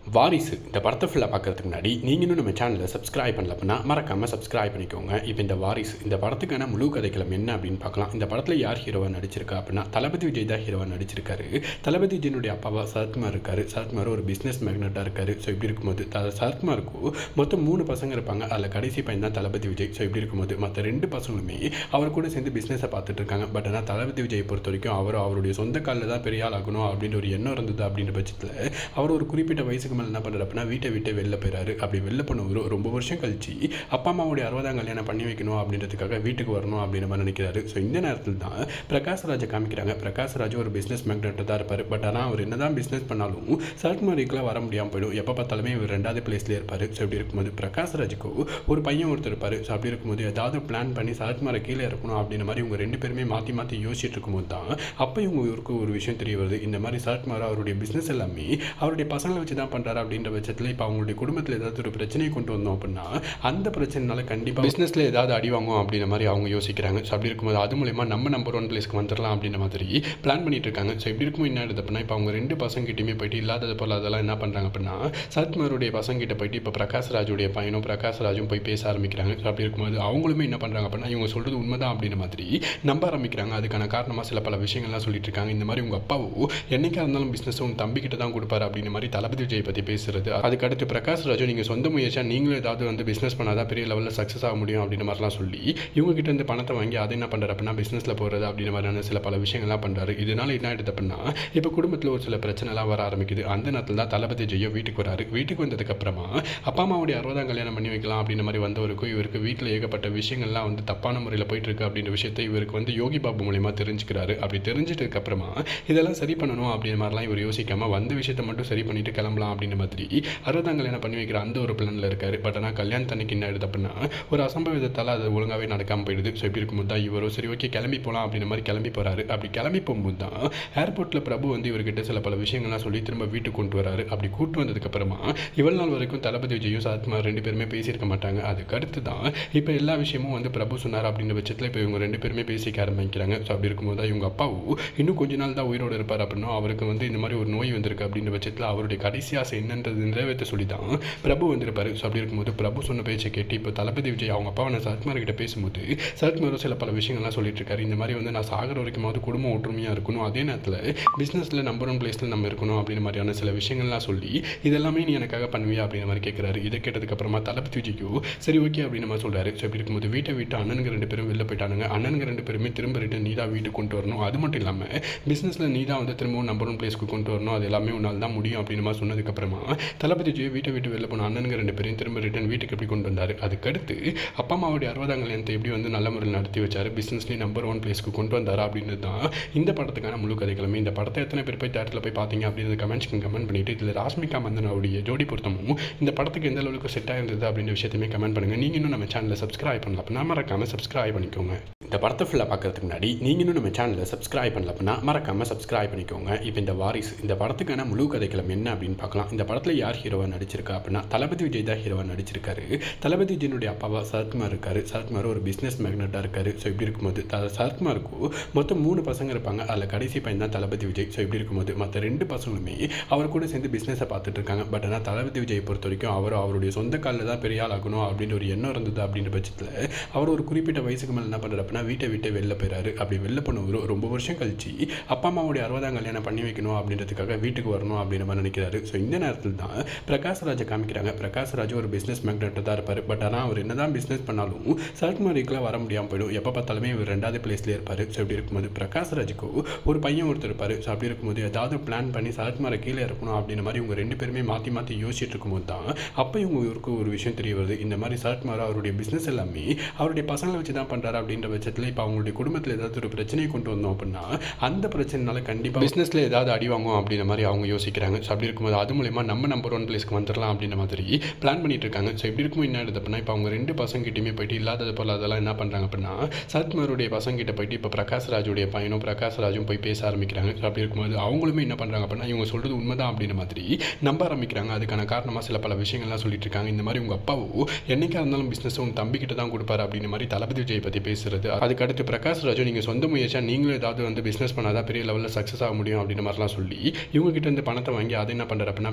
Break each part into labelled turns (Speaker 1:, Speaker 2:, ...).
Speaker 1: வாரிசு இந்த படத்தை ஃபுல்லாக பார்க்கறதுக்கு முன்னாடி நீங்கள் இன்னும் நம்ம சேனலை சப்ஸ்கிரைப் பண்ணல அப்படின்னா மறக்காமல் சப்ஸ்கிரைப் பண்ணிக்கோங்க இப்போ இந்த வாரிசு இந்த படத்துக்கான முழு கதைக்களம் என்ன அப்படின்னு பார்க்கலாம் இந்த படத்தில் யார் ஹீரோவாக நடிச்சிருக்கா அப்படின்னா தளபதி விஜய் தான் ஹீரோவாக நடிச்சிருக்காரு தளபதி விஜயனுடைய அப்பாவா சரத்குமார் இருக்காரு சரத்குமார் ஒரு பிஸ்னஸ் மேக்னட்டாக இருக்காரு ஸோ இப்படி இருக்கும்போது த சரத்குமாருக்கு மொத்தம் மூணு பசங்க இருப்பாங்க அதில் கடைசி பையன் தான் தளபதி விஜய் ஸோ இப்படி இருக்கும்போது மற்ற ரெண்டு பசங்களுமே அவர் கூட சேர்ந்து பிஸ்னஸை பார்த்துட்டு இருக்காங்க பட் ஆனால் தளபதி விஜயை பொறுத்த வரைக்கும் அவர் அவருடைய சொந்த காலில் தான் பெரிய ஆள் ஆகணும் அப்படின்ற ஒரு எண்ணம் இருந்தது அப்படின்ற பட்சத்தில் அவர் ஒரு குறிப்பிட்ட வயசுக்கு மேலே என்ன பண்ணுறாரு அப்படின்னா வீட்டை விட்டு வெளில போயிறாரு அப்படி வெளில போனவர் ரொம்ப வருஷம் கழிச்சு அப்பா அம்மாவுடைய அறுபதாம் கல்யாணம் பண்ணி வைக்கணும் அப்படின்றதுக்காக வீட்டுக்கு வரணும் அப்படின்ற மாதிரி நினைக்கிறாரு ஸோ இந்த நேரத்தில் தான் பிரகாஷ் ராஜை காமிக்கிறாங்க பிரகாஷ் ராஜ் ஒரு பிஸ்னஸ் மேக்னெட்டாக தான் இருப்பார் பட் ஆனால் அவர் என்னதான் பிஸ்னஸ் பண்ணாலும் சரத்குமாரிக்கெலாம் வர முடியாமல் போயிடும் எப்போ பார்த்தாலுமே இவர் ரெண்டாவது பிளேஸ்லேயே இருப்பார் ஸோ இப்படி இருக்கும்போது பிரகாஷ் ராஜுக்கு ஒரு பையன் ஒருத்தர் இருப்பார் ஸோ அப்படி இருக்கும்போது ஏதாவது பிளான் பண்ணி சரத்குமாரை கீழே இருக்கணும் அப்படின்ற மாதிரி இவங்க ரெண்டு பேருமே மாற்றி மாற்றி யோசிச்சுட்டு இருக்கும்போது தான் அப்போ இவங்க இவருக்கு ஒரு விஷயம் தெரிய வருது இந்த மாதிரி சரத்குமார் அவருடைய பிஸ்னஸ் எல்லாமே அவருடைய பசங்களை வச்சு தான் பண்ணுறாரு அப்படின்ற பட்சத்தில் இப்போ அவங்களுடைய குடும்பத்தில் ஏதாவது ஒரு பிரச்சனையை கொண்டு வந்தோம் அப்படின்னா அந்த பிரச்சனைனால கண்டிப்பாக பிஸ்னஸில் ஏதாவது அடி வாங்கும் அப்படின்ற மாதிரி அவங்க யோசிக்கிறாங்க ஸோ அப்படி இருக்கும்போது அது மூலயமா நம்ம நம்பர் ஒன் பிளேஸ்க்கு வந்துடலாம் அப்படின்ற மாதிரி பிளான் பண்ணிட்டு இருக்காங்க ஸோ இப்படி இருக்கும் என்ன ஆகுது அப்படின்னா இப்போ அவங்க ரெண்டு பசங்கிட்டையுமே போயிட்டு இல்லாதது போல் அதெல்லாம் என்ன பண்ணுறாங்க அப்படின்னா சரத்குமாருடைய பசங்கிட்ட போயிட்டு இப்போ பிரகாஷ் ராஜுடைய பையனும் பிரகாஷ் ராஜும் போய் பேச ஆரம்பிக்கிறாங்க ஸோ அப்படி இருக்கும்போது அவங்களுமே என்ன பண்ணுறாங்க அப்படின்னா இவங்க சொல்கிறது உண்மைதான் அப்படின்ற மாதிரி நம்ப ஆரம்பிக்கிறாங்க அதுக்கான காரணமாக சில பல விஷயங்கள்லாம் சொல்லிட்டு இருக்காங்க இந்த மாதிரி உங்கள் அப்பாவோ என்னைக்கா இருந்தாலும் பிஸ்னஸ் உங்கள் தம்பிக்கிட்ட தான் கொடுப்பாரு அப்படின்ற மாதிரி தளபதி விஜய் பற்றி பேசுறது அதுக்கு அடுத்து பிரகாஷ் ராஜு நீங்கள் சொந்த முயற்சியாக நீங்களும் ஏதாவது வந்து பிஸ்னஸ் பண்ணாதான் பெரிய லெவலில் சக்ஸஸ் ஆக முடியும் அப்படின்ற மாதிரிலாம் சொல்லி இவங்க கிட்ட இருந்து பணத்தை வாங்கி அதை என்ன பண்ணுறாரு அப்படின்னா பிஸ்னஸில் போகிறது அப்படின்ற மாதிரியான சில பல விஷயங்கள்லாம் பண்ணுறாரு இதனால என்ன ஆயிடுது அப்படின்னா இப்போ குடும்பத்தில் ஒரு சில பிரச்சனைலாம் வர ஆரம்பிக்குது அந்த நேரத்தில் தான் தளபதி ஜெயோ வீட்டுக்கு வராரு வீட்டுக்கு வந்ததுக்கப்புறமா அப்பா அம்மாவுடைய அறுபதாம் கல்யாணம் பண்ணி வைக்கலாம் அப்படின்ற மாதிரி வந்தவருக்கும் இவருக்கு வீட்டில் ஏகப்பட்ட விஷயங்கள்லாம் வந்து தப்பான முறையில் போயிட்டு இருக்கு அப்படின்ற விஷயத்தை இவருக்கு வந்து யோகி பாபு மூலியமாக தெரிஞ்சுக்கிறாரு அப்படி தெரிஞ்சிட்டதுக்கு அப்புறமா இதெல்லாம் சரி பண்ணணும் அப்படின்ற மாதிரிலாம் இவர் யோசிக்காம வந்த விஷயத்தை மட்டும் சரி பண்ணிட்டு கிளம்பலாம் அப்படின்ற மாதிரி அறுபதாம் கல்யாணம் பண்ணி வைக்கிற அந்த ஒரு பிளானில் இருக்காரு பட் ஆனால் கல்யாணத்தன்னைக்கு என்ன ஆயிடுது அப்படின்னா ஒரு அசம்பவிதத்தால் அது ஒழுங்காகவே நடக்காமல் போயிடுது ஸோ இப்படி இருக்கும்போது தான் இவரும் சரி ஓகே கிளம்பி போகலாம் அப்படின்ற மாதிரி கிளம்பி போகிறாரு அப்படி கிளம்பி போகும்போது தான் ஏர்போர்ட்டில் பிரபு வந்து இவர்கிட்ட சில பல விஷயங்கள்லாம் சொல்லி திரும்ப வீட்டுக்கு கொண்டு வராரு அப்படி கூட்டு வந்ததுக்கப்புறமா இவ்வளவு நாள் வரைக்கும் தளபதி விஜயும் சரத்குமார் ரெண்டு பேருமே பேசியிருக்க மாட்டாங்க அதுக்கு அடுத்து தான் இப்போ எல்லா விஷயமும் வந்து பிரபு சொன்னார் அப்படின்ற பட்சத்தில் இப்போ இவங்க ரெண்டு பேருமே பேசிக்க ஆரம்பிக்கிறாங்க ஸோ அப்படி இருக்கும்போது தான் இவங்க அப்பாவும் இன்னும் கொஞ்ச நாள் தான் உயிரோடு இருப்பார் அப்படின்னா அவருக்கு வந்து இந்த மாதிரி ஒரு நோய் வந்திருக்கு அப்படின்ற பட்சத்தில் அவருடைய கடைசி ஆசை என்னன்றது நிறைவேற்ற சொல்லி தான் பிரபு வந்திருப்பாரு ஸோ அப்படி இருக்கும்போது பிரபு சொன்ன பேச்சை கேட்டு இப்போ தளபதி விஜய் அவங்க அப்பாவை நான் சரத்குமார் கிட்ட பேசும்போது சரத்குமாரும் சில பல விஷயங்கள்லாம் சொல்லிட்டு இருக்காரு இந்த மாதிரி வந்து நான் சாகர வரைக்குமாவது குடும்பம் ஒற்றுமையாக இருக்கணும் அதே நேரத்தில் பிஸ்னஸில் நம்பர் ஒன் பிளேஸில் நம்ம இருக்கணும் அப்படின்ற மாதிரியான சில விஷயங்கள்லாம் சொல்லி இதெல்லாமே நீ எனக்காக பண்ணுவியா அப்படின்ற மாதிரி கேட்குறாரு இதை கேட்டதுக்கப்புறமா தளபதி விஜய்க்கு சரி ஓகே அப்படின்னு மாதிரி சொல்கிறாரு ஸோ இப்படி இருக்கும்போது வீட்டை விட்டு அண்ணனுங்க ரெண்டு பேரும் வெளில போயிட்டானுங்க அண்ணனுங்க ரெண்டு பேருமே திரும்ப ரிட்டன் நீ தான் வீட்டுக்கு கொண்டு வரணும் அது மட்டும் இல்லாமல் பிஸ்னஸில் நீ தான் வந்து திரும்பவும் நம்பர் ஒன் பிளேஸ்க்கு கொண்டு வரணும் அது எல்லாமே உன்னால் தான் முடியும் அப்படின்னு மாதிரி சொன்னதுக்கப்புறமா தளபதி விஜய் வீட்டை விட்டு வெளில போன அண்ணனுங்க ரெண்டு பேரையும் திரும்ப ரிட்டன் வீட்டுக்கு எப்படி கொண்டு வந்தார் அதுக்கடுத்து அப்பா அம்மாவுடைய அறுபதாம் கல்யாணத்தை எப்படி வந்து நல்ல முறையில் நடத்தி வச்சார் பிஸ்னஸ்லேயும் நம்பர் ஒன் பிளேஸ்க்கு கொண்டு வந்தாரா அப்படின்றது தான் இந்த படத்துக்கான முழு கதைகளுமே இந்த படத்தை எத்தனை பேர் போய் தேட்டரில் போய் பார்த்தீங்க அப்படின்றது கமெண்ட்ஸ்க்கு கமெண்ட் பண்ணிட்டு இதில் ராஷ்மிகா மந்தனாவுடைய ஜோடி பொருத்தமும் இந்த படத்துக்கு எந்த அளவுக்கு செட் ஆயிருந்தது அப்படின்ற விஷயத்தையுமே கமெண்ட் பண்ணுங்கள் நீங்கள் இன்னும் நம்ம சேனலை சப்ஸ்கிரைப் பண்ணல அப்படின்னா மறக்காமல் சப்ஸ்கிரைப் பண்ணிக்கோங்க இந்த படத்தை ஃபுல்லாக பார்க்கறதுக்கு முன்னாடி நீங்கள் இன்னும் நம்ம சேனலை சப்ஸ்கிரைப் பண்ணல அப்படின்னா மறக்காமல் சப்ஸ்கிரைப் பண்ணிக்கோங்க இப்போ இந்த வாரிசு இந்த படத்துக்கான முழு கதைக்களம் என்ன அப்படின்னு பார்க்கலாம் இந்த படத்தில் யார் ஹீரோவாக நடிச்சிருக்கா அப்படின்னா தளபதி விஜய் தான் ஹீரோவாக நடிச்சிருக்காரு தளபதி விஜயனுடைய அப்பாவா சரத்குமார் இருக்காரு சரத்குமார் ஒரு பிஸ்னஸ் மேக்னட்டாக இருக்காரு ஸோ இப்படி இருக்கும்போது த சரத்குமாருக்கு மொத்தம் மூணு பசங்க இருப்பாங்க அதில் கடைசி பையன் தான் தளபதி விஜய் ஸோ இப்படி இருக்கும்போது மற்ற ரெண்டு பசங்களுமே அவர் கூட சேர்ந்து பிஸ்னஸை பார்த்துட்டு இருக்காங்க பட் ஆனால் தளபதி விஜயை பொறுத்த வரைக்கும் அவர் அவருடைய சொந்த காலில் தான் பெரிய ஆள் ஆகணும் அப்படின்ற ஒரு எண்ணம் இருந்தது அப்படின்ற பட்சத்தில் அவர் ஒரு குறிப்பிட்ட வயசுக்கு மேலே என்ன பண்ணுறாரு அப்படின்னா வீட்டை விட்டு வெளில போயிறாரு அப்படி வெளில போனவர் ரொம்ப வருஷம் கழிச்சு அப்பா அம்மாவுடைய அறுபதாம் கல்யாணம் பண்ணி வைக்கணும் அப்படின்றதுக்காக வீட்டுக்கு வரணும் அப்படின்ற மாதிரி நினைக்கிறாரு ஸோ இந்த நேரத்தில் தான் பிரகாஷ் ராஜை காமிக்கிறாங்க பிரகாஷ் ராஜ் ஒரு பிஸ்னஸ் மேக்னெட்டாக தான் இருப்பார் பட் ஆனால் அவர் என்னதான் பிஸ்னஸ் பண்ணாலும் சரத்குமாரிக்கெலாம் வர முடியாமல் போயிடும் எப்போ பார்த்தாலுமே இவர் ரெண்டாவது பிளேஸ்லேயே இருப்பார் ஸோ இப்படி இருக்கும்போது பிரகாஷ் ராஜுக்கு ஒரு பையன் ஒருத்தர் இருப்பார் ஸோ அப்படி இருக்கும்போது ஏதாவது பிளான் பண்ணி சரத்குமாரை கீழே இருக்கணும் அப்படின்ற மாதிரி இவங்க ரெண்டு பேருமே மாற்றி மாற்றி யோசிச்சுட்டு இருக்கும்போது தான் அப்போ இவங்க இவருக்கு ஒரு விஷயம் தெரிய வருது இந்த மாதிரி சரத்குமார் அவருடைய பிஸ்னஸ் எல்லாமே அவருடைய பசங்களை வச்சு தான் பண்ணுறாரு அப்படின்ற பட்சத்தில் இப்போ அவங்களுடைய குடும்பத்தில் ஏதாவது ஒரு பிரச்சனையை கொண்டு வந்தோம் அப்படின்னா அந்த பிரச்சனைனால கண்டிப்பாக பிஸ்னஸில் ஏதாவது அடி வாங்கும் அப்படின்ற மாதிரி அவங்க யோசிக்கிறாங்க ஸோ அப்படி இருக்கும்போது அது மூலயமா நம்ம நம்பர் ஒன் பிளேஸ்க்கு வந்துடலாம் அப்படின்ற மாதிரி பிளான் பண்ணிட்டு இருக்காங்க ஸோ இப்படி இருக்கும் என்ன ஆயிடுது அப்படின்னா இப்போ அவங்க ரெண்டு பசங்கிட்டையுமே போயிட்டு இல்லாதது போல் அதெல்லாம் என்ன பண்ணுறாங்க அப்படின்னா சரத்குமாருடைய பசங்கிட்ட போயிட்டு இப்போ பிரகாஷ் ராஜுடைய பையனும் பிரகாஷ் ராஜும் போய் பேச ஆரம்பிக்கிறாங்க ஸோ அப்படி இருக்கும்போது அவங்களுமே என்ன பண்ணுறாங்க அப்படின்னா இவங்க சொல்கிறது உண்மைதான் அப்படின்ற மாதிரி நம்ப ஆரம்பிக்கிறாங்க அதுக்கான காரணமாக சில பல விஷயங்கள்லாம் சொல்லிட்டு இருக்காங்க இந்த மாதிரி உங்கள் அப்பாவோ என்னைக்கா இருந்தாலும் பிஸ்னஸ் உங்கள் தம்பிக்கிட்ட தான் கொடுப்பாரு அப்படின்ற மாதிரி தளபதி விஜய் பற்றி பேசுறது அதுக்கு அடுத்து பிரகாஷ் ராஜு நீங்கள் சொந்த முயற்சியாக நீங்களும் ஏதாவது வந்து பிஸ்னஸ் பண்ணாதான் பெரிய லெவலில் சக்ஸஸ் ஆக முடியும் அப்படின்ற மாதிரிலாம் சொல்லி இவங்க கிட்ட இருந்து பணத்தை வாங்கி அதை என்ன பண்ணுறாரு அப்படின்னா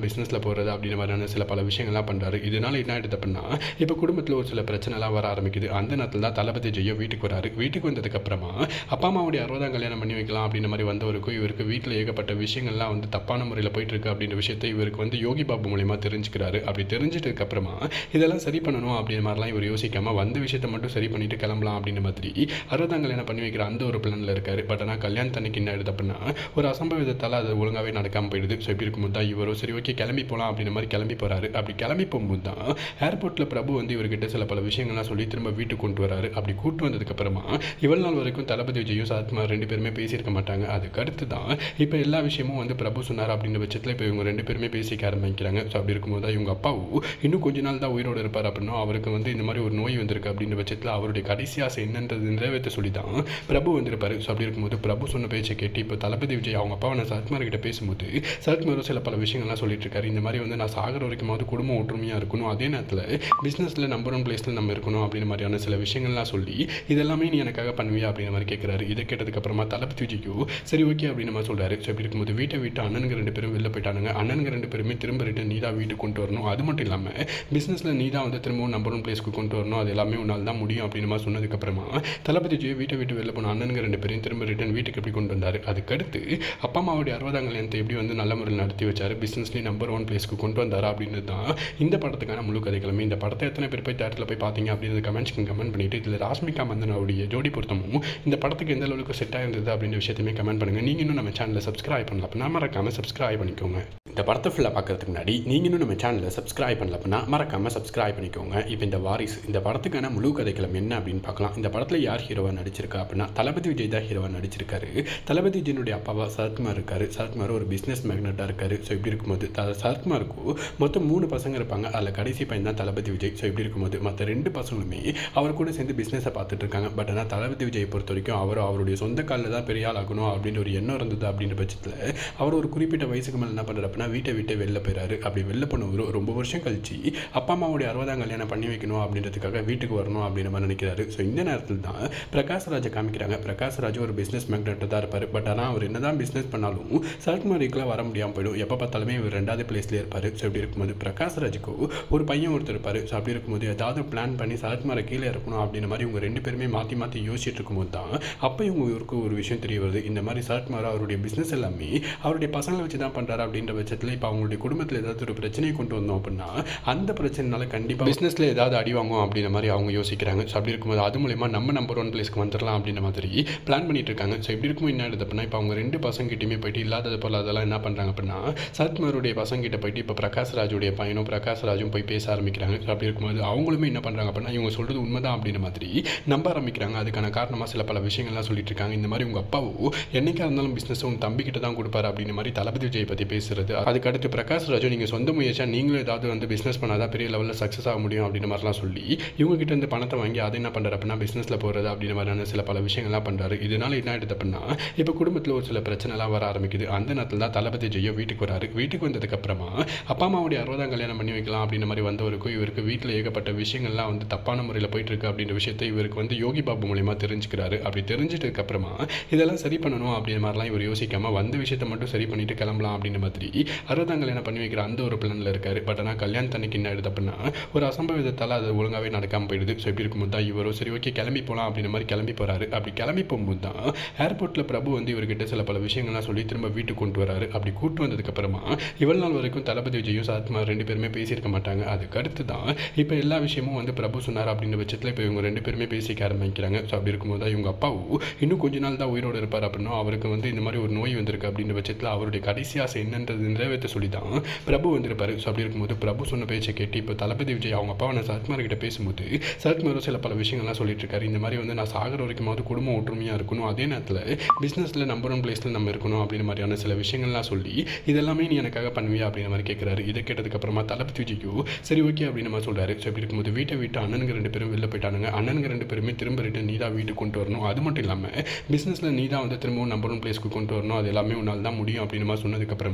Speaker 1: பிஸ்னஸில் போகிறது அப்படின்ற மாதிரியான சில பல விஷயங்கள்லாம் பண்ணுறாரு இதனால என்ன ஆயிடுது அப்படின்னா இப்போ குடும்பத்தில் ஒரு சில பிரச்சனைலாம் வர ஆரம்பிக்குது அந்த நேரத்தில் தான் தளபதி ஜெயோ வீட்டுக்கு வராரு வீட்டுக்கு வந்ததுக்கப்புறமா அப்பா அம்மாவுடைய அறுபதாம் கல்யாணம் பண்ணி வைக்கலாம் அப்படின்ற மாதிரி வந்தவருக்கும் இவருக்கு வீட்டில் ஏகப்பட்ட விஷயங்கள்லாம் வந்து தப்பான முறையில் போயிட்டு இருக்கு அப்படின்ற விஷயத்தை இவருக்கு வந்து யோகி பாபு மூலியமாக தெரிஞ்சுக்கிறாரு அப்படி தெரிஞ்சிட்டதுக்கு அப்புறமா இதெல்லாம் சரி பண்ணணும் அப்படின்ற மாதிரிலாம் இவர் யோசிக்காம வந்த விஷயத்தை மட்டும் சரி பண்ணிட்டு கிளம்பலாம் அப்படின்ற மாதிரி அறுபதாம் கல்யாணம் பண்ணி வைக்கிற அந்த ஒரு பிளானில் இருக்காரு பட் ஆனால் கல்யாணத்தன்னைக்கு என்ன ஆயிடுது அப்படின்னா ஒரு அசம்பவிதத்தால் அது ஒழுங்காகவே நடக்காமல் போயிடுது ஸோ இப்படி இருக்கும்போது தான் இவரும் சரி ஓகே கிளம்பி போகலாம் அப்படின்ற மாதிரி கிளம்பி போகிறாரு அப்படி கிளம்பி போகும்போது தான் ஏர்போர்ட்டில் பிரபு வந்து இவர்கிட்ட சில பல விஷயங்கள்லாம் சொல்லி திரும்ப வீட்டுக்கு கொண்டு வராரு அப்படி கூட்டு வந்ததுக்கப்புறமா இவ்வளவு நாள் வரைக்கும் தளபதி விஜயும் சரத்குமார் ரெண்டு பேருமே பேசியிருக்க மாட்டாங்க அதுக்கு அடுத்து தான் இப்போ எல்லா விஷயமும் வந்து பிரபு சொன்னார் அப்படின்ற பட்சத்தில் இப்போ இவங்க ரெண்டு பேருமே பேசிக்க ஆரம்பிக்கிறாங்க ஸோ அப்படி இருக்கும்போது தான் இவங்க அப்பாவும் இன்னும் கொஞ்ச நாள் தான் உயிரோடு இருப்பார் அப்படின்னா அவருக்கு வந்து இந்த மாதிரி ஒரு நோய் வந்திருக்கு அப்படின்ற பட்சத்தில் அவருடைய கடைசி ஆசை என்னன்றது நிறைவேற்ற சொல்லி தான் பிரபு வந்திருப்பாரு ஸோ அப்படி இருக்கும்போது பிரபு சொன்ன பேச்சை கேட்டு இப்போ தளபதி விஜய் அவங்க அப்பாவை நான் சரத்குமார் கிட்ட பேசும்போது சரத்குமாரும் சில பல விஷயங்கள்லாம் சொல்லிட்டு இருக்காரு இந்த மாதிரி வந்து நான் சாகர வரைக்குமாவது குடும்பம் ஒற்றுமையாக இருக்கணும் அதே நேரத்தில் பிஸ்னஸில் நம்பர் ஒன் பிளேஸில் நம்ம இருக்கணும் அப்படின்ற மாதிரியான சில விஷயங்கள்லாம் சொல்லி இதெல்லாமே நீ எனக்காக பண்ணுவியா அப்படின்ற மாதிரி கேட்குறாரு இதை கேட்டதுக்கு அப்புறமா தளபதி விஜய்க்கு சரி ஓகே அப்படின்னு மாதிரி சொல்றாரு ஸோ இப்படி இருக்கும்போது வீட்டை விட்டு அண்ணனுங்க ரெண்டு பேரும் வெளில போயிட்டானுங்க அண்ணனுங்க ரெண்டு பேருமே திரும்ப ரிட்டன் நீ தான் வீட்டுக்கு கொண்டு வரணும் அது மட்டும் இல்லாமல் பிஸ்னஸில் நீ தான் வந்து திரும்பவும் நம்பர் ஒன் பிளேஸ்க்கு கொண்டு வரணும் அது எல்லாமே உன்னால் தான் முடியும் அப்படின்னு மாதிரி சொன்னதுக்கப்புறமா தளபதி விஜய் வீட்டை விட்டு வெளில போன அண்ணனுங்க ரெண்டு பேரையும் திரும்ப ரிட்டன் வீட்டுக்கு எப்படி கொண்டு வந்தார் அதுக்கடுத்து அப்பா அம்மாவுடைய அறுபதாம் கல்யாணத்தை எப்படி வந்து நல்ல முறையில் நடத்தி வச்சார் பிஸ்னஸ்லேயும் நம்பர் ஒன் பிளேஸ்க்கு கொண்டு வந்தாரா அப்படின்றது தான் இந்த படத்துக்கான முழு கதைகளுமே இந்த படத்தை எத்தனை பேர் போய் தேட்டரில் போய் பார்த்தீங்க அப்படின்றது கமெண்ட்ஸ்க்கு கமெண்ட் பண்ணிட்டு இதில் ராஷ்மிகா மந்தனாவுடைய ஜோடி பொருத்தமும் இந்த படத்துக்கு எந்த அளவுக்கு செட் ஆயிருந்தது அப்படின்ற விஷயத்தையுமே கமெண்ட் பண்ணுங்கள் நீங்கள் இன்னும் நம்ம சேனலை சப்ஸ்கிரைப் பண்ணல அப்படின்னா மறக்காமல் சப்ஸ்கிரைப் பண்ணிக்கோங்க இந்த படத்தை ஃபுல்லாக பார்க்கறதுக்கு முன்னாடி நீங்கள் இன்னும் நம்ம சேனலை சப்ஸ்கிரைப் பண்ணல அப்படின்னா மறக்காமல் சப்ஸ்கிரைப் பண்ணிக்கோங்க இப்போ இந்த வாரிசு இந்த படத்துக்கான முழு கதைக்களம் என்ன அப்படின்னு பார்க்கலாம் இந்த படத்தில் யார் ஹீரோவாக நடிச்சிருக்கா அப்படின்னா தளபதி விஜய் தான் ஹீரோவாக நடிச்சிருக்காரு தளபதி விஜயனுடைய அப்பாவா சரத்குமார் இருக்காரு சரத்குமார் ஒரு பிஸ்னஸ் மேக்னட்டாக இருக்காரு ஸோ இப்படி இருக்கும்போது த சரத்குமாருக்கு மொத்தம் மூணு பசங்க இருப்பாங்க அதில் கடைசி பையன் தான் தளபதி விஜய் ஸோ இப்படி இருக்கும்போது மற்ற ரெண்டு பசங்களுமே அவர் கூட சேர்ந்து பிஸ்னஸை பார்த்துட்டு இருக்காங்க பட் ஆனால் தளபதி விஜய் பொறுத்த வரைக்கும் அவர் அவருடைய சொந்த காலில் தான் பெரிய ஆள் ஆகணும் அப்படின்ற ஒரு எண்ணம் இருந்தது அப்படின்ற பட்சத்தில் அவர் ஒரு குறிப்பிட்ட வயசுக்கு மேலே என்ன பண்ணுறாரு அப்படின்னா வீட்டை விட்டு வெளில போயிறாரு அப்படி வெளில போனவர் ரொம்ப வருஷம் கழிச்சு அப்பா அம்மாவுடைய அறுபதாம் கல்யாணம் பண்ணி வைக்கணும் அப்படின்றதுக்காக வீட்டுக்கு வரணும் அப்படின்னு மாதிரி நினைக்கிறாரு ஸோ இந்த நேரத்தில் தான் பிரகாஷ் ராஜை காமிக்கிறாங்க பிரகாஷ் ராஜ் ஒரு பிஸ்னஸ் மேக்னெட்டாக தான் இருப்பார் பட் ஆனால் அவர் என்னதான் பிஸ்னஸ் பண்ணாலும் சரத்குமாரிக்கெலாம் வர முடியாமல் போயிடும் எப்போ பார்த்தாலுமே இவர் ரெண்டாவது பிளேஸ்லேயே இருப்பார் ஸோ இப்படி இருக்கும்போது பிரகாஷ் ராஜுக்கு ஒரு பையன் ஒருத்தர் இருப்பார் ஸோ அப்படி இருக்கும்போது ஏதாவது பிளான் பண்ணி சரத்குமாரை கீழே இருக்கணும் அப்படின்ற மாதிரி இவங்க ரெண்டு பேருமே மாற்றி மாற்றி யோசிச்சுட்டு இருக்கும்போது தான் அப்போ இவங்க இவருக்கு ஒரு விஷயம் தெரிய வருது இந்த மாதிரி சரத்குமார் அவருடைய பிஸ்னஸ் எல்லாமே அவருடைய பசங்களை வச்சு தான் பண்ணுறாரு அப்படின்ற பட்சத்தில் இப்போ அவங்களுடைய குடும்பத்தில் ஏதாவது ஒரு பிரச்சனையை கொண்டு வந்தோம் அப்படின்னா அந்த பிரச்சனைனால கண்டிப்பாக பிஸ்னஸில் ஏதாவது அடி வாங்கும் அப்படின்ற மாதிரி அவங்க யோசிக்கிறாங்க ஸோ அப்படி இருக்கும்போது அது மூலயமா நம்ம நம்பர் ஒன் பிளேஸ்க்கு வந்துடலாம் அப்படின்ற மாதிரி பிளான் பண்ணிட்டு இருக்காங்க ஸோ இப்படி இருக்கும் என்ன ஆயிடுது அப்படின்னா இப்போ அவங்க ரெண்டு பசங்கிட்டையுமே போயிட்டு இல்லாதது போல அதெல்லாம் என்ன பண்ணுறாங்க அப்படின்னா சரத்குமாருடைய பசங்கிட்ட போயிட்டு இப்போ பிரகாஷ் ராஜுடைய பையனும் பிரகாஷ் ராஜும் போய் பேச ஆரம்பிக்கிறாங்க ஸோ அப்படி இருக்கும்போது அவங்களுமே என்ன பண்ணுறாங்க அப்படின்னா இவங்க சொல்கிறது உண்மைதான் அப்படின்ற மாதிரி நம்ப ஆரம்பிக்கிறாங்க அதுக்கான காரணமாக சில பல விஷயங்கள்லாம் சொல்லிட்டு இருக்காங்க இந்த மாதிரி உங்கள் அப்பாவோ என்னைக்கா இருந்தாலும் பிஸ்னஸ் உன் தம்பிக்கிட்ட தான் கொடுப்பாரு அப்படின்ற மாதிரி தளபதி விஜய் பற்றி பேசுறது அதுக்கடுத்து பிரகாஷ் ராஜு நீங்கள் சொந்த முயற்சியாக நீங்களும் ஏதாவது வந்து பிஸ்னஸ் பண்ணாதான் பெரிய லெவலில் சக்ஸஸ் ஆக முடியும் அப்படின்ற மாதிரிலாம் சொல்லி இவங்க கிட்ட இருந்து பணத்தை வாங்கி அதை என்ன பண்ணுறாரு அப்படின்னா பிஸ்னஸில் போகிறது அப்படின்ற மாதிரியான சில பல விஷயங்கள்லாம் பண்ணுறாரு இதனால என்ன ஆயிடுது அப்படின்னா இப்போ குடும்பத்தில் ஒரு சில பிரச்சனைலாம் வர ஆரம்பிக்குது அந்த நேரத்தில் தான் தளபதி ஜெயோ வீட்டுக்கு வராரு வீட்டுக்கு வந்ததுக்கப்புறமா அப்பா அம்மாவுடைய அறுபதாம் கல்யாணம் பண்ணி வைக்கலாம் அப்படின்ற மாதிரி வந்தவருக்கும் இவருக்கு வீட்டில் ஏகப்பட்ட விஷயங்கள்லாம் வந்து தப்பான முறையில் போயிட்டு இருக்கு அப்படின்ற விஷயத்தை இவருக்கு வந்து யோகி பாபு மூலியமாக தெரிஞ்சுக்கிறாரு அப்படி தெரிஞ்சிட்டதுக்கு அப்புறமா இதெல்லாம் சரி பண்ணணும் அப்படின்ற மாதிரிலாம் இவர் யோசிக்காம வந்த விஷயத்தை மட்டும் சரி பண்ணிட்டு கிளம்பலாம் அப்படின்ற மாதிரி அறுபதாம் கல்யாணம் பண்ணி வைக்கிற அந்த ஒரு பிளானில் இருக்காரு பட் ஆனால் கல்யாணத்தன்னைக்கு என்ன ஆயிடுது அப்படின்னா ஒரு அசம்பவிதத்தால் அது ஒழுங்காகவே நடக்காமல் போயிடுது ஸோ இப்படி இருக்கும்போது தான் இவரும் சரி ஓகே கிளம்பி போகலாம் அப்படின்ற மாதிரி கிளம்பி போகிறாரு அப்படி கிளம்பி போகும்போது தான் ஏர்போர்ட்டில் பிரபு வந்து இவர்கிட்ட சில பல விஷயங்கள்லாம் சொல்லி திரும்ப வீட்டுக்கு கொண்டு வராரு அப்படி கூட்டு வந்ததுக்கப்புறமா இவ்வளவு நாள் வரைக்கும் தளபதி விஜயும் சரத்குமார் ரெண்டு பேருமே பேசியிருக்க மாட்டாங்க அதுக்கு அடுத்து தான் இப்போ எல்லா விஷயமும் வந்து பிரபு சொன்னார் அப்படின்ற பட்சத்தில் இப்போ இவங்க ரெண்டு பேருமே பேசிக்க ஆரம்பிக்கிறாங்க ஸோ அப்படி இருக்கும்போது தான் இவங்க அப்பாவும் இன்னும் கொஞ்ச நாள் தான் உயிரோடு இருப்பார் அப்படின்னா அவருக்கு வந்து இந்த மாதிரி ஒரு நோய் வந்திருக்கு அப்படின்ற பட்சத்தில் அவருடைய கடைசி ஆசை என்னன்றது நிறைவேற்ற சொல்லி தான் பிரபு வந்திருப்பாரு ஸோ அப்படி இருக்கும்போது பிரபு சொன்ன பேச்சை கேட்டு இப்போ தளபதி விஜய் அவங்க அப்பாவை நான் சரத்குமார் கிட்ட பேசும்போது சரத்குமாரும் சில பல விஷயங்கள்லாம் சொல்லிட்டு இருக்காரு இந்த மாதிரி வந்து நான் சாகர வரைக்குமாவது குடும்பம் ஒற்றுமையாக இருக்கணும் அதே நேரத்தில் பிஸ்னஸில் நம்பர் ஒன் பிளேஸில் நம்ம இருக்கணும் அப்படின்ற மாதிரியான சில விஷயங்கள்லாம் சொல்லி இதெல்லாமே நீ எனக்காக பண்ணுவியா அப்படின்ற மாதிரி கேட்குறாரு இதை கேட்டதுக்கப்புறமா தளபதி விஜய்க்கு சரி ஓகே அப்படின்னு மாதிரி சொல்கிறாரு ஸோ இப்படி இருக்கும்போது வீட்டை விட்டு அண்ணனுங்க ரெண்டு பேரும் வெளில போயிட்டானுங்க அண்ணனுங்க ரெண்டு பேருமே திரும்ப ரிட்டன் நீ தான் வீட்டுக்கு கொண்டு வரணும் அது மட்டும் இல்லாமல் பிஸ்னஸில் நீ தான் வந்து திரும்பவும் நம்பர் ஒன் பிளேஸ்க்கு கொண்டு வரணும் அது எல்லாமே உன்னால் தான் முடியும் அப்படின்னு மாதிரி சொன்னதுக்கப்புறமா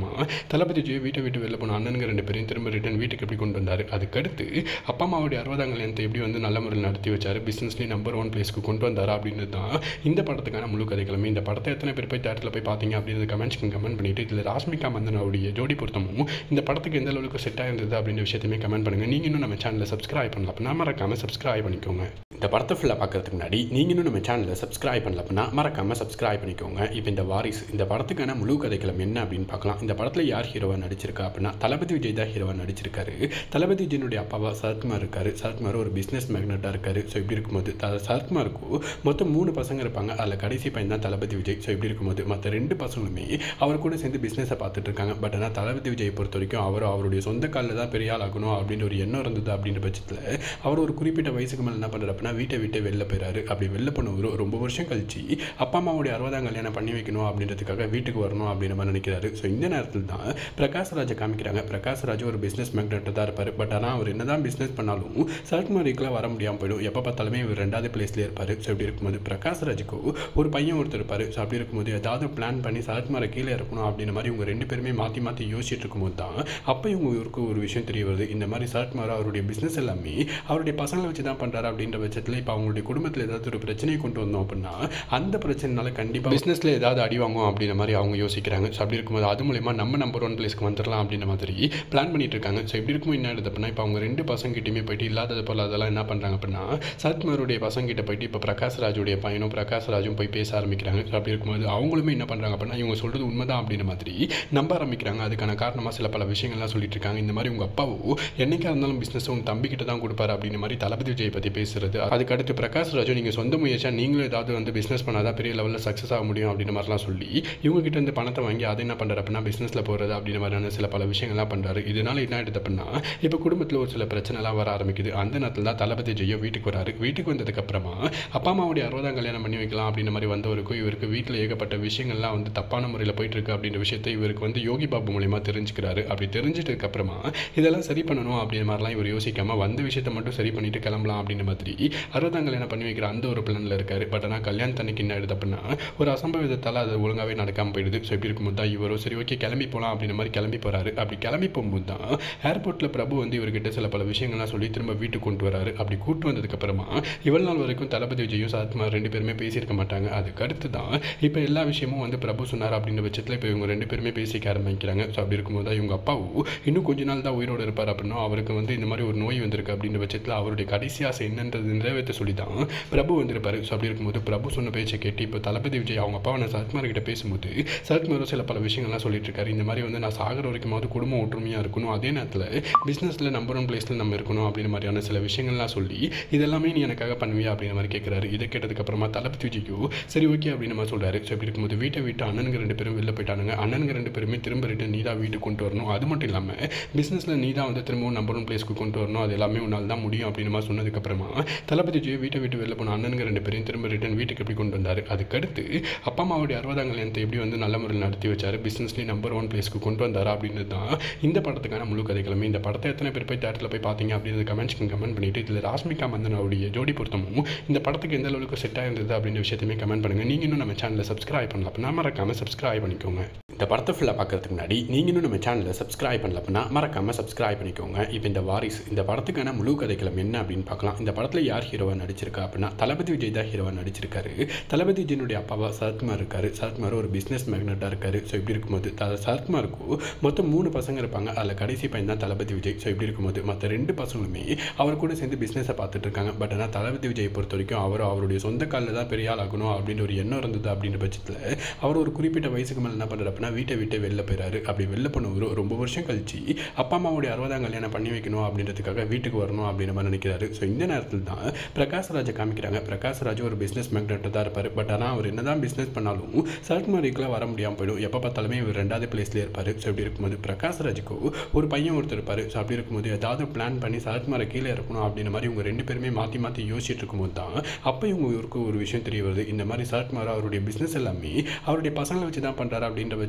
Speaker 1: தளபதி விஜய் வீட்டை விட்டு வெளில போன அண்ணனுங்க ரெண்டு பேரையும் திரும்ப ரிட்டன் வீட்டுக்கு எப்படி கொண்டு வந்தார் அதுக்கடுத்து அப்பா அம்மாவுடைய அறுபதாம் கல்யாணத்தை எப்படி வந்து நல்ல முறையில் நடத்தி வச்சார் பிஸ்னஸ்லேயும் நம்பர் ஒன் பிளேஸ்க்கு கொண்டு வந்தாரா அப்படின்னு தான் இந்த படத்துக்கான முழு கதைகளுமே இந்த படத்தை எத்தனை பேர் போய் தேட்டரில் போய் பார்த்தீங்க அப்படின்றது கமெண்ட்ஸ்க்கு கமெண்ட் பண்ணிட்டு இதில் ராஷ்மிகா மந்தனாவுடைய ஜோடி பொருத்தமும் இந்த படத்துக்கு எந்த அளவுக்கு செட் ஆயிருந்தது அப்படின்ற விஷயத்தையுமே கமெண்ட் பண்ணுங்கள் நீங்கள் இன்னும் நம்ம சேனலை சப்ஸ்கிரைப் பண்ணல அப்படின்னா மறக்காமல் சப்ஸ்கிரைப் பண்ணிக்கோங்க இந்த படத்தை ஃபுல்லாக பார்க்கறதுக்கு முன்னாடி நீங்கள் இன்னும் நம்ம சேனலை சப்ஸ்கிரைப் பண்ணல அப்படின்னா மறக்காமல் சப்ஸ்கிரைப் பண்ணிக்கோங்க இப்போ இந்த வாரிஸ் இந்த படத்துக்கான முழு கதைக்களம் என்ன அப்படின்னு பார்க்கலாம் இந்த படத்தில் யார் ஹீரோவாக நடிச்சிருக்கா அப்படின்னா தளபதி விஜய் தான் ஹீரோவாக நடிச்சிருக்காரு தளபதி விஜயனுடைய அப்பாவா சரத்குமார் இருக்காரு சரத்குமார் ஒரு பிஸ்னஸ் மேக்னட்டாக இருக்காரு ஸோ இப்படி இருக்கும்போது த சரத்குமாருக்கு மொத்தம் மூணு பசங்க இருப்பாங்க அதில் கடைசி பையன் தான் தளபதி விஜய் ஸோ இப்படி இருக்கும்போது மற்ற ரெண்டு பசங்களுமே அவர் கூட சேர்ந்து பிஸ்னஸை பார்த்துட்டு இருக்காங்க பட் ஆனால் தளபதி விஜய் பொறுத்த வரைக்கும் அவர் அவருடைய சொந்த காலில் தான் பெரிய ஆள் ஆகணும் அப்படின்ற ஒரு எண்ணம் இருந்தது அப்படின்ற பட்சத்தில் அவர் ஒரு குறிப்பிட்ட வயசுக்கு மேலே என்ன பண்ணுறாரு அப்படின்னா வீட்டை விட்டு வெளில போயிறாரு அப்படி வெளில போனவர் ரொம்ப வருஷம் கழிச்சு அப்பா அம்மாவுடைய அறுபதாம் கல்யாணம் பண்ணி வைக்கணும் அப்படின்றதுக்காக வீட்டுக்கு வரணும் அப்படின்ற மாதிரி நினைக்கிறாரு ஸோ இந்த நேரத்தில் தான் பிரகாஷ் ராஜை காமிக்கிறாங்க பிரகாஷ் ராஜ் ஒரு பிஸ்னஸ் மேக்னெட்டாக தான் இருப்பார் பட் ஆனால் அவர் என்னதான் பிஸ்னஸ் பண்ணாலும் சரத்குமாரிக்கெலாம் வர முடியாமல் போயிடும் எப்போ பார்த்தாலுமே இவர் ரெண்டாவது பிளேஸ்லேயே இருப்பார் ஸோ இப்படி இருக்கும்போது பிரகாஷ் ராஜுக்கு ஒரு பையன் ஒருத்தர் இருப்பார் ஸோ அப்படி இருக்கும்போது ஏதாவது பிளான் பண்ணி சரத்குமாரை கீழே இருக்கணும் அப்படின்ற மாதிரி இவங்க ரெண்டு பேருமே மாற்றி மாற்றி யோசிச்சுட்டு இருக்கும்போது தான் அப்போ இவங்க இவருக்கு ஒரு விஷயம் தெரிய வருது இந்த மாதிரி சரத்குமார் அவருடைய பிஸ்னஸ் எல்லாமே அவருடைய பசங்களை வச்சு தான் பண்ணுறாரு அப்படின்ற பட்சத்தில் இப்போ அவங்களுடைய குடும்பத்தில் ஏதாவது ஒரு பிரச்சனையை கொண்டு வந்தோம் அப்படின்னா அந்த பிரச்சனைனால கண்டிப்பாக பிஸ்னஸில் ஏதாவது அடி வாங்கும் அப்படின்ற மாதிரி அவங்க யோசிக்கிறாங்க ஸோ அப்படி இருக்கும்போது அது மூலயமா நம்ம நம்பர் ஒன் பிளேஸ்க்கு வந்துடலாம் அப்படின்ற மாதிரி பிளான் பண்ணிட்டு இருக்காங்க ஸோ இப்படி இருக்கும்போது என்ன ஆகுது அப்படின்னா இப்போ அவங்க ரெண்டு பசங்கிட்டையுமே போயிட்டு இல்லாதது போல் அதெல்லாம் என்ன பண்ணுறாங்க அப்படின்னா சரத்குமாருடைய பசங்கிட்ட போயிட்டு இப்போ பிரகாஷ் ராஜுடைய பையனும் பிரகாஷ் ராஜும் போய் பேச ஆரம்பிக்கிறாங்க ஸோ அப்படி இருக்கும்போது அவங்களுமே என்ன பண்ணுறாங்க அப்படின்னா இவங்க சொல்கிறது உண்மைதான் அப்படின்ற மாதிரி நம்ப ஆரம்பிக்கிறாங்க அதுக்கான காரணமாக சில பல விஷயங்கள்லாம் சொல்லிட்டு இருக்காங்க இந்த மாதிரி உங்கள் அப்பாவோ என்னைக்கா இருந்தாலும் பிஸ்னஸ் உங்கள் தம்பிக்கிட்ட தான் கொடுப்பாரு அப்படின்ற மாதிரி தளபதி விஜய் பற்றி பேசுறது அதுக்கடுத்து பிரகாஷ் ராஜு நீங்கள் சொந்த முயற்சியாக நீங்களும் ஏதாவது வந்து பிஸ்னஸ் பண்ணாதான் பெரிய லெவலில் சக்ஸஸ் ஆக முடியும் அப்படின்ற மாதிரிலாம் சொல்லி இவங்க கிட்ட இருந்து பணத்தை வாங்கி அதை என்ன பண்ணுறாரு அப்படின்னா பிஸ்னஸில் போகிறது அப்படின்ற மாதிரியான சில பல விஷயங்கள்லாம் பண்ணுறாரு இதனால என்ன ஆயிடுது அப்படின்னா இப்போ குடும்பத்தில் ஒரு சில பிரச்சனைலாம் வர ஆரம்பிக்குது அந்த நேரத்தில் தான் தளபதி ஜெயோ வீட்டுக்கு வராரு வீட்டுக்கு வந்ததுக்கப்புறமா அப்பா அம்மாவுடைய அறுபதாம் கல்யாணம் பண்ணி வைக்கலாம் அப்படின்ற மாதிரி வந்தவருக்கும் இவருக்கு வீட்டில் ஏகப்பட்ட விஷயங்கள்லாம் வந்து தப்பான முறையில் போயிட்டு இருக்கு அப்படின்ற விஷயத்தை இவருக்கு வந்து யோகி பாபு மூலியமா தெரிஞ்சுக்கிறாரு அப்படி தெரிஞ்சிட்டதுக்கு அப்புறமா இதெல்லாம் சரி பண்ணணும் அப்படின்ற மாதிரிலாம் இவர் யோசிக்காம வந்த விஷயத்தை மட்டும் சரி பண்ணிட்டு கிளம்பலாம் அப்படின்ற மாதிரி அறுபதாம் கல்யாணம் பண்ணி வைக்கிற அந்த ஒரு பிளானில் இருக்காரு பட் ஆனால் கல்யாணத்தன்னைக்கு என்ன ஆயிடுது அப்படின்னா ஒரு அசம்பவிதத்தால் அது ஒழுங்காகவே நடக்காமல் போயிடுது ஸோ இப்படி இருக்கும்போது தான் இவரோ சரி ஓகே கிளம்பி போகலாம் அப்படின்ற மாதிரி கிளம்பி போகிறாரு அப்படி கிளம்பி போகும்போது தான் ஏர்போர்ட்டில் பிரபு வந்து இவர்கிட்ட சில பல விஷயங்கள்லாம் சொல்லி திரும்ப வீட்டுக்கு கொண்டு வராரு அப்படி கூட்டு வந்ததுக்கப்புறமா இவ்வளவு நாள் வரைக்கும் தளபதி விஜயும் சரத்குமார் ரெண்டு பேருமே பேசியிருக்க மாட்டாங்க அதுக்கு அடுத்து தான் இப்போ எல்லா விஷயமும் வந்து பிரபு சொன்னார் அப்படின்ற பட்சத்தில் இப்போ இவங்க ரெண்டு பேருமே பேசிக்க ஆரம்பிக்கிறாங்க ஸோ அப்படி இருக்கும்போது தான் இவங்க அப்பாவும் இன்னும் கொஞ்ச நாள் தான் உயிரோடு இருப்பார் அப்படின்னா அவருக்கு வந்து இந்த மாதிரி ஒரு நோய் வந்திருக்கு அப்படின்ற பட்சத்தில் அவருடைய கடைசி ஆசை என்னன்றது நிறைவேற்ற சொல்லி தான் பிரபு வந்திருப்பாரு ஸோ அப்படி இருக்கும்போது பிரபு சொன்ன பேச்சை கேட்டு இப்போ தளபதி விஜய் அவங்க அப்பா நான் சரத்குமார் கிட்ட பேசும்போது சரத்குமாரும் சில பல விஷயங்கள்லாம் சொல்லிட்டு இருக்காரு இந்த மாதிரி வந்து நான் சாகர வரைக்குமாவது குடும்பம் ஒற்றுமையாக இருக்கணும் அதே நேரத்தில் பிஸ்னஸில் நம்பர் ஒன் பிளேஸில் நம்ம இருக்கணும் அப்படின்ற மாதிரியான சில விஷயங்கள்லாம் சொல்லி இதெல்லாமே நீ எனக்காக பண்ணுவியா அப்படின்ற மாதிரி கேட்குறாரு இதை கேட்டதுக்கப்புறமா தளபதி விஜய்க்கு சரி ஓகே அப்படின்னு மாதிரி சொல்கிறாரு ஸோ இப்படி இருக்கும்போது வீட்டை விட்டு அண்ணனுங்க ரெண்டு பேரும் வெளில போயிட்டானுங்க அண்ணனுங்க ரெண்டு பேருமே திரும்ப ரிட்டன் நீ தான் வீட்டுக்கு கொண்டு வரணும் அது மட்டும் இல்லாமல் பிஸ்னஸில் நீ தான் வந்து திரும்பவும் நம்பர் ஒன் பிளேஸ்க்கு கொண்டு வரணும் அது எல்லாமே உன்னால் தான் முடியும் அப்படின்னு மாதிரி சொன்னதுக்கப்புறமா தளபதி விஜய் வீட்டை விட்டு வெளில போன அண்ணனுங்க ரெண்டு பேரையும் திரும்ப ரிட்டன் வீட்டுக்கு எப்படி கொண்டு வந்தார் அதுக்கடுத்து அப்பா அம்மாவுடைய அறுபதாம் கல்யாணத்தை எப்படி வந்து நல்ல முறையில் நடத்தி வச்சார் பிஸ்னஸ்லேயும் நம்பர் ஒன் பிளேஸ்க்கு கொண்டு வந்தார் அப்படின்றது தான் இந்த படத்துக்கான முழு கதைகளுமே இந்த படத்தை எத்தனை பேர் போய் தேட்டரில் போய் பார்த்தீங்க அப்படின்றது கமெண்ட்ஸ்க்கு கமெண்ட் பண்ணிட்டு இதில் ராஷ்மிகா மந்தனாவுடைய ஜோடி பொருத்தமும் இந்த படத்துக்கு எந்த அளவுக்கு செட் ஆயிருந்தது அப்படின்ற விஷயத்தையுமே கமெண்ட் பண்ணுங்கள் நீங்கள் இன்னும் நம்ம சேனலை சப்ஸ்கிரைப் பண்ணல அப்படின்னா மறக்காமல் சப்ஸ்கிரைப் பண்ணிக்கோங்க இந்த படத்தை ஃபுல்லாக பார்க்கறதுக்கு முன்னாடி நீங்கள் இன்னும் நம்ம சேனலை சப்ஸ்கிரைப் பண்ணல அப்படின்னா மறக்காமல் சப்ஸ்கிரைப் பண்ணிக்கோங்க இப்போ இந்த வாரிஸ் இந்த படத்துக்கான முழு கதைக்களம் என்ன அப்படின்னு பார்க்கலாம் இந்த படத்தில் யார் ஹீரோவாக நடிச்சிருக்கா அப்படின்னா தளபதி விஜய் தான் ஹீரோவாக நடிச்சிருக்காரு தளபதி விஜயனுடைய அப்பாவா சரத்குமார் இருக்காரு சரத்குமார் ஒரு பிஸ்னஸ் மேக்னட்டாக இருக்காரு ஸோ இப்படி இருக்கும்போது த- சரத்குமாருக்கு மொத்தம் மூணு பசங்க இருப்பாங்க அதில் கடைசி பையன் தான் தளபதி விஜய் ஸோ இப்படி இருக்கும்போது மற்ற ரெண்டு பசங்களுமே அவர் கூட சேர்ந்து பிஸ்னஸை பார்த்துட்டு இருக்காங்க பட் ஆனால் தளபதி விஜய் பொறுத்த வரைக்கும் அவர் அவருடைய சொந்த காலில் தான் பெரிய ஆள் ஆகணும் அப்படின்ற ஒரு எண்ணம் இருந்தது அப்படின்ற பட்சத்தில் அவர் ஒரு குறிப்பிட்ட வயசுக்கு மேலே என்ன பண்ணுறாரு அப்படின்னா வீட்டை விட்டு வெளில போயிறாரு அப்படி வெளில போனவர் ரொம்ப வருஷம் கழிச்சு அப்பா அம்மாவுடைய அறுபதாம் கல்யாணம் பண்ணி வைக்கணும் அப்படின்றதுக்காக வீட்டுக்கு வரணும் அப்படின்ற மாதிரி நினைக்கிறாரு ஸோ இந்த நேரத்தில் தான் பிரகாஷ் ராஜை காமிக்கிறாங்க பிரகாஷ் ராஜ் ஒரு பிஸ்னஸ் மேக்னெட்டாக தான் இருப்பார் பட் ஆனால் அவர் என்னதான் பிஸ்னஸ் பண்ணாலும் சரத்குமாரிக்கெலாம் வர முடியாமல் போயிடும் எப்போ பார்த்தாலுமே இவர் ரெண்டாவது பிளேஸ்லேயே இருப்பார் ஸோ இப்படி இருக்கும்போது பிரகாஷ் ராஜுக்கு ஒரு பையன் ஒருத்தர் இருப்பார் ஸோ அப்படி இருக்கும்போது ஏதாவது பிளான் பண்ணி சரத்குமாரை கீழே இருக்கணும் அப்படின்ற மாதிரி இவங்க ரெண்டு பேருமே மாற்றி மாற்றி யோசிச்சுட்டு இருக்கும்போது தான் அப்போ இவங்க இவருக்கு ஒரு விஷயம் தெரிய வருது இந்த மாதிரி சரத்குமார் அவருடைய பிஸ்னஸ் எல்லாமே அவருடைய பசங்களை வச்சு தான் பண்ணுறாரு அப்படின்ற பட்சத்தில்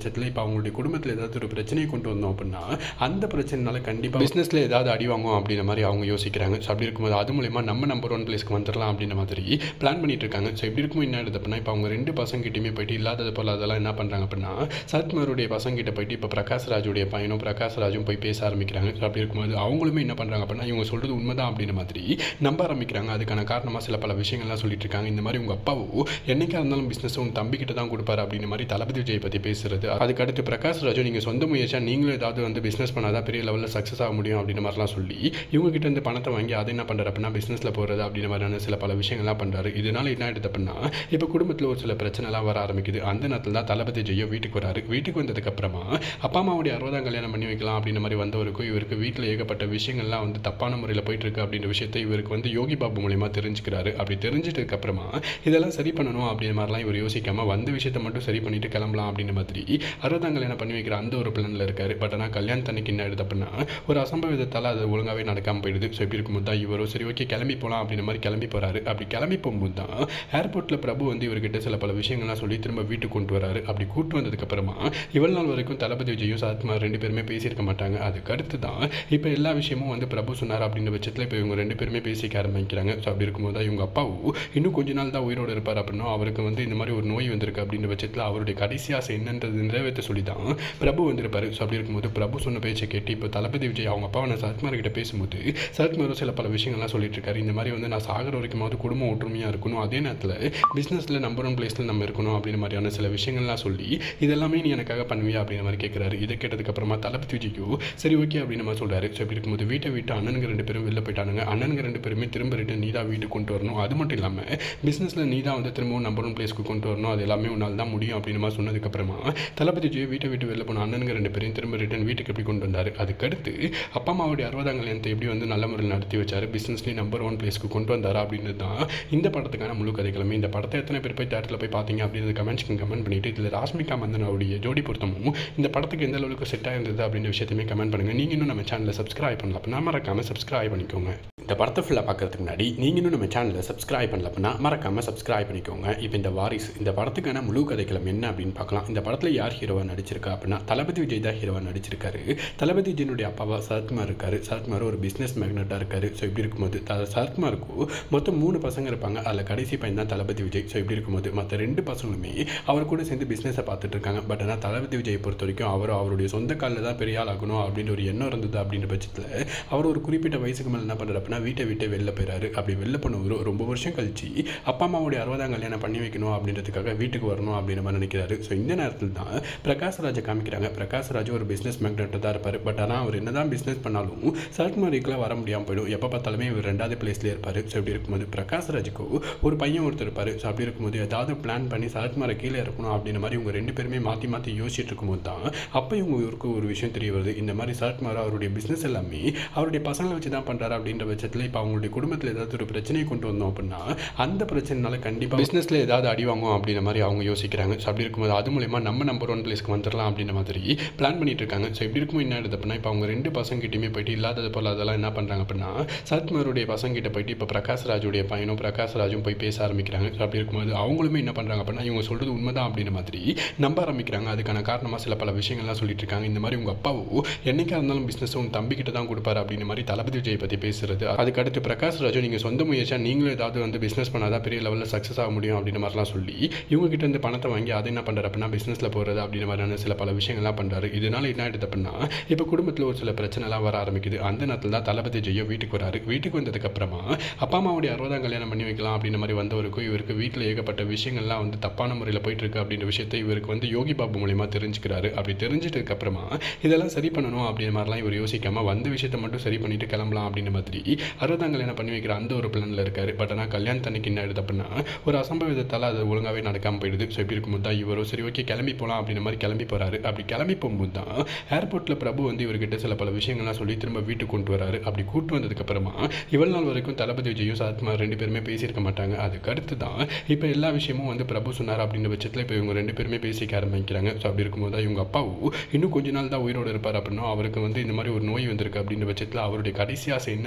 Speaker 1: பட்சத்தில் இப்போ அவங்களுடைய குடும்பத்தில் ஏதாவது ஒரு பிரச்சனையை கொண்டு வந்தோம் அப்படின்னா அந்த பிரச்சனைனால கண்டிப்பாக பிஸ்னஸில் ஏதாவது அடி வாங்கும் அப்படின்ற மாதிரி அவங்க யோசிக்கிறாங்க ஸோ அப்படி இருக்கும்போது அது மூலயமா நம்ம நம்பர் ஒன் பிளேஸ்க்கு வந்துடலாம் அப்படின்ற மாதிரி பிளான் பண்ணிட்டு இருக்காங்க ஸோ இப்படி இருக்கும் என்ன ஆயிடுது அப்படின்னா இப்போ அவங்க ரெண்டு பசங்கிட்டையுமே போயிட்டு இல்லாதது போல் அதெல்லாம் என்ன பண்ணுறாங்க அப்படின்னா சத்குமாருடைய பசங்கிட்ட போயிட்டு இப்போ பிரகாஷ் ராஜுடைய பையனும் பிரகாஷ் ராஜும் போய் பேச ஆரம்பிக்கிறாங்க ஸோ அப்படி இருக்கும்போது அவங்களுமே என்ன பண்ணுறாங்க அப்படின்னா இவங்க சொல்கிறது உண்மைதான் அப்படின்ற மாதிரி நம்ப ஆரம்பிக்கிறாங்க அதுக்கான காரணமாக சில பல விஷயங்கள்லாம் சொல்லிட்டு இருக்காங்க இந்த மாதிரி உங்கள் அப்பாவோ என்னைக்கா இருந்தாலும் பிஸ்னஸ் உங்கள் தம்பிக்கிட்ட தான் கொடுப்பாரு அப்படின்ற மாதிரி தளபதி விஜய் பற்றி பேசுறது அதுக்கு அடுத்து பிரகாஷ் ராஜு நீங்கள் சொந்த முயற்சியாக நீங்களும் ஏதாவது வந்து பிஸ்னஸ் பண்ணாதான் பெரிய லெவலில் சக்ஸஸ் ஆக முடியும் அப்படின்ற மாதிரிலாம் சொல்லி இவங்க கிட்ட இருந்து பணத்தை வாங்கி அதை என்ன பண்ணுறாரு அப்படின்னா பிஸ்னஸில் போகிறது அப்படின்ற மாதிரியான சில பல விஷயங்கள்லாம் பண்ணுறாரு இதனால என்ன ஆயிடுது அப்படின்னா இப்போ குடும்பத்தில் ஒரு சில பிரச்சனைலாம் வர ஆரம்பிக்குது அந்த நேரத்தில் தான் தளபதி ஜெயோ வீட்டுக்கு வராரு வீட்டுக்கு வந்ததுக்கப்புறமா அப்பா அம்மாவுடைய அறுபதாம் கல்யாணம் பண்ணி வைக்கலாம் அப்படின்ற மாதிரி வந்தவருக்கும் இவருக்கு வீட்டில் ஏகப்பட்ட விஷயங்கள்லாம் வந்து தப்பான முறையில் போயிட்டு இருக்கு அப்படின்ற விஷயத்தை இவருக்கு வந்து யோகி பாபு மூலியமா தெரிஞ்சுக்கிறாரு அப்படி தெரிஞ்சிட்டதுக்கு அப்புறமா இதெல்லாம் சரி பண்ணணும் அப்படின்ற மாதிரிலாம் இவர் யோசிக்காம வந்த விஷயத்தை மட்டும் சரி பண்ணிட்டு கிளம்பலாம் அப்படின்ற மாதிரி அறுபதாம் கல்யாணம் பண்ணி வைக்கிற அந்த ஒரு பிளானில் இருக்காரு பட் ஆனால் கல்யாணத்தன்னைக்கு என்ன ஆயிடுது அப்படின்னா ஒரு அசம்பவிதத்தால் அது ஒழுங்காகவே நடக்காமல் போயிடுது ஸோ இப்படி இருக்கும்போது தான் இவரும் சரி ஓகே கிளம்பி போகலாம் அப்படின்ற மாதிரி கிளம்பி போகிறாரு அப்படி கிளம்பி போகும்போது தான் ஏர்போர்ட்டில் பிரபு வந்து இவர்கிட்ட சில பல விஷயங்கள்லாம் சொல்லி திரும்ப வீட்டுக்கு கொண்டு வராரு அப்படி கூட்டு வந்ததுக்கப்புறமா இவ்வளவு நாள் வரைக்கும் தளபதி விஜயும் சரத்குமார் ரெண்டு பேருமே பேசியிருக்க மாட்டாங்க அதுக்கு அடுத்து தான் இப்போ எல்லா விஷயமும் வந்து பிரபு சொன்னார் அப்படின்ற பட்சத்தில் இப்போ இவங்க ரெண்டு பேருமே பேசிக்க ஆரம்பிக்கிறாங்க ஸோ அப்படி இருக்கும்போது தான் இவங்க அப்பாவும் இன்னும் கொஞ்ச நாள் தான் உயிரோடு இருப்பார் அப்படின்னா அவருக்கு வந்து இந்த மாதிரி ஒரு நோய் வந்திருக்கு அப்படின்ற பட்சத்தில் அவருடைய கடைசி ஆசை என்னன்றது நிறைவேற்ற சொல்லி தான் பிரபு வந்திருப்பாரு ஸோ அப்படி இருக்கும்போது பிரபு சொன்ன பேச்சை கேட்டு இப்போ தளபதி விஜய் அவங்க அப்பா நான் சரத்குமார் கிட்ட பேசும்போது சரத்குமாரும் சில பல விஷயங்கள்லாம் சொல்லிட்டு இருக்காரு இந்த மாதிரி வந்து நான் சாகர வரைக்குமாவது குடும்பம் ஒற்றுமையாக இருக்கணும் அதே நேரத்தில் பிஸ்னஸில் நம்பர் ஒன் பிளேஸில் நம்ம இருக்கணும் அப்படின்ற மாதிரியான சில விஷயங்கள்லாம் சொல்லி இதெல்லாமே நீ எனக்காக பண்ணுவியா அப்படின்ற மாதிரி கேட்குறாரு இதை கேட்டதுக்கப்புறமா தளபதி விஜய்க்கு சரி ஓகே அப்படின்னு நம்ம சொல்கிறாரு ஸோ இப்படி இருக்கும்போது வீட்டை விட்டு அண்ணனுங்க ரெண்டு பேரும் வெளில போயிட்டானுங்க அண்ணனுங்க ரெண்டு பேருமே திரும்ப ரிட்டன் நீ தான் வீட்டுக்கு கொண்டு வரணும் அது மட்டும் இல்லாமல் பிஸ்னஸில் நீ தான் வந்து திரும்பவும் நம்பர் ஒன் பிளேஸ்க்கு கொண்டு வரணும் அது எல்லாமே உன்னால் தான் முடியும் அப்படின்னு மாதிரி சொன்னதுக்கப்புறமா தளபதி விஜய் வீட்டை விட்டு வெளில போன அண்ணனுங்க ரெண்டு பேரையும் திரும்ப ரிட்டன் வீட்டுக்கு எப்படி கொண்டு வந்தார் அதுக்கடுத்து அப்பா அம்மாவுடைய அறுபதாம் கல்யாணத்தை எப்படி வந்து நல்ல முறையில் நடத்தி வச்சாரு பிஸ்னஸ்லேயும் நம்பர் ஒன் பிளேஸ்க்கு கொண்டு வந்தாரா அப்படின்றது தான் இந்த படத்துக்கான முழு கதைக்கிழமை இந்த படத்தை எத்தனை பேர் போய் தேட்டரில் போய் பார்த்தீங்க அப்படின்றது கமெண்ட்ஸ்க்கு கமெண்ட் பண்ணிட்டு இதில் ராஷ்மிகா மந்தனாவுடைய ஜோடி பொருத்தமும் இந்த படத்துக்கு எந்த அளவுக்கு செட் ஆயிருந்தது அப்படின்ற விஷயத்தையுமே கமெண்ட் பண்ணுங்கள் நீங்கள் இன்னும் நம்ம சேனலை சப்ஸ்கிரைப் பண்ணல அப்படின்னா மறக்காமல் சப்ஸ்கிரைப் பண்ணிக்கோங்க இந்த படத்தை ஃபுல்லாக பார்க்கறதுக்கு முன்னாடி நீங்கள் இன்னும் நம்ம சேனலை சப்ஸ்கிரைப் பண்ணல அப்படின்னா மறக்காமல் சப்ஸ்கிரைப் பண்ணிக்கோங்க இப்போ இந்த வாரிசு இந்த படத்துக்கான முழு கதைக்களம் என்ன அப்படின்னு பார்க்கலாம் இந்த படத்தில் யார் ஹீரோவாக நடிச்சிருக்கா அப்படின்னா தளபதி விஜய் தான் ஹீரோவாக நடிச்சிருக்காரு தளபதி விஜயனுடைய அப்பாவா சரத்குமார் இருக்காரு சரத்குமார் ஒரு பிஸ்னஸ் மேக்னட்டாக இருக்காரு ஸோ இப்படி இருக்கும்போது த சரத்குமாருக்கு மொத்தம் மூணு பசங்க இருப்பாங்க அதில் கடைசி பையன் தான் தளபதி விஜய் ஸோ இப்படி இருக்கும்போது மற்ற ரெண்டு பசங்களுமே அவர் கூட சேர்ந்து பிஸ்னஸை பார்த்துட்டு இருக்காங்க பட் ஆனால் தளபதி விஜய் பொறுத்த வரைக்கும் அவர் அவருடைய சொந்த காலில் தான் பெரிய ஆள் ஆகணும் அப்படின்ற ஒரு எண்ணம் இருந்தது அப்படின்ற பட்சத்தில் அவர் ஒரு குறிப்பிட்ட வயசுக்கு மேலே என்ன பண்ணுறாரு அப்படின்னா வீட்டை விட்டு வெளில போயிறாரு அப்படி வெளில போனவர் ரொம்ப வருஷம் கழிச்சு அப்பா அம்மாவுடைய அறுபதாம் கல்யாணம் பண்ணி வைக்கணும் அப்படின்றதுக்காக வீட்டுக்கு வரணும் அப்படின்ற மாதிரி நினைக்கிறாரு ஸோ இந்த நேரத்தில் தான் பிரகாஷ் ராஜை காமிக்கிறாங்க பிரகாஷ் ராஜ் ஒரு பிஸ்னஸ் மேக்னெட்டாக தான் இருப்பார் பட் ஆனால் அவர் என்னதான் பிஸ்னஸ் பண்ணாலும் சரத்குமாரிக்கெலாம் வர முடியாமல் போயிடும் எப்போ பார்த்தாலுமே இவர் ரெண்டாவது பிளேஸ்லேயே இருப்பார் ஸோ இப்படி இருக்கும்போது பிரகாஷ் ராஜுக்கு ஒரு பையன் ஒருத்தர் இருப்பார் ஸோ அப்படி இருக்கும்போது ஏதாவது பிளான் பண்ணி சரத்குமாரை கீழே இருக்கணும் அப்படின்ற மாதிரி இவங்க ரெண்டு பேருமே மாற்றி மாற்றி யோசிச்சுட்டு இருக்கும்போது தான் அப்போ இவங்க இவருக்கு ஒரு விஷயம் தெரிய வருது இந்த மாதிரி சரத்குமார் அவருடைய பிஸ்னஸ் எல்லாமே அவருடைய பசங்களை வச்சு தான் பண்ணுறாரு அப்படின்ற பட்சத்தில் இப்போ அவங்களுடைய குடும்பத்தில் ஏதாவது ஒரு பிரச்சனையை கொண்டு வந்தோம் அப்படின்னா அந்த பிரச்சனைனால கண்டிப்பாக பிஸ்னஸில் ஏதாவது அடி வாங்கும் அப்படின்ற மாதிரி அவங்க யோசிக்கிறாங்க ஸோ அப்படி இருக்கும்போது அது மூலயமா நம்ம நம்பர் ஒன் பிளேஸ்க்கு வந்துடலாம் அப்படின்ற மாதிரி பிளான் பண்ணிட்டு இருக்காங்க ஸோ இப்படி இருக்கும் என்ன ஆயிடுது அப்படின்னா இப்போ அவங்க ரெண்டு பசங்கிட்டையுமே போயிட்டு இல்லாதது போல் அதெல்லாம் என்ன பண்ணுறாங்க அப்படின்னா சரத்குமாருடைய பசங்கிட்ட போயிட்டு இப்போ பிரகாஷ் ராஜுடைய பையனும் பிரகாஷ் ராஜும் போய் பேச ஆரம்பிக்கிறாங்க ஸோ அப்படி இருக்கும்போது அவங்களுமே என்ன பண்ணுறாங்க அப்படின்னா இவங்க சொல்கிறது உண்மைதான் அப்படின்ற மாதிரி நம்ப ஆரம்பிக்கிறாங்க அதுக்கான காரணமாக சில பல விஷயங்கள்லாம் சொல்லிட்டு இருக்காங்க இந்த மாதிரி உங்கள் அப்பாவோ என்னைக்கா இருந்தாலும் பிஸ்னஸ் உங்கள் தம்பிக்கிட்ட தான் கொடுப்பாரு அப்படின்ற மாதிரி தளபதி விஜய் பற்றி பேசுறது அதுக்கு அடுத்து பிரகாஷ் ராஜு நீங்கள் சொந்த முயற்சியாக நீங்களும் ஏதாவது வந்து பிஸ்னஸ் பண்ணாதான் பெரிய லெவலில் சக்ஸஸ் ஆக முடியும் அப்படின்ற மாதிரிலாம் சொல்லி இவங்க கிட்ட இருந்து பணத்தை வாங்கி அதை என்ன பண்ணுறாரு அப்படின்னா பிஸ்னஸில் போகிறது அப்படின்ற மாதிரியான சில பல விஷயங்கள்லாம் பண்ணுறாரு இதனால என்ன ஆயிடுது அப்படின்னா இப்போ குடும்பத்தில் ஒரு சில பிரச்சனைலாம் வர ஆரம்பிக்குது அந்த நேரத்தில் தான் தளபதி ஜெயோ வீட்டுக்கு வராரு வீட்டுக்கு வந்ததுக்கப்புறமா அப்பா அம்மாவுடைய அறுபதாம் கல்யாணம் பண்ணி வைக்கலாம் அப்படின்ற மாதிரி வந்தவருக்கும் இவருக்கு வீட்டில் ஏகப்பட்ட விஷயங்கள்லாம் வந்து தப்பான முறையில் போயிட்டு இருக்கு அப்படின்ற விஷயத்தை இவருக்கு வந்து யோகி பாபு மூலியமா தெரிஞ்சுக்கிறாரு அப்படி தெரிஞ்சிட்டதுக்கு அப்புறமா இதெல்லாம் சரி பண்ணணும் அப்படின்ற மாதிரிலாம் இவர் யோசிக்காம வந்த விஷயத்தை மட்டும் சரி பண்ணிட்டு கிளம்பலாம் அப்படின்ற மாதிரி அறுபதாம் கல்யாணம் பண்ணி வைக்கிற அந்த ஒரு பிளானில் இருக்காரு பட் ஆனால் கல்யாணத்தன்னைக்கு என்ன ஆயிடுது அப்படின்னா ஒரு அசம்பவிதத்தால் அது ஒழுங்காகவே நடக்காமல் போயிடுது ஸோ இப்படி இருக்கும்போது தான் இவரும் சரி ஓகே கிளம்பி போகலாம் அப்படின்ற மாதிரி கிளம்பி போகிறாரு அப்படி கிளம்பி போகும்போது தான் ஏர்போர்ட்டில் பிரபு வந்து இவர்கிட்ட சில பல விஷயங்கள்லாம் சொல்லி திரும்ப வீட்டுக்கு கொண்டு வராரு அப்படி கூட்டு வந்ததுக்கப்புறமா இவ்வளவு நாள் வரைக்கும் தளபதி விஜயும் சரத்குமார் ரெண்டு பேருமே பேசியிருக்க மாட்டாங்க அதுக்கு அடுத்து தான் இப்போ எல்லா விஷயமும் வந்து பிரபு சொன்னார் அப்படின்ற பட்சத்தில் இப்போ இவங்க ரெண்டு பேருமே பேசிக்க ஆரம்பிக்கிறாங்க ஸோ அப்படி இருக்கும்போது தான் இவங்க அப்பாவும் இன்னும் கொஞ்ச நாள் தான் உயிரோடு இருப்பார் அப்படின்னா அவருக்கு வந்து இந்த மாதிரி ஒரு நோய் வந்திருக்கு அப்படின்ற பட்சத்தில் அவருடைய கடைசி ஆசை என்னன்றது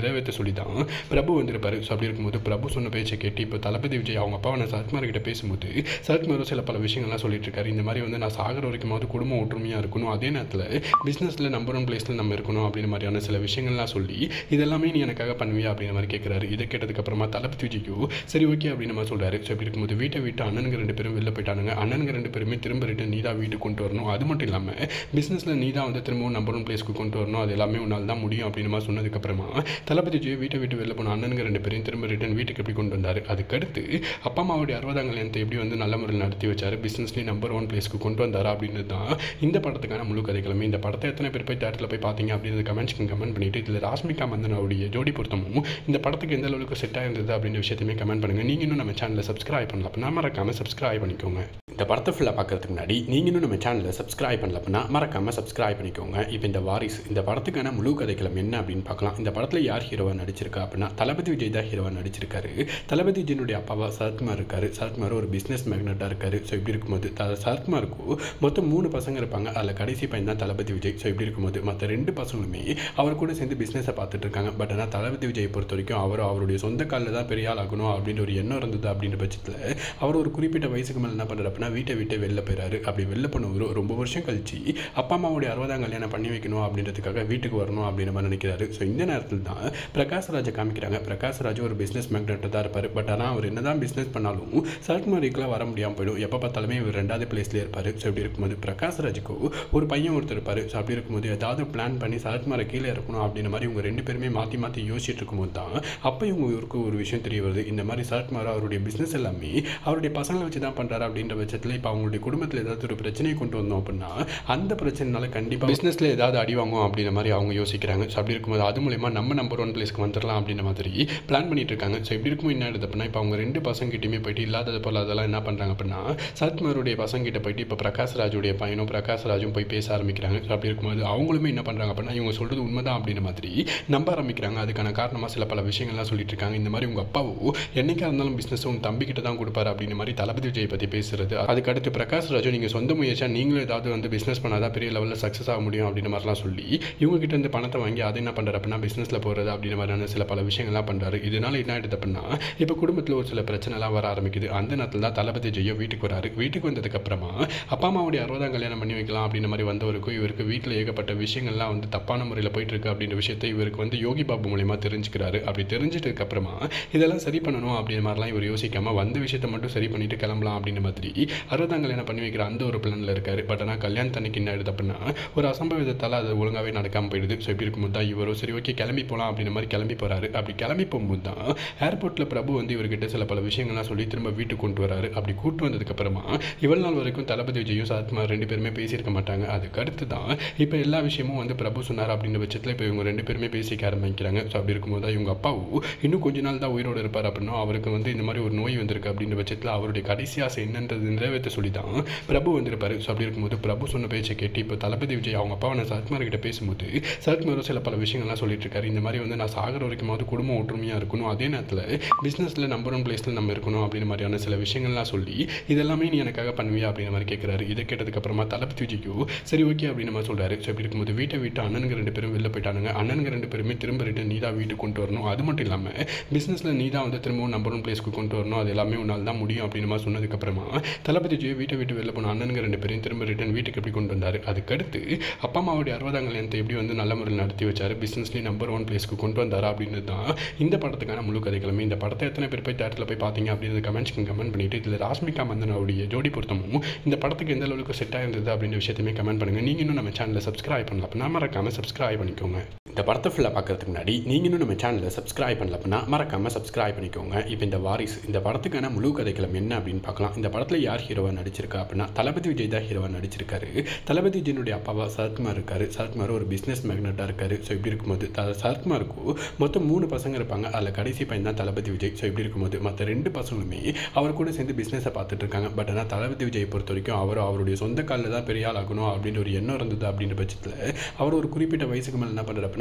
Speaker 1: நிறைவேற்ற சொல்லி தான் பிரபு வந்திருப்பாரு ஸோ அப்படி இருக்கும்போது பிரபு சொன்ன பேச்சை கேட்டு இப்போ தளபதி விஜய் அவங்க அப்பா நான் சரத்குமார் கிட்ட பேசும்போது சரத்குமாரும் சில பல விஷயங்கள்லாம் சொல்லிட்டு இருக்காரு இந்த மாதிரி வந்து நான் சாகிற வரைக்குமாவது குடும்பம் ஒற்றுமையாக இருக்கணும் அதே நேரத்தில் பிஸ்னஸில் நம்பர் ஒன் பிளேஸில் நம்ம இருக்கணும் அப்படின்ற மாதிரியான சில விஷயங்கள்லாம் சொல்லி இதெல்லாமே நீ எனக்காக பண்ணுவியா அப்படின்ற மாதிரி கேட்குறாரு இதை கேட்டதுக்கப்புறமா தளபதி விஜய்க்கு சரி ஓகே அப்படின்னு மாதிரி சொல்கிறாரு ஸோ இப்படி இருக்கும்போது வீட்டை விட்டு அண்ணனுங்க ரெண்டு பேரும் வெளில போயிட்டானுங்க அண்ணனுங்க ரெண்டு பேருமே திரும்ப ரிட்டன் நீ தான் வீட்டுக்கு கொண்டு வரணும் அது மட்டும் இல்லாமல் பிஸ்னஸில் நீ தான் வந்து திரும்பவும் நம்பர் ஒன் பிளேஸ்க்கு கொண்டு வரணும் அது எல்லாமே உன்னால் தான் முடியும் அப்படின்னு மாதிரி சொன்னதுக்கப்புறமா தளபதி விஜய் வீட்டை விட்டு வெளில போன அண்ணனுங்க ரெண்டு பேரையும் திரும்ப ரிட்டன் வீட்டுக்கு எப்படி கொண்டு வந்தார் அதுக்கடுத்து அப்பா அம்மாவுடைய அறுபதாம் கல்யாணத்தை எப்படி வந்து நல்ல முறையில் நடத்தி வச்சார் பிஸ்னஸ்லேயும் நம்பர் ஒன் பிளேஸ்க்கு கொண்டு வந்தாரா அப்படின்றது தான் இந்த படத்துக்கான முழு கதைகளுமே இந்த படத்தை எத்தனை பேர் போய் தேட்டரில் போய் பார்த்தீங்க அப்படின்றது கமெண்ட்ஸ்க்கு கமெண்ட் பண்ணிட்டு இதில் ராஷ்மிகா மந்தனாவுடைய ஜோடி பொருத்தமும் இந்த படத்துக்கு எந்த அளவுக்கு செட் ஆயிருந்தது அப்படின்ற விஷயத்தையுமே கமெண்ட் பண்ணுங்கள் நீங்கள் இன்னும் நம்ம சேனலை சப்ஸ்கிரைப் பண்ணல அப்படின்னா மறக்காமல் சப்ஸ்கிரைப் பண்ணிக்கோங்க இந்த படத்தை ஃபுல்லாக பார்க்கறதுக்கு முன்னாடி நீங்கள் இன்னும் நம்ம சேனலை சப்ஸ்கிரைப் பண்ணல அப்படின்னா மறக்காமல் சப்ஸ்கிரைப் பண்ணிக்கோங்க இப்போ இந்த வாரிசு இந்த படத்துக்கான முழு கதைக்களம் என்ன அப்படின்னு பார்க்கலாம் இந்த படத்தில் யார் ஹீரோவாக நடிச்சிருக்கா அப்படின்னா தளபதி விஜய் தான் ஹீரோவாக நடிச்சிருக்காரு தளபதி விஜயனுடைய அப்பாவா சரத்குமார் இருக்காரு சரத்குமார் ஒரு பிஸ்னஸ் மேக்னட்டாக இருக்காரு ஸோ இப்படி இருக்கும்போது த சரத்குமாருக்கு மொத்தம் மூணு பசங்க இருப்பாங்க அதில் கடைசி பையன் தான் தளபதி விஜய் ஸோ இப்படி இருக்கும்போது மற்ற ரெண்டு பசங்களுமே அவர் கூட சேர்ந்து பிஸ்னஸை பார்த்துட்டு இருக்காங்க பட் ஆனால் தளபதி விஜய் பொறுத்த வரைக்கும் அவர் அவருடைய சொந்த காலில் தான் பெரிய ஆள் ஆகணும் அப்படின்ற ஒரு எண்ணம் இருந்தது அப்படின்ற பட்சத்தில் அவர் ஒரு குறிப்பிட்ட வயசுக்கு மேலே என்ன பண்ணுறாரு அப்படின்னா வீட்டை விட்டு வெளில போயிறாரு அப்படி வெளில போனவர் ரொம்ப வருஷம் கழிச்சு அப்பா அம்மாவுடைய அறுபதாம் கல்யாணம் பண்ணி வைக்கணும் அப்படின்றதுக்காக வீட்டுக்கு வரணும் அப்படின்னு மாதிரி நினைக்கிறாரு ஸோ இந்த நேரத்தில் தான் பிரகாஷ் ராஜை காமிக்கிறாங்க பிரகாஷ் ராஜ் ஒரு பிஸ்னஸ் மேக்னெட்டாக தான் இருப்பார் பட் ஆனால் அவர் என்னதான் பிஸ்னஸ் பண்ணாலும் சரத்குமாரிக்கெலாம் வர முடியாமல் போயிடும் எப்போ பார்த்தாலுமே இவர் ரெண்டாவது பிளேஸ்லேயே இருப்பார் ஸோ இப்படி இருக்கும்போது பிரகாஷ் ராஜுக்கு ஒரு பையன் ஒருத்தர் இருப்பார் ஸோ அப்படி இருக்கும்போது ஏதாவது பிளான் பண்ணி சரத்குமாரை கீழே இருக்கணும் அப்படின்ற மாதிரி இவங்க ரெண்டு பேருமே மாற்றி மாற்றி யோசிச்சுட்டு இருக்கும்போது தான் அப்போ இவங்க இவருக்கு ஒரு விஷயம் தெரிய வருது இந்த மாதிரி சரத்குமார் அவருடைய பிஸ்னஸ் எல்லாமே அவருடைய பசங்களை வச்சு தான் பண்ணுறாரு அப்படின்ற பட்சத்தில் இப்போ அவங்களுடைய குடும்பத்தில் ஏதாவது ஒரு பிரச்சனையை கொண்டு வந்தோம் அப்படின்னா அந்த பிரச்சனைனால கண்டிப்பாக பிஸ்னஸில் ஏதாவது அடி வாங்கும் அப்படின்ற மாதிரி அவங்க யோசிக்கிறாங்க ஸோ அப்படி இருக்கும்போது அது மூலயமா நம்ம நம்பர் ஒன் பிளேஸ்க்கு வந்துடலாம் அப்படின்ற மாதிரி பிளான் பண்ணிட்டு இருக்காங்க ஸோ இப்படி இருக்கும் என்ன எடுத்து அப்படின்னா இப்போ அவங்க ரெண்டு பசங்கிட்டையுமே போயிட்டு இல்லாதது போல் அதெல்லாம் என்ன பண்ணுறாங்க அப்படின்னா சரத்குமாருடைய பசங்கிட்ட போயிட்டு இப்போ பிரகாஷ் ராஜுடைய பையனும் பிரகாஷ் ராஜும் போய் பேச ஆரம்பிக்கிறாங்க ஸோ அப்படி இருக்கும்போது அவங்களுமே என்ன பண்ணுறாங்க அப்படின்னா இவங்க சொல்கிறது உண்மைதான் அப்படின்ற மாதிரி நம்ப ஆரம்பிக்கிறாங்க அதுக்கான காரணமாக சில பல விஷயங்கள்லாம் சொல்லிட்டு இருக்காங்க இந்த மாதிரி உங்கள் அப்பாவோ என்னைக்கா இருந்தாலும் பிஸ்னஸ் உன் தம்பிக்கிட்ட தான் கொடுப்பாரு அப்படின்ற மாதிரி தளபதி விஜய் பற்றி பேசுறது அதுக்கு அடுத்து பிரகாஷ் ராஜு நீங்கள் சொந்த முயற்சியாக நீங்களும் ஏதாவது வந்து பிஸ்னஸ் பண்ணாதான் பெரிய லெவலில் சக்ஸஸ் ஆக முடியும் அப்படின்ற மாதிரிலாம் சொல்லி இவங்க கிட்ட இருந்து பணத்தை வாங்கி அதை என்ன பண்ணுறாரு அப்படின்னா பிஸ்னஸில் போகிறது அப்படின்ற மாதிரியான சில பல விஷயங்கள்லாம் பண்ணுறாரு இதனால என்ன ஆயிடுது அப்படின்னா இப்போ குடும்பத்தில் ஒரு சில பிரச்சனைலாம் வர ஆரம்பிக்குது அந்த நேரத்தில் தான் தளபதி ஜெயோ வீட்டுக்கு வராரு வீட்டுக்கு வந்ததுக்கப்புறமா அப்பா அம்மாவுடைய அறுபதாம் கல்யாணம் பண்ணி வைக்கலாம் அப்படின்ற மாதிரி வந்தவருக்கும் இவருக்கு வீட்டில் ஏகப்பட்ட விஷயங்கள்லாம் வந்து தப்பான முறையில் போயிட்டு இருக்கு அப்படின்ற விஷயத்தை இவருக்கு வந்து யோகி பாபு மூலயமா தெரிஞ்சுக்கிறாரு அப்படி தெரிஞ்சிட்டதுக்கு அப்புறமா இதெல்லாம் சரி பண்ணணும் அப்படின்ற மாதிரிலாம் இவர் யோசிக்காம வந்த விஷயத்தை மட்டும் சரி பண்ணிட்டு கிளம்பலாம் அப்படின்ற மாதிரி அறுபதாம் கல்யாணம் பண்ணி வைக்கிற அந்த ஒரு பிளானில் இருக்காரு பட் ஆனால் கல்யாணத்தன்னைக்கு என்ன ஆயிடுது அப்படின்னா ஒரு அசம்பவிதத்தால் அது ஒழுங்காகவே நடக்காமல் போயிடுது ஸோ இப்படி இருக்கும்போது தான் இவரும் சரி ஓகே கிளம்பி போகலாம் அப்படின்ற மாதிரி கிளம்பி போகிறாரு அப்படி கிளம்பி போகும்போது தான் ஏர்போர்ட்டில் பிரபு வந்து இவர்கிட்ட சில பல விஷயங்கள்லாம் சொல்லி திரும்ப வீட்டுக்கு கொண்டு வராரு அப்படி கூட்டு வந்ததுக்கப்புறமா இவ்வளவு நாள் வரைக்கும் தளபதி விஜயும் சரத்குமார் ரெண்டு பேருமே பேசியிருக்க மாட்டாங்க அதுக்கு அடுத்து தான் இப்போ எல்லா விஷயமும் வந்து பிரபு சொன்னார் அப்படின்ற பட்சத்தில் இப்போ இவங்க ரெண்டு பேருமே பேசிக்க ஆரம்பிக்கிறாங்க ஸோ அப்படி இருக்கும்போது தான் இவங்க அப்பாவும் இன்னும் கொஞ்ச நாள் தான் உயிரோடு இருப்பார் அப்படின்னா அவருக்கு வந்து இந்த மாதிரி ஒரு நோய் வந்திருக்கு அப்படின்ற பட்சத்தில் அவருடைய கடைசி ஆசை என்னன்றது நிறைவேற்ற சொல்லி தான் பிரபு வந்திருப்பாரு ஸோ அப்படி இருக்கும்போது பிரபு சொன்ன பேச்சை கேட்டு இப்போ தளபதி விஜய் அவங்க அப்பாவை நான் சரத்குமார் கிட்ட பேசும்போது சரத்குமாரும் சில பல விஷயங்கள்லாம் சொல்லிட்டு இருக்காரு இந்த மாதிரி வந்து நான் சாகிற வரைக்குமாவது குடும்பம் ஒற்றுமையாக இருக்கணும் அதே நேரத்தில் பிஸ்னஸில் நம்பர் ஒன் பிளேஸில் நம்ம இருக்கணும் அப்படின்ற மாதிரியான சில விஷயங்கள்லாம் சொல்லி இதெல்லாமே நீ எனக்காக பண்ணுவியா அப்படின்ற மாதிரி கேட்குறாரு இதை கேட்டதுக்கப்புறமா தளபதி விஜய்க்கு சரி ஓகே அப்படின்னு மாதிரி சொல்கிறாரு ஸோ இப்படி இருக்கும்போது வீட்டை விட்டு அண்ணனுங்க ரெண்டு பேரும் வெளில போயிட்டானுங்க அண்ணனுங்க ரெண்டு பேருமே திரும்ப ரிட்டன் நீ தான் வீட்டுக்கு கொண்டு வரணும் அது மட்டும் இல்லாமல் பிஸ்னஸில் நீ தான் வந்து திரும்பவும் நம்பர் ஒன் பிளேஸ்க்கு கொண்டு வரணும் அது எல்லாமே உன்னால் தான் முடியும் அப்படின்னு மாதிரி சொன்னதுக்கப்புறமா தளபதி விஜய் வீட்டை விட்டு வெளில போன அண்ணனுங்க ரெண்டு பேரையும் திரும்ப ரிட்டன் வீட்டுக்கு எப்படி கொண்டு வந்தார் அதுக்கடுத்து அப்பா அம்மாவுடைய அறுபதாம் கல்யாணத்தை எப்படி வந்து நல்ல முறையில் நடத்தி வச்சார் பிஸ்னஸ்லேயும் நம்பர் ஒன் பிளேஸ்க்கு கொண்டு வந்தாரா அப்படின்றது தான் இந்த படத்துக்கான முழு கதைகளுமே இந்த படத்தை எத்தனை பேர் போய் தேட்டரில் போய் பார்த்தீங்க அப்படின்றது கமெண்ட்ஸ்க்கு கமெண்ட் பண்ணிட்டு இதில் ராஷ்மிகா மந்தனாவுடைய ஜோடி பொருத்தமும் இந்த படத்துக்கு எந்த அளவுக்கு செட் ஆயிருந்தது அப்படின்ற விஷயத்தையுமே கமெண்ட் பண்ணுங்கள் நீங்கள் இன்னும் நம்ம சேனலை சப்ஸ்கிரைப் பண்ணல அப்படின்னா மறக்காமல் சப்ஸ்கிரைப் பண்ணிக்கோங்க இந்த படத்தை ஃபுல்லாக பார்க்கறதுக்கு முன்னாடி நீங்கள் இன்னும் நம்ம சேனலை சப்ஸ்கிரைப் பண்ணல அப்படின்னா மறக்காமல் சப்ஸ்கிரைப் பண்ணிக்கோங்க இப்போ இந்த வாரிசு இந்த படத்துக்கான முழு கதைக்களம் என்ன அப்படின்னு பார்க்கலாம் இந்த படத்தில் யார் ஹீரோவாக நடிச்சிருக்கா அப்படின்னா தளபதி விஜய் தான் ஹீரோவாக நடிச்சிருக்காரு தளபதி விஜயனுடைய அப்பாவா சரத்குமார் இருக்காரு சரத்குமார் ஒரு பிஸ்னஸ் மேக்னட்டாக இருக்காரு ஸோ இப்படி இருக்கும்போது த சரத்குமாருக்கு மொத்தம் மூணு பசங்க இருப்பாங்க அதில் கடைசி பையன் தான் தளபதி விஜய் ஸோ இப்படி இருக்கும்போது மற்ற ரெண்டு பசங்களுமே அவர் கூட சேர்ந்து பிஸ்னஸை பார்த்துட்டு இருக்காங்க பட் ஆனால் தளபதி விஜய் பொறுத்த வரைக்கும் அவர் அவருடைய சொந்த காலில் தான் பெரிய ஆள் ஆகணும் அப்படின்ற ஒரு எண்ணம் இருந்தது அப்படின்ற பட்சத்தில் அவர் ஒரு குறிப்பிட்ட வயசுக்கு மேலே என்ன பண்ணுறாரு அப்படின்னா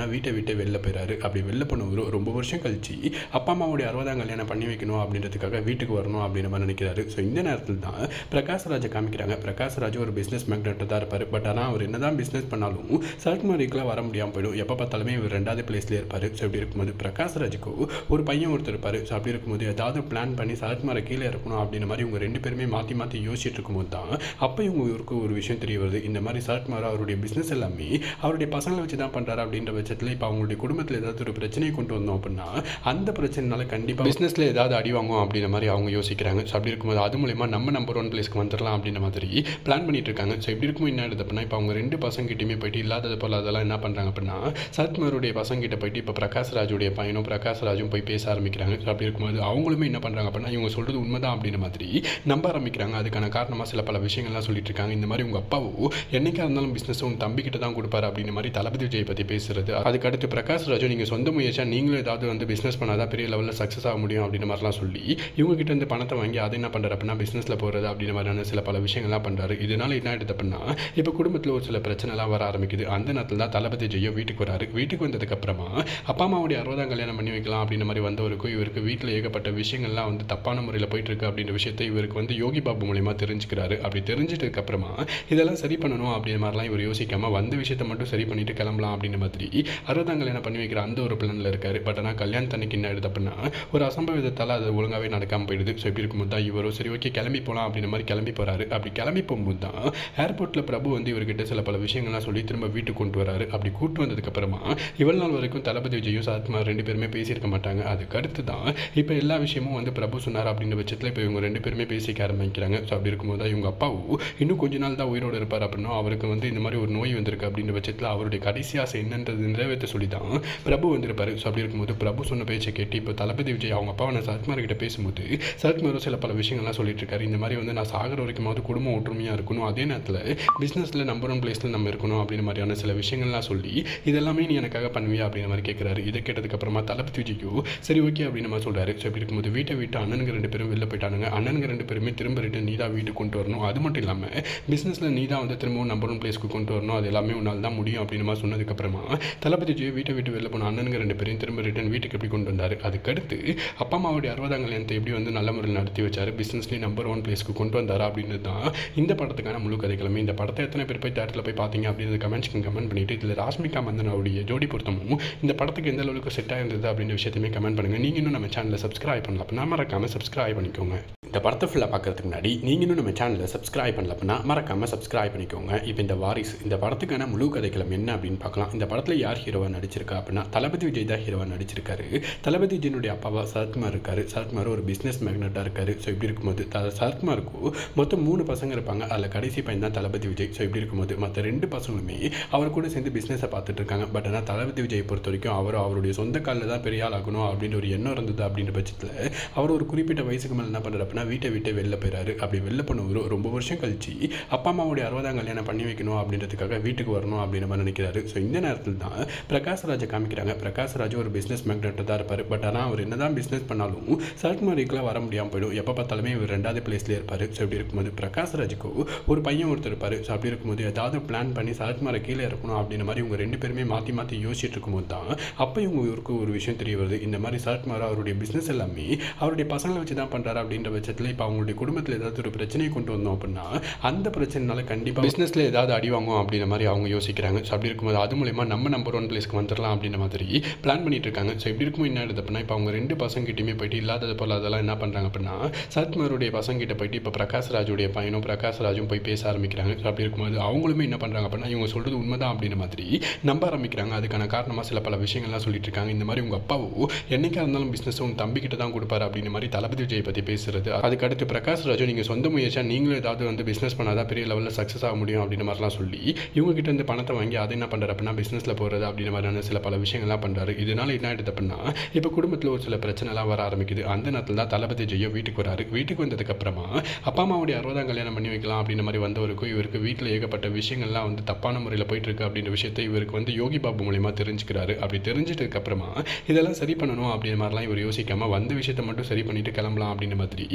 Speaker 1: அப்படின்னா வீட்டை விட்டு வெளில போயிறாரு அப்படி வெளில போனவர் ரொம்ப வருஷம் கழிச்சு அப்பா அம்மாவுடைய அறுபதாம் கல்யாணம் பண்ணி வைக்கணும் அப்படின்றதுக்காக வீட்டுக்கு வரணும் அப்படின்னு மாதிரி நினைக்கிறாரு ஸோ இந்த நேரத்தில் தான் பிரகாஷ் ராஜை காமிக்கிறாங்க பிரகாஷ் ராஜ் ஒரு பிஸ்னஸ் மேக்னெட்டாக தான் இருப்பார் பட் ஆனால் அவர் என்னதான் பிஸ்னஸ் பண்ணாலும் சரத்குமாரிக்கெலாம் வர முடியாமல் போயிடும் எப்போ பார்த்தாலுமே இவர் ரெண்டாவது பிளேஸ்லேயே இருப்பார் ஸோ இப்படி இருக்கும்போது பிரகாஷ் ராஜுக்கு ஒரு பையன் ஒருத்தர் இருப்பார் ஸோ அப்படி இருக்கும்போது ஏதாவது பிளான் பண்ணி சரத்குமாரை கீழே இருக்கணும் அப்படின்ற மாதிரி இவங்க ரெண்டு பேருமே மாற்றி மாற்றி யோசிச்சுட்டு இருக்கும்போது தான் அப்போ இவங்க இவருக்கு ஒரு விஷயம் தெரிய வருது இந்த மாதிரி சரத்குமார் அவருடைய பிஸ்னஸ் எல்லாமே அவருடைய பசங்களை வச்சு தான் பண்ணுறாரு அப்படின்ற பட்சத்தில் இப்போ அவங்களுடைய குடும்பத்தில் ஏதாவது ஒரு பிரச்சனையை கொண்டு வந்தோம் அப்படின்னா அந்த பிரச்சனைனால கண்டிப்பாக பிஸ்னஸில் ஏதாவது அடி வாங்கும் அப்படின்ற மாதிரி அவங்க யோசிக்கிறாங்க ஸோ அப்படி இருக்கும்போது அது மூலயமா நம்ம நம்பர் ஒன் பிளேஸ்க்கு வந்துடலாம் அப்படின்ற மாதிரி பிளான் பண்ணிட்டு இருக்காங்க ஸோ இப்படி இருக்கும் என்ன எடுத்து அப்படின்னா இப்போ அவங்க ரெண்டு பசங்கிட்டையுமே போயிட்டு இல்லாதது போல அதெல்லாம் என்ன பண்ணுறாங்க அப்படின்னா சரத்குமாருடைய பசங்கிட்ட போயிட்டு இப்போ பிரகாஷ் ராஜுடைய பையனும் பிரகாஷ் ராஜும் போய் பேச ஆரம்பிக்கிறாங்க ஸோ அப்படி இருக்கும்போது அவங்களுமே என்ன பண்ணுறாங்க அப்படின்னா இவங்க சொல்கிறது உண்மைதான் அப்படின்ற மாதிரி நம்ப ஆரம்பிக்கிறாங்க அதுக்கான காரணமாக சில பல விஷயங்கள்லாம் சொல்லிட்டு இருக்காங்க இந்த மாதிரி உங்கள் அப்பாவோ என்னைக்கா இருந்தாலும் பிஸ்னஸ் உன் தம்பிக்கிட்ட தான் கொடுப்பாரு அப்படின்ற மாதிரி தளபதி விஜய் பற்றி பேசுறது அதுக்கடுத்து பிரகாஷ் ராஜு நீங்கள் சொந்த முயற்சியாக நீங்களும் ஏதாவது வந்து பிஸ்னஸ் பண்ணாதான் பெரிய லெவலில் சக்ஸஸ் ஆக முடியும் அப்படின்ற மாதிரிலாம் சொல்லி இவங்க கிட்ட இருந்து பணத்தை வாங்கி அதை என்ன பண்ணுறாரு அப்படின்னா பிஸ்னஸில் போகிறது அப்படின்ற மாதிரியான சில பல விஷயங்கள்லாம் பண்ணுறாரு இதனால என்ன ஆயிடுது அப்படின்னா இப்போ குடும்பத்தில் ஒரு சில பிரச்சனைலாம் வர ஆரம்பிக்குது அந்த நேரத்தில் தான் தளபதி ஜெயோ வீட்டுக்கு வராரு வீட்டுக்கு வந்ததுக்கு அப்புறமா அப்பா அம்மாவுடைய அறுபதாம் கல்யாணம் பண்ணி வைக்கலாம் அப்படின்ற மாதிரி வந்தவருக்கும் இவருக்கு வீட்டில் ஏகப்பட்ட விஷயங்கள்லாம் வந்து தப்பான முறையில் போயிட்டு இருக்கு அப்படின்ற விஷயத்தை இவருக்கு வந்து யோகி பாபு மூலியமா தெரிஞ்சுக்கிறாரு அப்படி தெரிஞ்சிட்டதுக்கு அப்புறமா இதெல்லாம் சரி பண்ணணும் அப்படின்ற மாதிரிலாம் இவர் யோசிக்காம வந்த விஷயத்தை மட்டும் சரி பண்ணிட்டு கிளம்பலாம் அப்படின்ற மாதிரி அறுபதாம் கல்யாணம் பண்ணி வைக்கிற அந்த ஒரு பிளானில் இருக்காரு பட் ஆனால் கல்யாணத்தன்னைக்கு என்ன ஆயிடுது அப்படின்னா ஒரு அசம்பவிதத்தால் அது ஒழுங்காகவே நடக்காமல் போயிடுது ஸோ இப்படி இருக்கும்போது தான் இவரும் சரி ஓகே கிளம்பி போகலாம் அப்படின்ற மாதிரி கிளம்பி போகிறாரு அப்படி கிளம்பி போகும்போது தான் ஏர்போர்ட்டில் பிரபு வந்து இவர்கிட்ட சில பல விஷயங்கள்லாம் சொல்லி திரும்ப வீட்டுக்கு கொண்டு வராரு அப்படி கூட்டு வந்ததுக்கப்புறமா இவ்வளவு நாள் வரைக்கும் தளபதி விஜயும் சரத்குமார் ரெண்டு பேருமே பேசியிருக்க மாட்டாங்க அதுக்கு அடுத்து தான் இப்போ எல்லா விஷயமும் வந்து பிரபு சொன்னார் அப்படின்ற பட்சத்தில் இப்போ இவங்க ரெண்டு பேருமே பேசிக்க ஆரம்பிக்கிறாங்க ஸோ அப்படி இருக்கும்போது தான் இவங்க அப்பாவும் இன்னும் கொஞ்ச நாள் தான் உயிரோடு இருப்பார் அப்படின்னா அவருக்கு வந்து இந்த மாதிரி ஒரு நோய் வந்திருக்கு அப்படின்ற பட்சத்தில் அவருடைய கடைசி ஆசை என்னன்றது நிறைவேற்ற சொல்லி தான் பிரபு வந்திருப்பாரு ஸோ அப்படி இருக்கும்போது பிரபு சொன்ன பேச்சை கேட்டு இப்போ தளபதி விஜய் அவங்க அப்பாவை நான் சரத்குமார் கிட்ட பேசும்போது சரத்குமாரும் சில பல விஷயங்கள்லாம் சொல்லிட்டு இருக்காரு இந்த மாதிரி வந்து நான் சாகர வரைக்குமாவது குடும்பம் ஒற்றுமையாக இருக்கணும் அதே நேரத்தில் பிஸ்னஸில் நம்பர் ஒன் பிளேஸில் நம்ம இருக்கணும் அப்படின்ற மாதிரியான சில விஷயங்கள்லாம் சொல்லி இதெல்லாமே நீ எனக்காக பண்ணுவியா அப்படின்ற மாதிரி கேட்குறாரு இதை கேட்டதுக்கப்புறமா தளபதி விஜய்க்கு சரி ஓகே அப்படின்னு மாதிரி சொல்கிறாரு ஸோ இப்படி இருக்கும்போது வீட்டை விட்டு அண்ணனுங்க ரெண்டு பேரும் வெளில போயிட்டானுங்க அண்ணனுங்க ரெண்டு பேருமே திரும்ப ரிட்டன் நீ தான் வீட்டுக்கு கொண்டு வரணும் அது மட்டும் இல்லாமல் பிஸ்னஸில் நீ தான் வந்து திரும்பவும் நம்பர் ஒன் பிளேஸ்க்கு கொண்டு வரணும் அது எல்லாமே உன்னால் தான் முடியும் அப்படின்னு மாதிரி சொன்னதுக்கப்புறமா தளபதி விஜய் வீட்டை விட்டு வெளில போன அண்ணனுங்க ரெண்டு பேரையும் திரும்ப ரிட்டன் வீட்டுக்கு எப்படி கொண்டு வந்தார் அதுக்கடுத்து அப்பா அம்மாவுடைய அறுபதாம் கல்யாணத்தை எப்படி வந்து நல்ல முறையில் நடத்தி வச்சார் பிஸ்னஸ்லேயும் நம்பர் ஒன் பிளேஸ்க்கு கொண்டு வந்தார் அப்படின்னு தான் இந்த படத்துக்கான முழு கதைகளுமே இந்த படத்தை எத்தனை பேர் போய் தேட்டரில் போய் பார்த்தீங்க அப்படின்றது கமெண்ட்ஸ்க்கு கமெண்ட் பண்ணிட்டு இதில் ராஷ்மிகா மந்தனாவுடைய ஜோடி பொருத்தமும் இந்த படத்துக்கு எந்த அளவுக்கு செட் ஆயிருந்தது அப்படின்ற விஷயத்தையுமே கமெண்ட் பண்ணுங்கள் நீங்கள் இன்னும் நம்ம சேனலை சப்ஸ்கிரைப் பண்ணல அப்படின்னா மறக்காமல் சப்ஸ்கிரைப் பண்ணிக்கோங்க இந்த படத்தை ஃபுல்லாக பார்க்கறதுக்கு முன்னாடி நீங்கள் இன்னும் நம்ம சேனலை சப்ஸ்கிரைப் பண்ணல அப்படின்னா மறக்காமல் சப்ஸ்கிரைப் பண்ணிக்கோங்க இப்போ இந்த வாரிஸ் இந்த படத்துக்கான முழு கதைக்களம் என்ன அப்படின்னு பார்க்கலாம் இந்த படத்தில் யார் ஹீரோவாக நடிச்சிருக்கா அப்படின்னா தளபதி விஜய் தான் ஹீரோவாக நடிச்சிருக்காரு தளபதி விஜயனுடைய அப்பாவா சரத்குமார் இருக்காரு சரத்குமார் ஒரு பிஸ்னஸ் மேக்னட்டாக இருக்காரு ஸோ இப்படி இருக்கும்போது த சரத்குமாருக்கு மொத்தம் மூணு பசங்க இருப்பாங்க அதில் கடைசி பையன் தான் தளபதி விஜய் ஸோ இப்படி இருக்கும்போது மற்ற ரெண்டு பசங்களுமே அவர் கூட சேர்ந்து பிஸ்னஸை பார்த்துட்டு இருக்காங்க பட் ஆனால் தளபதி விஜய் பொறுத்த வரைக்கும் அவர் அவருடைய சொந்த காலில் தான் பெரிய ஆள் ஆகணும் அப்படின்ற ஒரு எண்ணம் இருந்தது அப்படின்ற பட்சத்தில் அவர் ஒரு குறிப்பிட்ட வயசுக்கு மேலே என்ன பண்ணுறாரு அப்படின்னா வீட்டை விட்டு வெளில போயிறாரு அப்படி வெளில போனவர் ரொம்ப வருஷம் கழிச்சு அப்பா அம்மாவுடைய அறுபதாம் கல்யாணம் பண்ணி வைக்கணும் அப்படின்றதுக்காக வீட்டுக்கு வரணும் அப்படின்ற மாதிரி நினைக்கிறாரு ஸோ இந்த நேரத்தில் தான் பிரகாஷ் ராஜை காமிக்கிறாங்க பிரகாஷ் ராஜ் ஒரு பிஸ்னஸ் மேக்னெட்டாக தான் இருப்பார் பட் ஆனால் அவர் என்னதான் பிஸ்னஸ் பண்ணாலும் சரத்குமாரிக்கெலாம் வர முடியாமல் போயிடும் எப்போ பார்த்தாலுமே இவர் ரெண்டாவது பிளேஸ்லேயே இருப்பார் ஸோ இப்படி இருக்கும்போது பிரகாஷ் ராஜுக்கு ஒரு பையன் ஒருத்தர் இருப்பார் ஸோ அப்படி இருக்கும்போது ஏதாவது பிளான் பண்ணி சரத்குமாரை கீழே இருக்கணும் அப்படின்ற மாதிரி இவங்க ரெண்டு பேருமே மாற்றி மாற்றி யோசிச்சுட்டு இருக்கும்போது தான் அப்போ இவங்க இவருக்கு ஒரு விஷயம் தெரிய வருது இந்த மாதிரி சரத்குமார் அவருடைய பிஸ்னஸ் எல்லாமே அவருடைய பசங்களை வச்சு தான் பண்ணுறாரு அப்படின்ற பட்சத்தில் இப்போ அவங்களுடைய குடும்பத்தில் ஏதாவது ஒரு பிரச்சனையை கொண்டு வந்தோம் அப்படின்னா அந்த பிரச்சனைனால கண்டிப்பாக பிஸ்னஸில் ஏதாவது அடி வாங்கும் அப்படின்ற மாதிரி அவங்க யோசிக்கிறாங்க ஸோ அப்படி இருக்கும்போது அது மூலயமா நம்ம நம்பர் ஒன் பிளேஸ்க்கு வந்துடலாம் அப்படின்ற மாதிரி பிளான் பண்ணிட்டு இருக்காங்க ஸோ இப்படி இருக்கும் என்ன ஆயிடுது அப்படின்னா இப்போ அவங்க ரெண்டு பசங்கிட்டையுமே போயிட்டு இல்லாதது போல் அதெல்லாம் என்ன பண்ணுறாங்க அப்படின்னா சரத்குமாருடைய பசங்கிட்ட போயிட்டு இப்போ பிரகாஷ் ராஜுடைய பையனும் பிரகாஷ் ராஜும் போய் பேச ஆரம்பிக்கிறாங்க ஸோ அப்படி இருக்கும்போது அவங்களுமே என்ன பண்ணுறாங்க அப்படின்னா இவங்க சொல்கிறது உண்மைதான் அப்படின்ற மாதிரி நம்ப ஆரம்பிக்கிறாங்க அதுக்கான காரணமாக சில பல விஷயங்கள்லாம் சொல்லிட்டு இருக்காங்க இந்த மாதிரி உங்கள் அப்பாவோ என்னைக்கா இருந்தாலும் பிஸ்னஸ் உன் தம்பிக்கிட்ட தான் கொடுப்பாரு அப்படின்ற மாதிரி தளபதி விஜய் பற்றி பேசுறது அதுக்கடுத்து பிரகாஷ் ராஜு நீங்கள் சொந்த முயற்சியாக நீங்களும் ஏதாவது வந்து பிஸ்னஸ் பண்ணாதான் பெரிய லெவலில் சக்ஸஸ் ஆக முடியும் அப்படின்ற மாதிரிலாம் சொல்லி இவங்க கிட்ட இருந்து பணத்தை வாங்கி அதை என்ன பண்ணுறாரு அப்படின்னா பிஸ்னஸில் போகிறது அப்படின்ற மாதிரியான சில பல விஷயங்கள்லாம் பண்ணுறாரு இதனால என்ன ஆயிடுது அப்படின்னா இப்போ குடும்பத்தில் ஒரு சில பிரச்சனைலாம் வர ஆரம்பிக்குது அந்த நேரத்தில் தான் தளபதி ஜெயோ வீட்டுக்கு வராரு வீட்டுக்கு வந்ததுக்கப்புறமா அப்பா அம்மாவுடைய அறுபதாம் கல்யாணம் பண்ணி வைக்கலாம் அப்படின்ற மாதிரி வந்தவருக்கும் இவருக்கு வீட்டில் ஏகப்பட்ட விஷயங்கள்லாம் வந்து தப்பான முறையில் போயிட்டு இருக்கு அப்படின்ற விஷயத்தை இவருக்கு வந்து யோகி பாபு மூலியமா தெரிஞ்சுக்கிறாரு அப்படி தெரிஞ்சிட்டதுக்கு அப்புறமா இதெல்லாம் சரி பண்ணணும் அப்படின்ற மாதிரிலாம் இவர் யோசிக்காம வந்த விஷயத்தை மட்டும் சரி பண்ணிட்டு கிளம்பலாம் அப்படின்ற மாதிரி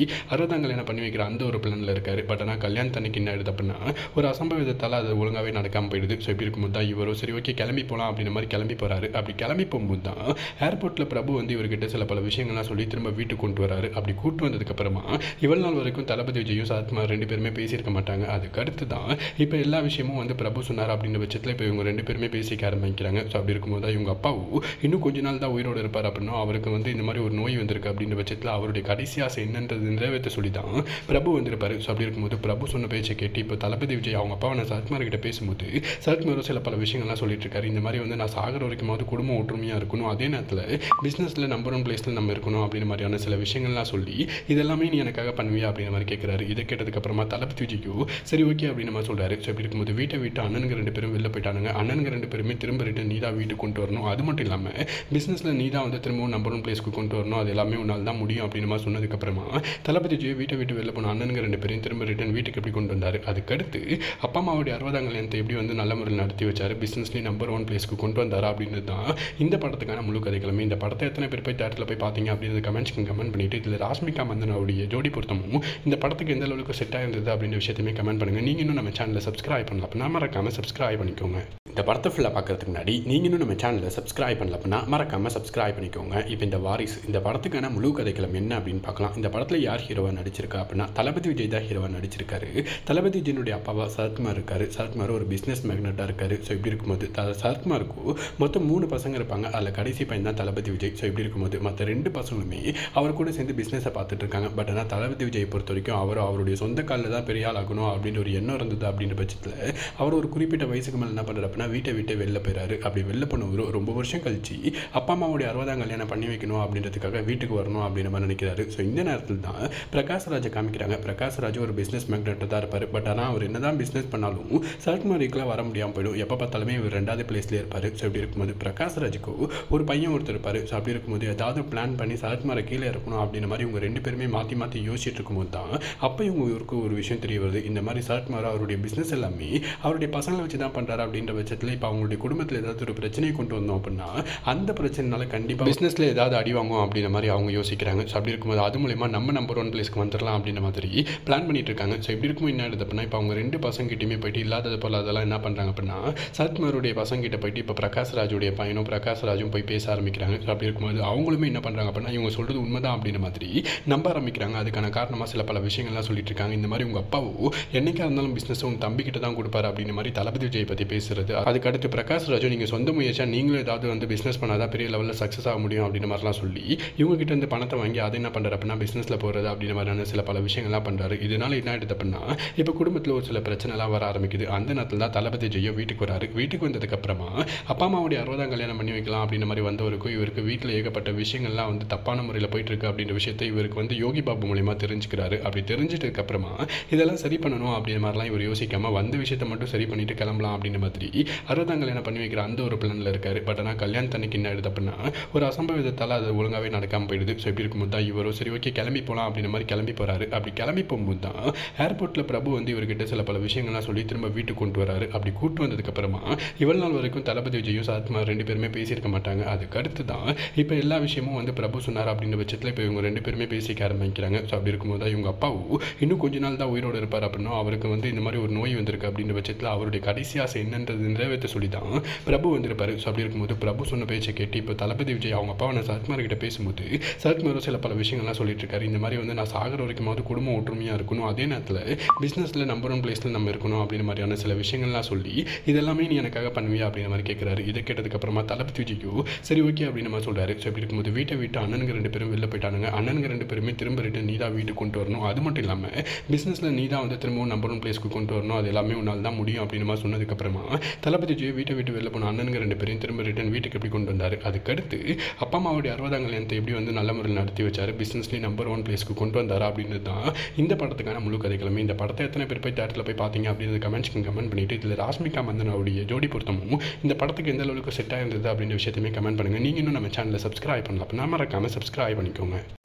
Speaker 1: அறுபதாம் கல்யாணம் பண்ணி வைக்கிற அந்த ஒரு பிளானில் இருக்காரு பட் ஆனால் கல்யாணத்தன்னைக்கு என்ன ஆயிடுது அப்படின்னா ஒரு அசம்பவிதத்தால் அது ஒழுங்காகவே நடக்காமல் போயிடுது ஸோ இப்படி இருக்கும்போது தான் இவரோ சரி ஓகே கிளம்பி போகலாம் அப்படின்ற மாதிரி கிளம்பி போகிறாரு அப்படி கிளம்பி போகும்போது தான் ஏர்போர்ட்டில் பிரபு வந்து இவர்கிட்ட சில பல விஷயங்கள்லாம் சொல்லி திரும்ப வீட்டுக்கு கொண்டு வராரு அப்படி கூட்டு வந்ததுக்கப்புறமா இவ்வளவு நாள் வரைக்கும் தளபதி விஜயும் சாத்குமார் ரெண்டு பேருமே பேசியிருக்க மாட்டாங்க அதுக்கு அடுத்து தான் இப்போ எல்லா விஷயமும் வந்து பிரபு சொன்னார் அப்படின்ற பட்சத்தில் இப்போ இவங்க ரெண்டு பேருமே பேசிக்க ஆரம்பிக்கிறாங்க ஸோ அப்படி இருக்கும்போது தான் இவங்க அப்பாவும் இன்னும் கொஞ்ச நாள் தான் உயிரோடு இருப்பார் அப்படின்னா அவருக்கு வந்து இந்த மாதிரி ஒரு நோய் வந்திருக்கு அப்படின்ற பட்சத்தில் அவருடைய கடைசி ஆசை என்னன்றது நிறைவேற்ற சொல்லி தான் பிரபு வந்திருப்பாரு ஸோ அப்படி இருக்கும்போது பிரபு சொன்ன பேச்சை கேட்டு இப்போ தளபதி விஜய் அவங்க அப்பாவை நான் சரத்குமார் கிட்ட பேசும்போது சரத்குமாரும் சில பல விஷயங்கள்லாம் சொல்லிட்டு இருக்காரு இந்த மாதிரி வந்து நான் சாகர வரைக்குமாவது குடும்பம் ஒற்றுமையாக இருக்கணும் அதே நேரத்தில் பிஸ்னஸில் நம்பர் ஒன் பிளேஸில் நம்ம இருக்கணும் அப்படின்ற மாதிரியான சில விஷயங்கள்லாம் சொல்லி இதெல்லாமே நீ எனக்காக பண்ணுவியா அப்படின்ற மாதிரி கேட்குறாரு இதை கேட்டதுக்கப்புறமா தளபதி விஜய்க்கு சரி ஓகே அப்படின்னு நம்ம சொல்கிறாரு ஸோ இப்படி இருக்கும்போது வீட்டை விட்டு அண்ணனுங்க ரெண்டு பேரும் வெளில போயிட்டானுங்க அண்ணனுங்க ரெண்டு பேருமே திரும்ப ரிட்டன் நீ தான் வீட்டுக்கு கொண்டு வரணும் அது மட்டும் இல்லாமல் பிஸ்னஸில் நீ தான் வந்து திரும்பவும் நம்பர் ஒன் பிளேஸ்க்கு கொண்டு வரணும் அது எல்லாமே உன்னால் தான் முடியும் அப்படின்னு மாதிரி சொன்னதுக்கப்புறமா தளபதி விஜய் வீட்டை விட்டு வெளில போன அண்ணனுங்க ரெண்டு பேரையும் திரும்ப ரிட்டன் வீட்டுக்கு எப்படி கொண்டு வந்தார் அதுக்கடுத்து அப்பா அம்மாவுடைய அறுபதாம் கல்யாணத்தை எப்படி வந்து நல்ல முறையில் நடத்தி வச்சார் பிஸ்னஸ்லேயும் நம்பர் ஒன் பிளேஸ்க்கு கொண்டு வந்தார் அப்படின்றது தான் இந்த படத்துக்கான முழு கதைகளுமே இந்த படத்தை எத்தனை பேர் போய் தேட்டரில் போய் பார்த்தீங்க அப்படின்றது கமெண்ட்ஸ்க்கு கமெண்ட் பண்ணிட்டு இதில் ராஷ்மிகா மந்தனாவுடைய ஜோடி பொருத்தமும் இந்த படத்துக்கு எந்த அளவுக்கு செட் ஆயிருந்தது அப்படின்ற விஷயத்தையுமே கமெண்ட் பண்ணுங்கள் நீங்கள் இன்னும் நம்ம சேனலை சப்ஸ்கிரைப் பண்ணல அப்படின்னா மறக்காமல் சப்ஸ்கிரைப் பண்ணிக்கோங்க இந்த படத்தை ஃபுல்லாக பார்க்கறதுக்கு முன்னாடி நீங்கள் இன்னும் நம்ம சேனலை சப்ஸ்கிரைப் பண்ணல அப்படின்னா மறக்காமல் சப்ஸ்கிரைப் பண்ணிக்கோங்க இப்போ இந்த வாரிசு இந்த படத்துக்கான முழு கதைக்களம் என்ன அப்படின்னு பார்க்கலாம் இந்த படத்தில் யார் ஹீரோவாக நடிச்சிருக்கா அப்படின்னா தளபதி விஜய் தான் ஹீரோவாக நடிச்சிருக்காரு தளபதி விஜயனுடைய அப்பாவா சரத்குமார் இருக்காரு சரத்குமார் ஒரு பிஸ்னஸ் மேக்னட்டாக இருக்காரு ஸோ இப்படி இருக்கும்போது த சரத்குமாருக்கு மொத்தம் மூணு பசங்க இருப்பாங்க அதில் கடைசி பையன் தான் தளபதி விஜய் ஸோ இப்படி இருக்கும்போது மற்ற ரெண்டு பசங்களுமே அவர் கூட சேர்ந்து பிஸ்னஸை பார்த்துட்டு இருக்காங்க பட் ஆனால் தளபதி விஜய் பொறுத்த வரைக்கும் அவர் அவருடைய சொந்த காலில் தான் பெரிய ஆள் ஆகணும் அப்படின்ற ஒரு எண்ணம் இருந்தது அப்படின்ற பட்சத்தில் அவர் ஒரு குறிப்பிட்ட வயசுக்கு மேலே என்ன பண்ணுறாரு அப்படின்னா வீட்டை விட்டு வெளில போயிறாரு அப்படி வெளில போனவர் ரொம்ப வருஷம் கழிச்சு அப்பா அம்மாவுடைய அறுபதாம் கல்யாணம் பண்ணி வைக்கணும் அப்படின்றதுக்காக வீட்டுக்கு வரணும் அப்படின்ற மாதிரி நினைக்கிறாரு ஸோ இந்த நேரத்தில் தான் பிரகாஷ் ராஜை காமிக்கிறாங்க பிரகாஷ் ராஜ் ஒரு பிஸ்னஸ் மேக்னெட்டாக தான் இருப்பார் பட் ஆனால் அவர் என்னதான் பிஸ்னஸ் பண்ணாலும் சரத்குமாரிக்கெலாம் வர முடியாமல் போயிடும் எப்போ பார்த்தாலுமே இவர் ரெண்டாவது பிளேஸ்லேயே இருப்பார் ஸோ இப்படி இருக்கும்போது பிரகாஷ் ராஜுக்கு ஒரு பையன் ஒருத்தர் இருப்பார் ஸோ அப்படி இருக்கும்போது ஏதாவது பிளான் பண்ணி சரத்குமாரை கீழே இருக்கணும் அப்படின்ற மாதிரி இவங்க ரெண்டு பேருமே மாற்றி மாற்றி யோசிச்சுட்டு இருக்கும்போது தான் அப்போ இவங்க இவருக்கு ஒரு விஷயம் தெரிய வருது இந்த மாதிரி சரத்குமார் அவருடைய பிஸ்னஸ் எல்லாமே அவருடைய பசங்களை வச்சு தான் பண்ணுறாரு அப்படின்ற பட்சத்தில் இப்போ அவங்களுடைய குடும்பத்தில் ஏதாவது ஒரு பிரச்சனையை கொண்டு வந்தோம் அப்படின்னா அந்த பிரச்சனைனால கண்டிப்பாக பிஸ்னஸில் ஏதாவது அடி வாங்கும் அப்படின்ற மாதிரி அவங்க யோசிக்கிறாங்க ஸோ அப்படி இருக்கும்போது அது மூலயமா நம்ம நம்பர் ஒன் பிளேஸ்க்கு வந்துடலாம் அப்படின்ற மாதிரி பிளான் பண்ணிட்டு இருக்காங்க ஸோ இப்படி இருக்கும் என்ன ஆகுது அப்படின்னா இப்போ அவங்க ரெண்டு பசங்கிட்டையுமே போயிட்டு இல்லாதது போல் அதெல்லாம் என்ன பண்ணுறாங்க அப்படின்னா சரத்குமாருடைய பசங்கிட்ட போயிட்டு இப்போ பிரகாஷ் ராஜுடைய பையனும் பிரகாஷ் ராஜும் போய் பேச ஆரம்பிக்கிறாங்க ஸோ அப்படி இருக்கும்போது அவங்களுமே என்ன பண்ணுறாங்க அப்படின்னா இவங்க சொல்கிறது உண்மைதான் அப்படின்ற மாதிரி நம்ப ஆரம்பிக்கிறாங்க அதுக்கான காரணமாக சில பல விஷயங்கள்லாம் சொல்லிட்டு இருக்காங்க இந்த மாதிரி உங்கள் அப்பாவோ என்னைக்கா இருந்தாலும் பிஸ்னஸ் உங்கள் தம்பிக்கிட்ட தான் கொடுப்பாரு அப்படின்ற மாதிரி தளபதி விஜய் பற்றி பேசுறது அதுக்கு அடுத்து பிரகாஷ் ராஜு நீங்கள் சொந்த முயற்சியாக நீங்களும் ஏதாவது வந்து பிஸ்னஸ் பண்ணாதான் பெரிய லெவலில் சக்ஸஸ் ஆக முடியும் அப்படின்ற மாதிரிலாம் சொல்லி இவங்க கிட்ட இருந்து பணத்தை வாங்கி அதை என்ன பண்ணுறாரு அப்படின்னா பிஸ்னஸில் போகிறது அப்படின்ற மாதிரியான சில பல விஷயங்கள்லாம் பண்ணுறாரு இதனால என்ன ஆயிடுது அப்படின்னா இப்போ குடும்பத்தில் ஒரு சில பிரச்சனைலாம் வர ஆரம்பிக்குது அந்த நேரத்தில் தான் தளபதி ஜெயோ வீட்டுக்கு வராரு வீட்டுக்கு வந்ததுக்கப்புறமா அப்பா அம்மாவுடைய அறுபதாம் கல்யாணம் பண்ணி வைக்கலாம் அப்படின்ற மாதிரி வந்தவருக்கும் இவருக்கு வீட்டில் ஏகப்பட்ட விஷயங்கள்லாம் வந்து தப்பான முறையில் போயிட்டு இருக்கு அப்படின்ற விஷயத்தை இவருக்கு வந்து யோகி பாபு மூலியமா தெரிஞ்சுக்கிறாரு அப்படி தெரிஞ்சிட்டதுக்கு அப்புறமா இதெல்லாம் சரி பண்ணணும் அப்படின்ற மாதிரிலாம் இவர் யோசிக்காம வந்த விஷயத்தை மட்டும் சரி பண்ணிட்டு கிளம்பலாம் அப்படின்ற மாதிரி அறுபதாம் கல்யாணம் பண்ணி வைக்கிற அந்த ஒரு பிளானில் இருக்காரு பட் ஆனால் கல்யாணத்தன்னைக்கு என்ன ஆயிடுது அப்படின்னா ஒரு அசம்பவிதத்தால் அது ஒழுங்காகவே நடக்காமல் போயிடுது ஸோ இப்படி இருக்கும்போது தான் இவரோ சரி ஓகே கிளம்பி போகலாம் அப்படின்ற மாதிரி கிளம்பி போகிறாரு அப்படி கிளம்பி போகும்போது தான் ஏர்போர்ட்டில் பிரபு வந்து இவர்கிட்ட சில பல விஷயங்கள்லாம் சொல்லி திரும்ப வீட்டுக்கு கொண்டு வராரு அப்படி கூட்டு வந்ததுக்கப்புறமா இவ்வளவு நாள் வரைக்கும் தளபதி விஜயும் சரத்குமார் ரெண்டு பேருமே பேசியிருக்க மாட்டாங்க அதுக்கு அடுத்து தான் இப்போ எல்லா விஷயமும் வந்து பிரபு சொன்னார் அப்படின்ற பட்சத்தில் இப்போ இவங்க ரெண்டு பேருமே பேசிக்க ஆரம்பிக்கிறாங்க ஸோ அப்படி இருக்கும்போது தான் இவங்க அப்பாவும் இன்னும் கொஞ்ச நாள் தான் உயிரோடு இருப்பார் அப்படின்னா அவருக்கு வந்து இந்த மாதிரி ஒரு நோய் வந்திருக்கு அப்படின்ற பட்சத்தில் அவருடைய கடைசி ஆசை என்னன்றது நிறைவேற்ற சொல்லி தான் பிரபு வந்திருப்பாரு ஸோ அப்படி இருக்கும்போது பிரபு சொன்ன பேச்சை கேட்டு இப்போ தளபதி விஜய் அவங்க அப்பாவை நான் சரத்குமார் கிட்ட பேசும்போது சரத்குமாரும் சில பல விஷயங்கள்லாம் சொல்லிட்டு இருக்காரு இந்த மாதிரி வந்து நான் சாகர வரைக்குமாவது குடும்பம் ஒற்றுமையாக இருக்கணும் அதே நேரத்தில் பிஸ்னஸில் நம்பர் ஒன் பிளேஸில் நம்ம இருக்கணும் அப்படின்ற மாதிரியான சில விஷயங்கள்லாம் சொல்லி இதெல்லாமே நீ எனக்காக பண்ணுவியா அப்படின்ற மாதிரி கேட்குறாரு இதை கேட்டதுக்கப்புறமா தளபதி விஜய்க்கு சரி ஓகே அப்படின்னு நம்ம சொல்கிறாரு ஸோ இப்படி இருக்கும்போது வீட்டை விட்டு அண்ணனுங்க ரெண்டு பேரும் வெளில போயிட்டானுங்க அண்ணனுங்க ரெண்டு பேருமே திரும்ப ரிட்டன் நீ தான் வீட்டுக்கு கொண்டு வரணும் அது மட்டும் இல்லாமல் பிஸ்னஸில் நீ தான் வந்து திரும்பவும் நம்பர் ஒன் பிளேஸ்க்கு கொண்டு வரணும் அது எல்லாமே உன்னால் தான் முடியும் அப்படின்னு மாதிரி சொன்னதுக்கப்புறமா தளபதி விஜய் வீட்டை விட்டு வெளில போன அண்ணனுங்க ரெண்டு பேரையும் திரும்ப ரிட்டன் வீட்டுக்கு எப்படி கொண்டு வந்தார் அதுக்கடுத்து அப்பா அம்மாவுடைய அறுபதாம் கல்யாணத்தை எப்படி வந்து நல்ல முறையில் நடத்தி வச்சார் பிஸ்னஸ்லேயும் நம்பர் ஒன் பிளேஸ்க்கு கொண்டு வந்தார் அப்படின்றது தான் இந்த படத்துக்கான முழு கதைகளுமே இந்த படத்தை எத்தனை பேர் போய் தேட்டரில் போய் பார்த்தீங்க அப்படின்றது கமெண்ட்ஸ்க்கு கமெண்ட் பண்ணிட்டு இதில் ராஷ்மிகா மந்தனாவுடைய ஜோடி பொருத்தமும் இந்த படத்துக்கு எந்த அளவுக்கு செட் ஆயிருந்தது அப்படின்ற விஷயத்தையுமே கமெண்ட் பண்ணுங்கள் நீங்கள் இன்னும் நம்ம சேனலை சப்ஸ்கிரைப் பண்ணலாம் அப்படின்னா மறக்காமல் சப்ஸ்கிரைப் பண்ணிக்கோங்க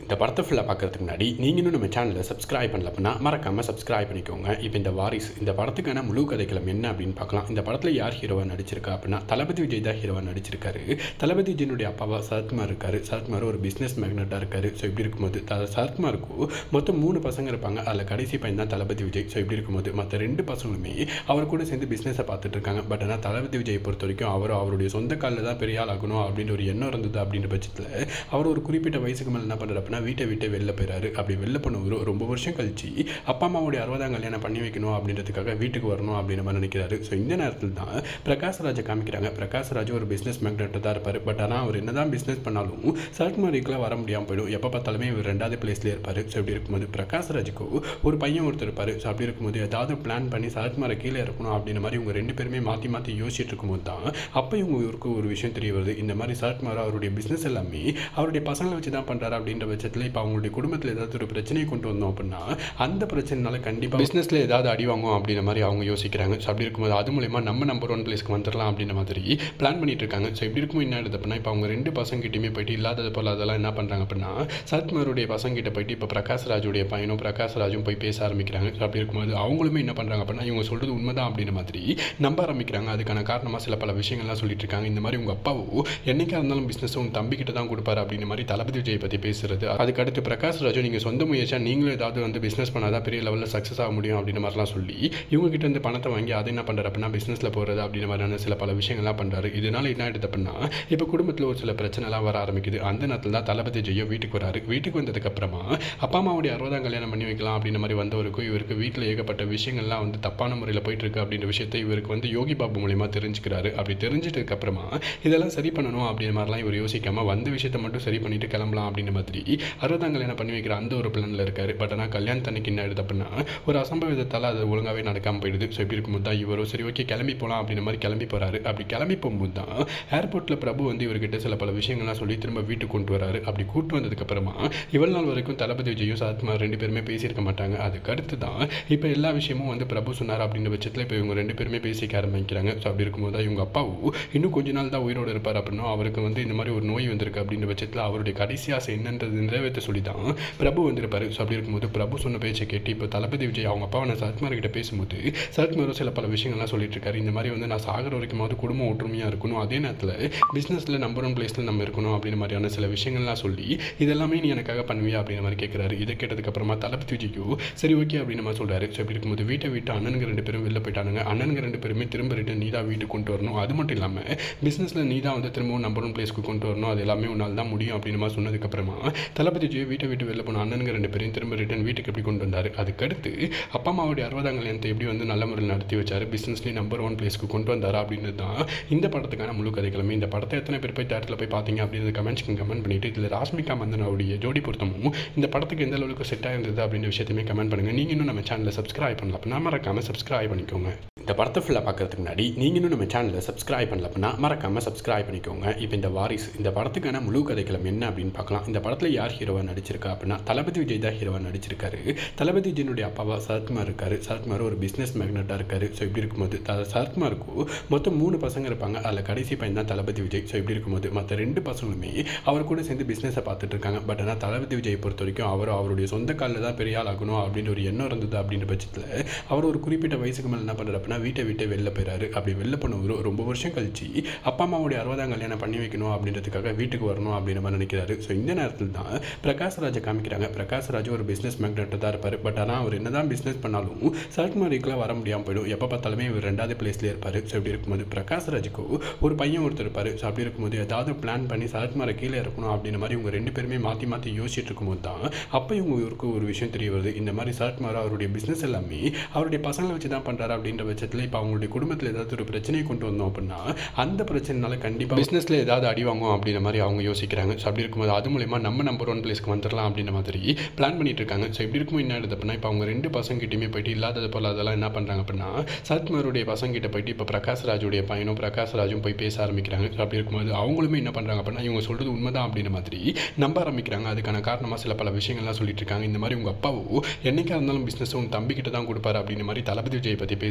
Speaker 1: இந்த படத்தை ஃபுல்லாக பார்க்கறதுக்கு முன்னாடி நீங்கள் இன்னும் நம்ம சேனலை சப்ஸ்கிரைப் பண்ணல அப்படின்னா மறக்காமல் சப்ஸ்கிரைப் பண்ணிக்கோங்க இப்போ இந்த வாரிஸ் இந்த படத்துக்கான முழு கதைக்களம் என்ன அப்படின்னு பார்க்கலாம் இந்த படத்தில் யார் ஹீரோவாக நடிச்சிருக்கா அப்படின்னா தளபதி விஜய் தான் ஹீரோவாக நடிச்சிருக்காரு தளபதி விஜயனுடைய அப்பாவா சரத்குமார் இருக்காரு சரத்குமார் ஒரு பிஸ்னஸ் மேக்னட்டாக இருக்காரு ஸோ இப்படி இருக்கும்போது த சரத்குமாருக்கு மொத்தம் மூணு பசங்க இருப்பாங்க அதில் கடைசி பையன் தான் தளபதி விஜய் ஸோ இப்படி இருக்கும்போது மற்ற ரெண்டு பசங்களுமே அவர் கூட சேர்ந்து பிஸ்னஸை பார்த்துட்டு இருக்காங்க பட் ஆனால் தளபதி விஜய் பொறுத்த வரைக்கும் அவர் அவருடைய சொந்த காலில் தான் பெரிய ஆள் ஆகணும் அப்படின்ற ஒரு எண்ணம் இருந்தது அப்படின்ற பட்சத்தில் அவர் ஒரு குறிப்பிட்ட வயசுக்கு மேலே என்ன பண்ணுறாரு அப்படின்னா வீட்டை விட்டு வெளில போயிறாரு அப்படி வெளில போனவர் ரொம்ப வருஷம் கழிச்சு அப்பா அம்மாவுடைய அறுபதாம் கல்யாணம் பண்ணி வைக்கணும் அப்படின்றதுக்காக வீட்டுக்கு வரணும் அப்படின்ற மாதிரி நினைக்கிறாரு ஸோ இந்த நேரத்தில் தான் பிரகாஷ் ராஜை காமிக்கிறாங்க பிரகாஷ் ராஜ் ஒரு பிஸ்னஸ் மேக்னெட்டாக தான் இருப்பார் பட் ஆனால் அவர் என்னதான் பிஸ்னஸ் பண்ணாலும் சரத்குமாரிக்கெலாம் வர முடியாமல் போயிடும் எப்போ பார்த்தாலுமே இவர் ரெண்டாவது பிளேஸ்லேயே இருப்பார் ஸோ இப்படி இருக்கும்போது பிரகாஷ் ராஜுக்கு ஒரு பையன் ஒருத்தர் இருப்பார் ஸோ அப்படி இருக்கும்போது ஏதாவது பிளான் பண்ணி சரத்குமாரை கீழே இருக்கணும் அப்படின்ற மாதிரி இவங்க ரெண்டு பேருமே மாற்றி மாற்றி யோசிச்சுட்டு இருக்கும்போது தான் அப்போ இவங்க இவருக்கு ஒரு விஷயம் தெரிய வருது இந்த மாதிரி சரத்குமார் அவருடைய பிஸ்னஸ் எல்லாமே அவருடைய பசங்களை வச்சு தான் பண்ணுறாரு அப்படின்ற பட்சத்தில் இப்போ அவங்களுடைய குடும்பத்தில் ஏதாவது ஒரு பிரச்சனையை கொண்டு வந்தோம் அப்படின்னா அந்த பிரச்சனைனால கண்டிப்பாக பிஸ்னஸில் ஏதாவது அடி வாங்கும் அப்படின்ற மாதிரி அவங்க யோசிக்கிறாங்க ஸோ அப்படி இருக்கும்போது அது மூலயமா நம்ம நம்பர் ஒன் பிளேஸ்க்கு வந்துடலாம் அப்படின்ற மாதிரி பிளான் பண்ணிட்டு இருக்காங்க ஸோ இப்படி இருக்கும் என்ன ஆகுது அப்படின்னா இப்போ அவங்க ரெண்டு பசங்கிட்டையுமே போயிட்டு இல்லாதது போல் அதெல்லாம் என்ன பண்ணுறாங்க அப்படின்னா சரத்குமாருடைய பசங்கிட்ட போயிட்டு இப்போ பிரகாஷ் ராஜுடைய பையனும் பிரகாஷ் ராஜும் போய் பேச ஆரம்பிக்கிறாங்க ஸோ அப்படி இருக்கும்போது அவங்களுமே என்ன பண்ணுறாங்க அப்படின்னா இவங்க சொல்கிறது உண்மைதான் அப்படின்ற மாதிரி நம்ப ஆரம்பிக்கிறாங்க அதுக்கான காரணமாக சில பல விஷயங்கள்லாம் சொல்லிட்டு இருக்காங்க இந்த மாதிரி உங்கள் அப்பாவோ என்னைக்கா இருந்தாலும் பிஸ்னஸ் உங்கள் தம்பிக்கிட்ட தான் கொடுப்பாரு அப்படின்ற மாதிரி தளபதி விஜய் பற்றி பேசுறது அதுக்கு அடுத்து பிரகாஷ் ராஜு நீங்கள் சொந்த முயற்சியாக நீங்களும் ஏதாவது வந்து பிஸ்னஸ் பண்ணாதான் பெரிய லெவலில் சக்ஸஸ் ஆக முடியும் அப்படின்ற மாதிரிலாம் சொல்லி இவங்க கிட்ட இருந்து பணத்தை வாங்கி அதை என்ன பண்ணுறாரு அப்படின்னா பிஸ்னஸில் போகிறது அப்படின்ற மாதிரியான சில பல விஷயங்கள்லாம் பண்ணுறாரு இதனால என்ன ஆயிடுது அப்படின்னா இப்போ குடும்பத்தில் ஒரு சில பிரச்சனைலாம் வர ஆரம்பிக்குது அந்த நேரத்தில் தான் தளபதி ஜெயோ வீட்டுக்கு வராரு வீட்டுக்கு வந்ததுக்கப்புறமா அப்பா அம்மாவுடைய அறுபதாம் கல்யாணம் பண்ணி வைக்கலாம் அப்படின்ற மாதிரி வந்தவருக்கும் இவருக்கு வீட்டில் ஏகப்பட்ட விஷயங்கள்லாம் வந்து தப்பான முறையில் போயிட்டு இருக்கு அப்படின்ற விஷயத்தை இவருக்கு வந்து யோகி பாபு மூலியமாக தெரிஞ்சுக்கிறாரு அப்படி தெரிஞ்சிட்டதுக்கு அப்புறமா இதெல்லாம் சரி பண்ணணும் அப்படின்ற மாதிரிலாம் இவர் யோசிக்காம வந்த விஷயத்தை மட்டும் சரி பண்ணிட்டு கிளம்பலாம் அப்படின்ற மாதிரி அறுபதாம் கல்யாணம் பண்ணி வைக்கிற அந்த ஒரு பிளானில் இருக்காரு பட் ஆனால் கல்யாணத்தன்னைக்கு என்ன ஆயிடுது அப்படின்னா ஒரு அசம்பவிதத்தால் அது ஒழுங்காகவே நடக்காமல் போயிடுது ஸோ இப்படி இருக்கும்போது தான் இவரும் சரி ஓகே கிளம்பி போகலாம் அப்படின்ற மாதிரி கிளம்பி போகிறாரு அப்படி கிளம்பி போகும்போது தான் ஏர்போர்ட்டில் பிரபு வந்து இவர்கிட்ட சில பல விஷயங்கள்லாம் சொல்லி திரும்ப வீட்டுக்கு கொண்டு வராரு அப்படி கூட்டு வந்ததுக்கப்புறமா இவ்வளவு நாள் வரைக்கும் தளபதி விஜயும் சரத்குமார் ரெண்டு பேருமே பேசியிருக்க மாட்டாங்க அதுக்கு அடுத்து தான் இப்போ எல்லா விஷயமும் வந்து பிரபு சொன்னார் அப்படின்ற பட்சத்தில் இப்போ இவங்க ரெண்டு பேருமே பேசிக்க ஆரம்பிக்கிறாங்க ஸோ அப்படி இருக்கும்போது தான் இவங்க அப்பாவும் இன்னும் கொஞ்ச நாள் தான் உயிரோடு இருப்பார் அப்படின்னா அவருக்கு வந்து இந்த மாதிரி ஒரு நோய் வந்திருக்கு அப்படின்ற பட்சத்தில் அவருடைய கடைசி ஆசை என்னன்றது நிறைவேற்ற சொல்லி தான் பிரபு வந்திருப்பாரு ஸோ அப்படி இருக்கும்போது பிரபு சொன்ன பேச்சை கேட்டு இப்போ தளபதி விஜய் அவங்க அப்பாவை நான் சரத்குமார் கிட்ட பேசும்போது சரத்குமாரும் சில பல விஷயங்கள்லாம் சொல்லிட்டு இருக்காரு இந்த மாதிரி வந்து நான் சாகர வரைக்குமாவது குடும்பம் ஒற்றுமையாக இருக்கணும் அதே நேரத்தில் பிஸ்னஸில் நம்பர் ஒன் பிளேஸில் நம்ம இருக்கணும் அப்படின்ற மாதிரியான சில விஷயங்கள்லாம் சொல்லி இதெல்லாமே நீ எனக்காக பண்ணுவியா அப்படின்ற மாதிரி கேட்குறாரு இதை கேட்டதுக்கப்புறமா தளபதி விஜய்க்கு சரி ஓகே அப்படின்னு மாதிரி சொல்கிறாரு ஸோ இப்படி இருக்கும்போது வீட்டை விட்டு அண்ணனுங்க ரெண்டு பேரும் வெளில போயிட்டானுங்க அண்ணனுங்க ரெண்டு பேருமே திரும்ப ரிட்டன் நீ தான் வீட்டுக்கு கொண்டு வரணும் அது மட்டும் இல்லாமல் பிஸ்னஸில் நீ தான் வந்து திரும்பவும் நம்பர் ஒன் பிளேஸ்க்கு கொண்டு வரணும் அது எல்லாமே உன்னால் தான் முடியும் அப்படின்னு மாதிரி சொன்னதுக்கப்புறமா தளபதி விஜய் வீட்டை விட்டு வெளில போன அண்ணனுங்க ரெண்டு பேரையும் திரும்ப ரிட்டன் வீட்டுக்கு எப்படி கொண்டு வந்தார் அதுக்கடுத்து அப்பா அம்மாவுடைய அறுபதாம் கல்யாணத்தை எப்படி வந்து நல்ல முறையில் நடத்தி வச்சார் பிஸ்னஸ்லேயும் நம்பர் ஒன் பிளேஸ்க்கு கொண்டு வந்தாரா அப்படின்றது தான் இந்த படத்துக்கான முழு கதைகளுமே இந்த படத்தை எத்தனை பேர் போய் தேட்டரில் போய் பார்த்தீங்க அப்படின்றது கமெண்ட்ஸ்க்கு கமெண்ட் பண்ணிட்டு இதில் ராஷ்மிகா மந்தனாவுடைய ஜோடி பொருத்தமும் இந்த படத்துக்கு எந்த அளவுக்கு செட் ஆயிருந்தது அப்படின்ற விஷயத்தையுமே கமெண்ட் பண்ணுங்கள் நீங்கள் இன்னும் நம்ம சேனலை சப்ஸ்கிரைப் பண்ணல அப்படின்னா மறக்காமல் சப்ஸ்கிரைப் பண்ணிக்கோங்க இந்த படத்தை ஃபுல்லாக பார்க்கறதுக்கு முன்னாடி நீங்கள் இன்னும் நம்ம சேனலை சப்ஸ்கிரைப் பண்ணல அப்படின்னா மறக்காமல் சப்ஸ்கிரைப் பண்ணிக்கோங்க இப்போ இந்த வாரிஸ் இந்த படத்துக்கான முழு கதைக்களம் என்ன அப்படின்னு பார்க்கலாம் இந்த படத்தில் யார் ஹீரோவாக நடிச்சிருக்கா அப்படின்னா தளபதி விஜய் தான் ஹீரோவாக நடிச்சிருக்காரு தளபதி விஜயனுடைய அப்பாவா சரத்குமார் இருக்காரு சரத்குமார் ஒரு பிஸ்னஸ் மேக்னட்டாக இருக்காரு ஸோ இப்படி இருக்கும்போது த சரத்குமாருக்கு மொத்தம் மூணு பசங்க இருப்பாங்க அதில் கடைசி பையன் தான் தளபதி விஜய் ஸோ இப்படி இருக்கும்போது மற்ற ரெண்டு பசங்களுமே அவர் கூட சேர்ந்து பிஸ்னஸை பார்த்துட்டு இருக்காங்க பட் ஆனால் தளபதி விஜய் பொறுத்த வரைக்கும் அவர் அவருடைய சொந்த காலில் தான் பெரிய ஆள் ஆகணும் அப்படின்ற ஒரு எண்ணம் இருந்தது அப்படின்ற பட்சத்தில் அவர் ஒரு குறிப்பிட்ட வயசுக்கு மேலே என்ன பண்ணுறாரு அப்படின்னா வீட்டை விட்டு வெளில போயிறாரு அப்படி வெளில போனவர் ரொம்ப வருஷம் கழிச்சு அப்பா அம்மாவுடைய அறுபதாம் கல்யாணம் பண்ணி வைக்கணும் அப்படின்றதுக்காக வீட்டுக்கு வரணும் அப்படின்ற மாதிரி நினைக்கிறாரு ஸோ இந்த நேரத்தில் தான் பிரகாஷ் ராஜை காமிக்கிறாங்க பிரகாஷ் ராஜ் ஒரு பிஸ்னஸ் மேக்னெட்டாக தான் இருப்பார் பட் ஆனால் அவர் என்னதான் பிஸ்னஸ் பண்ணாலும் சரத்குமாரிக்கெலாம் வர முடியாமல் போயிடும் எப்போ பார்த்தாலுமே இவர் ரெண்டாவது பிளேஸ்லேயே இருப்பார் ஸோ இப்படி இருக்கும்போது பிரகாஷ் ராஜுக்கு ஒரு பையன் ஒருத்தர் இருப்பார் ஸோ அப்படி இருக்கும்போது ஏதாவது பிளான் பண்ணி சரத்குமாரை கீழே இருக்கணும் அப்படின்ற மாதிரி இவங்க ரெண்டு பேருமே மாற்றி மாற்றி யோசிச்சுட்டு இருக்கும்போது தான் அப்போ இவங்க இவருக்கு ஒரு விஷயம் தெரிய வருது இந்த மாதிரி சரத்குமார் அவருடைய பிஸ்னஸ் எல்லாமே அவருடைய பசங்களை வச்சு தான் பண்ணுறாரு அப்படின்ற பட்சத்தில் இப்போ அவங்களுடைய குடும்பத்தில் ஏதாவது ஒரு பிரச்சனையை கொண்டு வந்தோம் அப்படின்னா அந்த பிரச்சனைனால கண்டிப்பாக பிஸ்னஸில் ஏதாவது அடி வாங்கும் அப்படின்ற மாதிரி அவங்க யோசிக்கிறாங்க ஸோ அப்படி இருக்கும்போது அது மூலயமா நம்ம நம்பர் ஒன் பிளேஸ்க்கு வந்துடலாம் அப்படின்ற மாதிரி பிளான் பண்ணிட்டு இருக்காங்க ஸோ இப்படி இருக்கும் என்ன ஆயிடுது அப்படின்னா இப்போ அவங்க ரெண்டு பசங்கிட்டையுமே போயிட்டு இல்லாதது போல் அதெல்லாம் என்ன பண்ணுறாங்க அப்படின்னா சரத்குமாருடைய பசங்கிட்ட போயிட்டு இப்போ பிரகாஷ் ராஜுடைய பையனும் பிரகாஷ் ராஜும் போய் பேச ஆரம்பிக்கிறாங்க ஸோ அப்படி இருக்கும்போது அவங்களுமே என்ன பண்ணுறாங்க அப்படின்னா இவங்க சொல்கிறது உண்மைதான் அப்படின்ற மாதிரி நம்ப ஆரம்பிக்கிறாங்க அதுக்கான காரணமாக சில பல விஷயங்கள்லாம் சொல்லிட்டு இருக்காங்க இந்த மாதிரி உங்கள் அப்பாவோ என்னைக்கா இருந்தாலும் பிஸ்னஸ் உன் தம்பிக்கிட்ட தான் கொடுப்பாரு அப்படின்ற மாதிரி தளபதி விஜய் பற்றி பேசுறது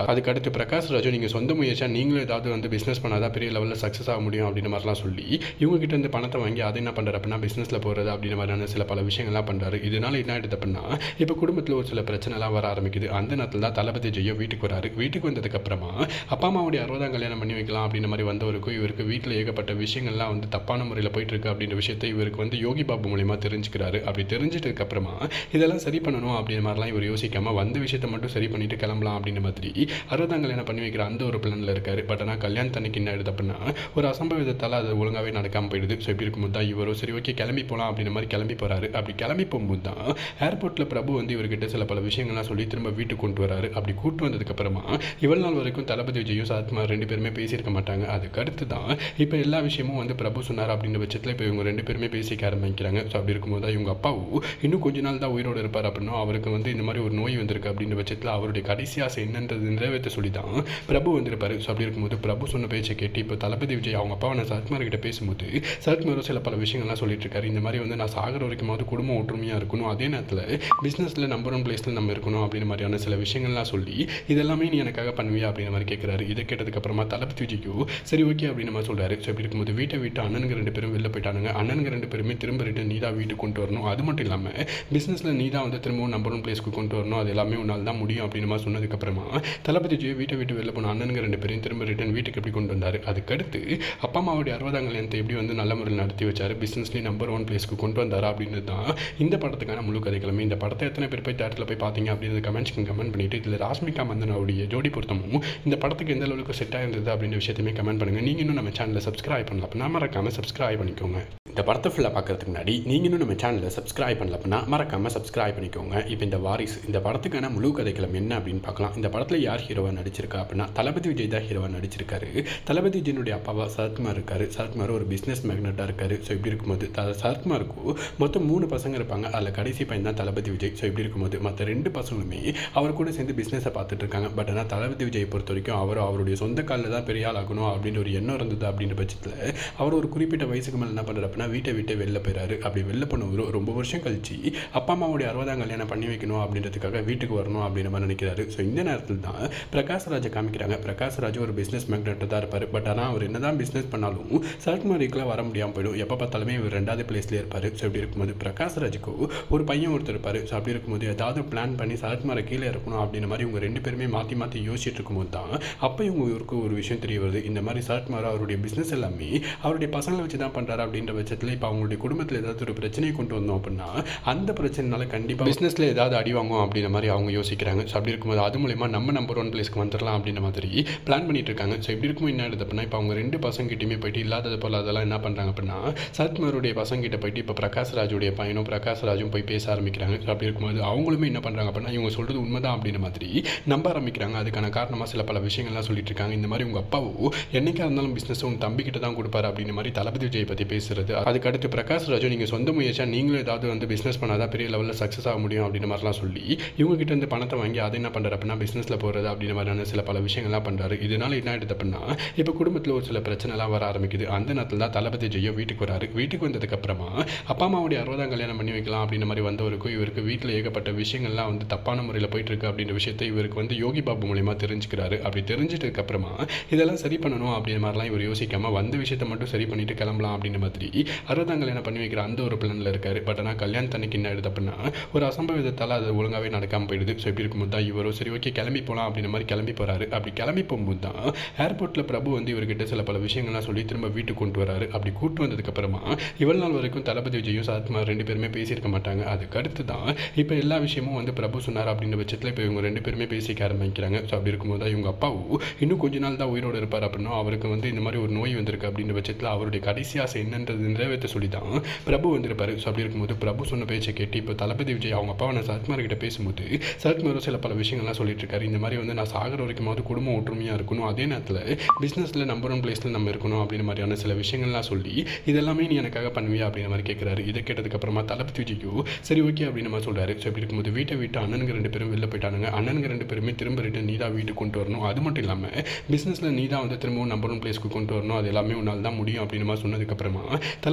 Speaker 1: அதுக்கடுத்து பிரகாஷ் ராஜு நீங்கள் சொந்த முயற்சியாக நீங்களும் ஏதாவது வந்து பிஸ்னஸ் பண்ணாதான் பெரிய லெவலில் சக்ஸஸ் ஆக முடியும் அப்படின்ற மாதிரிலாம் சொல்லி இவங்க கிட்ட இருந்து பணத்தை வாங்கி அதை என்ன பண்ணுறாரு அப்படின்னா பிஸ்னஸில் போகிறது அப்படின்ற மாதிரியான சில பல விஷயங்கள்லாம் பண்ணுறாரு இதனால என்ன ஆயிடுது அப்படின்னா இப்போ குடும்பத்தில் ஒரு சில பிரச்சனைலாம் வர ஆரம்பிக்குது அந்த நேரத்தில் தான் தளபதி ஜெயோ வீட்டுக்கு வராரு வீட்டுக்கு வந்ததுக்கப்புறமா அப்பா அம்மாவுடைய அறுபதாம் கல்யாணம் பண்ணி வைக்கலாம் அப்படின்ற மாதிரி வந்தவருக்கும் இவருக்கு வீட்டில் ஏகப்பட்ட விஷயங்கள்லாம் வந்து தப்பான முறையில் போயிட்டு இருக்கு அப்படின்ற விஷயத்தை இவருக்கு வந்து யோகி பாபு மூலியமாக தெரிஞ்சுக்கிறாரு அப்படி தெரிஞ்சிட்டதுக்கு அப்புறமா இதெல்லாம் சரி பண்ணணும் அப்படின்ற மாதிரிலாம் இவர் யோசிக்காம வந்த விஷயத்தை மட்டும் சரி பண்ணிட்டு கிளம்பலாம் அப்படின்ற மாதிரி அறுபதாம் கல்யாணம் பண்ணி வைக்கிற அந்த ஒரு பிளானில் இருக்காரு பட் ஆனால் கல்யாணத்தன்னைக்கு என்ன ஆயிடுது அப்படின்னா ஒரு அசம்பவிதத்தால் அது ஒழுங்காகவே நடக்காமல் போயிடுது ஸோ இப்படி இருக்கும்போது தான் இவரும் சரி ஓகே கிளம்பி போகலாம் அப்படின்ற மாதிரி கிளம்பி போகிறாரு அப்படி கிளம்பி போகும்போது தான் ஏர்போர்ட்டில் பிரபு வந்து இவர்கிட்ட சில பல விஷயங்கள்லாம் சொல்லி திரும்ப வீட்டுக்கு கொண்டு வராரு அப்படி கூட்டு வந்ததுக்கப்புறமா இவ்வளவு நாள் வரைக்கும் தளபதி விஜயும் சரத்குமார் ரெண்டு பேருமே பேசியிருக்க மாட்டாங்க அதுக்கு அடுத்து தான் இப்போ எல்லா விஷயமும் வந்து பிரபு சொன்னார் அப்படின்ற பட்சத்தில் இப்போ இவங்க ரெண்டு பேருமே பேசிக்க ஆரம்பிக்கிறாங்க ஸோ அப்படி இருக்கும்போது தான் இவங்க அப்பாவும் இன்னும் கொஞ்ச நாள் தான் உயிரோடு இருப்பார் அப்படின்னா அவருக்கு வந்து இந்த மாதிரி ஒரு நோய் வந்திருக்கு அப்படின்ற பட்சத்தில் அவருடைய கடைசி ஆசை என்னன்றது நிறைவேற்ற சொல்லி தான் பிரபு வந்திருப்பாரு ஸோ அப்படி இருக்கும்போது பிரபு சொன்ன பேச்சை கேட்டு இப்போ தளபதி விஜய் அவங்க அப்பாவை நான் சரத்குமார் கிட்ட பேசும்போது சரத்குமாரும் சில பல விஷயங்கள்லாம் சொல்லிட்டு இருக்காரு இந்த மாதிரி வந்து நான் சாகிற வரைக்குமாவது குடும்பம் ஒற்றுமையாக இருக்கணும் அதே நேரத்தில் பிஸ்னஸில் நம்பர் ஒன் பிளேஸில் நம்ம இருக்கணும் அப்படின்ற மாதிரியான சில விஷயங்கள்லாம் சொல்லி இதெல்லாமே நீ எனக்காக பண்ணுவியா அப்படின்ற மாதிரி கேட்குறாரு இதை கேட்டதுக்கப்புறமா தளபதி விஜய்க்கு சரி ஓகே அப்படின்னு மாதிரி சொல்கிறாரு ஸோ இப்படி இருக்கும்போது வீட்டை விட்டு அண்ணனுங்க ரெண்டு பேரும் வெளில போயிட்டானுங்க அண்ணனுங்க ரெண்டு பேருமே திரும்ப ரிட்டன் நீ தான் வீட்டுக்கு கொண்டு வரணும் அது மட்டும் இல்லாமல் பிஸ்னஸில் நீ தான் வந்து திரும்பவும் நம்பர் ஒன் பிளேஸ்க்கு கொண்டு வரணும் அது எல்லாமே உன்னால் தான் முடியும் அப்படின்னு மாதிரி சொன்னதுக்கப்புறமா தளபதி விஜய் வீட்டை விட்டு வெளில போன அண்ணனுங்க ரெண்டு பேரையும் திரும்ப ரிட்டன் வீட்டுக்கு எப்படி கொண்டு வந்தார் அதுக்கடுத்து அப்பா அம்மாவுடைய அறுபதாம் கல்யாணத்தை எப்படி வந்து நல்ல முறையில் நடத்தி வச்சார் பிஸ்னஸ்லேயும் நம்பர் ஒன் பிளேஸ்க்கு கொண்டு வந்தாரா அப்படின்றது தான் இந்த படத்துக்கான முழு கதைக்கிழமை இந்த படத்தை எத்தனை பேர் போய் தேட்டரில் போய் பார்த்தீங்க அப்படின்றது கமெண்ட்ஸ்க்கு கமெண்ட் பண்ணிட்டு இதில் ராஷ்மிகா மந்தனாவுடைய ஜோடி பொருத்தமும் இந்த படத்துக்கு எந்த அளவுக்கு செட் ஆயிருந்தது அப்படின்ற விஷயத்தையுமே கமெண்ட் பண்ணுங்கள் நீங்கள் இன்னும் நம்ம சேனலை சப்ஸ்கிரைப் பண்ணல அப்படின்னா மறக்காமல் சப்ஸ்கிரைப் பண்ணிக்கோங்க இந்த படத்தை ஃபுல்லாக பார்க்கறதுக்கு முன்னாடி நீங்கள் இன்னும் நம்ம சேனலை சப்ஸ்கிரைப் பண்ணல அப்படின்னா மறக்காமல் சப்ஸ்கிரைப் பண்ணிக்கோங்க இப்போ இந்த வாரிசு இந்த படத்துக்கான முழு கதைக்களம் என்ன அப்படின்னு பார்க்கலாம் இந்த படத்தில் யார் ஹீரோவாக நடிச்சிருக்கா அப்படின்னா தளபதி விஜய் தான் ஹீரோவாக நடிச்சிருக்காரு தளபதி விஜயனுடைய அப்பாவா சரத்குமார் இருக்காரு சரத்குமார் ஒரு பிஸ்னஸ் மேக்னட்டாக இருக்காரு ஸோ இப்படி இருக்கும்போது த சரத்குமாருக்கு மொத்தம் மூணு பசங்க இருப்பாங்க அதில் கடைசி பையன் தான் தளபதி விஜய் ஸோ இப்படி இருக்கும்போது மற்ற ரெண்டு பசங்களுமே அவர் கூட சேர்ந்து பிஸ்னஸை பார்த்துட்டு இருக்காங்க பட் ஆனால் தளபதி விஜய் பொறுத்த வரைக்கும் அவர் அவருடைய சொந்த காலில் தான் பெரிய ஆள் ஆகணும் அப்படின்ற ஒரு எண்ணம் இருந்தது அப்படின்ற பட்சத்தில் அவர் ஒரு குறிப்பிட்ட வயசுக்கு மேலே என்ன பண்ணுறாரு அப்படின்னா வீட்டை விட்டு வெளில போயிறாரு அப்படி வெளில போனவர் ரொம்ப வருஷம் கழிச்சு அப்பா அம்மாவுடைய அறுபதாம் கல்யாணம் பண்ணி வைக்கணும் அப்படின்றதுக்காக வீட்டுக்கு வரணும் அப்படின்ற மாதிரி நினைக்கிறாரு ஸோ இந்த நேரத்தில் தான் பிரகாஷ் ராஜை காமிக்கிறாங்க பிரகாஷ் ராஜ் ஒரு பிஸ்னஸ் மேக்னெட்டாக தான் இருப்பார் பட் ஆனால் அவர் என்னதான் பிஸ்னஸ் பண்ணாலும் சரத்குமாரிக்கெலாம் வர முடியாமல் போயிடும் எப்போ பார்த்தாலுமே இவர் ரெண்டாவது பிளேஸ்லேயே இருப்பார் ஸோ இப்படி இருக்கும்போது பிரகாஷ் ராஜுக்கு ஒரு பையன் ஒருத்தர் இருப்பார் ஸோ அப்படி இருக்கும்போது ஏதாவது பிளான் பண்ணி சரத்குமாரை கீழே இருக்கணும் அப்படின்ற மாதிரி இவங்க ரெண்டு பேருமே மாற்றி மாற்றி யோசிச்சுட்டு இருக்கும்போது தான் அப்போ இவங்க இவருக்கு ஒரு விஷயம் தெரிய வருது இந்த மாதிரி சரத்குமார் அவருடைய பிஸ்னஸ் எல்லாமே அவருடைய பசங்களை வச்சு தான் பண்ணுறாரு அப்படின்ற பட்சத்தில் இப்போ அவங்களுடைய குடும்பத்தில் ஏதாவது ஒரு பிரச்சனையை கொண்டு வந்தோம் அப்படின்னா அந்த பிரச்சனைனால கண்டிப்பாக பிஸ்னஸில் ஏதாவது அடி வாங்கும் அப்படின்ற மாதிரி அவங்க யோசிக்கிறாங்க ஸோ அப்படி இருக்கும்போது அது மூலயமா நம்ம நம்பர் ஒன் பிளேஸ்க்கு வந்துடலாம் அப்படின்ற மாதிரி பிளான் பண்ணிட்டு இருக்காங்க ஸோ இப்படி இருக்கும் என்ன ஆகுது அப்படின்னா இப்போ அவங்க ரெண்டு பசங்கிட்டையுமே போயிட்டு இல்லாதது போல் அதெல்லாம் என்ன பண்ணுறாங்க அப்படின்னா சரத்குமாருடைய பசங்கிட்ட போயிட்டு இப்போ பிரகாஷ் ராஜுடைய பையனும் பிரகாஷ் ராஜும் போய் பேச ஆரம்பிக்கிறாங்க ஸோ அப்படி இருக்கும்போது அவங்களுமே என்ன பண்ணுறாங்க அப்படின்னா இவங்க சொல்கிறது உண்மைதான் அப்படின்ற மாதிரி நம்ப ஆரம்பிக்கிறாங்க அதுக்கான காரணமாக சில பல விஷயங்கள்லாம் சொல்லிட்டு இருக்காங்க இந்த மாதிரி உங்கள் அப்பாவோ என்னைக்கா இருந்தாலும் பிஸ்னஸ் உன் தம்பிக்கிட்ட தான் கொடுப்பாரு அப்படின்ற மாதிரி தளபதி விஜய் பற்றி பேசுறது அதுக்கடுத்து பிரகாஷ் ராஜு நீங்கள் சொந்த முயற்சியாக நீங்களும் ஏதாவது வந்து பிஸ்னஸ் பண்ணாதான் பெரிய லெவலில் சக்ஸஸ் ஆக முடியும் அப்படின்ற மாதிரிலாம் சொல்லி இவங்க கிட்ட இருந்து பணத்தை வாங்கி அதை என்ன பண்ணுறாரு அப்படின்னா பிஸ்னஸில் போகிறது அப்படின்ற மாதிரியான சில பல விஷயங்கள்லாம் பண்ணுறாரு இதனால என்ன ஆயிடுது அப்படின்னா இப்போ குடும்பத்தில் ஒரு சில பிரச்சனைலாம் வர ஆரம்பிக்குது அந்த நேரத்தில் தான் தளபதி ஜெயோ வீட்டுக்கு வராரு வீட்டுக்கு வந்ததுக்கப்புறமா அப்பா அம்மாவுடைய அறுபதாம் கல்யாணம் பண்ணி வைக்கலாம் அப்படின்ற மாதிரி வந்தவருக்கும் இவருக்கு வீட்டில் ஏகப்பட்ட விஷயங்கள்லாம் வந்து தப்பான முறையில் போயிட்டு இருக்கு அப்படின்ற விஷயத்தை இவருக்கு வந்து யோகி பாபு மூலியமாக தெரிஞ்சுக்கிறாரு அப்படி தெரிஞ்சிட்டதுக்கு அப்புறமா இதெல்லாம் சரி பண்ணணும் அப்படின்ற மாதிரிலாம் இவர் யோசிக்காம வந்த விஷயத்தை மட்டும் சரி பண்ணிட்டு கிளம்பலாம் அப்படின்ற மாதிரி அறுபதாம் கல்யாணம் பண்ணி வைக்கிற அந்த ஒரு பிளானில் இருக்காரு பட் ஆனால் கல்யாணத்தன்னைக்கு என்ன ஆயிடுது அப்படின்னா ஒரு அசம்பவிதத்தால் அது ஒழுங்காகவே நடக்காமல் போயிடுது ஸோ இப்படி இருக்கும்போது தான் இவரும் சரி ஓகே கிளம்பி போகலாம் அப்படின்ற மாதிரி கிளம்பி போகிறாரு அப்படி கிளம்பி போகும்போது தான் ஏர்போர்ட்டில் பிரபு வந்து இவர்கிட்ட சில பல விஷயங்கள்லாம் சொல்லி திரும்ப வீட்டுக்கு கொண்டு வராரு அப்படி கூட்டு வந்ததுக்கப்புறமா இவ்வளவு நாள் வரைக்கும் தளபதி விஜயும் சரத்குமார் ரெண்டு பேருமே பேசியிருக்க மாட்டாங்க அதுக்கு அடுத்து தான் இப்போ எல்லா விஷயமும் வந்து பிரபு சொன்னார் அப்படின்ற பட்சத்தில் இப்போ இவங்க ரெண்டு பேருமே பேசிக்க ஆரம்பிக்கிறாங்க ஸோ அப்படி இருக்கும்போது தான் இவங்க அப்பாவும் இன்னும் கொஞ்ச நாள் தான் உயிரோடு இருப்பார் அப்படின்னா அவருக்கு வந்து இந்த மாதிரி ஒரு நோய் வந்திருக்கு அப்படின்ற பட்சத்தில் அவருடைய கடைசி ஆசை என்னன்றது நிறைவேற்ற சொல்லி தான் பிரபு வந்திருப்பாரு ஸோ அப்படி இருக்கும்போது பிரபு சொன்ன பேச்சை கேட்டு இப்போ தளபதி விஜய் அவங்க அப்பாவை நான் சரத்குமார் கிட்ட பேசும்போது சரத்குமாரும் சில பல விஷயங்கள்லாம் சொல்லிட்டு இருக்காரு இந்த மாதிரி வந்து நான் சாகிற வரைக்குமாவது குடும்பம் ஒற்றுமையாக இருக்கணும் அதே நேரத்தில் பிஸ்னஸில் நம்பர் ஒன் பிளேஸில் நம்ம இருக்கணும் அப்படின்ற மாதிரியான சில விஷயங்கள்லாம் சொல்லி இதெல்லாமே நீ எனக்காக பண்ணுவியா அப்படின்ற மாதிரி கேட்குறாரு இதை கேட்டதுக்கப்புறமா தளபதி விஜய்க்கு சரி ஓகே அப்படின்னு மாதிரி சொல்கிறாரு ஸோ இப்படி இருக்கும்போது வீட்டை விட்டு அண்ணனுங்க ரெண்டு பேரும் வெளில போயிட்டானுங்க அண்ணனுங்க ரெண்டு பேருமே திரும்ப ரிட்டன் நீ தான் வீட்டுக்கு கொண்டு வரணும் அது மட்டும் இல்லாமல் பிஸ்னஸில் நீ தான் வந்து திரும்பவும் நம்பர் ஒன் பிளேஸ்க்கு கொண்டு வரணும் அது எல்லாமே உன்னால் தான் முடியும் அப்படின்னு மாதிரி சொன்னதுக்கப்புறமா தளபதி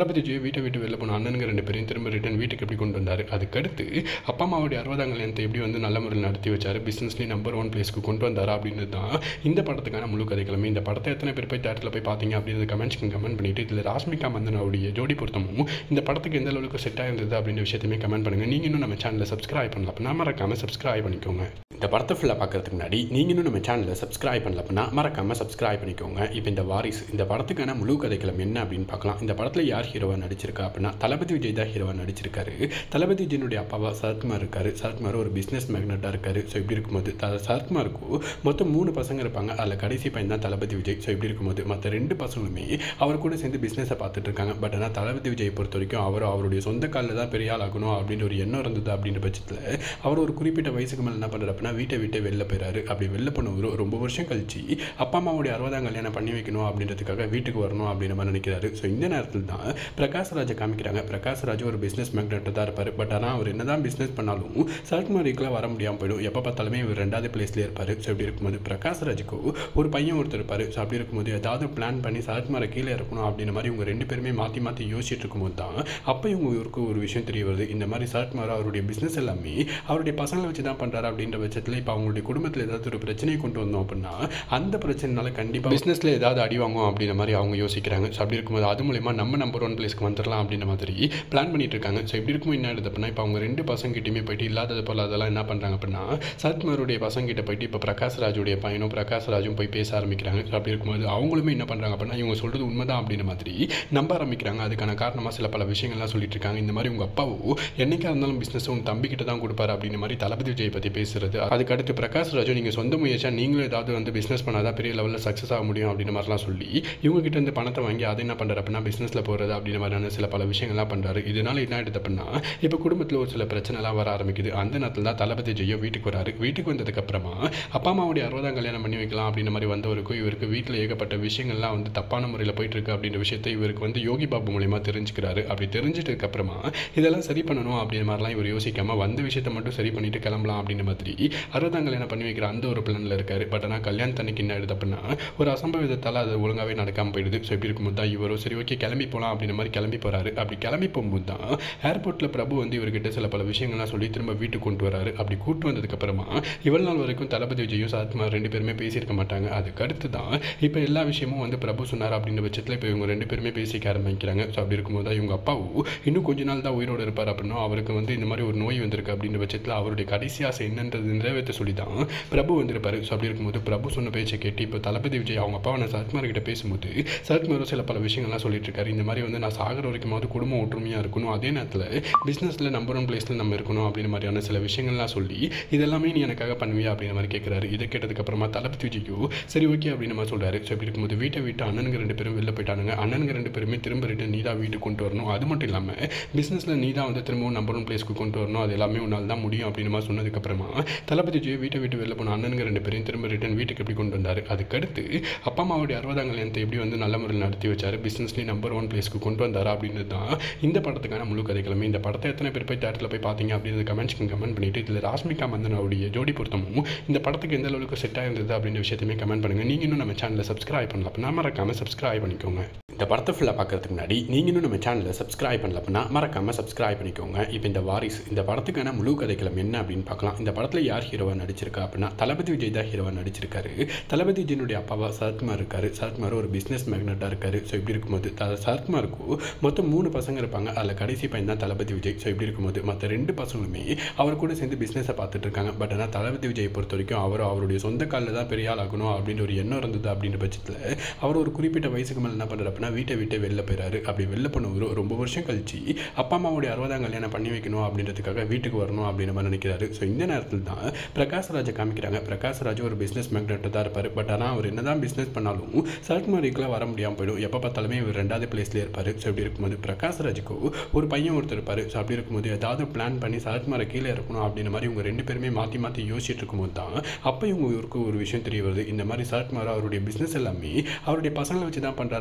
Speaker 1: தளபதி விஜய் வீட்டை விட்டு வெளில போன அண்ணனுங்க ரெண்டு பேரையும் திரும்ப ரிட்டன் வீட்டுக்கு எப்படி கொண்டு வந்தார் அதுக்கடுத்து அப்பா அம்மாவுடைய அறுபதாம் கல்யாணத்தை எப்படி வந்து நல்ல முறையில் நடத்தி வச்சார் பிஸ்னஸ்லேயும் நம்பர் ஒன் பிளேஸ்க்கு கொண்டு வந்தாரா அப்படின்றது தான் இந்த படத்துக்கான முழு கதைக்கிழமை இந்த படத்தை எத்தனை பேர் போய் தேட்டரில் போய் பார்த்தீங்க அப்படின்றது கமெண்ட்ஸ்க்கு கமெண்ட் பண்ணிட்டு இதில் ராஷ்மிகா மந்தனாவுடைய ஜோடி பொருத்தமும் இந்த படத்துக்கு எந்த அளவுக்கு செட் ஆயிருந்தது அப்படின்ற விஷயத்தையுமே கமெண்ட் பண்ணுங்கள் நீங்கள் இன்னும் நம்ம சேனலை சப்ஸ்கிரைப் பண்ணல அப்படின்னா மறக்காமல் சப்ஸ்கிரைப் பண்ணிக்கோங்க இந்த படத்தை ஃபுல்லாக பார்க்கறதுக்கு முன்னாடி நீங்கள் இன்னும் நம்ம சேனலை சப்ஸ்கிரைப் பண்ணல அப்படின்னா மறக்காமல் சப்ஸ்கிரைப் பண்ணிக்கோங்க இப்போ இந்த வாரிஸ் இந்த படத்துக்கான முழு கதைக்களம் என்ன அப்படின்னு பார்க்கலாம் இந்த படத்தில் யார் ஹீரோவாக நடிச்சிருக்கா அப்படின்னா தளபதி விஜய் தான் ஹீரோவாக நடிச்சிருக்காரு தளபதி விஜயனுடைய அப்பாவா சரத்குமார் இருக்காரு சரத்குமார் ஒரு பிஸ்னஸ் மேக்னட்டாக இருக்காரு ஸோ இப்படி இருக்கும்போது த சரத்குமாருக்கு மொத்தம் மூணு பசங்க இருப்பாங்க அதில் கடைசி பையன் தான் தளபதி விஜய் ஸோ இப்படி இருக்கும்போது மற்ற ரெண்டு பசங்களுமே அவர் கூட சேர்ந்து பிஸ்னஸை பார்த்துட்டு இருக்காங்க பட் ஆனால் தளபதி விஜய் பொறுத்த வரைக்கும் அவர் அவருடைய சொந்த காலில் தான் பெரிய ஆள் ஆகணும் அப்படின்ற ஒரு எண்ணம் இருந்தது அப்படின்ற பட்சத்தில் அவர் ஒரு குறிப்பிட்ட வயசுக்கு மேலே என்ன பண்ணுறாரு அப்படின்னா வீட்டை விட்டு வெளில போயிறாரு அப்படி வெளில போனவர் ரொம்ப வருஷம் கழிச்சு அப்பா அம்மாவுடைய அறுபதாம் கல்யாணம் பண்ணி வைக்கணும் அப்படின்றதுக்காக வீட்டுக்கு வரணும் அப்படின்ற மாதிரி நினைக்கிறாரு ஸோ இந்த நேரத்தில் தான் பிரகாஷ் ராஜை காமிக்கிறாங்க பிரகாஷ் ராஜ் ஒரு பிஸ்னஸ் மேக்னெட்டாக தான் இருப்பார் பட் ஆனால் அவர் என்ன தான் பிஸ்னஸ் பண்ணாலும் சரத்குமாரிக்கெலாம் வர முடியாமல் போயிடும் எப்போ பார்த்தாலுமே இவர் ரெண்டாவது பிளேஸ்லேயே இருப்பார் ஸோ இப்படி இருக்கும்போது பிரகாஷ் ராஜுக்கு ஒரு பையன் ஒருத்தர் இருப்பார் ஸோ அப்படி இருக்கும்போது ஏதாவது பிளான் பண்ணி சரத்குமாரை கீழே இருக்கணும் அப்படின்ற மாதிரி இவங்க ரெண்டு பேருமே மாற்றி மாற்றி யோசிச்சுட்டு இருக்கும்போது தான் அப்போ இவங்க இவருக்கு ஒரு விஷயம் தெரிய வருது இந்த மாதிரி சரத்குமார் அவருடைய பிஸ்னஸ் எல்லாமே அவருடைய பசங்களை வச்சு தான் பண்ணுறாரு அப்படின்ற பட்சத்தில் இப்போ அவங்களுடைய குடும்பத்தில் ஏதாவது ஒரு பிரச்சனையை கொண்டு வந்தோம் அப்படின்னா அந்த பிரச்சனைனால கண்டிப்பாக பிஸ்னஸில் ஏதாவது அடி வாங்கும் அப்படின்ற மாதிரி அவங்க யோசிக்கிறாங்க ஸோ அப்படி இருக்கும்போது அது மூலயமா நம்ம நம்பர் ஒன் பிளேஸ்க்கு வந்துடலாம் அப்படின்ற மாதிரி பிளான் பண்ணிட்டு இருக்காங்க ஸோ இப்படி இருக்கும் என்ன ஆயிடுது அப்படின்னா இப்போ அவங்க ரெண்டு பசங்கிட்டையுமே போயிட்டு இல்லாதது போல் அதெல்லாம் என்ன பண்ணுறாங்க அப்படின்னா சரத்குமாருடைய பசங்கிட்ட போயிட்டு இப்போ பிரகாஷ் ராஜுடைய பையனும் பிரகாஷ் ராஜும் போய் பேச ஆரம்பிக்கிறாங்க ஸோ அப்படி இருக்கும்போது அவங்களுமே என்ன பண்ணுறாங்க அப்படின்னா இவங்க சொல்கிறது உண்மைதான் அப்படின்ற மாதிரி நம்ப ஆரம்பிக்கிறாங்க அதுக்கான காரணமாக சில பல விஷயங்கள்லாம் சொல்லிட்டு இருக்காங்க இந்த மாதிரி உங்கள் அப்பாவோ என்னைக்கா இருந்தாலும் பிஸ்னஸ் உங்கள் தம்பிக்கிட்ட தான் கொடுப்பாரு அப்படின்ற மாதிரி தளபதி விஜய் பற்றி பேசுறது அதுக்கடுத்து பிரகாஷ் ராஜு நீங்கள் சொந்த முயற்சியாக நீங்களும் ஏதாவது வந்து பிஸ்னஸ் பண்ணாதான் பெரிய லெவலில் சக்ஸஸ் ஆக முடியும் அப்படின்ற மாதிரிலாம் சொல்லி இவங்க கிட்ட இருந்து பணத்தை வாங்கி அதை என்ன பண்ணுறாரு அப்படின்னா பிஸ்னஸில் போகிறது அப்படின்ற மாதிரியான சில பல விஷயங்கள்லாம் பண்ணுறாரு இதனால என்ன ஆயிடுது அப்படின்னா இப்போ குடும்பத்தில் ஒரு சில பிரச்சனைலாம் வர ஆரம்பிக்குது அந்த நேரத்தில் தான் தளபதி ஜெயோ வீட்டுக்கு வராரு வீட்டுக்கு வந்ததுக்கப்புறமா அப்பா அம்மாவுடைய அறுபதாம் கல்யாணம் பண்ணி வைக்கலாம் அப்படின்ற மாதிரி வந்தவருக்கும் இவருக்கு வீட்டில் ஏகப்பட்ட விஷயங்கள்லாம் வந்து தப்பான முறையில் போயிட்டு இருக்கு அப்படின்ற விஷயத்தை இவருக்கு வந்து யோகி பாபு மூலியமா தெரிஞ்சுக்கிறாரு அப்படி தெரிஞ்சிட்டதுக்கு அப்புறமா இதெல்லாம் சரி பண்ணணும் அப்படின்ற மாதிரிலாம் இவர் யோசிக்காம வந்த விஷயத்தை மட்டும் சரி பண்ணிட்டு கிளம்பலாம் அப்படின்ற மாதிரி அறுபதாம் கல்யாணம் பண்ணி வைக்கிற அந்த ஒரு பிளானில் இருக்காரு பட் ஆனால் கல்யாணத்தன்னைக்கு என்ன ஆயிடுது அப்படின்னா ஒரு அசம்பவிதத்தால் அது ஒழுங்காகவே நடக்காமல் போயிடுது ஸோ இப்படி இருக்கும்போது தான் இவரும் சரி ஓகே கிளம்பி போகலாம் அப்படின்ற மாதிரி கிளம்பி போகிறாரு அப்படி கிளம்பி போகும்போது தான் ஏர்போர்ட்டில் பிரபு வந்து இவர்கிட்ட சில பல விஷயங்கள்லாம் சொல்லி திரும்ப வீட்டுக்கு கொண்டு வராரு அப்படி கூட்டு வந்ததுக்கப்புறமா இவ்வளவு நாள் வரைக்கும் தளபதி விஜயும் சாத்குமார் ரெண்டு பேருமே பேசியிருக்க மாட்டாங்க அதுக்கு அடுத்து தான் இப்போ எல்லா விஷயமும் வந்து பிரபு சொன்னார் அப்படின்ற பட்சத்தில் இப்போ இவங்க ரெண்டு பேருமே பேசிக்க ஆரம்பிக்கிறாங்க ஸோ அப்படி இருக்கும்போது தான் இவங்க அப்பாவும் இன்னும் கொஞ்ச நாள் தான் உயிரோடு இருப்பார் அப்படின்னா அவருக்கு வந்து இந்த மாதிரி ஒரு நோய் வந்திருக்கு அப்படின்ற பட்சத்தில் அவருடைய கடைசி ஆசை என்னன்றது நிறைவேற்ற சொல்லி தான் பிரபு வந்திருப்பாரு ஸோ அப்படி இருக்கும்போது பிரபு சொன்ன பேச்சை கேட்டு இப்போ தளபதி விஜய் அவங்க அப்பா நான் சரத்குமார் கிட்ட பேசும்போது சரத்குமாரும் சில பல விஷயங்கள்லாம் சொல்லிட்டு இருக்காரு இந்த மாதிரி வந்து நான் சாகர வரைக்குமாவது குடும்பம் ஒற்றுமையாக இருக்கணும் அதே நேரத்தில் பிஸ்னஸில் நம்பர் ஒன் பிளேஸில் நம்ம இருக்கணும் அப்படின்ற மாதிரியான சில விஷயங்கள்லாம் சொல்லி இதெல்லாமே நீ எனக்காக பண்ணுவியா அப்படின்ற மாதிரி கேட்குறாரு இதை கேட்டதுக்கப்புறமா தளபதி விஜய்க்கு சரி ஓகே அப்படின்னு மாதிரி சொல்கிறாரு ஸோ இப்படி இருக்கும்போது வீட்டை விட்டு அண்ணனுங்க ரெண்டு பேரும் வெளில போயிட்டானுங்க அண்ணனுங்க ரெண்டு பேருமே திரும்ப ரிட்டன் நீ தான் வீட்டுக்கு கொண்டு வரணும் அது மட்டும் இல்லாமல் பிஸ்னஸில் நீ தான் வந்து திரும்பவும் நம்பர் ஒன் பிளேஸ்க்கு கொண்டு வரணும் அது எல்லாமே உன்னால் தான் முடியும் அப்படின்னு மாதிரி சொன்னதுக்கப்புறமா தளபதி விஜய் வீட்டை விட்டு வெளில போன அண்ணனுங்க ரெண்டு பேரையும் திரும்ப ரிட்டன் வீட்டுக்கு எப்படி கொண்டு வந்தார் அதுக்கடுத்து அப்பா அம்மாவுடைய அறுபதாம் கல்யாணத்தை எப்படி வந்து நல்ல முறையில் நடத்தி வச்சார் பிஸ்னஸ்லேயும் நம்பர் ஒன் பிளேஸ்க்கு கொண்டு வந்தார் அப்படின்றது தான் இந்த படத்துக்கான முழு கதைக்கிழமை இந்த படத்தை எத்தனை பேர் போய் தேட்டரில் போய் பார்த்தீங்க அப்படின்றது கமெண்ட்ஸ்க்கு கமெண்ட் பண்ணிட்டு இதில் ராஷ்மிகா மந்தனாவுடைய ஜோடி பொருத்தமும் இந்த படத்துக்கு எந்த அளவுக்கு செட் ஆயிருந்தது அப்படின்ற விஷயத்தையுமே கமெண்ட் பண்ணுங்கள் நீங்கள் இன்னும் நம்ம சேனலை சப்ஸ்கிரைப் பண்ணல அப்படின்னா மறக்காமல் சப்ஸ்கிரைப் பண்ணிக்கோங்க இந்த படத்தை ஃபுல்லாக பார்க்கறதுக்கு முன்னாடி நீங்கள் இன்னும் நம்ம சேனலை சப்ஸ்கிரைப் பண்ணல அப்படின்னா மறக்காமல் சப்ஸ்கிரைப் பண்ணிக்கோங்க இப்போ இந்த வாரிஸ் இந்த படத்துக்கான முழு கதைக்களம் என்ன அப்படின்னு பார்க்கலாம் இந்த படத்தில் யார் ஹீரோவாக நடிச்சிருக்கா அப்படின்னா தளபதி விஜய் தான் ஹீரோவாக நடிச்சிருக்காரு தளபதி விஜயனுடைய அப்பாவா சரத்குமார் இருக்காரு சரத்குமார் ஒரு பிஸ்னஸ் மேக்னட்டாக இருக்காரு ஸோ இப்படி இருக்கும்போது த சரத்குமாருக்கு மொத்தம் மூணு பசங்க இருப்பாங்க அதில் கடைசி பையன் தான் தளபதி விஜய் ஸோ இப்படி இருக்கும்போது மற்ற ரெண்டு பசங்களுமே அவர் கூட சேர்ந்து பிஸ்னஸை பார்த்துட்டு இருக்காங்க பட் ஆனால் தளபதி விஜய் பொறுத்த வரைக்கும் அவர் அவருடைய சொந்த காலில் தான் பெரிய ஆள் ஆகணும் அப்படின்ற ஒரு எண்ணம் இருந்தது அப்படின்ற பட்சத்தில் அவர் ஒரு குறிப்பிட்ட வயசுக்கு மேலே என்ன பண்ணுறாரு அப்படின்னா வீட்டை விட்டு வெளில போயிறாரு அப்படி வெளில போனவர் ரொம்ப வருஷம் கழிச்சு அப்பா அம்மாவுடைய அறுபதாம் கல்யாணம் பண்ணி வைக்கணும் அப்படின்றதுக்காக வீட்டுக்கு வரணும் அப்படின்ற மாதிரி நினைக்கிறாரு ஸோ இந்த நேரத்தில் தான் பிரகாஷ் ராஜை காமிக்கிறாங்க பிரகாஷ் ராஜ் ஒரு பிஸ்னஸ் மேக்னெட்டாக தான் இருப்பார் பட் ஆனால் அவர் என்ன தான் பிஸ்னஸ் பண்ணாலும் சரத்குமாரிக்கெலாம் வர முடியாமல் போயிடும் எப்போ பார்த்தாலுமே இவர் ரெண்டாவது பிளேஸ்லேயே இருப்பார் ஸோ இப்படி இருக்கும்போது பிரகாஷ் ராஜுக்கு ஒரு பையன் ஒருத்தர் இருப்பார் ஸோ அப்படி இருக்கும்போது ஏதாவது பிளான் பண்ணி சரத்குமாரை கீழே இருக்கணும் அப்படின்ற மாதிரி இவங்க ரெண்டு பேருமே மாற்றி மாற்றி யோசிச்சுட்டு இருக்கும்போது தான் அப்போ இவங்க இவருக்கு ஒரு விஷயம் தெரிய வருது இந்த மாதிரி சரத்குமார் அவருடைய பிஸ்னஸ் எல்லாமே அவருடைய பசங்களை வச்சு தான் பண்ணுறாரு அப்படின்ற பட்சத்தில்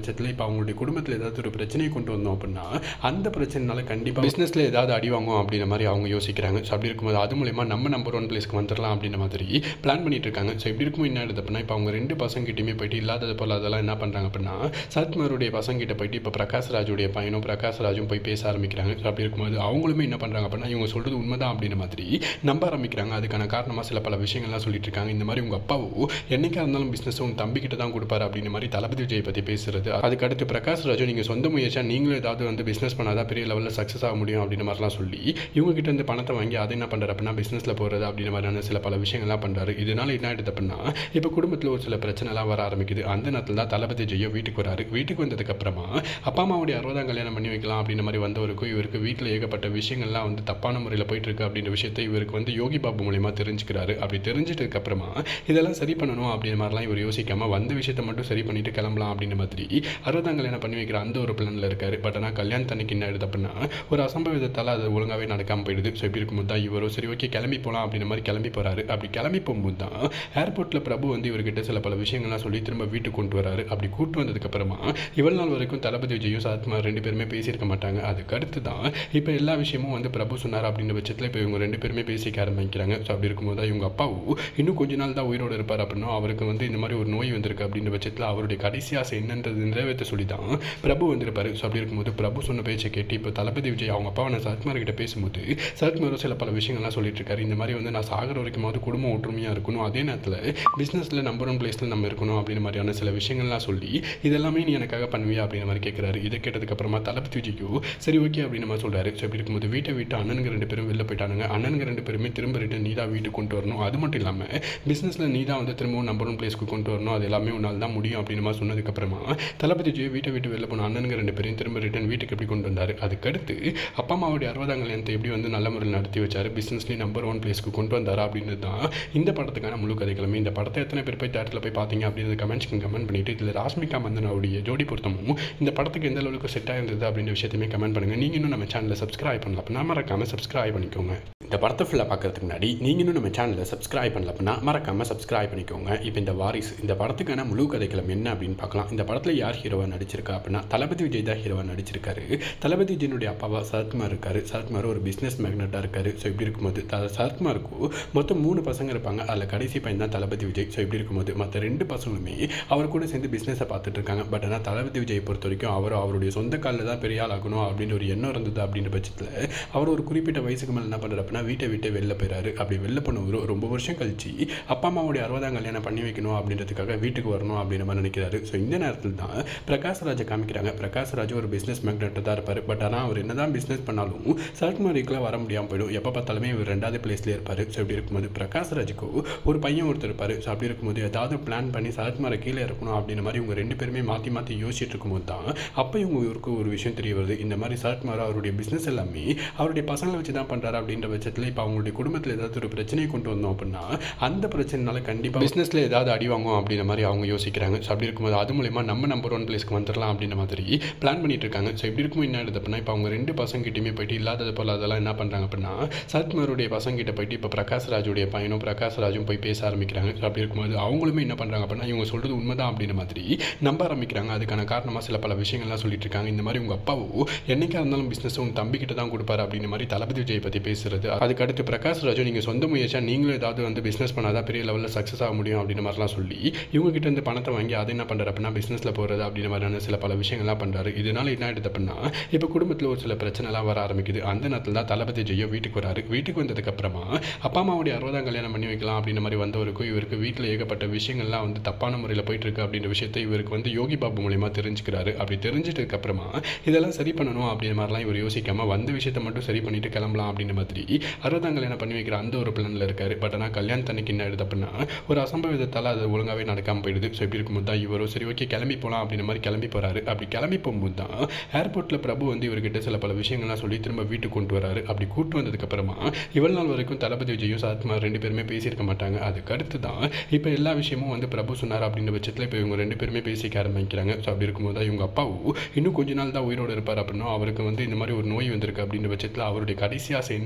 Speaker 1: பட்சத்தில் இப்போ அவங்களுடைய குடும்பத்தில் ஏதாவது ஒரு பிரச்சனையை கொண்டு வந்தோம் அப்படின்னா அந்த பிரச்சனைனால கண்டிப்பாக பிஸ்னஸில் ஏதாவது அடி வாங்கும் அப்படின்ற மாதிரி அவங்க யோசிக்கிறாங்க ஸோ அப்படி இருக்கும்போது அது மூலயமா நம்ம நம்பர் ஒன் பிளேஸ்க்கு வந்துடலாம் அப்படின்ற மாதிரி பிளான் பண்ணிட்டு இருக்காங்க ஸோ இப்படி இருக்கும் என்ன ஆகுது அப்படின்னா இப்போ அவங்க ரெண்டு பசங்கிட்டையுமே போயிட்டு இல்லாதது போல் அதெல்லாம் என்ன பண்ணுறாங்க அப்படின்னா சத்குமாருடைய பசங்கிட்ட போயிட்டு இப்போ பிரகாஷ் ராஜுடைய பையனும் பிரகாஷ் ராஜும் போய் பேச ஆரம்பிக்கிறாங்க ஸோ அப்படி இருக்கும்போது அவங்களுமே என்ன பண்ணுறாங்க அப்படின்னா இவங்க சொல்கிறது உண்மைதான் அப்படின்ற மாதிரி நம்ப ஆரம்பிக்கிறாங்க அதுக்கான காரணமாக சில பல விஷயங்கள்லாம் சொல்லிட்டு இருக்காங்க இந்த மாதிரி உங்கள் அப்பாவோ என்னைக்கா இருந்தாலும் பிஸ்னஸ் உங்கள் தம்பிக்கிட்ட தான் கொடுப்பாரு அப்படின்ற மாதிரி தளபதி விஜய் பற்றி பேசுறது அதுக்கு அடுத்து பிரகாஷ் ராஜு நீங்கள் சொந்த முயற்சியாக நீங்களும் ஏதாவது வந்து பிஸ்னஸ் பண்ணாதான் பெரிய லெவலில் சக்ஸஸ் ஆக முடியும் அப்படின்ற மாதிரிலாம் சொல்லி இவங்க கிட்ட இருந்து பணத்தை வாங்கி அதை என்ன பண்ணுறாரு அப்படின்னா பிஸ்னஸில் போகிறது அப்படின்ற மாதிரியான சில பல விஷயங்கள்லாம் பண்ணுறாரு இதனால என்ன ஆயிடுது அப்படின்னா இப்போ குடும்பத்தில் ஒரு சில பிரச்சனைலாம் வர ஆரம்பிக்குது அந்த நேரத்தில் தான் தளபதி ஜெயோ வீட்டுக்கு வராரு வீட்டுக்கு வந்ததுக்கப்புறமா அப்பா அம்மாவுடைய அறுபதாம் கல்யாணம் பண்ணி வைக்கலாம் அப்படின்ற மாதிரி வந்தவருக்கும் இவருக்கு வீட்டில் ஏகப்பட்ட விஷயங்கள்லாம் வந்து தப்பான முறையில் போயிட்டு இருக்கு அப்படின்ற விஷயத்தை இவருக்கு வந்து யோகி பாபு மூலியமா தெரிஞ்சுக்கிறாரு அப்படி தெரிஞ்சிட்டதுக்கு அப்புறமா இதெல்லாம் சரி பண்ணணும் அப்படின்ற மாதிரிலாம் இவர் யோசிக்காம வந்த விஷயத்தை மட்டும் சரி பண்ணிட்டு கிளம்பலாம் அப்படின்ற மாதிரி அறுபதாம் கல்யாணம் பண்ணி வைக்கிற அந்த ஒரு பிளானில் இருக்காரு பட் ஆனால் கல்யாணத்தன்னைக்கு என்ன ஆயிடுது அப்படின்னா ஒரு அசம்பவிதத்தால் அது ஒழுங்காகவே நடக்காமல் போயிடுது ஸோ இப்படி இருக்கும்போது தான் இவரும் சரி ஓகே கிளம்பி போகலாம் அப்படின்ற மாதிரி கிளம்பி போகிறாரு அப்படி கிளம்பி போகும்போது தான் ஏர்போர்ட்டில் பிரபு வந்து இவர்கிட்ட சில பல விஷயங்கள்லாம் சொல்லி திரும்ப வீட்டுக்கு கொண்டு வராரு அப்படி கூட்டு வந்ததுக்கப்புறமா இவ்வளவு நாள் வரைக்கும் தளபதி விஜயும் சரத்குமார் ரெண்டு பேருமே பேசியிருக்க மாட்டாங்க அதுக்கு அடுத்து தான் இப்போ எல்லா விஷயமும் வந்து பிரபு சொன்னார் அப்படின்ற பட்சத்தில் இப்போ இவங்க ரெண்டு பேருமே பேசிக்க ஆரம்பிக்கிறாங்க ஸோ அப்படி இருக்கும்போது தான் இவங்க அப்பாவும் இன்னும் கொஞ்ச நாள் தான் உயிரோடு இருப்பார் அப்படின்னா அவருக்கு வந்து இந்த மாதிரி ஒரு நோய் வந்திருக்கு அப்படின்ற பட்சத்தில் அவருடைய கடைசி ஆசை என்னன்றது நிறைவேற்ற சொல்லி தான் பிரபு வந்திருப்பாரு ஸோ அப்படி இருக்கும்போது பிரபு சொன்ன பேச்சை கேட்டு இப்போ தளபதி விஜய் அவங்க அப்பா நான் சரத்குமார் கிட்ட பேசும்போது சரத்குமாரும் சில பல விஷயங்கள்லாம் சொல்லிட்டு இருக்காரு இந்த மாதிரி வந்து நான் சாகர வரைக்குமாவது குடும்பம் ஒற்றுமையாக இருக்கணும் அதே நேரத்தில் பிஸ்னஸில் நம்பர் ஒன் பிளேஸில் நம்ம இருக்கணும் அப்படின்ற மாதிரியான சில விஷயங்கள்லாம் சொல்லி இதெல்லாமே நீ எனக்காக பண்ணுவியா அப்படின்ற மாதிரி கேட்குறாரு இதை கேட்டதுக்கப்புறமா தளபதி விஜய்க்கு சரி ஓகே அப்படின்னு மாதிரி சொல்கிறாரு ஸோ இப்படி இருக்கும்போது வீட்டை விட்டு அண்ணனுங்க ரெண்டு பேரும் வெளில போயிட்டானுங்க அண்ணனுங்க ரெண்டு பேருமே திரும்ப ரிட்டன் நீ தான் வீட்டுக்கு கொண்டு வரணும் அது மட்டும் இல்லாமல் பிஸ்னஸில் நீ தான் வந்து திரும்பவும் நம்பர் ஒன் பிளேஸ்க்கு கொண்டு வரணும் அது எல்லாமே உன்னால் தான் முடியும் அப்படின்னு மாதிரி சொன்னதுக்கப்புறமா தளபதி விஜய் வீட்டை விட்டு வெளில போன அண்ணனுங்க ரெண்டு பேரையும் திரும்ப ரிட்டன் வீட்டுக்கு எப்படி கொண்டு வந்தார் அதுக்கடுத்து அப்பா அம்மாவுடைய அறுபதாம் கல்யாணத்தை எப்படி வந்து நல்ல முறையில் நடத்தி வச்சாரு பிஸ்னஸ்லேயும் நம்பர் ஒன் பிளேஸ்க்கு கொண்டு வந்தாரா அப்படின்றது தான் இந்த படத்துக்கான முழு கதைகளுமே இந்த படத்தை எத்தனை பேர் போய் தேட்டரில் போய் பார்த்தீங்க அப்படின்றது கமெண்ட்ஸ்க்கு கமெண்ட் பண்ணிட்டு இதில் ராஷ்மிகா மந்தனாவுடைய ஜோடி பொருத்தமும் இந்த படத்துக்கு எந்த அளவுக்கு செட் ஆயிருந்தது அப்படின்ற விஷயத்தையுமே கமெண்ட் பண்ணுங்கள் நீங்கள் இன்னும் நம்ம சேனலை சப்ஸ்கிரைப் பண்ணல அப்படின்னா மறக்காமல் சப்ஸ்கிரைப் பண்ணிக்கோங்க இந்த படத்தை ஃபுல்லாக பார்க்கறதுக்கு முன்னாடி நீங்கள் இன்னும் நம்ம சேனலை சப்ஸ்கிரைப் பண்ணல அப்படின்னா மறக்காமல் சப்ஸ்கிரைப் பண்ணிக்கோங்க இப்போ இந்த வாரிசு இந்த படத்துக்கான முழு கதைக்களம் என்ன அப்படின்னு பார்க்கலாம் இந்த படத்தில் யார் ஹீரோவாக நடிச்சிருக்கா அப்படின்னா தளபதி விஜய் தான் ஹீரோவாக நடிச்சிருக்காரு தளபதி விஜயனுடைய அப்பாவா சரத்குமார் இருக்காரு சரத்குமார் ஒரு பிஸ்னஸ் மேக்னட்டாக இருக்காரு ஸோ இப்படி இருக்கும்போது த சரத்குமாருக்கு மொத்தம் மூணு பசங்க இருப்பாங்க அதில் கடைசி பையன் தான் தளபதி விஜய் ஸோ இப்படி இருக்கும்போது மற்ற ரெண்டு பசங்களுமே அவர் கூட சேர்ந்து பிஸ்னஸை பார்த்துட்டு இருக்காங்க பட் ஆனால் தளபதி விஜய் பொறுத்த வரைக்கும் அவர் அவருடைய சொந்த காலில் தான் பெரிய ஆள் ஆகணும் அப்படின்ற ஒரு எண்ணம் இருந்தது அப்படின்ற பட்சத்தில் அவர் ஒரு குறிப்பிட்ட வயசுக்கு மேலே என்ன பண்ணுறாரு அப்படின்னா வீட்டை விட்டு வெளில போயிறாரு அப்படி வெளில போனவர் ரொம்ப வருஷம் கழிச்சு அப்பா அம்மாவுடைய அறுபதாம் கல்யாணம் பண்ணி வைக்கணும் அப்படின்றதுக்காக வீட்டுக்கு வரணும் அப்படின்ற மாதிரி நினைக்கிறாரு ஸோ இந்த நேரத்தில் தான் பிரகாஷ் ராஜை காமிக்கிறாங்க பிரகாஷ் ராஜ் ஒரு பிஸ்னஸ் மேக்னெட்டாக தான் இருப்பார் பட் ஆனால் அவர் என்னதான் பிஸ்னஸ் பண்ணாலும் சரத்குமாரிக்கெலாம் வர முடியாமல் போயிடும் எப்போ பார்த்தாலுமே இவர் ரெண்டாவது பிளேஸ்லேயே இருப்பார் ஸோ இப்படி இருக்கும்போது பிரகாஷ் ராஜுக்கு ஒரு பையன் ஒருத்தர் இருப்பார் ஸோ அப்படி இருக்கும்போது ஏதாவது பிளான் பண்ணி சரத்குமாரை கீழே இருக்கணும் அப்படின்ற மாதிரி இவங்க ரெண்டு பேருமே மாற்றி மாற்றி யோசிச்சுட்டு இருக்கும்போது தான் அப்போ இவங்க இவருக்கு ஒரு விஷயம் தெரிய வருது இந்த மாதிரி சரத்குமார் அவருடைய பிஸ்னஸ் எல்லாமே அவருடைய பசங்களை வச்சு தான் பண்ணுறாரு அப்படின்ற பட்சத்தில் இப்போ அவங்களுடைய குடும்பத்தில் ஏதாவது ஒரு பிரச்சனையை கொண்டு வந்தோம் அப்படின்னா அந்த பிரச்சனைனால கண்டிப்பாக பிஸ்னஸில் ஏதாவது அடி வாங்கும் அப்படின்ற மாதிரி அவங்க யோசிக்கிறாங்க ஸோ அப்படி இருக்கும்போது அது மூலயமா நம்ம நம்பர் ஒன் பிளேஸ்க்கு வந்துடலாம் அப்படின்ற மாதிரி பிளான் பண்ணிட்டு இருக்காங்க ஸோ இப்படி இருக்கும் என்ன ஆகுது அப்படின்னா இப்போ அவங்க ரெண்டு பசங்கிட்டையுமே போயிட்டு இல்லாதது போல் அதெல்லாம் என்ன பண்ணுறாங்க அப்படின்னா சரத்குமாருடைய பசங்கிட்ட போயிட்டு இப்போ பிரகாஷ் ராஜுடைய பையனும் பிரகாஷ் ராஜும் போய் பேச ஆரம்பிக்கிறாங்க ஸோ அப்படி இருக்கும்போது அவங்களுமே என்ன பண்ணுறாங்க அப்படின்னா இவங்க சொல்கிறது உண்மைதான் அப்படின்ற மாதிரி நம்ப ஆரம்பிக்கிறாங்க அதுக்கான காரணமாக சில பல விஷயங்கள்லாம் சொல்லிட்டு இருக்காங்க இந்த மாதிரி உங்கள் அப்பாவோ என்னைக்கா இருந்தாலும் பிஸ்னஸ் உங்கள் தம்பிக்கிட்ட தான் கொடுப்பாரு அப்படின்ற மாதிரி தளபதி விஜய் பற்றி பேசுறது அதுக்கு அடுத்து பிரகாஷ் ராஜு நீங்கள் சொந்த முயற்சியாக நீங்களும் ஏதாவது வந்து பிஸ்னஸ் பண்ணாதான் பெரிய லெவலில் சக்ஸஸ் ஆக முடியும் அப்படின்ற மாதிரிலாம் சொல்லி இவங்க கிட்ட இருந்து பணத்தை வாங்கி அதை என்ன பண்ணுறாரு அப்படின்னா பிஸ்னஸில் போகிறது அப்படின்ற மாதிரியான சில பல விஷயங்கள்லாம் பண்ணுறாரு இதனால என்ன ஆயிடுது அப்படின்னா இப்போ குடும்பத்தில் ஒரு சில பிரச்சனைலாம் வர ஆரம்பிக்குது அந்த நேரத்தில் தான் தளபதி ஜெயோ வீட்டுக்கு வராரு வீட்டுக்கு வந்ததுக்கப்புறமா அப்பா அம்மாவுடைய அறுபதாம் கல்யாணம் பண்ணி வைக்கலாம் அப்படின்ற மாதிரி வந்தவருக்கும் இவருக்கு வீட்டில் ஏகப்பட்ட விஷயங்கள்லாம் வந்து தப்பான முறையில் போயிட்டு இருக்கு அப்படின்ற விஷயத்தை இவருக்கு வந்து யோகி பாபு மூலியமா தெரிஞ்சுக்கிறாரு அப்படி தெரிஞ்சிட்டதுக்கு அப்புறமா இதெல்லாம் சரி பண்ணணும் அப்படின்ற மாதிரிலாம் இவர் யோசிக்காம வந்த விஷயத்தை மட்டும் சரி பண்ணிட்டு கிளம்பலாம் அப்படின்ற மாதிரி அறுபதாம் கல்யாணம் பண்ணி வைக்கிற அந்த ஒரு பிளானில் இருக்காரு பட் ஆனால் கல்யாணத்தன்னைக்கு என்ன ஆயிடுது அப்படின்னா ஒரு அசம்பவிதத்தால் அது ஒழுங்காகவே நடக்காமல் போயிடுது ஸோ இப்படி இருக்கும்போது தான் இவரும் சரி ஓகே கிளம்பி போகலாம் அப்படின்ற மாதிரி கிளம்பி போகிறாரு அப்படி கிளம்பி போகும்போது தான் ஏர்போர்ட்டில் பிரபு வந்து இவர்கிட்ட சில பல விஷயங்கள்லாம் சொல்லி திரும்ப வீட்டுக்கு கொண்டு வராரு அப்படி கூட்டு வந்ததுக்கப்புறமா இவ்வளவு நாள் வரைக்கும் தளபதி விஜயும் சரத்குமார் ரெண்டு பேருமே பேசியிருக்க மாட்டாங்க அதுக்கு அடுத்து தான் இப்போ எல்லா விஷயமும் வந்து பிரபு சொன்னார் அப்படின்ற பட்சத்தில் இப்போ இவங்க ரெண்டு பேருமே பேசிக்க ஆரம்பிக்கிறாங்க ஸோ அப்படி இருக்கும்போது தான் இவங்க அப்பாவும் இன்னும் கொஞ்ச நாள் தான் உயிரோடு இருப்பார் அப்படின்னா அவருக்கு வந்து இந்த மாதிரி ஒரு நோய் வந்திருக்கு அப்படின்ற பட்சத்தில் அவருடைய கடைசி ஆசை என்னன்றது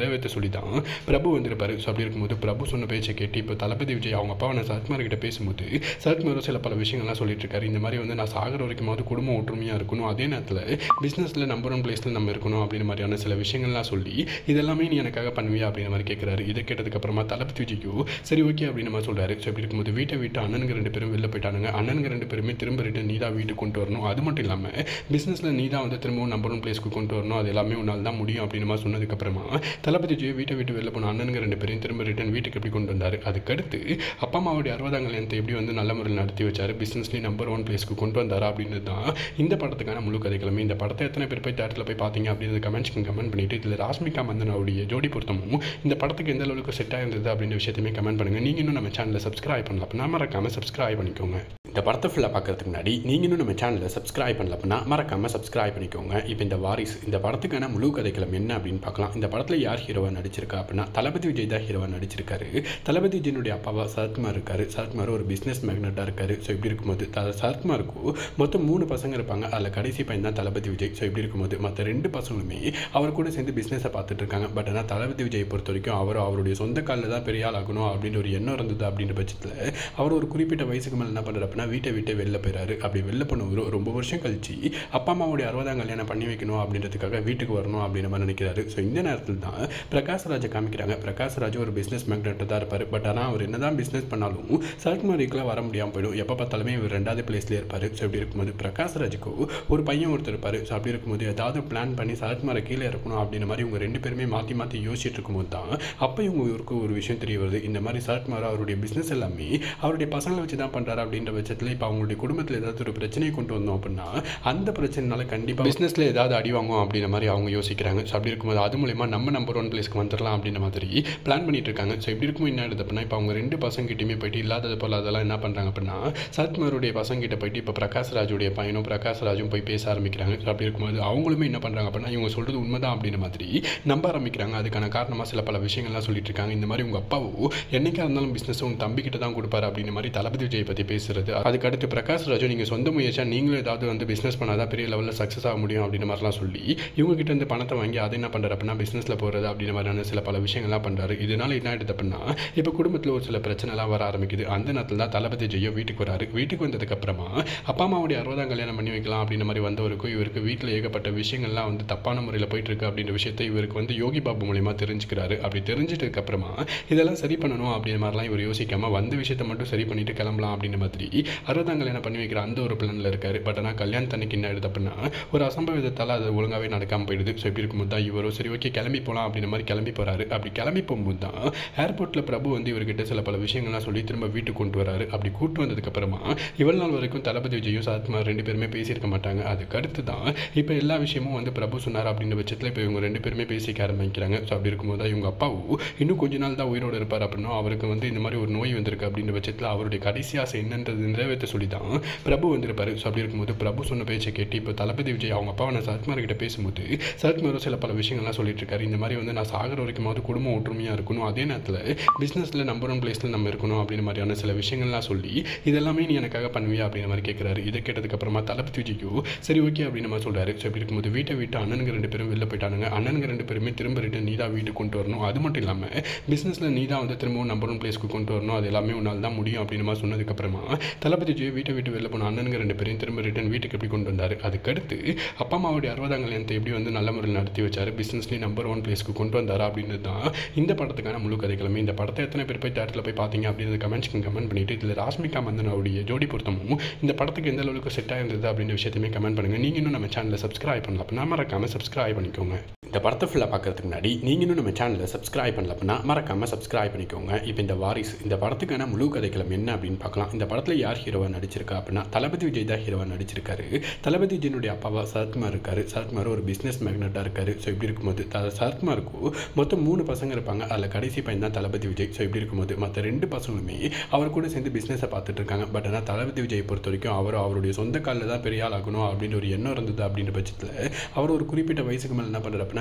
Speaker 1: நிறைவேற்ற சொல்லி தான் பிரபு வந்திருப்பாரு ஸோ அப்படி இருக்கும்போது பிரபு சொன்ன பேச்சை கேட்டு இப்போ தளபதி விஜய் அவங்க அப்பாவை சரத்குமார் கிட்ட பேசும்போது சரத்குமாரும் சில பல விஷயங்கள்லாம் சொல்லிட்டு இருக்காரு இந்த மாதிரி வந்து நான் சாகிற வரைக்குமாவது குடும்பம் ஒற்றுமையாக இருக்கணும் அதே நேரத்தில் பிஸ்னஸில் நம்பர் ஒன் பிளேஸில் நம்ம இருக்கணும் அப்படின்ற மாதிரியான சில விஷயங்கள்லாம் சொல்லி இதெல்லாமே நீ எனக்காக பண்ணுவியா அப்படின்ற மாதிரி கேட்குறாரு இதை கேட்டதுக்கப்புறமா தளபதி விஜய்க்கு சரி ஓகே அப்படின்னு மாதிரி சொல்கிறாரு ஸோ இப்படி இருக்கும்போது வீட்டை விட்டு அண்ணனுங்க ரெண்டு பேரும் வெளில போயிட்டானுங்க அண்ணனுங்க ரெண்டு பேருமே திரும்ப ரிட்டன் நீ தான் வீட்டுக்கு கொண்டு வரணும் அது மட்டும் இல்லாமல் பிஸ்னஸில் நீ தான் வந்து திரும்பவும் நம்பர் ஒன் பிளேஸ்க்கு கொண்டு வரணும் அது எல்லாமே உன்னால் தான் முடியும் அப்படின்னு மாதிரி சொன்னதுக்கப்புறமா தளபதி விஜய் வீட்டை விட்டு வெளில போன அண்ணனுங்க ரெண்டு பேரையும் திரும்ப ரிட்டன் வீட்டுக்கு எப்படி கொண்டு வந்தார் அதுக்கடுத்து அப்பா அம்மாவுடைய அறுபதாம் கல்யாணத்தை எப்படி வந்து நல்ல முறையில் நடத்தி வச்சார் பிஸ்னஸ்லேயும் நம்பர் ஒன் பிளேஸ்க்கு கொண்டு வந்தாரா அப்படின்றது தான் இந்த படத்துக்கான முழு கதைகளுமே இந்த படத்தை எத்தனை பேர் போய் தேட்டரில் போய் பார்த்தீங்க அப்படின்றது கமெண்ட்ஸ்க்கு கமெண்ட் பண்ணிட்டு இதில் ராஷ்மிகா மந்தனாவுடைய ஜோடி பொருத்தமும் இந்த படத்துக்கு எந்த அளவுக்கு செட் ஆயிருந்தது அப்படின்ற விஷயத்தையுமே கமெண்ட் பண்ணுங்கள் நீங்கள் இன்னும் நம்ம சேனலை சப்ஸ்கிரைப் பண்ணல அப்படின்னா மறக்காமல் சப்ஸ்கிரைப் பண்ணிக்கோங்க இந்த படத்தை ஃபுல்லாக பார்க்கறதுக்கு முன்னாடி நீங்கள் இன்னும் நம்ம சேனலை சப்ஸ்கிரைப் பண்ணல அப்படின்னா மறக்காமல் சப்ஸ்கிரைப் பண்ணிக்கோங்க இப்போ இந்த வாரிசு இந்த படத்துக்கான முழு கதைக்களம் என்ன அப்படின்னு பார்க்கலாம் இந்த படத்தில் யார் ஹீரோவாக நடிச்சிருக்கா அப்படின்னா தளபதி விஜய் தான் ஹீரோவாக நடிச்சிருக்காரு தளபதி விஜயனுடைய அப்பாவா சரத்குமார் இருக்காரு சரத்குமார் ஒரு பிஸ்னஸ் மேக்னட்டாக இருக்காரு ஸோ இப்படி இருக்கும்போது த சரத்குமாருக்கு மொத்தம் மூணு பசங்க இருப்பாங்க அதில் கடைசி பையன் தான் தளபதி விஜய் ஸோ இப்படி இருக்கும்போது மற்ற ரெண்டு பசங்களுமே அவர் கூட சேர்ந்து பிஸ்னஸை பார்த்துட்டு இருக்காங்க பட் ஆனால் தளபதி விஜய் பொறுத்த வரைக்கும் அவர் அவருடைய சொந்த காலில் தான் பெரிய ஆள் ஆகணும் அப்படின்னு ஒரு எண்ணம் இருந்தது அப்படின்ற பட்சத்தில் அவர் ஒரு குறிப்பிட்ட வயசுக்கு மேலே என்ன பண்ணுறாரு அப்படின்னா வீட்டை விட்டு வெளில போயிறாரு அப்படி வெளில போனவர் ரொம்ப வருஷம் கழிச்சு அப்பா அம்மாவுடைய அறுபதாம் கல்யாணம் பண்ணி வைக்கணும் அப்படின்றதுக்காக வீட்டுக்கு வரணும் அப்படின்னு மாதிரி நினைக்கிறாரு ஸோ இந்த நேரத்தில் தான் பிரகாஷ் ராஜை காமிக்கிறாங்க பிரகாஷ் ராஜ் ஒரு பிஸ்னஸ் மேக்னெட்டாக தான் இருப்பார் பட் ஆனால் அவர் என்னதான் பிஸ்னஸ் பண்ணாலும் சரத்குமாரிக்கெலாம் வர முடியாமல் போயிடும் எப்போ பார்த்தாலுமே இவர் ரெண்டாவது பிளேஸ்லேயே இருப்பார் ஸோ இப்படி இருக்கும்போது பிரகாஷ் ராஜுக்கு ஒரு பையன் ஒருத்தர் இருப்பார் ஸோ அப்படி இருக்கும்போது ஏதாவது பிளான் பண்ணி சரத்குமாரை கீழே இருக்கணும் அப்படின்ற மாதிரி இவங்க ரெண்டு பேருமே மாற்றி மாற்றி யோசிச்சுட்டு இருக்கும்போது தான் அப்போ இவங்க இவருக்கு ஒரு விஷயம் தெரிய வருது இந்த மாதிரி சரத்குமார் அவருடைய பிஸ்னஸ் எல்லாமே அவருடைய பசங்களை வச்சு தான் பண்ணுறாரு அப்படின்ற பட்சத்தில் இப்போ அவங்களுடைய குடும்பத்தில் ஏதாவது ஒரு பிரச்சனையை கொண்டு வந்தோம் அப்படின்னா அந்த பிரச்சனைனால கண்டிப்பாக பிஸ்னஸில் ஏதாவது அடி வாங்கும் அப்படின்ற மாதிரி அவங்க யோசிக்கிறாங்க ஸோ அப்படி இருக்கும்போது அது மூலயமா நம்ம நம்பர் ஒன் பிளேஸ்க்கு வந்துடலாம் அப்படின்ற மாதிரி பிளான் பண்ணிட்டு இருக்காங்க ஸோ இப்படி இருக்கும் என்ன எடுத்து அப்படின்னா இப்போ அவங்க ரெண்டு பசங்கிட்டையுமே போயிட்டு இல்லாதது போல் அதெல்லாம் என்ன பண்ணுறாங்க அப்படின்னா சரத்குமாருடைய பசங்கிட்ட போயிட்டு இப்போ பிரகாஷ் ராஜுடைய பையனும் பிரகாஷ் ராஜும் போய் பேச ஆரம்பிக்கிறாங்க ஸோ அப்படி இருக்கும்போது அவங்களுமே என்ன பண்ணுறாங்க அப்படின்னா இவங்க சொல்கிறது உண்மைதான் அப்படின்ற மாதிரி நம்ப ஆரம்பிக்கிறாங்க அதுக்கான காரணமாக சில பல விஷயங்கள்லாம் சொல்லிட்டு இருக்காங்க இந்த மாதிரி உங்கள் அப்பாவோ என்னைக்கா இருந்தாலும் பிஸ்னஸ் உன் தம்பிக்கிட்ட தான் கொடுப்பாரு அப்படின்ற மாதிரி தளபதி விஜய் பற்றி பேசுறது அதுக்கு அடுத்து பிரகாஷ் ராஜு நீங்கள் சொந்த முயற்சியாக நீங்களும் ஏதாவது வந்து பிஸ்னஸ் பண்ணாதான் பெரிய லெவலில் சக்ஸஸ் ஆக முடியும் அப்படின்ற மாதிரிலாம் சொல்லி இவங்க கிட்ட இருந்து பணத்தை வாங்கி அதை என்ன பண்ணுறாரு அப்படின்னா பிஸ்னஸில் போகிறது அப்படின்ற மாதிரியான சில பல விஷயங்கள்லாம் பண்ணுறாரு இதனால என்ன ஆயிடுது அப்படின்னா இப்போ குடும்பத்தில் ஒரு சில பிரச்சனைலாம் வர ஆரம்பிக்குது அந்த நேரத்தில் தான் தளபதி ஜெயோ வீட்டுக்கு வராரு வீட்டுக்கு வந்ததுக்கப்புறமா அப்பா அம்மாவுடைய அறுபதாம் கல்யாணம் பண்ணி வைக்கலாம் அப்படின்ற மாதிரி வந்தவருக்கும் இவருக்கு வீட்டில் ஏகப்பட்ட விஷயங்கள்லாம் வந்து தப்பான முறையில் போயிட்டு இருக்கு அப்படின்ற விஷயத்தை இவருக்கு வந்து யோகி பாபு மூலியமாக தெரிஞ்சுக்கிறாரு அப்படி தெரிஞ்சிட்டதுக்கு அப்புறமா இதெல்லாம் சரி பண்ணணும் அப்படின்ற மாதிரிலாம் இவர் யோசிக்காம வந்த விஷயத்தை மட்டும் சரி பண்ணிட்டு கிளம்பலாம் அப்படின்ற மாதிரி அறுபதாம் கல்யாணம் பண்ணி வைக்கிற அந்த ஒரு பிளானில் இருக்காரு பட் ஆனால் கல்யாணத்தன்னைக்கு என்ன ஆயிடுது அப்படின்னா ஒரு அசம்பவிதத்தால் அது ஒழுங்காகவே நடக்காமல் போயிடுது ஸோ இப்படி இருக்கும்போது தான் இவரும் சரி ஓகே கிளம்பி போகலாம் அப்படின்ற மாதிரி கிளம்பி போகிறாரு அப்படி கிளம்பி போகும்போது தான் ஏர்போர்ட்டில் பிரபு வந்து இவர்கிட்ட சில பல விஷயங்கள்லாம் சொல்லி திரும்ப வீட்டுக்கு கொண்டு வராரு அப்படி கூட்டு வந்ததுக்கப்புறமா இவ்வளவு நாள் வரைக்கும் தளபதி விஜயும் சரத்குமார் ரெண்டு பேருமே பேசியிருக்க மாட்டாங்க அதுக்கு அடுத்து தான் இப்போ எல்லா விஷயமும் வந்து பிரபு சொன்னார் அப்படின்ற பட்சத்தில் இப்போ இவங்க ரெண்டு பேருமே பேசிக்க ஆரம்பிக்கிறாங்க ஸோ அப்படி இருக்கும்போது தான் இவங்க அப்பாவும் இன்னும் கொஞ்ச நாள் தான் உயிரோடு இருப்பார் அப்படின்னா அவருக்கு வந்து இந்த மாதிரி ஒரு நோய் வந்திருக்கு அப்படின்ற பட்சத்தில் அவருடைய கடைசி ஆசை என்னன்றது நிறைவேற்ற சொல்லி தான் பிரபு வந்திருப்பாரு ஸோ அப்படி இருக்கும்போது பிரபு சொன்ன பேச்சை கேட்டு இப்போ தளபதி விஜய் அவங்க அப்பாவை நான் சரத்குமார் கிட்ட பேசும்போது சரத்குமாரும் சில பல விஷயங்கள்லாம் சொல்லிட்டு இருக்காரு இந்த மாதிரி வந்து நான் சாகிற வரைக்குமாவது குடும்பம் ஒற்றுமையாக இருக்கணும் அதே நேரத்தில் பிஸ்னஸில் நம்பர் ஒன் பிளேஸில் நம்ம இருக்கணும் அப்படின்ற மாதிரியான சில விஷயங்கள்லாம் சொல்லி இதெல்லாமே நீ எனக்காக பண்ணுவியா அப்படின்ற மாதிரி கேட்குறாரு இதை கேட்டதுக்கப்புறமா தளபதி விஜய்க்கு சரி ஓகே அப்படின்னு மாதிரி சொல்கிறாரு ஸோ இப்படி இருக்கும்போது வீட்டை விட்டு அண்ணனுங்க ரெண்டு பேரும் வெளில போயிட்டானுங்க அண்ணனுங்க ரெண்டு பேருமே திரும்ப ரிட்டன் நீ தான் வீட்டுக்கு கொண்டு வரணும் அது மட்டும் இல்லாமல் பிஸ்னஸில் நீ தான் வந்து திரும்பவும் நம்பர் ஒன் பிளேஸ்க்கு கொண்டு வரணும் அது எல்லாமே உன்னால் தான் முடியும் அப்படின்னு மாதிரி சொன்னதுக்கப்புறமா தளபதி விஜய் வீட்டை விட்டு வெளில போன அண்ணனுங்க ரெண்டு பேரையும் திரும்ப ரிட்டன் வீட்டுக்கு எப்படி கொண்டு வந்தார் அதுக்கடுத்து அப்பா அம்மாவுடைய அறுபதாம் கல்யாணத்தை எப்படி வந்து நல்ல முறையில் நடத்தி வச்சார் பிஸ்னஸ்லேயும் நம்பர் ஒன் பிளேஸ்க்கு கொண்டு வந்தாரா அப்படின்றது தான் இந்த படத்துக்கான முழு கதைகளுமே இந்த படத்தை எத்தனை பேர் போய் தேட்டரில் போய் பார்த்தீங்க அப்படின்றது கமெண்ட்ஸ்க்கு கமெண்ட் பண்ணிட்டு இதில் ராஷ்மிகா மந்தனாவுடைய ஜோடி பொருத்தமும் இந்த படத்துக்கு எந்த அளவுக்கு செட் ஆயிருந்தது அப்படின்ற விஷயத்தையுமே கமெண்ட் பண்ணுங்கள் நீங்கள் இன்னும் நம்ம சேனலை சப்ஸ்கிரைப் பண்ணல அப்படின்னா மறக்காமல் சப்ஸ்கிரைப் பண்ணிக்கோங்க இந்த படத்தை ஃபுல்லாக பார்க்கறதுக்கு முன்னாடி நீங்கள் இன்னும் நம்ம சேனலை சப்ஸ்கிரைப் பண்ணல அப்படின்னா மறக்காமல் சப்ஸ்கிரைப் பண்ணிக்கோங்க இப்போ இந்த வாரிசு இந்த படத்துக்கான முழு கதைக்களம் என்ன அப்படின்னு பார்க்கலாம் இந்த படத்தில் யார் ஹீரோவாக நடிச்சிருக்கா அப்படின்னா தளபதி விஜய் தான் ஹீரோவாக நடிச்சிருக்காரு தளபதி விஜயனுடைய அப்பாவா சரத்குமார் இருக்காரு சரத்குமார் ஒரு பிஸ்னஸ் மேக்னட்டாக இருக்காரு ஸோ இப்படி இருக்கும்போது த சரத்குமாருக்கு மொத்தம் மூணு பசங்க இருப்பாங்க அதில் கடைசி பையன் தான் தளபதி விஜய் ஸோ இப்படி இருக்கும்போது மற்ற ரெண்டு பசங்களுமே அவர் கூட சேர்ந்து பிஸ்னஸை பார்த்துட்டு இருக்காங்க பட் ஆனால் தளபதி விஜய் பொறுத்த வரைக்கும் அவர் அவருடைய சொந்த காலில் தான் பெரிய ஆள் ஆகணும் அப்படின்னு ஒரு எண்ணம் இருந்தது அப்படின்ற பட்சத்தில் அவர் ஒரு குறிப்பிட்ட வயசுக்கு மேலே என்ன பண்ணுறாரு அப்படின்னா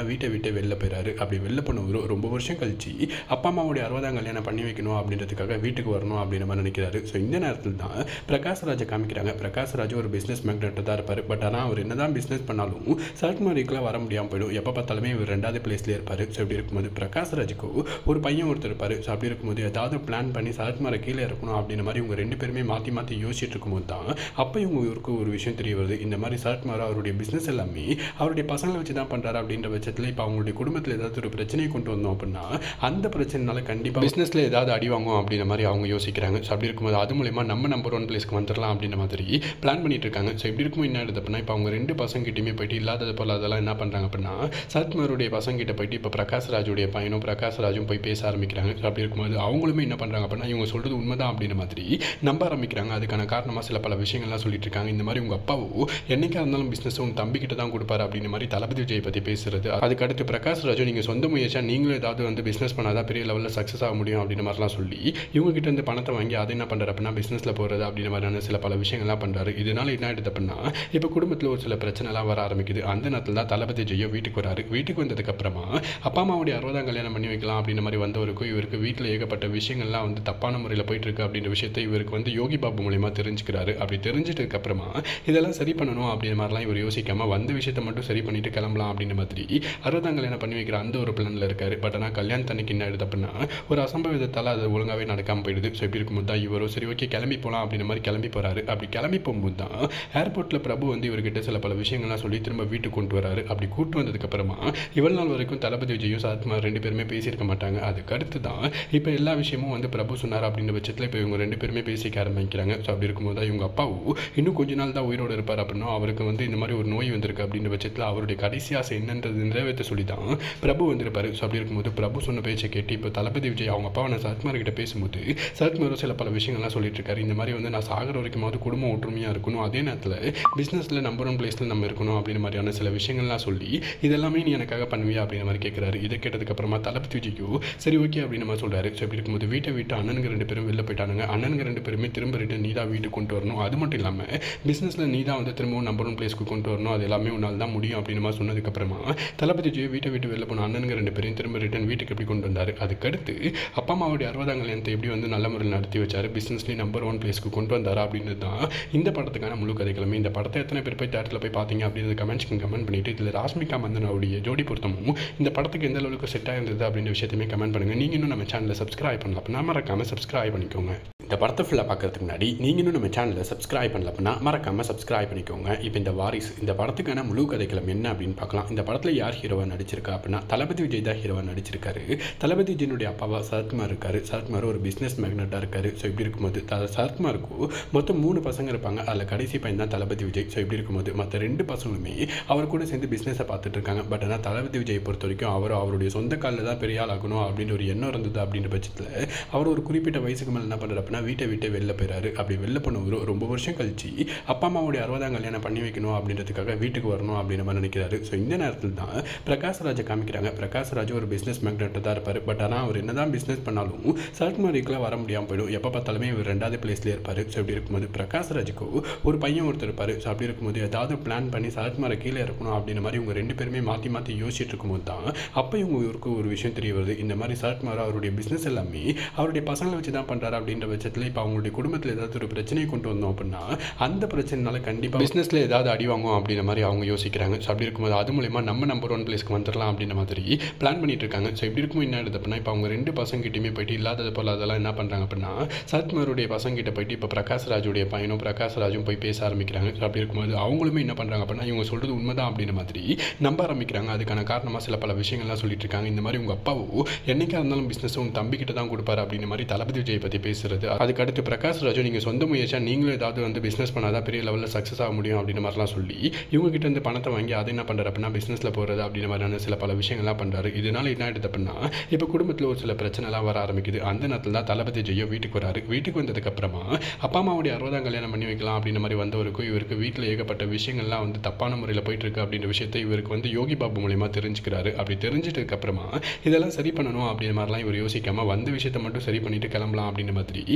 Speaker 1: அப்படின்னா வீட்டை விட்டு வெளில போயிறாரு அப்படி வெளில போனவர் ரொம்ப வருஷம் கழிச்சு அப்பா அம்மாவுடைய அறுபதாம் கல்யாணம் பண்ணி வைக்கணும் அப்படின்றதுக்காக வீட்டுக்கு வரணும் அப்படின்னு மாதிரி நினைக்கிறாரு ஸோ இந்த நேரத்தில் தான் பிரகாஷ் ராஜை காமிக்கிறாங்க பிரகாஷ் ராஜ் ஒரு பிஸ்னஸ் மேக்னெட்டாக தான் இருப்பார் பட் ஆனால் அவர் என்னதான் பிஸ்னஸ் பண்ணாலும் சரத்குமாரிக்குலாம் வர முடியாமல் போயிடும் எப்போ பார்த்தாலுமே இவர் ரெண்டாவது பிளேஸ்லேயே இருப்பார் ஸோ இப்படி இருக்கும்போது பிரகாஷ் ராஜுக்கு ஒரு பையன் ஒருத்தர் இருப்பார் ஸோ அப்படி இருக்கும்போது ஏதாவது பிளான் பண்ணி சரத்குமாரை கீழே இருக்கணும் அப்படின்ற மாதிரி இவங்க ரெண்டு பேருமே மாற்றி மாற்றி யோசிச்சுட்டு இருக்கும்போது தான் அப்போ இவங்க இவருக்கு ஒரு விஷயம் தெரிய வருது இந்த மாதிரி சரத்குமார் அவருடைய பிஸ்னஸ் எல்லாமே அவருடைய பசங்களை வச்சு தான் பண்ணுறாரு அப்படின்ற பட்சத்தில் இப்போ அவங்களுடைய குடும்பத்தில் ஏதாவது ஒரு பிரச்சனையை கொண்டு வந்தோம் அப்படின்னா அந்த பிரச்சனைனால கண்டிப்பாக பிஸ்னஸில் ஏதாவது அடி வாங்கும் அப்படின்ற மாதிரி அவங்க யோசிக்கிறாங்க ஸோ அப்படி இருக்கும்போது அது மூலயமா நம்ம நம்பர் ஒன் பிளேஸ்க்கு வந்துடலாம் அப்படின்ற மாதிரி பிளான் பண்ணிட்டு இருக்காங்க ஸோ இப்படி இருக்கும் என்ன எடுத்து அப்படின்னா இப்போ அவங்க ரெண்டு பசங்கிட்டையுமே போயிட்டு இல்லாதது போல அதெல்லாம் என்ன பண்ணுறாங்க அப்படின்னா சரத்குமாருடைய பசங்கிட்ட போயிட்டு இப்போ பிரகாஷ் ராஜுடைய பையனும் பிரகாஷ் ராஜும் போய் பேச ஆரம்பிக்கிறாங்க ஸோ அப்படி இருக்கும்போது அவங்களுமே என்ன பண்ணுறாங்க அப்படின்னா இவங்க சொல்கிறது உண்மைதான் அப்படின்ற மாதிரி நம்ப ஆரம்பிக்கிறாங்க அதுக்கான காரணமாக சில பல விஷயங்கள்லாம் சொல்லிட்டு இருக்காங்க இந்த மாதிரி உங்கள் அப்பாவோ என்னைக்கா இருந்தாலும் பிஸ்னஸ் உங்கள் தம்பிக்கிட்ட தான் கொடுப்பாரு அப்படின்ற மாதிரி தளபதி விஜய் பற்றி பேசுறது அதுக்கு அடுத்து பிரகாஷ் ராஜு நீங்கள் சொந்த முயற்சியாக நீங்களும் ஏதாவது வந்து பிஸ்னஸ் பண்ணாதான் பெரிய லெவலில் சக்ஸஸ் ஆக முடியும் அப்படின்ற மாதிரிலாம் சொல்லி இவங்க கிட்ட இருந்து பணத்தை வாங்கி அதை என்ன பண்ணுறாரு அப்படின்னா பிஸ்னஸில் போகிறது அப்படின்ற மாதிரியான சில பல விஷயங்கள்லாம் பண்ணுறாரு இதனால என்ன ஆயிடுது அப்படின்னா இப்போ குடும்பத்தில் ஒரு சில பிரச்சனைலாம் வர ஆரம்பிக்குது அந்த நேரத்தில் தான் தளபதி ஜெயோ வீட்டுக்கு வராரு வீட்டுக்கு வந்ததுக்கு அப்புறமா அப்பா அம்மாவுடைய அறுபதாம் கல்யாணம் பண்ணி வைக்கலாம் அப்படின்ற மாதிரி வந்தவருக்கும் இவருக்கு வீட்டில் ஏகப்பட்ட விஷயங்கள்லாம் வந்து தப்பான முறையில் போயிட்டு இருக்கு அப்படின்ற விஷயத்தை இவருக்கு வந்து யோகி பாபு மூலியமா தெரிஞ்சுக்கிறாரு அப்படி தெரிஞ்சிட்டதுக்கு அப்புறமா இதெல்லாம் சரி பண்ணணும் அப்படின்ற மாதிரிலாம் இவர் யோசிக்காம வந்த விஷயத்தை மட்டும் சரி பண்ணிட்டு கிளம்பலாம் அப்படின்ற மாதிரி அறுபதாம் கல்யாணம் பண்ணி வைக்கிற அந்த ஒரு பிளானில் இருக்காரு பட் ஆனால் கல்யாணத்தன்னைக்கு என்ன ஆயிடுது அப்படின்னா ஒரு அசம்பவிதத்தால் அது ஒழுங்காகவே நடக்காமல் போயிடுது ஸோ இப்படி இருக்கும்போது தான் இவரும் சரி ஓகே கிளம்பி போகலாம் அப்படின்ற மாதிரி கிளம்பி போகிறாரு அப்படி கிளம்பி போகும்போது தான் ஏர்போர்ட்டில் பிரபு வந்து இவர்கிட்ட சில பல விஷயங்கள்லாம் சொல்லி திரும்ப வீட்டுக்கு கொண்டு வராரு அப்படி கூட்டு வந்ததுக்கப்புறமா இவ்வளவு நாள் வரைக்கும் தளபதி விஜயும் சரத்குமார் ரெண்டு பேருமே பேசியிருக்க மாட்டாங்க அதுக்கு அடுத்து தான் இப்போ எல்லா விஷயமும் வந்து பிரபு சொன்னார் அப்படின்ற பட்சத்தில் இப்போ இவங்க ரெண்டு பேருமே பேசிக்க ஆரம்பிக்கிறாங்க ஸோ அப்படி இருக்கும்போது தான் இவங்க அப்பாவும் இன்னும் கொஞ்ச நாள் தான் உயிரோடு இருப்பார் அப்படின்னா அவருக்கு வந்து இந்த மாதிரி ஒரு நோய் வந்திருக்கு அப்படின்ற பட்சத்தில் அவருடைய கடைசி ஆசை என்னன்றது நிறைவேற்ற சொல்லி தான் பிரபு வந்திருப்பாரு ஸோ அப்படி இருக்கும்போது பிரபு சொன்ன பேச்சை கேட்டு இப்போ தளபதி விஜய் அவங்க அப்பாவை நான் சரத்குமார் கிட்ட பேசும்போது சரத்குமாரும் சில பல விஷயங்கள்லாம் சொல்லிட்டு இருக்காரு இந்த மாதிரி வந்து நான் சாகர வரைக்குமாவது குடும்பம் ஒற்றுமையாக இருக்கணும் அதே நேரத்தில் பிஸ்னஸில் நம்பர் ஒன் பிளேஸில் நம்ம இருக்கணும் அப்படின்ற மாதிரியான சில விஷயங்கள்லாம் சொல்லி இதெல்லாமே நீ எனக்காக பண்ணுவியா அப்படின்ற மாதிரி கேட்குறாரு இதை கேட்டதுக்கப்புறமா தளபதி விஜய்க்கு சரி ஓகே அப்படின்னு மாதிரி சொல்கிறாரு ஸோ இப்படி இருக்கும்போது வீட்டை விட்டு அண்ணனுங்க ரெண்டு பேரும் வெளில போயிட்டானுங்க அண்ணனுங்க ரெண்டு பேருமே திரும்ப ரிட்டன் நீ தான் வீட்டுக்கு கொண்டு வரணும் அது மட்டும் இல்லாமல் பிஸ்னஸில் நீ தான் வந்து திரும்பவும் நம்பர் ஒன் பிளேஸ்க்கு கொண்டு வரணும் அது எல்லாமே உன்னால் தான் முடியும் அப்படின்னு மாதிரி சொன்னதுக்கப்புறமா தளபதி விஜய் வீட்டை விட்டு வெளில போன அண்ணனுங்க ரெண்டு பேரையும் திரும்ப ரிட்டன் வீட்டுக்கு எப்படி கொண்டு வந்தார் அதுக்கடுத்து அப்பா அம்மாவுடைய அறுபதாம் கல்யாணத்தை எப்படி வந்து நல்ல முறையில் நடத்தி வச்சார் பிஸ்னஸ்லேயும் நம்பர் ஒன் பிளேஸ்க்கு கொண்டு வந்தார் அப்படின்றது தான் இந்த படத்துக்கான முழு கதைகளுமே இந்த படத்தை எத்தனை பேர் போய் தேட்டரில் போய் பார்த்தீங்க அப்படின்றது கமெண்ட்ஸ்க்கு கமெண்ட் பண்ணிட்டு இதில் ராஷ்மிகா மந்தனாவுடைய ஜோடி பொருத்தமும் இந்த படத்துக்கு எந்த அளவுக்கு செட் ஆயிருந்தது அப்படின்ற விஷயத்தையுமே கமெண்ட் பண்ணுங்கள் நீங்கள் இன்னும் நம்ம சேனலை சப்ஸ்கிரைப் பண்ணல அப்படின்னா மறக்காமல் சப்ஸ்கிரைப் பண்ணிக்கோங்க இந்த படத்தை ஃபுல்லாக பார்க்கறதுக்கு முன்னாடி நீங்கள் இன்னும் நம்ம சேனலை சப்ஸ்கிரைப் பண்ணல அப்படின்னா மறக்காமல் சப்ஸ்கிரைப் பண்ணிக்கோங்க இப்போ இந்த வாரிஸ் இந்த படத்துக்கான முழு கதைக்களம் என்ன அப்படின்னு பார்க்கலாம் இந்த படத்தில் யார் ஹீரோவாக நடிச்சிருக்கா அப்படின்னா தளபதி விஜய் தான் ஹீரோவாக நடிச்சிருக்காரு தளபதி விஜயனுடைய அப்பாவா சரத்குமார் இருக்காரு சரத்குமார் ஒரு பிஸ்னஸ் மேக்னட்டாக இருக்காரு ஸோ இப்படி இருக்கும்போது த- சரத்குமாருக்கு மொத்தம் மூணு பசங்க இருப்பாங்க அதில் கடைசி பையன் தான் தளபதி விஜய் ஸோ இப்படி இருக்கும்போது மற்ற ரெண்டு பசங்களுமே அவர் கூட சேர்ந்து பிஸ்னஸை பார்த்துட்டு இருக்காங்க பட் ஆனால் தளபதி விஜய் பொறுத்த வரைக்கும் அவர் அவருடைய சொந்த காலில் தான் பெரிய ஆள் ஆகணும் அப்படின்னு ஒரு எண்ணம் இருந்தது அப்படின்ற பட்சத்தில் அவர் ஒரு குறிப்பிட்ட வயசுக்கு மேலே என்ன பண்ணுறாரு அப்படின்னா வீட்டை விட்டு வெளில போயிறாரு அப்படி வெளில போனவர் ரொம்ப வருஷம் கழிச்சு அப்பா அம்மாவுடைய அறுபதாம் கல்யாணம் பண்ணி வைக்கணும் அப்படின்றதுக்காக வீட்டுக்கு வரணும் அப்படின்ற மாதிரி நினைக்கிறாரு ஸோ இந்த நேரத்தில் தான் பிரகாஷ் ராஜை காமிக்கிறாங்க பிரகாஷ் ராஜ் ஒரு பிஸ்னஸ் மேக்னெட்டாக தான் இருப்பார் பட் ஆனால் அவர் என்னதான் பிஸ்னஸ் பண்ணாலும் சரத்குமாரிக்குலாம் வர முடியாமல் போயிடும் எப்போ பார்த்தாலுமே இவர் ரெண்டாவது பிளேஸ்லேயே இருப்பார் ஸோ இப்படி இருக்கும்போது பிரகாஷ் ராஜுக்கு ஒரு பையன் ஒருத்தர் இருப்பார் ஸோ அப்படி இருக்கும்போது ஏதாவது பிளான் பண்ணி சரத்குமாரை கீழே இருக்கணும் அப்படின்ற மாதிரி இவங்க ரெண்டு பேருமே மாற்றி மாற்றி யோசிச்சுட்டு இருக்கும்போது தான் அப்போ இவங்க இவருக்கு ஒரு விஷயம் தெரிய வருது இந்த மாதிரி சரத்குமார் அவருடைய பிஸ்னஸ் எல்லாமே அவருடைய பசங்களை வச்சு தான் பண்ணுறாரு அப்படின்ற பட்சத்தில் இப்போ அவங்களுடைய குடும்பத்தில் ஏதாவது ஒரு பிரச்சனையை கொண்டு வந்தோம் அப்படின்னா அந்த பிரச்சனைனால கண்டிப்பாக பிஸ்னஸில் ஏதாவது அடி வாங்கும் அப்படின்ற மாதிரி அவங்க யோசிக்கிறாங்க ஸோ அப்படி இருக்கும்போது அது மூலயமா நம்ம நம்பர் ஒன் பிளேஸ்க்கு வந்துடலாம் அப்படின்ற மாதிரி பிளான் பண்ணிட்டு இருக்காங்க ஸோ இப்படி இருக்கும் என்ன ஆயிடுது அப்படின்னா இப்போ அவங்க ரெண்டு பசங்கிட்டையுமே போயிட்டு இல்லாதது போல அதெல்லாம் என்ன பண்ணுறாங்க அப்படின்னா சரத்குமாருடைய பசங்கிட்ட போயிட்டு இப்போ பிரகாஷ் ராஜுடைய பையனும் பிரகாஷ் ராஜும் போய் பேச ஆரம்பிக்கிறாங்க ஸோ அப்படி இருக்கும்போது அவங்களுமே என்ன பண்ணுறாங்க அப்படின்னா இவங்க சொல்கிறது உண்மைதான் அப்படின்ற மாதிரி நம்ப ஆரம்பிக்கிறாங்க அதுக்கான காரணமாக சில பல விஷயங்கள்லாம் சொல்லிட்டு இருக்காங்க இந்த மாதிரி உங்கள் அப்பாவோ என்னைக்கா இருந்தாலும் பிஸ்னஸ் உங்கள் தம்பிக்கிட்ட தான் கொடுப்பாரு அப்படின்ற மாதிரி தளபதி விஜய் பற்றி பேசுறது அதுக்கு அடுத்து பிரகாஷ் ராஜு நீங்கள் சொந்த முயற்சியாக நீங்களும் ஏதாவது வந்து பிஸ்னஸ் பண்ணாதான் பெரிய லெவலில் சக்ஸஸ் ஆக முடியும் அப்படின்ற மாதிரிலாம் சொல்லி இவங்க கிட்ட இருந்து பணத்தை வாங்கி அதை என்ன பண்ணுறாரு அப்படின்னா பிஸ்னஸில் போகிறது அப்படின்ற மாதிரியான சில பல விஷயங்கள்லாம் பண்ணுறாரு இதனால என்ன ஆயிடுது அப்படின்னா இப்போ குடும்பத்தில் ஒரு சில பிரச்சனைலாம் வர ஆரம்பிக்குது அந்த நேரத்தில் தான் தளபதி ஜெயோ வீட்டுக்கு வராரு வீட்டுக்கு வந்ததுக்கப்புறமா அப்பா அம்மாவுடைய அறுபதாம் கல்யாணம் பண்ணி வைக்கலாம் அப்படின்ற மாதிரி வந்தவருக்கும் இவருக்கு வீட்டில் ஏகப்பட்ட விஷயங்கள்லாம் வந்து தப்பான முறையில் போயிட்டு இருக்கு அப்படின்ற விஷயத்தை இவருக்கு வந்து யோகி பாபு மூலியமா தெரிஞ்சுக்கிறாரு அப்படி தெரிஞ்சிட்டதுக்கு அப்புறமா இதெல்லாம் சரி பண்ணணும் அப்படின்ற மாதிரிலாம் இவர் யோசிக்காம வந்த விஷயத்தை மட்டும் சரி பண்ணிட்டு கிளம்பலாம் அப்படின்ற மாதிரி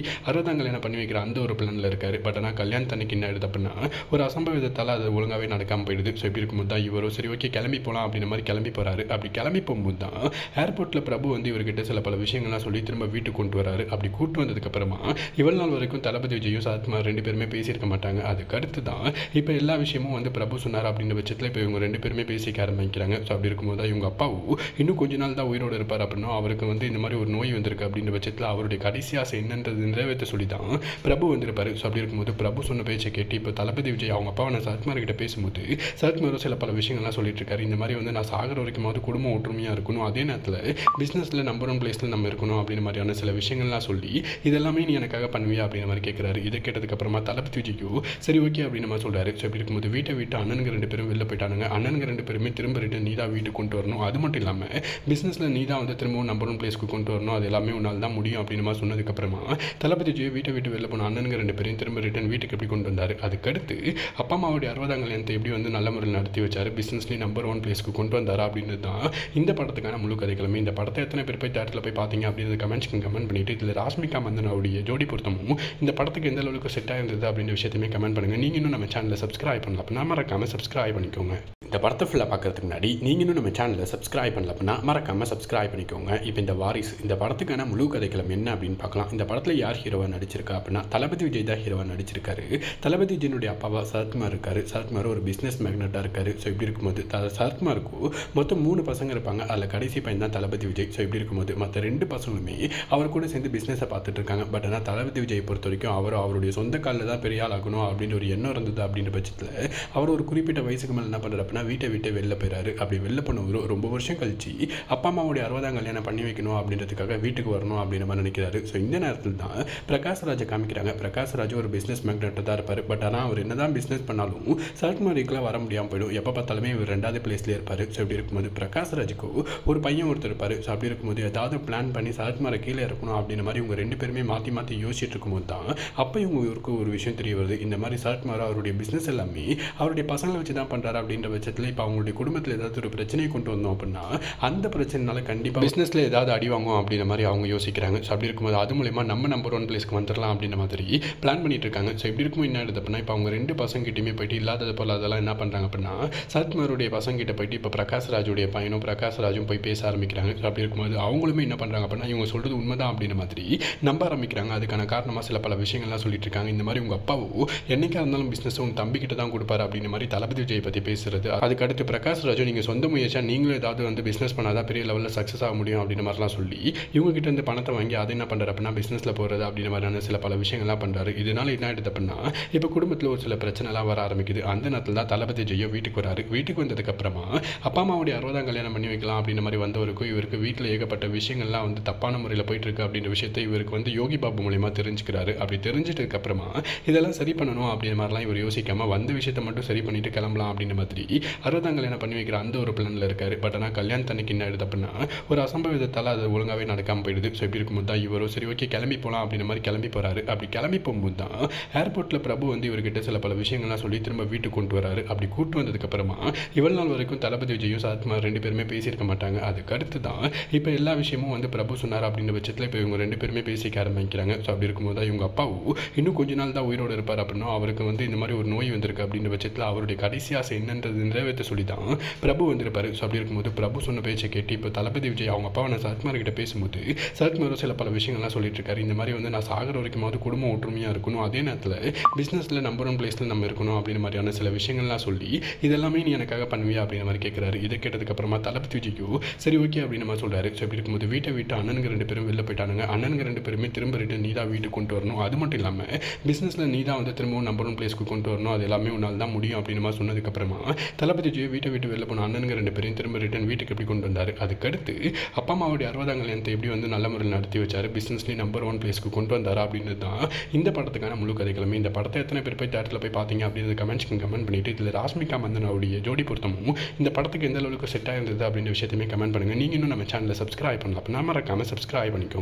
Speaker 1: அறுபதாம் கல்யாணம் பண்ணி வைக்கிற அந்த ஒரு பிளானில் இருக்காரு பட் ஆனால் கல்யாணத்தன்னைக்கு என்ன ஆயிடுது அப்படின்னா ஒரு அசம்பவிதத்தால் அது ஒழுங்காகவே நடக்காமல் போயிடுது ஸோ இப்படி இருக்கும்போது தான் இவரும் சரி ஓகே கிளம்பி போகலாம் அப்படின்ற மாதிரி கிளம்பி போகிறாரு அப்படி கிளம்பி போகும்போது தான் ஏர்போர்ட்டில் பிரபு வந்து இவர்கிட்ட சில பல விஷயங்கள்லாம் சொல்லி திரும்ப வீட்டுக்கு கொண்டு வராரு அப்படி கூட்டு வந்ததுக்கப்புறமா இவ்வளவு நாள் வரைக்கும் தளபதி விஜயும் சரத்குமார் ரெண்டு பேருமே பேசியிருக்க மாட்டாங்க அதுக்கு அடுத்து தான் இப்போ எல்லா விஷயமும் வந்து பிரபு சொன்னார் அப்படின்ற பட்சத்தில் இப்போ இவங்க ரெண்டு பேருமே பேசிக்க ஆரம்பிக்கிறாங்க ஸோ அப்படி இருக்கும்போது தான் இவங்க அப்பாவும் இன்னும் கொஞ்ச நாள் தான் உயிரோடு இருப்பார் அப்படின்னா அவருக்கு வந்து இந்த மாதிரி ஒரு நோய் வந்திருக்கு அப்படின்ற பட்சத்தில் அவருடைய கடைசி ஆசை என்னன்றது நிறைவேற்ற சொல்லி தான் பிரபு வந்திருப்பாரு ஸோ அப்படி இருக்கும்போது பிரபு சொன்ன பேச்சை கேட்டு இப்போ தளபதி விஜய் அவங்க அப்பாவை நான் சரத்குமார் கிட்ட பேசும்போது சரத்குமாரும் சில பல விஷயங்கள்லாம் சொல்லிட்டு இருக்காரு இந்த மாதிரி வந்து நான் சாகர வரைக்குமாவது குடும்பம் ஒற்றுமையாக இருக்கணும் அதே நேரத்தில் பிஸ்னஸில் நம்பர் ஒன் பிளேஸில் நம்ம இருக்கணும் அப்படின்ற மாதிரியான சில விஷயங்கள்லாம் சொல்லி இதெல்லாமே நீ எனக்காக பண்ணுவியா அப்படின்ற மாதிரி கேட்குறாரு இதை கேட்டதுக்கப்புறமா தளபதி விஜய்க்கு சரி ஓகே அப்படின்னு நம்ம சொல்கிறாரு ஸோ இப்படி இருக்கும்போது வீட்டை விட்டு அண்ணனுங்க ரெண்டு பேரும் வெளில போயிட்டானுங்க அண்ணனுங்க ரெண்டு பேருமே திரும்ப ரிட்டன் நீ தான் வீட்டுக்கு கொண்டு வரணும் அது மட்டும் இல்லாமல் பிஸ்னஸில் நீ தான் வந்து திரும்பவும் நம்பர் ஒன் பிளேஸ்க்கு கொண்டு வரணும் அது எல்லாமே உன்னால் தான் முடியும் அப்படின்னு மாதிரி சொன்னதுக்கப்புறமா தளபதி விஜய் வீட்டை விட்டு வெளில போன அண்ணனுங்க ரெண்டு பேரையும் திரும்ப ரிட்டன் வீட்டுக்கு எப்படி கொண்டு வந்தார் அதுக்கடுத்து அப்பா அம்மாவுடைய அறுபதாம் கல்யாணத்தை எப்படி வந்து நல்ல முறையில் நடத்தி வச்சார் பிஸ்னஸ்லேயும் நம்பர் ஒன் பிளேஸ்க்கு கொண்டு வந்தார் அப்படின்றது தான் இந்த படத்துக்கான முழு கதைகளுமே இந்த படத்தை எத்தனை பேர் போய் தேட்டரில் போய் பார்த்தீங்க அப்படின்றது கமெண்ட்ஸ்க்கு கமெண்ட் பண்ணிட்டு இதில் ராஷ்மிகா மந்தனாவுடைய ஜோடி பொருத்தமும் இந்த படத்துக்கு எந்த அளவுக்கு செட் ஆயிருந்தது அப்படின்ற விஷயத்தையுமே கமெண்ட் பண்ணுங்கள் நீங்கள் இன்னும் நம்ம சேனலை சப்ஸ்கிரைப் பண்ணல அப்படின்னா மறக்காமல் சப்ஸ்கிரைப் பண்ணிக்கோங்க இந்த படத்தை ஃபுல்லாக பார்க்கறதுக்கு முன்னாடி நீங்கள் இன்னும் நம்ம சேனலை சப்ஸ்கிரைப் பண்ணல அப்படின்னா மறக்காமல் சப்ஸ்கிரைப் பண்ணிக்கோங்க இப்போ இந்த வாரிசு இந்த படத்துக்கான முழு கதைக்களம் என்ன அப்படின்னு பார்க்கலாம் இந்த படத்தில் யார் ஹீரோவாக நடிச்சிருக்கா அப்படின்னா தளபதி விஜய் தான் ஹீரோவாக நடிச்சிருக்காரு தளபதி விஜயனுடைய அப்பாவா சரத்குமார் இருக்காரு சரத்குமார் ஒரு பிஸ்னஸ் மேக்னட்டாக இருக்காரு ஸோ இப்படி இருக்கும்போது த சரத்குமாருக்கு மொத்தம் மூணு பசங்க இருப்பாங்க அதில் கடைசி பையன் தான் தளபதி விஜய் ஸோ இப்படி இருக்கும்போது மற்ற ரெண்டு பசங்களுமே அவர் கூட சேர்ந்து பிஸ்னஸை பார்த்துட்டு இருக்காங்க பட் ஆனால் தளபதி விஜய் பொறுத்த வரைக்கும் அவர் அவருடைய சொந்த காலில் தான் பெரிய ஆள் ஆகணும் அப்படின்னு ஒரு எண்ணம் இருந்தது அப்படின்ற பட்சத்தில் அவர் ஒரு குறிப்பிட்ட வயசுக்கு மேலே என்ன பண்ணுறாரு அப்படின்னா வீட்டை விட்டு வெளில போயிறாரு அப்படி வெளில போனவர் ரொம்ப வருஷம் கழிச்சு அப்பா அம்மாவுடைய அறுபதாம் கல்யாணம் பண்ணி வைக்கணும் அப்படின்றதுக்காக வீட்டுக்கு வரணும் அப்படின்ற மாதிரி நினைக்கிறாரு ஸோ இந்த நேரத்தில் தான் பிரகாஷ் ராஜை காமிக்கிறாங்க பிரகாஷ் ராஜ் ஒரு பிஸ்னஸ் மேக்னெட்டாக தான் இருப்பார் பட் ஆனால் அவர் என்னதான் பிஸ்னஸ் பண்ணாலும் சரத்குமாரிக்கெலாம் வர முடியாமல் போயிடும் எப்போ பார்த்தாலுமே இவர் ரெண்டாவது பிளேஸ்லேயே இருப்பார் ஸோ இப்படி இருக்கும்போது பிரகாஷ் ராஜுக்கு ஒரு பையன் ஒருத்தர் இருப்பார் ஸோ அப்படி இருக்கும்போது ஏதாவது பிளான் பண்ணி சரத்குமாரை கீழே இருக்கணும் அப்படின்ற மாதிரி இவங்க ரெண்டு பேருமே மாற்றி மாற்றி யோசிச்சுட்டு இருக்கும்போது தான் அப்போ இவங்க இவருக்கு ஒரு விஷயம் தெரிய வருது இந்த மாதிரி சரத்குமார் அவருடைய பிஸ்னஸ் எல்லாமே அவருடைய பசங்களை வச்சு தான் பண்ணுறாரு அப்படின்ற பட்சத்தில் இப்போ அவங்களுடைய குடும்பத்தில் ஏதாவது ஒரு பிரச்சனையை கொண்டு வந்தோம் அப்படின்னா அந்த பிரச்சனைனால கண்டிப்பாக பிஸ்னஸில் ஏதாவது அடி வாங்கும் அப்படின்ற மாதிரி அவங்க யோசிக்கிறாங்க ஸோ அப்படி இருக்கும்போது அது மூலயமா நம்ம நம்பர் ஒன் பிளேஸ்க்கு வந்துடலாம் அப்படின்ற மாதிரி பிளான் பண்ணிட்டு இருக்காங்க ஸோ இப்படி இருக்கும் என்ன ஆயிடுது அப்படின்னா இப்போ அவங்க ரெண்டு பசங்கிட்டையுமே போயிட்டு இல்லாதது போல் அதெல்லாம் என்ன பண்ணுறாங்க அப்படின்னா சரத்குமாருடைய பசங்கிட்ட போயிட்டு இப்போ பிரகாஷ் ராஜுடைய பையனும் பிரகாஷ் ராஜும் போய் பேச ஆரம்பிக்கிறாங்க ஸோ அப்படி இருக்கும்போது அவங்களுமே என்ன பண்ணுறாங்க அப்படின்னா இவங்க சொல்கிறது உண்மைதான் அப்படின்ற மாதிரி நம்ப ஆரம்பிக்கிறாங்க அதுக்கான காரணமாக சில பல விஷயங்கள்லாம் சொல்லிட்டு இருக்காங்க இந்த மாதிரி உங்கள் அப்பாவோ என்னைக்கா இருந்தாலும் பிஸ்னஸ் உங்கள் தம்பிக்கிட்ட தான் கொடுப்பாரு அப்படின்ற மாதிரி தளபதி விஜய் பற்றி பேசுறது அதுக்கு அடுத்து பிரகாஷ் ராஜு நீங்கள் சொந்த முயற்சியாக நீங்களும் ஏதாவது வந்து பிஸ்னஸ் பண்ணாதான் பெரிய லெவலில் சக்ஸஸ் ஆக முடியும் அப்படின்ற மாதிரிலாம் சொல்லி இவங்க கிட்ட இருந்து பணத்தை வாங்கி அதை என்ன பண்ணுறாரு அப்படின்னா பிஸ்னஸில் போகிறது அப்படின்ற மாதிரியான சில பல விஷயங்கள்லாம் பண்ணுறாரு இதனால என்ன ஆயிடுது அப்படின்னா இப்போ குடும்பத்தில் ஒரு சில பிரச்சனைலாம் வர ஆரம்பிக்குது அந்த நேரத்தில் தான் தளபதி ஜெயோ வீட்டுக்கு வராரு வீட்டுக்கு வந்ததுக்கப்புறமா அப்பா அம்மாவுடைய அறுபதாம் கல்யாணம் பண்ணி வைக்கலாம் அப்படின்ற மாதிரி வந்தவருக்கும் இவருக்கு வீட்டில் ஏகப்பட்ட விஷயங்கள்லாம் வந்து தப்பான முறையில் போயிட்டு இருக்கு அப்படின்ற விஷயத்தை இவருக்கு வந்து யோகி பாபு மூலியமா தெரிஞ்சுக்கிறாரு அப்படி தெரிஞ்சிட்டதுக்கு அப்புறமா இதெல்லாம் சரி பண்ணணும் அப்படின்ற மாதிரிலாம் இவர் யோசிக்காம வந்த விஷயத்தை மட்டும் சரி பண்ணிட்டு கிளம்பலாம் அப்படின்ற மாதிரி அறுபதாம் கல்யாணம் பண்ணி வைக்கிற அந்த ஒரு பிளானில் இருக்காரு பட் ஆனால் கல்யாணத்தன்னைக்கு என்ன ஆயிடுது அப்படின்னா ஒரு அசம்பவிதத்தால் அது ஒழுங்காகவே நடக்காமல் போயிடுது ஸோ இப்படி இருக்கும்போது தான் இவரும் சரி ஓகே கிளம்பி போகலாம் அப்படின்ற மாதிரி கிளம்பி போகிறாரு அப்படி கிளம்பி போகும்போது தான் ஏர்போர்ட்டில் பிரபு வந்து இவர்கிட்ட சில பல விஷயங்கள்லாம் சொல்லி திரும்ப வீட்டுக்கு கொண்டு வராரு அப்படி கூட்டு வந்ததுக்கப்புறமா இவ்வளவு நாள் வரைக்கும் தளபதி விஜயும் சரத்குமார் ரெண்டு பேருமே பேசியிருக்க மாட்டாங்க அதுக்கு அடுத்து தான் இப்போ எல்லா விஷயமும் வந்து பிரபு சொன்னார் அப்படின்ற பட்சத்தில் இப்போ இவங்க ரெண்டு பேருமே பேசிக்க ஆரம்பிக்கிறாங்க ஸோ அப்படி இருக்கும்போது தான் இவங்க அப்பாவும் இன்னும் கொஞ்ச நாள் தான் உயிரோடு இருப்பார் அப்படின்னா அவருக்கு வந்து இந்த மாதிரி ஒரு நோய் வந்திருக்கு அப்படின்ற பட்சத்தில் அவருடைய கடைசி ஆசை என்னன்றது நிறைவேற்ற சொல்லி தான் பிரபு வந்திருப்பாரு ஸோ அப்படி இருக்கும்போது பிரபு சொன்ன பேச்சை கேட்டு இப்போ தளபதி விஜய் அவங்க அப்பாவை நான் சரத்குமார் கிட்ட பேசும்போது சரத்குமாரும் சில பல விஷயங்கள்லாம் சொல்லிட்டு இருக்காரு இந்த மாதிரி வந்து நான் சாகர வரைக்குமாவது குடும்பம் ஒற்றுமையாக இருக்கணும் அதே நேரத்தில் பிஸ்னஸில் நம்பர் ஒன் பிளேஸில் நம்ம இருக்கணும் அப்படின்ற மாதிரியான சில விஷயங்கள்லாம் சொல்லி இதெல்லாமே நீ எனக்காக பண்ணுவியா அப்படின்ற மாதிரி கேட்குறாரு இதை கேட்டதுக்கப்புறமா தளபதி விஜய்க்கு சரி ஓகே அப்படின்னு நம்ம சொல்கிறாரு ஸோ இப்படி இருக்கும்போது வீட்டை விட்டு அண்ணனுங்க ரெண்டு பேரும் வெளில போயிட்டானுங்க அண்ணனுங்க ரெண்டு பேருமே திரும்ப ரிட்டன் நீ தான் வீட்டுக்கு கொண்டு வரணும் அது மட்டும் இல்லாமல் பிஸ்னஸில் நீ தான் வந்து திரும்பவும் நம்பர் ஒன் பிளேஸ்க்கு கொண்டு வரணும் அது எல்லாமே உன்னால் தான் முடியும் அப்படின்னு மாதிரி சொன்னதுக்கப்புறமா தளபதி விஜய் வீட்டை விட்டு வெளில போன அண்ணனுங்க ரெண்டு பேரையும் திரும்ப ரிட்டன் வீட்டுக்கு எப்படி கொண்டு வந்தார் அதுக்கடுத்து அப்பா அம்மாவுடைய அறுபதாம் கல்யாணத்தை எப்படி வந்து நல்ல முறையில் நடத்தி வச்சார் பிஸ்னஸ்லேயும் நம்பர் ஒன் பிளேஸ்க்கு கொண்டு வந்தார் அப்படின்றது தான் இந்த படத்துக்கான முழு கதைகளுமே இந்த படத்தை எத்தனை பேர் போய் தேட்டரில் போய் பார்த்தீங்க அப்படின்றது கமெண்ட்ஸ்க்கு கமெண்ட் பண்ணிட்டு இதில் ராஷ்மிகா மந்தனாவுடைய ஜோடி பொருத்தமும் இந்த படத்துக்கு எந்த அளவுக்கு செட் ஆயிருந்தது அப்படின்ற விஷயத்தையுமே கமெண்ட் பண்ணுங்கள் நீங்கள் இன்னும் நம்ம சேனலை சப்ஸ்கிரைப் பண்ணல அப்படின்னா மறக்காமல் சப்ஸ்கிரைப் பண்ணிக்கோங்க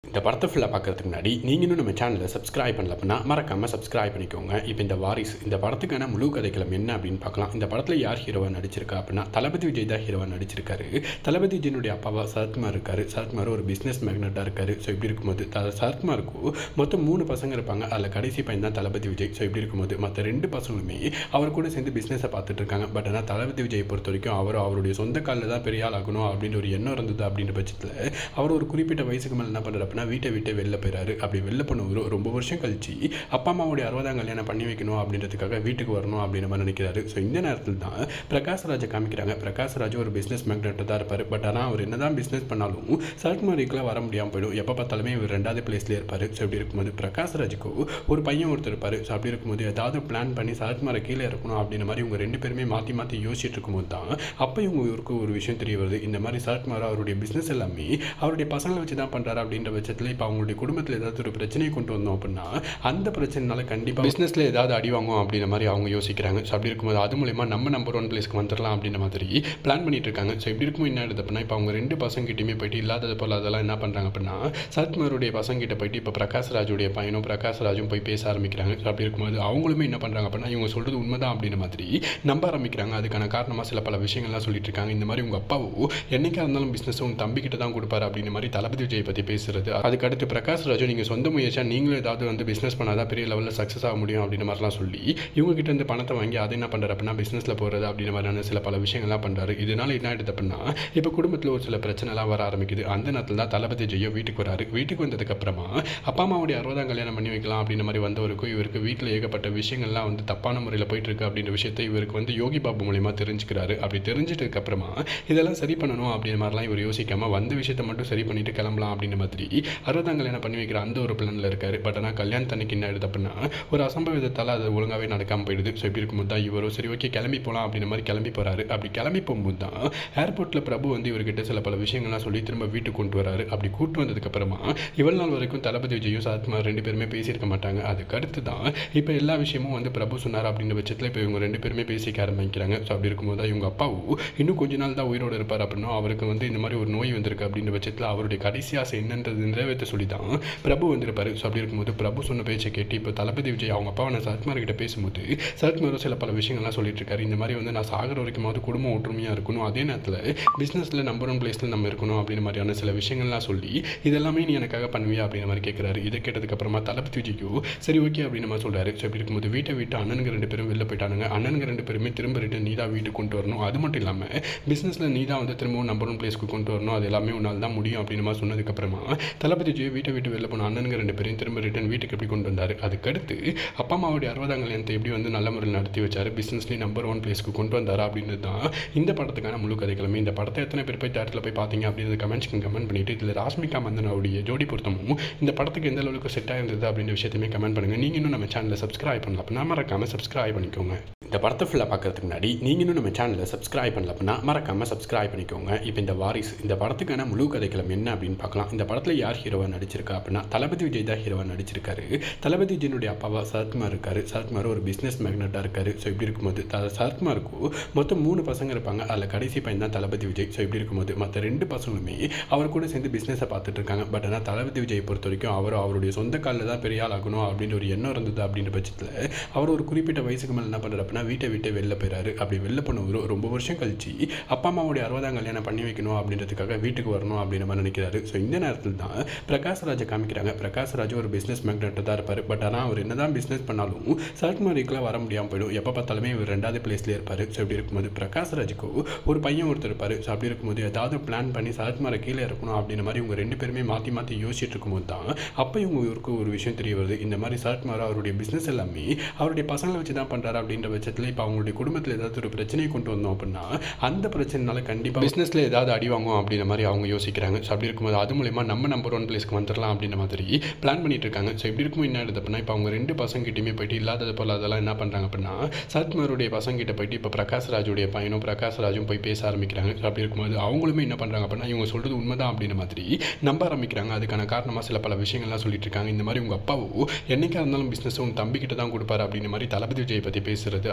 Speaker 1: இந்த படத்தை ஃபுல்லாக பார்க்கறதுக்கு முன்னாடி நீங்கள் இன்னும் நம்ம சேனலை சப்ஸ்கிரைப் பண்ணல அப்படின்னா மறக்காமல் சப்ஸ்கிரைப் பண்ணிக்கோங்க இப்போ இந்த வாரிசு இந்த படத்துக்கான முழு கதைக்களம் என்ன அப்படின்னு பார்க்கலாம் இந்த படத்தில் யார் ஹீரோவாக நடிச்சிருக்கா அப்படின்னா தளபதி விஜய் தான் ஹீரோவாக நடிச்சிருக்காரு தளபதி விஜயனுடைய அப்பாவா சரத்குமார் இருக்காரு சரத்குமார் ஒரு பிஸ்னஸ் மேக்னட்டாக இருக்காரு ஸோ இப்படி இருக்கும்போது த சரத்குமாருக்கு மொத்தம் மூணு பசங்க இருப்பாங்க அதில் கடைசி பையன் தான் தளபதி விஜய் ஸோ இப்படி இருக்கும்போது மற்ற ரெண்டு பசங்களுமே அவர் கூட சேர்ந்து பிஸ்னஸை பார்த்துட்டு இருக்காங்க பட் ஆனால் தளபதி விஜய் பொறுத்த வரைக்கும் அவர் அவருடைய சொந்த காலில் தான் பெரிய ஆள் ஆகணும் அப்படின்ற ஒரு எண்ணம் இருந்தது அப்படின்ற பட்சத்தில் அவர் ஒரு குறிப்பிட்ட வயசுக்கு மேலே என்ன பண்ணுறாரு அப்படின்னா வீட்டை விட்டு வெளில போயிறாரு அப்படி வெளில போனவர் ரொம்ப வருஷம் கழிச்சு அப்பா அம்மாவுடைய அறுபதாம் கல்யாணம் பண்ணி வைக்கணும் அப்படின்றதுக்காக வீட்டுக்கு வரணும் அப்படின்ற மாதிரி நினைக்கிறாரு ஸோ இந்த நேரத்தில் தான் பிரகாஷ் ராஜை காமிக்கிறாங்க பிரகாஷ் ராஜ் ஒரு பிஸ்னஸ் மேக்னெட்டாக தான் இருப்பார் பட் ஆனால் அவர் என்னதான் பிஸ்னஸ் பண்ணாலும் சரத்குமாரிக்கெலாம் வர முடியாமல் போயிடும் எப்போ பார்த்தாலுமே இவர் ரெண்டாவது பிளேஸ்லேயே இருப்பார் ஸோ இப்படி இருக்கும்போது பிரகாஷ் ராஜுக்கு ஒரு பையன் ஒருத்தர் இருப்பார் ஸோ அப்படி இருக்கும்போது ஏதாவது பிளான் பண்ணி சரத்குமாரை கீழே இருக்கணும் அப்படின்ற மாதிரி இவங்க ரெண்டு பேருமே மாற்றி மாற்றி யோசிச்சுட்டு இருக்கும்போது தான் அப்போ இவங்க இவருக்கு ஒரு விஷயம் தெரிய வருது இந்த மாதிரி சரத்குமார் அவருடைய பிஸ்னஸ் எல்லாமே அவருடைய பசங்களை வச்சு தான் பண்ணுறாரு அப்படின்ற பட்சத்தில் இப்போ அவங்களுடைய குடும்பத்தில் ஏதாவது ஒரு பிரச்சனையை கொண்டு வந்தோம் அப்படின்னா அந்த பிரச்சனைனால கண்டிப்பாக பிஸ்னஸில் ஏதாவது அடி வாங்கும் அப்படின்ற மாதிரி அவங்க யோசிக்கிறாங்க ஸோ அப்படி இருக்கும்போது அது மூலயமா நம்ம நம்பர் ஒன் பிளேஸ்க்கு வந்துடலாம் அப்படின்ற மாதிரி பிளான் பண்ணிட்டு இருக்காங்க ஸோ இப்படி இருக்கும் என்ன ஆகுது அப்படின்னா இப்போ அவங்க ரெண்டு பசங்கிட்டையுமே போயிட்டு இல்லாதது போல் அதெல்லாம் என்ன பண்ணுறாங்க அப்படின்னா சரத்குமாருடைய பசங்கிட்ட போயிட்டு இப்போ பிரகாஷ் ராஜுடைய பையனும் பிரகாஷ் ராஜும் போய் பேச ஆரம்பிக்கிறாங்க ஸோ அப்படி இருக்கும்போது அவங்களுமே என்ன பண்ணுறாங்க அப்படின்னா இவங்க சொல்கிறது உண்மைதான் அப்படின்ற மாதிரி நம்ப ஆரம்பிக்கிறாங்க அதுக்கான காரணமாக சில பல விஷயங்கள்லாம் சொல்லிட்டு இருக்காங்க இந்த மாதிரி உங்கள் அப்பாவோ என்னைக்கா இருந்தாலும் பிஸ்னஸ் உங்கள் தம்பிக்கிட்ட தான் கொடுப்பாரு அப்படின்ற மாதிரி தளபதி விஜய் பற்றி பேசுறது அதுக்கு அடுத்து பிரகாஷ் ராஜு நீங்கள் சொந்த முயற்சியாக நீங்களும் ஏதாவது வந்து பிஸ்னஸ் பண்ணாதான் பெரிய லெவலில் சக்ஸஸ் ஆக முடியும் அப்படின்ற மாதிரிலாம் சொல்லி இவங்க கிட்ட இருந்து பணத்தை வாங்கி அதை என்ன பண்ணுறாரு அப்படின்னா பிஸ்னஸில் போகிறது அப்படின்ற மாதிரியான சில பல விஷயங்கள்லாம் பண்ணுறாரு இதனால என்ன ஆயிடுது அப்படின்னா இப்போ குடும்பத்தில் ஒரு சில பிரச்சனைலாம் வர ஆரம்பிக்குது அந்த நேரத்தில் தான் தளபதி ஜெயோ வீட்டுக்கு வராரு வீட்டுக்கு வந்ததுக்கப்புறமா அப்பா அம்மாவுடைய அறுபதாம் கல்யாணம் பண்ணி வைக்கலாம் அப்படின்ற மாதிரி வந்தவருக்கும் இவருக்கு வீட்டில் ஏகப்பட்ட விஷயங்கள்லாம் வந்து தப்பான முறையில் போயிட்டு இருக்கு அப்படின்ற விஷயத்தை இவருக்கு வந்து யோகி பாபு மூலியமாக தெரிஞ்சுக்கிறாரு அப்படி தெரிஞ்சிட்டதுக்கு அப்புறமா இதெல்லாம் சரி பண்ணணும் அப்படின்ற மாதிரிலாம் இவர் யோசிக்காம வந்த விஷயத்தை மட்டும் சரி பண்ணிட்டு கிளம்பலாம் அப்படின்ற மாதிரி அறுபதாம் கல்யாணம் பண்ணி வைக்கிற அந்த ஒரு பிளானில் இருக்காரு பட் ஆனால் கல்யாணத்தன்னைக்கு என்ன ஆயிடுது அப்படின்னா ஒரு அசம்பவிதத்தால் அது ஒழுங்காகவே நடக்காமல் போயிடுது ஸோ இப்படி இருக்கும்போது தான் இவரும் சரி ஓகே கிளம்பி போகலாம் அப்படின்ற மாதிரி கிளம்பி போகிறாரு அப்படி கிளம்பி போகும்போது தான் ஏர்போர்ட்டில் பிரபு வந்து இவர்கிட்ட சில பல விஷயங்கள்லாம் சொல்லி திரும்ப வீட்டுக்கு கொண்டு வராரு அப்படி கூட்டு வந்ததுக்கப்புறமா இவ்வளவு நாள் வரைக்கும் தளபதி விஜயும் சரத்குமார் ரெண்டு பேருமே பேசியிருக்க மாட்டாங்க அதுக்கு அடுத்து தான் இப்போ எல்லா விஷயமும் வந்து பிரபு சொன்னார் அப்படின்ற பட்சத்தில் இப்போ இவங்க ரெண்டு பேருமே பேசிக்க ஆரம்பிக்கிறாங்க ஸோ அப்படி இருக்கும்போது தான் இவங்க அப்பாவும் இன்னும் கொஞ்ச நாள் தான் உயிரோடு இருப்பார் அப்படின்னா அவருக்கு வந்து இந்த மாதிரி ஒரு நோய் வந்திருக்கு அப்படின்ற பட்சத்தில் அவருடைய கடைசி ஆசை என்னன்றது நிறைவேற்ற சொல்லி தான் பிரபு வந்திருப்பாரு ஸோ அப்படி இருக்கும்போது பிரபு சொன்ன பேச்சை கேட்டு இப்போ தளபதி விஜய் அவங்க அப்பாவை நான் சரத்குமார் கிட்ட பேசும்போது சரத்குமார் சில பல விஷயங்கள்லாம் சொல்லிட்டு இருக்காரு இந்த மாதிரி வந்து நான் சாகிற வரைக்குமாவது குடும்பம் ஒற்றுமையாக இருக்கணும் அதே நேரத்தில் பிஸ்னஸில் நம்பர் ஒன் பிளேஸில் நம்ம இருக்கணும் அப்படின்ற மாதிரியான சில விஷயங்கள்லாம் சொல்லி இதெல்லாமே நீ எனக்காக பண்ணுவியா அப்படின்ற மாதிரி கேட்குறாரு இதை கேட்டதுக்கப்புறமா தளபதி விஜய்க்கு சரி ஓகே அப்படின்னு மாதிரி சொல்கிறாரு ஸோ இப்படி இருக்கும்போது வீட்டை விட்டு அண்ணனுங்க ரெண்டு பேரும் வெளில போயிட்டானுங்க அண்ணனுங்க ரெண்டு பேருமே திரும்ப ரிட்டன் நீ தான் வீட்டுக்கு கொண்டு வரணும் அது மட்டும் இல்லாமல் பிஸ்னஸில் நீ தான் வந்து திரும்பவும் நம்பர் ஒன் பிளேஸ்க்கு கொண்டு வரணும் அது எல்லாமே உன்னால் தான் முடியும் அப்படின்னு மாதிரி சொன்னதுக்கப்புறமா தளபதி விஜய் வீட்டை விட்டு வெளில போன அண்ணனுங்க ரெண்டு பேரையும் திரும்ப ரிட்டன் வீட்டுக்கு எப்படி கொண்டு வந்தார் அதுக்கடுத்து அப்பா அம்மாவுடைய அறுபதாம் கல்யாணத்தை எப்படி வந்து நல்ல முறையில் நடத்தி வச்சார் பிஸ்னஸ்லேயும் நம்பர் ஒன் பிளேஸ்க்கு கொண்டு வந்தாரா அப்படின்றது தான் இந்த படத்துக்கான முழு கதைகளுமே இந்த படத்தை எத்தனை பேர் போய் தேட்டரில் போய் பார்த்தீங்க அப்படின்றது கமெண்ட்ஸ்க்கு கமெண்ட் பண்ணிட்டு இதில் ராஷ்மிகா மந்தனாவுடைய ஜோடி பொருத்தமும் இந்த படத்துக்கு எந்த அளவுக்கு செட் ஆயிருந்தது அப்படின்ற விஷயத்தையுமே கமெண்ட் பண்ணுங்கள் நீங்கள் இன்னும் நம்ம சேனலை சப்ஸ்கிரைப் பண்ணலாம் அப்படின்னா மறக்காமல் சப்ஸ்கிரைப் பண்ணிக்கோங்க இந்த படத்தை ஃபுல்லாக பார்க்கறதுக்கு முன்னாடி நீங்கள் இன்னும் நம்ம சேனலை சப்ஸ்கிரைப் பண்ணல அப்படின்னா மறக்காமல் சப்ஸ்கிரைப் பண்ணிக்கோங்க இப்போ இந்த வாரிசு இந்த படத்துக்கான முழு கதைக்களம் என்ன அப்படின்னு பார்க்கலாம் இந்த படத்தில் யார் ஹீரோவாக நடிச்சிருக்கா அப்படின்னா தளபதி விஜய் தான் ஹீரோவாக நடிச்சிருக்காரு தளபதி விஜயனுடைய அப்பாவா சரத்குமார் இருக்காரு சரத்குமார் ஒரு பிஸ்னஸ் மேக்னட்டாக இருக்காரு ஸோ இப்படி இருக்கும்போது த சரத்குமாருக்கு மொத்தம் மூணு பசங்க இருப்பாங்க அதில் கடைசி பையன் தான் தளபதி விஜய் ஸோ இப்படி இருக்கும்போது மற்ற ரெண்டு பசங்களுமே அவர் கூட சேர்ந்து பிஸ்னஸை பார்த்துட்டு இருக்காங்க பட் ஆனால் தளபதி விஜய் பொறுத்த வரைக்கும் அவர் அவருடைய சொந்த காலில் தான் பெரிய ஆள் ஆகணும் அப்படின்ற ஒரு எண்ணம் இருந்தது அப்படின்ற பட்சத்தில் அவர் ஒரு குறிப்பிட்ட வயசுக்கு மேலே என்ன பண்ணுறாரு அப்படின்னா வீட்டை விட்டு வெளில போயிறாரு அப்படி வெளில போனவர் ரொம்ப வருஷம் கழிச்சு அப்பா அம்மாவுடைய அறுபதாம் கல்யாணம் பண்ணி வைக்கணும் அப்படின்றதுக்காக வீட்டுக்கு வரணும் அப்படின்ற மாதிரி நினைக்கிறாரு ஸோ இந்த நேரத்தில் தான் பிரகாஷ் ராஜை காமிக்கிறாங்க பிரகாஷ் ராஜ் ஒரு பிஸ்னஸ் மேக்னெட்டாக தான் இருப்பார் பட் ஆனால் அவர் என்னதான் பிஸ்னஸ் பண்ணாலும் சரத்குமாரிக்கெலாம் வர முடியாமல் போயிடும் எப்போ பார்த்தாலுமே இவர் ரெண்டாவது பிளேஸ்லேயே இருப்பார் ஸோ இப்படி இருக்கும்போது பிரகாஷ் ராஜுக்கு ஒரு பையன் ஒருத்தர் இருப்பார் ஸோ அப்படி இருக்கும்போது ஏதாவது பிளான் பண்ணி சரத்குமாரை கீழே இருக்கணும் அப்படின்ற மாதிரி இவங்க ரெண்டு பேருமே மாற்றி மாற்றி யோசிச்சுட்டு இருக்கும்போது தான் அப்போ இவங்க இவருக்கு ஒரு விஷயம் தெரிய வருது இந்த மாதிரி சரத்குமார் அவருடைய பிஸ்னஸ் எல்லாமே அவருடைய பசங்களை வச்சு தான் பண்ணுறாரு அப்படின்ற பட்சத்தில் இப்போ அவங்களுடைய குடும்பத்தில் ஏதாவது ஒரு பிரச்சனையை கொண்டு வந்தோம் அப்படின்னா அந்த பிரச்சனைனால கண்டிப்பாக பிஸ்னஸில் ஏதாவது அடி வாங்கும் அப்படின்ற மாதிரி அவங்க யோசிக்கிறாங்க ஸோ அப்படி இருக்கும்போது அது மூலயமா நம்ம நம்பர் ஒன் பிளேஸ்க்கு வந்துடலாம் அப்படின்ற மாதிரி பிளான் பண்ணிட்டு இருக்காங்க ஸோ இப்படி இருக்கும் என்ன ஆயிடுது அப்படின்னா இப்போ அவங்க ரெண்டு பசங்கிட்டையுமே போயிட்டு இல்லாதது போல் அதெல்லாம் என்ன பண்ணுறாங்க அப்படின்னா சரத்குமாருடைய பசங்கிட்ட போயிட்டு இப்போ பிரகாஷ் ராஜுடைய பையனும் பிரகாஷ் ராஜும் போய் பேச ஆரம்பிக்கிறாங்க ஸோ அப்படி இருக்கும்போது அவங்களுமே என்ன பண்ணுறாங்க அப்படின்னா இவங்க சொல்கிறது உண்மைதான் அப்படின்ற மாதிரி நம்ப ஆரம்பிக்கிறாங்க அதுக்கான காரணமாக சில பல விஷயங்கள்லாம் சொல்லிட்டு இருக்காங்க இந்த மாதிரி உங்கள் அப்பாவோ என்னைக்கா இருந்தாலும் பிஸ்னஸ் உன் தம்பிக்கிட்ட தான் கொடுப்பாரு அப்படின்ற மாதிரி தளபதி விஜய் பற்றி பேசுறது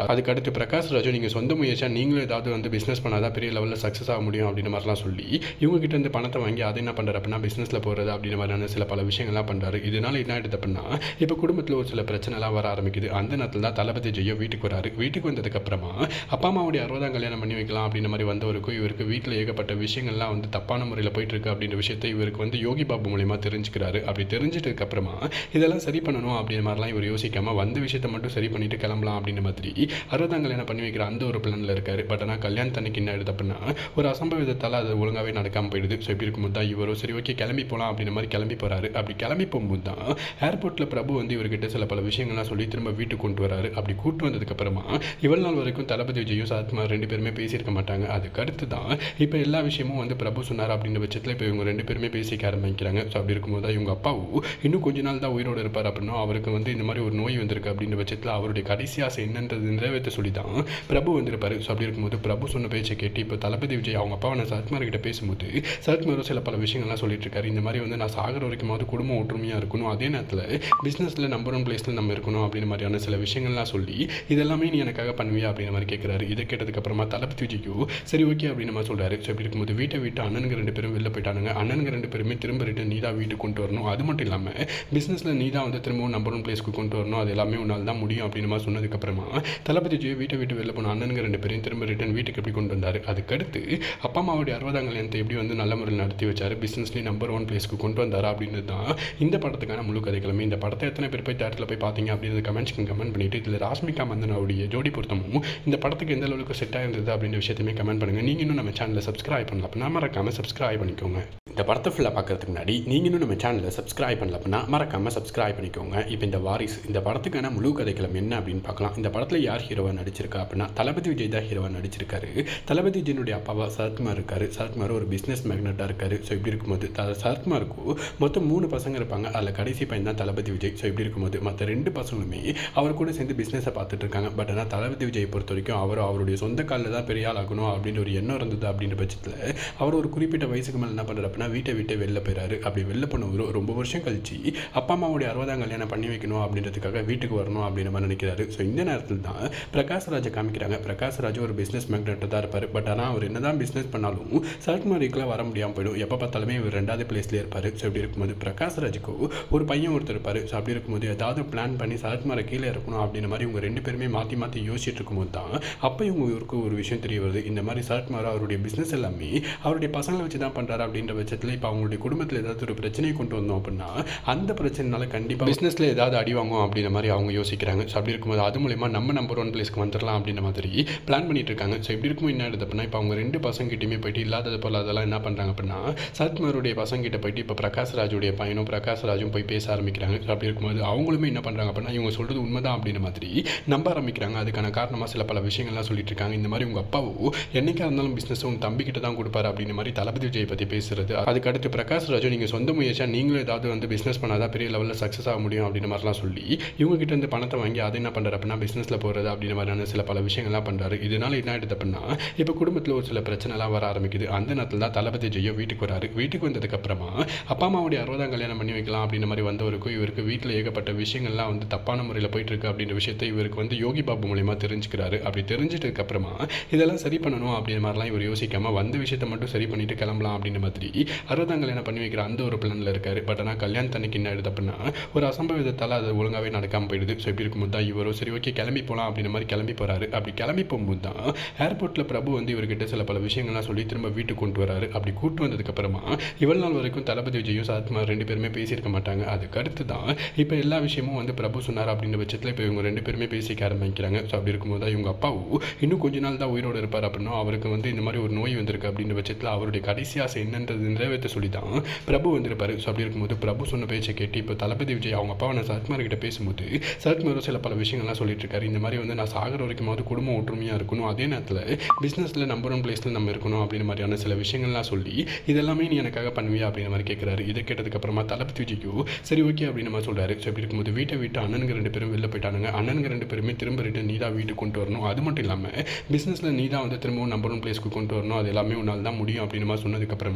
Speaker 1: அதுக்கடுத்து பிரகாஷ் ராஜு நீங்கள் சொந்த முயற்சியாக நீங்களும் ஏதாவது வந்து பிஸ்னஸ் பண்ணாதான் பெரிய லெவலில் சக்ஸஸ் ஆக முடியும் அப்படின்ற மாதிரிலாம் சொல்லி இவங்க கிட்ட இருந்து பணத்தை வாங்கி அதை என்ன பண்ணுறாரு அப்படின்னா பிஸ்னஸில் போகிறது அப்படின்ற மாதிரியான சில பல விஷயங்கள்லாம் பண்ணுறாரு இதனால என்ன ஆயிடுது அப்படின்னா இப்போ குடும்பத்தில் ஒரு சில பிரச்சனைலாம் வர ஆரம்பிக்குது அந்த நேரத்தில் தான் தளபதி ஜெயோ வீட்டுக்கு வராரு வீட்டுக்கு வந்ததுக்கப்புறமா அப்பா அம்மாவுடைய அறுபதாம் கல்யாணம் பண்ணி வைக்கலாம் அப்படின்ற மாதிரி வந்தவருக்கும் இவருக்கு வீட்டில் ஏகப்பட்ட விஷயங்கள்லாம் வந்து தப்பான முறையில் போயிட்டு இருக்கு அப்படின்ற விஷயத்தை இவருக்கு வந்து யோகி பாபு மூலியமாக தெரிஞ்சுக்கிறாரு அப்படி தெரிஞ்சிட்டதுக்கு அப்புறமா இதெல்லாம் சரி பண்ணணும் அப்படின்ற மாதிரிலாம் இவர் யோசிக்காம வந்த விஷயத்தை மட்டும் சரி பண்ணிட்டு கிளம்பலாம் அப்படின்ற மாதிரி அறுபதாம் கல்யாணம் பண்ணி வைக்கிற அந்த ஒரு பிளானில் இருக்காரு பட் ஆனால் கல்யாணத்தன்னைக்கு என்ன ஆயிடுது அப்படின்னா ஒரு அசம்பவிதத்தால் அது ஒழுங்காகவே நடக்காமல் போயிடுது ஸோ இப்படி இருக்கும்போது தான் இவரும் சரி ஓகே கிளம்பி போகலாம் அப்படின்ற மாதிரி கிளம்பி போகிறாரு அப்படி கிளம்பி போகும்போது தான் ஏர்போர்ட்டில் பிரபு வந்து இவர்கிட்ட சில பல விஷயங்கள்லாம் சொல்லி திரும்ப வீட்டுக்கு கொண்டு வராரு அப்படி கூட்டு வந்ததுக்கப்புறமா இவ்வளவு நாள் வரைக்கும் தளபதி விஜயும் சரத்குமார் ரெண்டு பேருமே பேசியிருக்க மாட்டாங்க அதுக்கு அடுத்து தான் இப்போ எல்லா விஷயமும் வந்து பிரபு சொன்னார் அப்படின்ற பட்சத்தில் இப்போ இவங்க ரெண்டு பேருமே பேசிக்க ஆரம்பிக்கிறாங்க ஸோ அப்படி இருக்கும்போது தான் இவங்க அப்பாவும் இன்னும் கொஞ்ச நாள் தான் உயிரோடு இருப்பார் அப்படின்னா அவருக்கு வந்து இந்த மாதிரி ஒரு நோய் வந்திருக்கு அப்படின்ற பட்சத்தில் அவருடைய கடைசி ஆசை என்னன்றது நிறைவேற்ற சொல்லி தான் பிரபு வந்திருப்பாரு ஸோ அப்படி இருக்கும்போது பிரபு சொன்ன பேச்சை கேட்டு இப்போ தளபதி விஜய் அவங்க அப்பாவை நான் சரத்குமார் கிட்ட பேசும்போது சரத்குமாரும் சில பல விஷயங்கள்லாம் சொல்லிட்டு இருக்காரு இந்த மாதிரி வந்து நான் சாகிற வரைக்குமாவது குடும்பம் ஒற்றுமையாக இருக்கணும் அதே நேரத்தில் பிஸ்னஸில் நம்பர் ஒன் பிளேஸில் நம்ம இருக்கணும் அப்படின்ற மாதிரியான சில விஷயங்கள்லாம் சொல்லி இதெல்லாமே நீ எனக்காக பண்ணுவியா அப்படின்ற மாதிரி கேட்குறாரு இதை கேட்டதுக்கப்புறமா தளபதி விஜய்க்கு சரி ஓகே அப்படின்னு மாதிரி சொல்கிறாரு ஸோ இப்படி இருக்கும்போது வீட்டை விட்டு அண்ணனுங்க ரெண்டு பேரும் வெளில போயிட்டானுங்க அண்ணனுங்க ரெண்டு பேருமே திரும்ப ரிட்டன் நீ தான் வீட்டுக்கு கொண்டு வரணும் அது மட்டும் இல்லாமல் பிஸ்னஸில் நீ தான் வந்து திரும்பவும் நம்பர் ஒன் பிளேஸ்க்கு கொண்டு வரணும் அது எல்லாமே உன்னால் தான் முடியும் அப்படின்னு மாதிரி சொன்னதுக்கப்புறமா தளபதி விஜய் வீட்டை விட்டு வெளில போன அண்ணனுங்க ரெண்டு பேரையும் திரும்ப ரிட்டன் வீட்டுக்கு எப்படி கொண்டு வந்தார் அதுக்கடுத்து அப்பா அம்மாவுடைய அறுபதாம் கல்யாணத்தை எப்படி வந்து நல்ல முறையில் நடத்தி வச்சார் பிஸ்னஸ்லேயும் நம்பர் ஒன் பிளேஸ்க்கு கொண்டு வந்தாரா அப்படின்றது தான் இந்த படத்துக்கான முழு கதைகளுமே இந்த படத்தை எத்தனை பேர் போய் தேட்டரில் போய் பார்த்தீங்க அப்படின்றது கமெண்ட்ஸ்க்கு கமெண்ட் பண்ணிட்டு இதில் ராஷ்மிகா மந்தனாவுடைய ஜோடி பொருத்தமும் இந்த படத்துக்கு எந்த அளவுக்கு செட் ஆயிருந்தது அப்படின்ற விஷயத்தையுமே கமெண்ட் பண்ணுங்கள் நீங்கள் இன்னும் நம்ம சேனலை சப்ஸ்கிரைப் பண்ணல அப்படின்னா மறக்காமல் சப்ஸ்கிரைப் பண்ணிக்கோங்க இந்த படத்தை ஃபுல்லாக பார்க்கறதுக்கு முன்னாடி நீங்கள் இன்னும் நம்ம சேனலை சப்ஸ்கிரைப் பண்ணல அப்படின்னா மறக்காமல் சப்ஸ்கிரைப் பண்ணிக்கோங்க இப்போ இந்த வாரிஸ் இந்த படத்துக்கான முழு கதைக்களம் என்ன அப்படின்னு பார்க்கலாம் இந்த படத்தில் யார் ஹீரோவாக நடிச்சிருக்கா அப்படின்னா தளபதி விஜய் தான் ஹீரோவாக நடிச்சிருக்காரு தளபதி விஜயனுடைய அப்பாவா சரத்குமார் இருக்காரு சரத்குமார் ஒரு பிஸ்னஸ் மேக்னட்டாக இருக்காரு ஸோ இப்படி இருக்கும்போது த சரத்குமாருக்கு மொத்தம் மூணு பசங்க இருப்பாங்க அதில் கடைசி பையன் தான் தளபதி விஜய் ஸோ இப்படி இருக்கும்போது மற்ற ரெண்டு பசங்களுமே அவர் கூட சேர்ந்து பிஸ்னஸை பார்த்துட்டு இருக்காங்க பட் ஆனால் தளபதி விஜய் பொறுத்த வரைக்கும் அவர் அவருடைய சொந்த காலில் தான் பெரிய ஆள் ஆகணும் அப்படின்ற ஒரு எண்ணம் இருந்தது அப்படின்ற பட்சத்தில் அவர் ஒரு குறிப்பிட்ட வயசுக்கு மேலே என்ன பண்ணுறாரு அப்படின்னா வீட்டை விட்டு வெளில போயிறாரு அப்படி வெளில போனவர் ரொம்ப வருஷம் கழிச்சு அப்பா அம்மாவுடைய அறுபதாம் கல்யாணம் பண்ணி வைக்கணும் அப்படின்றதுக்காக வீட்டுக்கு வரணும் அப்படின்னு மாதிரி நினைக்கிறாரு ஸோ இந்த நேரத்தில் தான் பிரகாஷ் ராஜை காமிக்கிறாங்க பிரகாஷ் ராஜ் ஒரு பிஸ்னஸ் மேக்னெட்டாக தான் இருப்பார் பட் ஆனால் அவர் என்னதான் பிஸ்னஸ் பண்ணாலும் சரத்குமாரிக்கெலாம் வர முடியாமல் போயிடும் எப்போ பார்த்தாலுமே இவர் ரெண்டாவது பிளேஸ்லேயே இருப்பார் ஸோ இப்படி இருக்கும்போது பிரகாஷ் ராஜுக்கு ஒரு பையன் ஒருத்தர் இருப்பார் ஸோ அப்படி இருக்கும்போது ஏதாவது பிளான் பண்ணி சரத்குமாரை கீழே இருக்கணும் அப்படின்ற மாதிரி இவங்க ரெண்டு பேருமே மாற்றி மாற்றி யோசிச்சுட்டு இருக்கும்போது தான் அப்போ இவங்க இவருக்கு ஒரு விஷயம் தெரிய வருது இந்த மாதிரி சரத்குமார் அவருடைய பிஸ்னஸ் எல்லாமே அவருடைய பசங்களை வச்சு தான் பண்ணுறாரு அப்படின்ற பட்சத்தில் இப்போ அவங்களுடைய குடும்பத்தில் ஏதாவது ஒரு பிரச்சனையை கொண்டு வந்தோம் அப்படின்னா அந்த பிரச்சனைனால கண்டிப்பாக பிஸ்னஸில் ஏதாவது அடி வாங்கும் அப்படின்ற மாதிரி அவங்க யோசிக்கிறாங்க ஸோ அப்படி இருக்கும்போது அது மூலயமா நம்ம நம்பர் ஒன் பிளேஸ்க்கு வந்துடலாம் அப்படின்ற மாதிரி பிளான் பண்ணிட்டு இருக்காங்க ஸோ இப்படி இருக்கும் என்ன ஆகுது அப்படின்னா இப்போ அவங்க ரெண்டு பசங்கிட்டையுமே போயிட்டு இல்லாதது போல் அதெல்லாம் என்ன பண்ணுறாங்க அப்படின்னா சரத்குமாருடைய பசங்கிட்ட போயிட்டு இப்போ பிரகாஷ் ராஜுடைய பையனும் பிரகாஷ் ராஜும் போய் பேச ஆரம்பிக்கிறாங்க ஸோ அப்படி இருக்கும்போது அவங்களுமே என்ன பண்ணுறாங்க அப்படின்னா இவங்க சொல்கிறது உண்மைதான் அப்படின்ற மாதிரி நம்ப ஆரம்பிக்கிறாங்க அதுக்கான காரணமாக சில பல விஷயங்கள்லாம் சொல்லிட்டு இருக்காங்க இந்த மாதிரி உங்கள் அப்பாவோ என்னைக்கா இருந்தாலும் பிஸ்னஸ் உங்கள் தம்பிக்கிட்ட தான் கொடுப்பாரு அப்படின்ற மாதிரி தளபதி விஜய் பற்றி பேசுறது அதுக்கடுத்து பிரகாஷ் ராஜு நீங்கள் சொந்த முயற்சியாக நீங்களும் ஏதாவது வந்து பிஸ்னஸ் பண்ணாதான் பெரிய லெவலில் சக்ஸஸ் ஆக முடியும் அப்படின்ற மாதிரிலாம் சொல்லி இவங்க கிட்ட இருந்து பணத்தை வாங்கி அதை என்ன பண்ணுறாரு அப்படின்னா பிஸ்னஸில் போகிறது அப்படின்ற மாதிரியான சில பல விஷயங்கள்லாம் பண்ணுறாரு இதனால என்ன ஆயிடுது அப்படின்னா இப்போ குடும்பத்தில் ஒரு சில பிரச்சனைலாம் வர ஆரம்பிக்குது அந்த நேரத்தில் தான் தளபதி ஜெயோ வீட்டுக்கு வராரு வீட்டுக்கு வந்ததுக்கப்புறமா அப்பா அம்மாவுடைய அறுபதாம் கல்யாணம் பண்ணி வைக்கலாம் அப்படின்ற மாதிரி வந்தவருக்கும் இவருக்கு வீட்டில் ஏகப்பட்ட விஷயங்கள்லாம் வந்து தப்பான முறையில் போயிட்டு இருக்கு அப்படின்ற விஷயத்தை இவருக்கு வந்து யோகி பாபு மூலியமா தெரிஞ்சுக்கிறாரு அப்படி தெரிஞ்சிட்டதுக்கு அப்புறமா இதெல்லாம் சரி பண்ணணும் அப்படின்ற மாதிரிலாம் இவர் யோசிக்காம வந்த விஷயத்தை மட்டும் சரி பண்ணிட்டு கிளம்பலாம் அப்படின்ற மாதிரி அறுபதாம் கல்யாணம் பண்ணி வைக்கிற அந்த ஒரு பிளானில் இருக்காரு பட் ஆனால் கல்யாணத்தன்னைக்கு என்ன ஆயிடுது அப்படின்னா ஒரு அசம்பவிதத்தால் அது ஒழுங்காகவே நடக்காமல் போயிடுது ஸோ இப்படி இருக்கும்போது தான் இவரும் சரி ஓகே கிளம்பி போகலாம் அப்படின்ற மாதிரி கிளம்பி போகிறாரு அப்படி கிளம்பி போகும்போது தான் ஏர்போர்ட்டில் பிரபு வந்து இவர்கிட்ட சில பல விஷயங்கள்லாம் சொல்லி திரும்ப வீட்டுக்கு கொண்டு வராரு அப்படி கூட்டு வந்ததுக்கப்புறமா இவ்வளவு நாள் வரைக்கும் தளபதி விஜயும் சரத்குமார் ரெண்டு பேருமே பேசியிருக்க மாட்டாங்க அதுக்கு அடுத்து தான் இப்போ எல்லா விஷயமும் வந்து பிரபு சொன்னார் அப்படின்ற பட்சத்தில் இப்போ இவங்க ரெண்டு பேருமே பேசிக்க ஆரம்பிக்கிறாங்க ஸோ அப்படி இருக்கும்போது தான் இவங்க அப்பாவும் இன்னும் கொஞ்ச நாள் தான் உயிரோடு இருப்பார் அப்படின்னா அவருக்கு வந்து இந்த மாதிரி ஒரு நோய் வந்திருக்கு அப்படின்ற பட்சத்தில் அவருடைய கடைசி ஆசை என்னன்றது நிறைவேற்ற சொல்லி தான் பிரபு வந்திருப்பாரு ஸோ அப்படி இருக்கும்போது பிரபு சொன்ன பேச்சை கேட்டு இப்போ தளபதி விஜய் அவங்க அப்பாவை நான் சரத்குமார் கிட்ட பேசும்போது சரத்குமாரும் சில பல விஷயங்கள்லாம் சொல்லிட்டு இருக்காரு இந்த மாதிரி வந்து நான் சாகிற வரைக்குமாவது குடும்பம் ஒற்றுமையாக இருக்கணும் அதே நேரத்தில் பிஸ்னஸில் நம்பர் ஒன் பிளேஸில் நம்ம இருக்கணும் அப்படின்ற மாதிரியான சில விஷயங்கள்லாம் சொல்லி இதெல்லாமே நீ எனக்காக பண்ணுவியா அப்படின்ற மாதிரி கேட்குறாரு இதை கேட்டதுக்கப்புறமா தளபதி விஜய்க்கு சரி ஓகே அப்படின்னு மாதிரி சொல்கிறாரு ஸோ இப்படி இருக்கும்போது வீட்டை விட்டு அண்ணனுங்க ரெண்டு பேரும் வெளில போயிட்டானுங்க அண்ணனுங்க ரெண்டு பேருமே திரும்ப ரிட்டன் நீ தான் வீட்டுக்கு கொண்டு வரணும் அது மட்டும் இல்லாமல் பிஸ்னஸில் நீ தான் வந்து திரும்பவும் நம்பர் ஒன் பிளேஸ்க்கு கொண்டு வரணும் அது எல்லாமே உன்னால் தான் முடியும் அப்படின்னு மாதிரி சொன்னதுக்கப்புறமா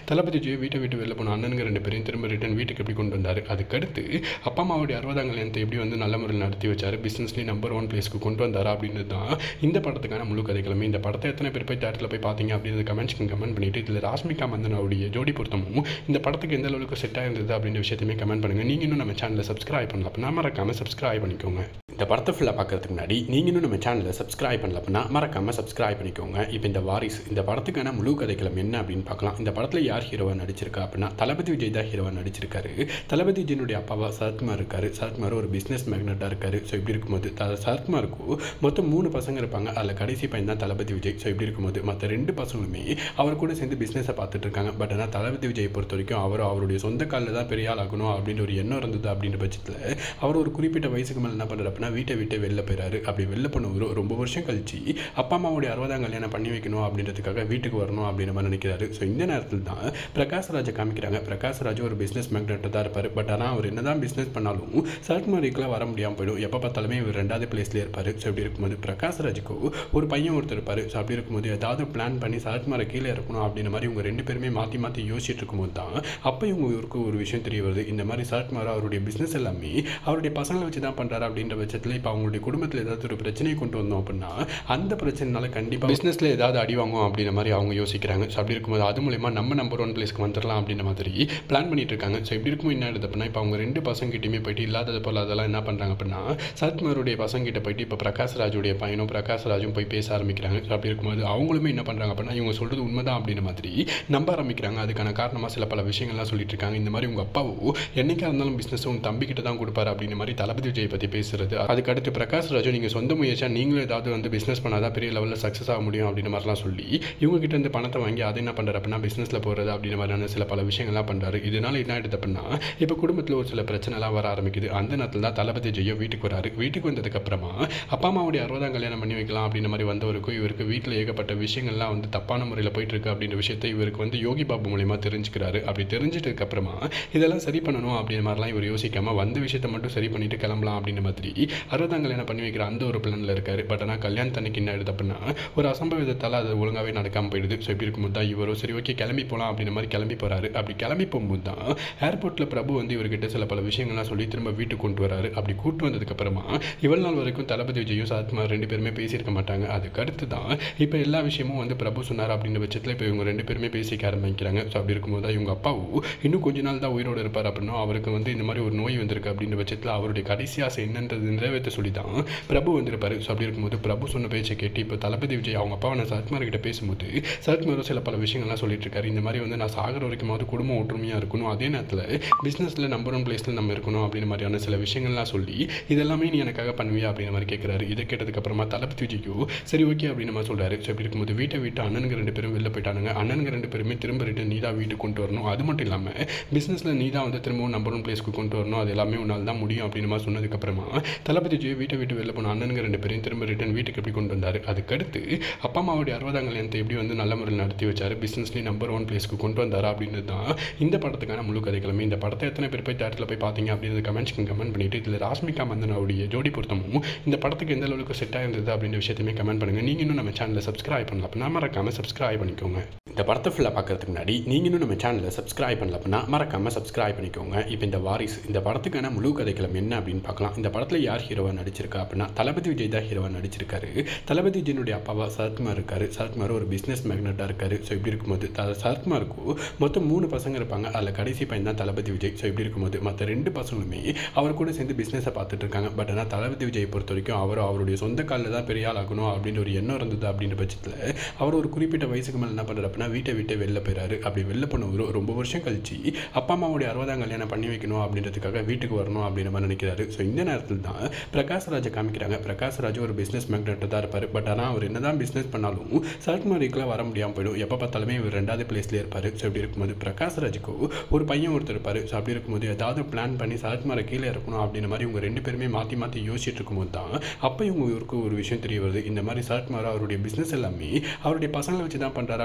Speaker 1: தளபதி விஜய் வீட்டை விட்டு வெளில போன அண்ணனுங்க ரெண்டு பேரையும் திரும்ப ரிட்டன் வீட்டுக்கு எப்படி கொண்டு வந்தார் அதுக்கடுத்து அப்பா அம்மாவுடைய அறுபதாம் கல்யாணத்தை எப்படி வந்து நல்ல முறையில் நடத்தி வச்சார் பிஸ்னஸ்லேயும் நம்பர் ஒன் பிளேஸ்க்கு கொண்டு வந்தாரா அப்படின்றது தான் இந்த படத்துக்கான முழு கதைகளுமே இந்த படத்தை எத்தனை பேர் போய் தேட்டரில் போய் பார்த்தீங்க அப்படின்றது கமெண்ட்ஸ்க்கு கமெண்ட் பண்ணிட்டு இதில் ராஷ்மிகா மந்தனாவுடைய ஜோடி பொருத்தமும் இந்த படத்துக்கு எந்த அளவுக்கு செட் ஆயிருந்தது அப்படின்ற விஷயத்தையுமே கமெண்ட் பண்ணுங்கள் நீங்கள் இன்னும் நம்ம சேனலை சப்ஸ்கிரைப் பண்ணல அப்படின்னா மறக்காமல் சப்ஸ்கிரைப் பண்ணிக்கோங்க இந்த படத்தை ஃபுல்லாக பார்க்கறதுக்கு முன்னாடி நீங்கள் இன்னும் நம்ம சேனலை சப்ஸ்கிரைப் பண்ணல அப்படின்னா மறக்காமல் சப்ஸ்கிரைப் பண்ணிக்கோங்க இப்போ இந்த வாரிஸ் இந்த படத்துக்கான முழு கதைக்களம் என்ன அப்படின்னு பார்க்கலாம் இந்த படத்தில் யார் ஹீரோவாக நடிச்சிருக்கா அப்படின்னா தளபதி விஜய் தான் ஹீரோவாக நடிச்சிருக்காரு தளபதி விஜயனுடைய அப்பாவா சரத்குமார் இருக்காரு சரத்குமார் ஒரு பிஸ்னஸ் மேக்னட்டாக இருக்காரு ஸோ இப்படி இருக்கும்போது த சரத்குமாருக்கு மொத்தம் மூணு பசங்க இருப்பாங்க அதில் கடைசி பையன் தான் தளபதி விஜய் ஸோ இப்படி இருக்கும்போது மற்ற ரெண்டு பசங்களுமே அவர் கூட சேர்ந்து பிஸ்னஸை பார்த்துட்டு இருக்காங்க பட் ஆனால் தளபதி விஜய் பொறுத்த வரைக்கும் அவர் அவருடைய சொந்த காலில் தான் பெரிய ஆள் ஆகணும் அப்படின்ற ஒரு எண்ணம் இருந்தது அப்படின்ற பட்சத்தில் அவர் ஒரு குறிப்பிட்ட வயசுக்கு மேலே என்ன பண்ணுறாரு அப்படின்னா வீட்டை விட்டு வெளில போயிறாரு அப்படி வெளில போனவர் ரொம்ப வருஷம் கழிச்சு அப்பா அம்மாவுடைய அறுபதாம் கல்யாணம் பண்ணி வைக்கணும் அப்படின்றதுக்காக வீட்டுக்கு வரணும் அப்படின்ற மாதிரி நினைக்கிறாரு ஸோ இந்த நேரத்தில் தான் பிரகாஷ் ராஜை காமிக்கிறாங்க பிரகாஷ் ராஜ் ஒரு பிஸ்னஸ் மேக்னெட்டாக தான் இருப்பார் பட் ஆனால் அவர் என்ன தான் பிஸ்னஸ் பண்ணாலும் சரத்குமாரிக்கெலாம் வர முடியாமல் போயிடும் எப்போ பார்த்தாலுமே இவர் ரெண்டாவது பிளேஸ்லேயே இருப்பார் ஸோ இப்படி இருக்கும்போது பிரகாஷ் ராஜுக்கு ஒரு பையன் ஒருத்தர் இருப்பார் ஸோ அப்படி இருக்கும்போது ஏதாவது பிளான் பண்ணி சரத்குமாரை கீழே இருக்கணும் அப்படின்ற மாதிரி இவங்க ரெண்டு பேருமே மாற்றி மாற்றி யோசிச்சுட்டு இருக்கும்போது தான் அப்போ இவங்க இவருக்கு ஒரு விஷயம் தெரிய வருது இந்த மாதிரி சரத்குமார் அவருடைய பிஸ்னஸ் எல்லாமே அவருடைய பசங்களை வச்சு தான் பண்ணுறாரு அப்படின்ற பட்சத்தில் இப்போ அவங்களுடைய குடும்பத்தில் ஏதாவது ஒரு பிரச்சனையை கொண்டு வந்தோம் அப்படின்னா அந்த பிரச்சனைனால கண்டிப்பாக பிஸ்னஸில் ஏதாவது அடி வாங்கும் அப்படின்ற மாதிரி அவங்க யோசிக்கிறாங்க ஸோ அப்படி இருக்கும்போது அது மூலயமா நம்ம நம்பர் ஒன் பிளேஸ்க்கு வந்துடலாம் அப்படின்ற மாதிரி பிளான் பண்ணிட்டு இருக்காங்க ஸோ இப்படி இருக்கும் என்ன ஆயிடுது அப்படின்னா இப்போ அவங்க ரெண்டு பசங்கிட்டையுமே போயிட்டு இல்லாதது போல் அதெல்லாம் என்ன பண்ணுறாங்க அப்படின்னா சரத்குமாருடைய பசங்கிட்ட போயிட்டு இப்போ பிரகாஷ் ராஜுடைய பையனும் பிரகாஷ் ராஜும் போய் பேச ஆரம்பிக்கிறாங்க ஸோ அப்படி இருக்கும்போது அவங்களுமே என்ன பண்ணுறாங்க அப்படின்னா இவங்க சொல்கிறது உண்மைதான் அப்படின்ற மாதிரி நம்ப ஆரம்பிக்கிறாங்க அதுக்கான காரணமாக சில பல விஷயங்கள்லாம் சொல்லிட்டு இருக்காங்க இந்த மாதிரி உங்கள் அப்பாவோ என்னைக்கா இருந்தாலும் பிஸ்னஸ் உங்கள் தம்பிக்கிட்ட தான் கொடுப்பாரு அப்படின்ற மாதிரி தளபதி விஜய் பற்றி பேசுறது அதுக்கடுத்து பிரகாஷ் ராஜு நீங்கள் சொந்த முயற்சியாக நீங்களும் ஏதாவது வந்து பிஸ்னஸ் பண்ணாதான் பெரிய லெவலில் சக்ஸஸ் ஆக முடியும் அப்படின்ற மாதிரிலாம் சொல்லி இவங்க கிட்ட இருந்து பணத்தை வாங்கி அதை என்ன பண்ணுறாரு அப்படின்னா பிஸ்னஸில் போகிறது அப்படின்ற மாதிரியான சில பல விஷயங்கள்லாம் பண்ணுறாரு இதனால என்ன ஆயிடுது அப்படின்னா இப்போ குடும்பத்தில் ஒரு சில பிரச்சனைலாம் வர ஆரம்பிக்குது அந்த நேரத்தில் தான் தளபதி ஜெயோ வீட்டுக்கு வராரு வீட்டுக்கு வந்ததுக்கப்புறமா அப்பா அம்மாவுடைய அறுபதாம் கல்யாணம் பண்ணி வைக்கலாம் அப்படின்ற மாதிரி வந்தவருக்கும் இவருக்கு வீட்டில் ஏகப்பட்ட விஷயங்கள்லாம் வந்து தப்பான முறையில் போயிட்டு இருக்கு அப்படின்ற விஷயத்தை இவருக்கு வந்து யோகி பாபு மூலியமா தெரிஞ்சுக்கிறாரு அப்படி தெரிஞ்சிட்டதுக்கு அப்புறமா இதெல்லாம் சரி பண்ணணும் அப்படின்ற மாதிரிலாம் இவர் யோசிக்காம வந்த விஷயத்தை மட்டும் சரி பண்ணிட்டு கிளம்பலாம் அப்படின்ற மாதிரி அறுபதாம் கல்யாணம் பண்ணி வைக்கிற அந்த ஒரு பிளானில் இருக்காரு பட் ஆனால் கல்யாணத்தன்னைக்கு என்ன ஆயிடுது அப்படின்னா ஒரு அசம்பவிதத்தால் அது ஒழுங்காகவே நடக்காமல் போயிடுது ஸோ இப்படி இருக்கும்போது தான் இவரும் சரி ஓகே கிளம்பி போகலாம் அப்படின்ற மாதிரி கிளம்பி போகிறாரு அப்படி கிளம்பி போகும்போது தான் ஏர்போர்ட்டில் பிரபு வந்து இவர்கிட்ட சில பல விஷயங்கள்லாம் சொல்லி திரும்ப வீட்டுக்கு கொண்டு வராரு அப்படி கூட்டு வந்ததுக்கப்புறமா இவ்வளவு நாள் வரைக்கும் தளபதி விஜயும் சாத்குமார் ரெண்டு பேருமே பேசியிருக்க மாட்டாங்க அதுக்கு அடுத்து தான் இப்போ எல்லா விஷயமும் வந்து பிரபு சொன்னார் அப்படின்ற பட்சத்தில் இப்போ இவங்க ரெண்டு பேருமே பேசிக்க ஆரம்பிக்கிறாங்க ஸோ அப்படி இருக்கும்போது தான் இவங்க அப்பாவும் இன்னும் கொஞ்ச நாள் தான் உயிரோடு இருப்பார் அப்படின்னா அவருக்கு வந்து இந்த மாதிரி ஒரு நோய் வந்திருக்கு அப்படின்ற பட்சத்தில் அவருடைய கடைசி ஆசை என்னன்றது நிறைவேற்ற சொல்லி தான் பிரபு வந்திருப்பாரு ஸோ அப்படி இருக்கும்போது பிரபு சொன்ன பேச்சை கேட்டு இப்போ தளபதி விஜய் அவங்க அப்பா நான் சரத்குமார் கிட்ட பேசும்போது சரத்குமாரும் சில பல விஷயங்கள்லாம் சொல்லிட்டு இருக்காரு இந்த மாதிரி வந்து நான் சாகர வரைக்குமாவது குடும்பம் ஒற்றுமையாக இருக்கணும் அதே நேரத்தில் பிஸ்னஸில் நம்பர் ஒன் பிளேஸில் நம்ம இருக்கணும் அப்படின்ற மாதிரியான சில விஷயங்கள்லாம் சொல்லி இதெல்லாமே நீ எனக்காக பண்ணுவியா அப்படின்ற மாதிரி கேட்குறாரு இதை கேட்டதுக்கப்புறமா தளபதி விஜய்க்கு சரி ஓகே அப்படின்னு மாதிரி சொல்கிறாரு ஸோ இப்படி இருக்கும்போது வீட்டை விட்டு அண்ணனுங்க ரெண்டு பேரும் வெளில போயிட்டானுங்க அண்ணனுங்க ரெண்டு பேருமே திரும்ப ரிட்டன் நீ தான் வீட்டுக்கு கொண்டு வரணும் அது மட்டும் இல்லாமல் பிஸ்னஸில் நீ தான் வந்து திரும்பவும் நம்பர் ஒன் பிளேஸ்க்கு கொண்டு வரணும் அது எல்லாமே உன்னால் தான் முடியும் அப்படின்னு மாதிரி சொன்னதுக்கப்புறமா தளபதி விஜய் வீட்டை விட்டு வெளில போன அண்ணனுங்க ரெண்டு பேரையும் திரும்ப ரிட்டன் வீட்டுக்கு எப்படி கொண்டு வந்தார் அதுக்கடுத்து அப்பா அம்மாவுடைய அறுபதாம் கல்யாணத்தை எப்படி வந்து நல்ல முறையில் நடத்தி வச்சார் பிஸ்னஸ்லேயும் நம்பர் ஒன் பிளேஸ்க்கு கொண்டு வந்தார் அப்படின்றது தான் இந்த படத்துக்கான முழு கதைகளுமே இந்த படத்தை எத்தனை பேர் போய் தேட்டரில் போய் பார்த்தீங்க அப்படின்றது கமெண்ட்ஸ்க்கு கமெண்ட் பண்ணிட்டு இதில் ராஷ்மிகா மந்தனாவுடைய ஜோடி பொருத்தமும் இந்த படத்துக்கு எந்த அளவுக்கு செட் ஆயிருந்தது அப்படின்ற விஷயத்தையுமே கமெண்ட் பண்ணுங்கள் நீங்கள் இன்னும் நம்ம சேனலை சப்ஸ்கிரைப் பண்ணல அப்படின்னா மறக்காமல் சப்ஸ்கிரைப் பண்ணிக்கோங்க இந்த படத்தை ஃபுல்லாக பார்க்கறதுக்கு முன்னாடி நீங்கள் இன்னும் நம்ம சேனலை சப்ஸ்கிரைப் பண்ணல அப்படின்னா மறக்காமல் சப்ஸ்கிரைப் பண்ணிக்கோங்க இப்போ இந்த வாரிஸ் இந்த படத்துக்கான முழு கதைக்களம் என்ன அப்படின்னு பார்க்கலாம் இந்த படத்தில் யார் ஹீரோவாக நடிச்சிருக்கா அப்படின்னா தளபதி விஜய் தான் ஹீரோவாக நடிச்சிருக்காரு தளபதி விஜயனுடைய அப்பாவா சரத்குமார் இருக்காரு சரத்குமார் ஒரு பிஸ்னஸ் மேக்னட்டாக இருக்காரு ஸோ இப்படி இருக்கும்போது த- சரத்குமாருக்கு மொத்தம் மூணு பசங்க இருப்பாங்க அதில் கடைசி பையன் தான் தளபதி விஜய் ஸோ இப்படி இருக்கும்போது மற்ற ரெண்டு பசங்களுமே அவர் கூட சேர்ந்து பிஸ்னஸை பார்த்துட்டு இருக்காங்க பட் ஆனால் தளபதி விஜய் பொறுத்த வரைக்கும் அவர் அவருடைய சொந்த காலில் தான் பெரிய ஆள் ஆகணும் அப்படின்ற ஒரு எண்ணம் இருந்தது அப்படின்ற பட்சத்தில் அவர் ஒரு குறிப்பிட்ட வயசுக்கு மேலே என்ன பண்ணுறாரு அப்படின்னா வீட்டை விட்டு வெளில போயிறாரு அப்படி வெளில போனவர் ரொம்ப வருஷம் கழிச்சு அப்பா அம்மாவுடைய அறுபதாம் கல்யாணம் பண்ணி வைக்கணும் அப்படின்றதுக்காக வீட்டுக்கு வரணும் அப்படின்ற மாதிரி நினைக்கிறாரு ஸோ இந்த நேரத்தில் தான் பிரகாஷ் ராஜை காமிக்கிறாங்க பிரகாஷ் ராஜ் ஒரு பிஸ்னஸ் மேக்னெட்டாக தான் இருப்பார் பட் ஆனால் அவர் என்ன தான் பிஸ்னஸ் பண்ணாலும் சரத்குமாரிக்கெலாம் வர முடியாமல் போயிடும் எப்போ பார்த்தாலுமே இவர் ரெண்டாவது பிளேஸ்லேயே இருப்பார் ஸோ இப்படி இருக்கும்போது பிரகாஷ் ராஜுக்கு ஒரு பையன் ஒருத்தர் இருப்பார் ஸோ அப்படி இருக்கும்போது ஏதாவது பிளான் பண்ணி சரத்குமாரை கீழே இருக்கணும் அப்படின்ற மாதிரி இவங்க ரெண்டு பேருமே மாற்றி மாற்றி யோசிச்சுட்டு இருக்கும்போது தான் அப்போ இவங்க இவருக்கு ஒரு விஷயம் தெரிய வருது இந்த மாதிரி சரத்குமார் அவருடைய பிஸ்னஸ் எல்லாமே அவருடைய பசங்களை வச்சு தான் பண்ணுறாரு அப்படின்ற பட்சத்தில்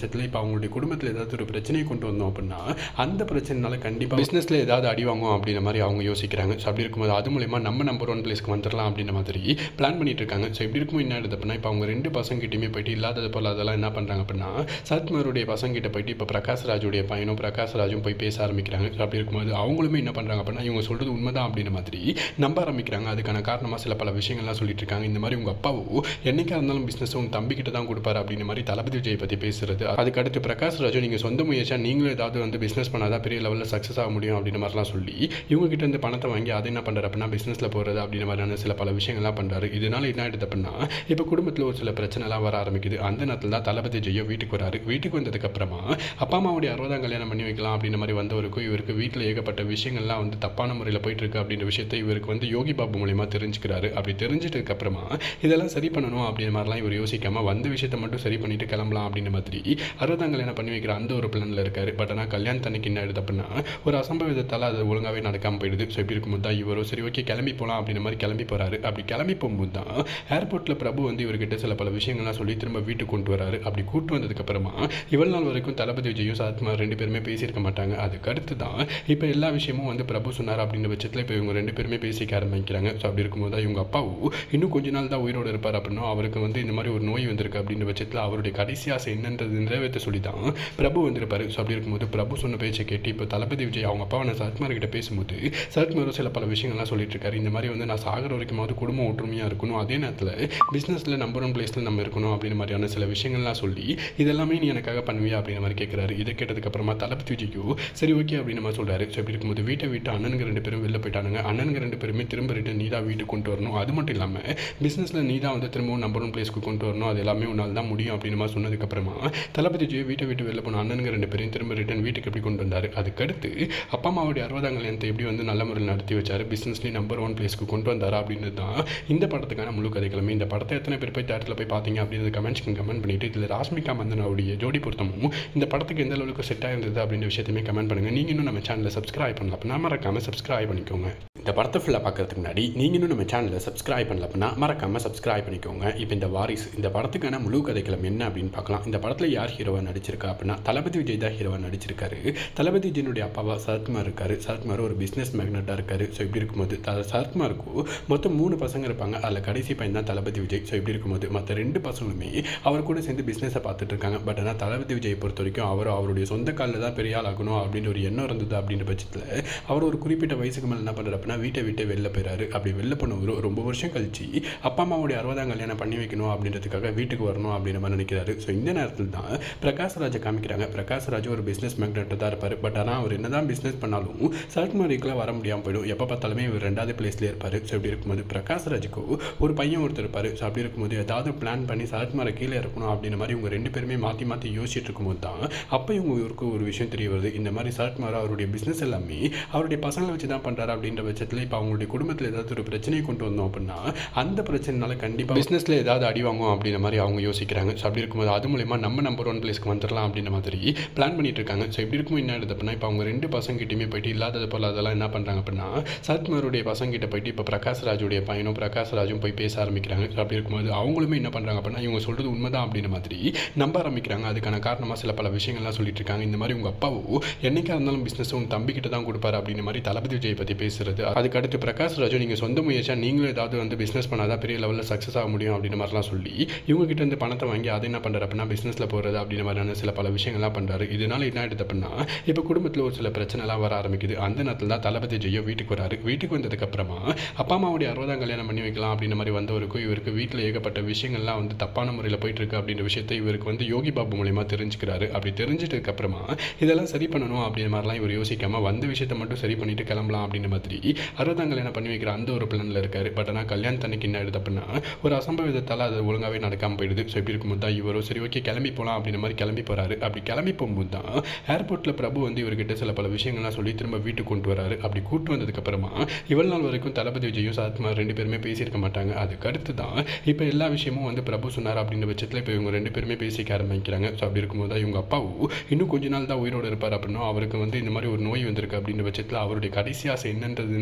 Speaker 1: பட்சத்தில் இப்போ அவங்களுடைய குடும்பத்தில் ஏதாவது ஒரு பிரச்சனையை கொண்டு வந்தோம் அப்படின்னா அந்த பிரச்சனைனால கண்டிப்பாக பிஸ்னஸில் ஏதாவது அடி வாங்கும் அப்படின்ற மாதிரி அவங்க யோசிக்கிறாங்க ஸோ அப்படி இருக்கும்போது அது மூலயமா நம்ம நம்பர் ஒன் பிளேஸ்க்கு வந்துடலாம் அப்படின்ற மாதிரி பிளான் பண்ணிட்டு இருக்காங்க ஸோ இப்படி இருக்கும் என்ன ஆகுது அப்படின்னா இப்போ அவங்க ரெண்டு பசங்கிட்டையுமே போயிட்டு இல்லாதது போல் அதெல்லாம் என்ன பண்ணுறாங்க அப்படின்னா சத்குமாருடைய பசங்கிட்ட போயிட்டு இப்போ பிரகாஷ் ராஜுடைய பையனும் பிரகாஷ் ராஜும் போய் பேச ஆரம்பிக்கிறாங்க ஸோ அப்படி இருக்கும்போது அவங்களுமே என்ன பண்ணுறாங்க அப்படின்னா இவங்க சொல்கிறது உண்மைதான் அப்படின்ற மாதிரி நம்ப ஆரம்பிக்கிறாங்க அதுக்கான காரணமாக சில பல விஷயங்கள்லாம் சொல்லிட்டு இருக்காங்க இந்த மாதிரி உங்கள் அப்பாவோ என்னைக்கா இருந்தாலும் பிஸ்னஸ் உங்கள் தம்பிக்கிட்ட தான் கொடுப்பாரு அப்படின்ற மாதிரி தளபதி விஜய் பற்றி பேசுறது அதுக்கு அடுத்து பிரகாஷ் ராஜு நீங்கள் சொந்த முயற்சியாக நீங்களும் ஏதாவது வந்து பிஸ்னஸ் பண்ணாதான் பெரிய லெவலில் சக்ஸஸ் ஆக முடியும் அப்படின்ற மாதிரிலாம் சொல்லி இவங்க கிட்ட இருந்து பணத்தை வாங்கி அதை என்ன பண்ணுறாரு அப்படின்னா பிஸ்னஸில் போகிறது அப்படின்ற மாதிரியான சில பல விஷயங்கள்லாம் பண்ணுறாரு இதனால என்ன ஆயிடுது அப்படின்னா இப்போ குடும்பத்தில் ஒரு சில பிரச்சனைலாம் வர ஆரம்பிக்குது அந்த நேரத்தில் தான் தளபதி ஜெயோ வீட்டுக்கு வராரு வீட்டுக்கு வந்ததுக்கப்புறமா அப்பா அம்மாவுடைய அறுபதாம் கல்யாணம் பண்ணி வைக்கலாம் அப்படின்ற மாதிரி வந்தவருக்கும் இவருக்கு வீட்டில் ஏகப்பட்ட விஷயங்கள்லாம் வந்து தப்பான முறையில் போயிட்டு இருக்கு அப்படின்ற விஷயத்தை இவருக்கு வந்து யோகி பாபு மூலியமா தெரிஞ்சுக்கிறாரு அப்படி தெரிஞ்சிட்டதுக்கு அப்புறமா இதெல்லாம் சரி பண்ணணும் அப்படின்ற மாதிரிலாம் இவர் யோசிக்காம வந்த விஷயத்தை மட்டும் சரி பண்ணிட்டு கிளம்பலாம் அப்படின்ற மாதிரி அறுபதாம் கல்யாணம் பண்ணி வைக்கிற அந்த ஒரு பிளானில் இருக்காரு பட் ஆனால் கல்யாணத்தன்னைக்கு என்ன ஆயிடுது அப்படின்னா ஒரு அசம்பவிதத்தால் அது ஒழுங்காகவே நடக்காமல் போயிடுது ஸோ இப்படி இருக்கும்போது தான் இவரும் சரி ஓகே கிளம்பி போகலாம் அப்படின்ற மாதிரி கிளம்பி போகிறாரு அப்படி கிளம்பி போகும்போது தான் ஏர்போர்ட்டில் பிரபு வந்து இவர்கிட்ட சில பல விஷயங்கள்லாம் சொல்லி திரும்ப வீட்டுக்கு கொண்டு வராரு அப்படி கூட்டு வந்ததுக்கப்புறமா இவ்வளவு நாள் வரைக்கும் தளபதி விஜயும் சாத்மா ரெண்டு பேருமே பேசியிருக்க மாட்டாங்க அதுக்கு அடுத்து தான் இப்போ எல்லா விஷயமும் வந்து பிரபு சொன்னார் அப்படின்ற பட்சத்தில் இப்போ இவங்க ரெண்டு பேருமே பேசிக்க ஆரம்பிக்கிறாங்க ஸோ அப்படி இருக்கும்போது தான் இவங்க அப்பாவும் இன்னும் கொஞ்ச நாள் தான் உயிரோடு இருப்பார் அப்படின்னா அவருக்கு வந்து இந்த மாதிரி ஒரு நோய் வந்திருக்கு அப்படின்ற பட்சத்தில் அவருடைய கடைசி ஆசை என்னன்றது நிறைவேற்ற சொல்லி தான் பிரபு வந்திருப்பாரு ஸோ அப்படி இருக்கும்போது பிரபு சொன்ன பேச்சை கேட்டு இப்போ தளபதி விஜய் அவங்க அப்பா நான் சரத்குமார் கிட்ட பேசும்போது சரத்குமாரும் சில பல விஷயங்கள்லாம் சொல்லிட்டு இருக்காரு இந்த மாதிரி வந்து நான் சாகர வரைக்குமாவது குடும்பம் ஒற்றுமையாக இருக்கணும் அதே நேரத்தில் பிஸ்னஸில் நம்பர் ஒன் பிளேஸில் நம்ம இருக்கணும் அப்படின்ற மாதிரியான சில விஷயங்கள்லாம் சொல்லி இதெல்லாமே நீ எனக்காக பண்ணுவியா அப்படின்ற மாதிரி கேட்குறாரு இதை கேட்டதுக்கப்புறமா தளபதி விஜய்க்கு சரி ஓகே அப்படின்னு மாதிரி சொல்கிறாரு ஸோ இப்படி இருக்கும்போது வீட்டை விட்டு அண்ணனுங்க ரெண்டு பேரும் வெளில போயிட்டானுங்க அண்ணனுங்க ரெண்டு பேருமே திரும்ப ரிட்டன் நீ தான் வீட்டுக்கு கொண்டு வரணும் அது மட்டும் இல்லாமல் பிஸ்னஸில் நீ தான் வந்து திரும்பவும் நம்பர் ஒன் பிளேஸ்க்கு கொண்டு வரணும் அது எல்லாமே உன்னால் தான் முடியும் அப்படின்னு மாதிரி சொன்னதுக்கப்புறமா தளபதி விஜய் வீட்டை விட்டு வெளில போன அண்ணனுங்க ரெண்டு பேரையும் திரும்ப ரிட்டன் வீட்டுக்கு எப்படி கொண்டு வந்தார் அதுக்கடுத்து அப்பா அம்மாவுடைய அறுபதாம் கல்யாணத்தை எப்படி வந்து நல்ல முறையில் நடத்தி வச்சாரு பிஸ்னஸ்லேயும் நம்பர் ஒன் பிளேஸ்க்கு கொண்டு வந்தாரா அப்படின்றது தான் இந்த படத்துக்கான முழு கதைகளுமே இந்த படத்தை எத்தனை பேர் போய் தேட்டரில் போய் பார்த்தீங்க அப்படின்றது கமெண்ட்ஸ்க்கு கமெண்ட் பண்ணிட்டு இதில் ராஷ்மிகா மந்தனாவுடைய ஜோடி பொருத்தமும் இந்த படத்துக்கு எந்த அளவுக்கு செட் ஆயிருந்தது அப்படின்ற விஷயத்தையுமே கமெண்ட் பண்ணுங்கள் நீங்கள் இன்னும் நம்ம சேனலை சப்ஸ்கிரைப் பண்ணல அப்படின்னா மறக்காமல் சப்ஸ்கிரைப் பண்ணிக்கோங்க இந்த படத்தை ஃபுல்லாக பார்க்கறதுக்கு முன்னாடி நீங்கள் இன்னும் நம்ம சேனலை சப்ஸ்கிரைப் பண்ணல அப்படின்னா மறக்காமல் சப்ஸ்கிரைப் பண்ணிக்கோங்க இப்போ இந்த வாரிசு இந்த படத்துக்கான முழு கதைக்களம் என்ன அப்படின்னு பார்க்கலாம் இந்த படத்தில் யார் ஹீரோவாக நடிச்சிருக்கா அப்படின்னா தளபதி விஜய் தான் ஹீரோவாக நடிச்சிருக்காரு தளபதி விஜயனுடைய அப்பாவா சரத்குமார் இருக்காரு சரத்குமார் ஒரு பிஸ்னஸ் மேக்னட்டாக இருக்காரு ஸோ இப்படி இருக்கும்போது த- சரத்குமாருக்கு மொத்தம் மூணு பசங்க இருப்பாங்க அதில் கடைசி பையன் தான் தளபதி விஜய் ஸோ இப்படி இருக்கும்போது மற்ற ரெண்டு பசங்களுமே அவர் கூட சேர்ந்து பிஸ்னஸை பார்த்துட்டு இருக்காங்க பட் ஆனால் தளபதி விஜய் பொறுத்த வரைக்கும் அவர் அவருடைய சொந்த காலில் தான் பெரிய ஆள் ஆகணும் அப்படின்ற ஒரு எண்ணம் இருந்தது அப்படின்ற பட்சத்தில் அவர் ஒரு குறிப்பிட்ட வயசுக்கு மேலே என்ன பண்ணுறாரு அப்படின்னா வீட்டை விட்டு வெளில போயிறாரு அப்படி வெளில போனவர் ரொம்ப வருஷம் கழிச்சு அப்பா அம்மாவுடைய அறுபதாம் கல்யாணம் பண்ணி வைக்கணும் அப்படின்றதுக்காக வீட்டுக்கு வரணும் அப்படின்ற மாதிரி நினைக்கிறாரு ஸோ இந்த நேரத்தில் தான் பிரகாஷ் ராஜை காமிக்கிறாங்க பிரகாஷ் ராஜ் ஒரு பிஸ்னஸ் மேக்னெட்டாக தான் இருப்பார் பட் ஆனால் அவர் என்னதான் பிஸ்னஸ் பண்ணாலும் சரத்குமாரிக்கெலாம் வர முடியாமல் போயிடும் எப்போ பார்த்தாலுமே இவர் ரெண்டாவது பிளேஸ்லேயே இருப்பார் ஸோ இப்படி இருக்கும்போது பிரகாஷ் ராஜுக்கு ஒரு பையன் ஒருத்தர் இருப்பார் ஸோ அப்படி இருக்கும்போது ஏதாவது பிளான் பண்ணி சரத்குமாரை கீழே இருக்கணும் அப்படின்ற மாதிரி இவங்க ரெண்டு பேருமே மாற்றி மாற்றி யோசிச்சுட்டு இருக்கும்போது தான் அப்போ இவங்க இவருக்கு ஒரு விஷயம் தெரிய வருது இந்த மாதிரி சரத்குமார் அவருடைய பிஸ்னஸ் எல்லாமே அவருடைய பசங்களை வச்சு தான் பண்ணுறாரு அப்படின்ற பட்சத்தில் இப்போ அவங்களுடைய குடும்பத்தில் ஏதாவது ஒரு பிரச்சனையை கொண்டு வந்தோம் அப்படின்னா அந்த பிரச்சனைனால கண்டிப்பாக பிஸ்னஸில் ஏதாவது அடி வாங்கும் அப்படின்ற மாதிரி அவங்க யோசிக்கிறாங்க ஸோ அப்படி இருக்கும்போது அது மூலயமா நம்ம நம்பர் ஒன் பிளேஸ்க்கு வந்துடலாம் அப்படின்ற மாதிரி பிளான் பண்ணிட்டு இருக்காங்க ஸோ இப்படி இருக்கும் என்ன ஆயிடுது அப்படின்னா இப்போ அவங்க ரெண்டு பசங்கிட்டையுமே போயிட்டு இல்லாதது போல் அதெல்லாம் என்ன பண்ணுறாங்க அப்படின்னா சரத்குமாருடைய பசங்கிட்ட போயிட்டு இப்போ பிரகாஷ் ராஜுடைய பையனும் பிரகாஷ் ராஜும் போய் பேச ஆரம்பிக்கிறாங்க ஸோ அப்படி இருக்கும்போது அவங்களுமே என்ன பண்ணுறாங்க அப்படின்னா இவங்க சொல்கிறது உண்மைதான் அப்படின்ற மாதிரி நம்ப ஆரம்பிக்கிறாங்க அதுக்கான காரணமாக சில பல விஷயங்கள்லாம் சொல்லிட்டு இருக்காங்க இந்த மாதிரி உங்கள் அப்பாவோ என்னைக்கா இருந்தாலும் பிஸ்னஸ் உங்கள் தம்பிக்கிட்ட தான் கொடுப்பாரு அப்படின்ற மாதிரி தளபதி விஜய் பற்றி பேசுறது அதுக்கு அடுத்து பிரகாஷ் ராஜு நீங்கள் சொந்த முயற்சியாக நீங்களும் ஏதாவது வந்து பிஸ்னஸ் பண்ணாதான் பெரிய லெவலில் சக்ஸஸ் ஆக முடியும் அப்படின்ற மாதிரிலாம் சொல்லி இவங்க கிட்ட இருந்து பணத்தை வாங்கி அதை என்ன பண்ணுறாரு அப்படின்னா பிஸ்னஸில் போகிறது அப்படின்ற மாதிரியான சில பல விஷயங்கள்லாம் பண்ணுறாரு இதனால என்ன ஆயிடுது அப்படின்னா இப்போ குடும்பத்தில் ஒரு சில பிரச்சனைலாம் வர ஆரம்பிக்குது அந்த நேரத்தில் தான் தளபதி ஜெயோ வீட்டுக்கு வராரு வீட்டுக்கு வந்ததுக்கப்புறமா அப்பா அம்மாவுடைய அறுபதாம் கல்யாணம் பண்ணி வைக்கலாம் அப்படின்ற மாதிரி வந்தவருக்கும் இவருக்கு வீட்டில் ஏகப்பட்ட விஷயங்கள்லாம் வந்து தப்பான முறையில் போயிட்டு இருக்கு அப்படின்ற விஷயத்தை இவருக்கு வந்து யோகி பாபு மூலியமா தெரிஞ்சுக்கிறாரு அப்படி தெரிஞ்சிட்டதுக்கு அப்புறமா இதெல்லாம் சரி பண்ணணும் அப்படின்ற மாதிரிலாம் இவர் யோசிக்காம வந்த விஷயத்தை மட்டும் சரி பண்ணிட்டு கிளம்பலாம் அப்படின்ற மாதிரி அறுபதாம் கல்யாணம் பண்ணி வைக்கிற அந்த ஒரு பிளானில் இருக்காரு பட் ஆனால் கல்யாணத்தன்னைக்கு என்ன ஆயிடுது அப்படின்னா ஒரு அசம்பவிதத்தால் அது ஒழுங்காகவே நடக்காமல் போயிடுது ஸோ இப்படி இருக்கும்போது தான் இவரும் சரி ஓகே கிளம்பி போகலாம் அப்படின்ற மாதிரி கிளம்பி போகிறாரு அப்படி கிளம்பி போகும்போது தான் ஏர்போர்ட்டில் பிரபு வந்து இவர்கிட்ட சில பல விஷயங்கள்லாம் சொல்லி திரும்ப வீட்டுக்கு கொண்டு வராரு அப்படி கூட்டு வந்ததுக்கப்புறமா இவ்வளவு நாள் வரைக்கும் தளபதி விஜயும் சரத்குமார் ரெண்டு பேருமே பேசியிருக்க மாட்டாங்க அதுக்கு அடுத்து தான் இப்போ எல்லா விஷயமும் வந்து பிரபு சொன்னார் அப்படின்ற பட்சத்தில் இப்போ இவங்க ரெண்டு பேருமே பேசிக்க ஆரம்பிக்கிறாங்க ஸோ அப்படி இருக்கும்போது தான் இவங்க அப்பாவும் இன்னும் கொஞ்ச நாள் தான் உயிரோடு இருப்பார் அப்படின்னா அவருக்கு வந்து இந்த மாதிரி ஒரு நோய் வந்திருக்கு அப்படின்ற பட்சத்தில் அவருடைய கடைசி ஆசை என்னன்றது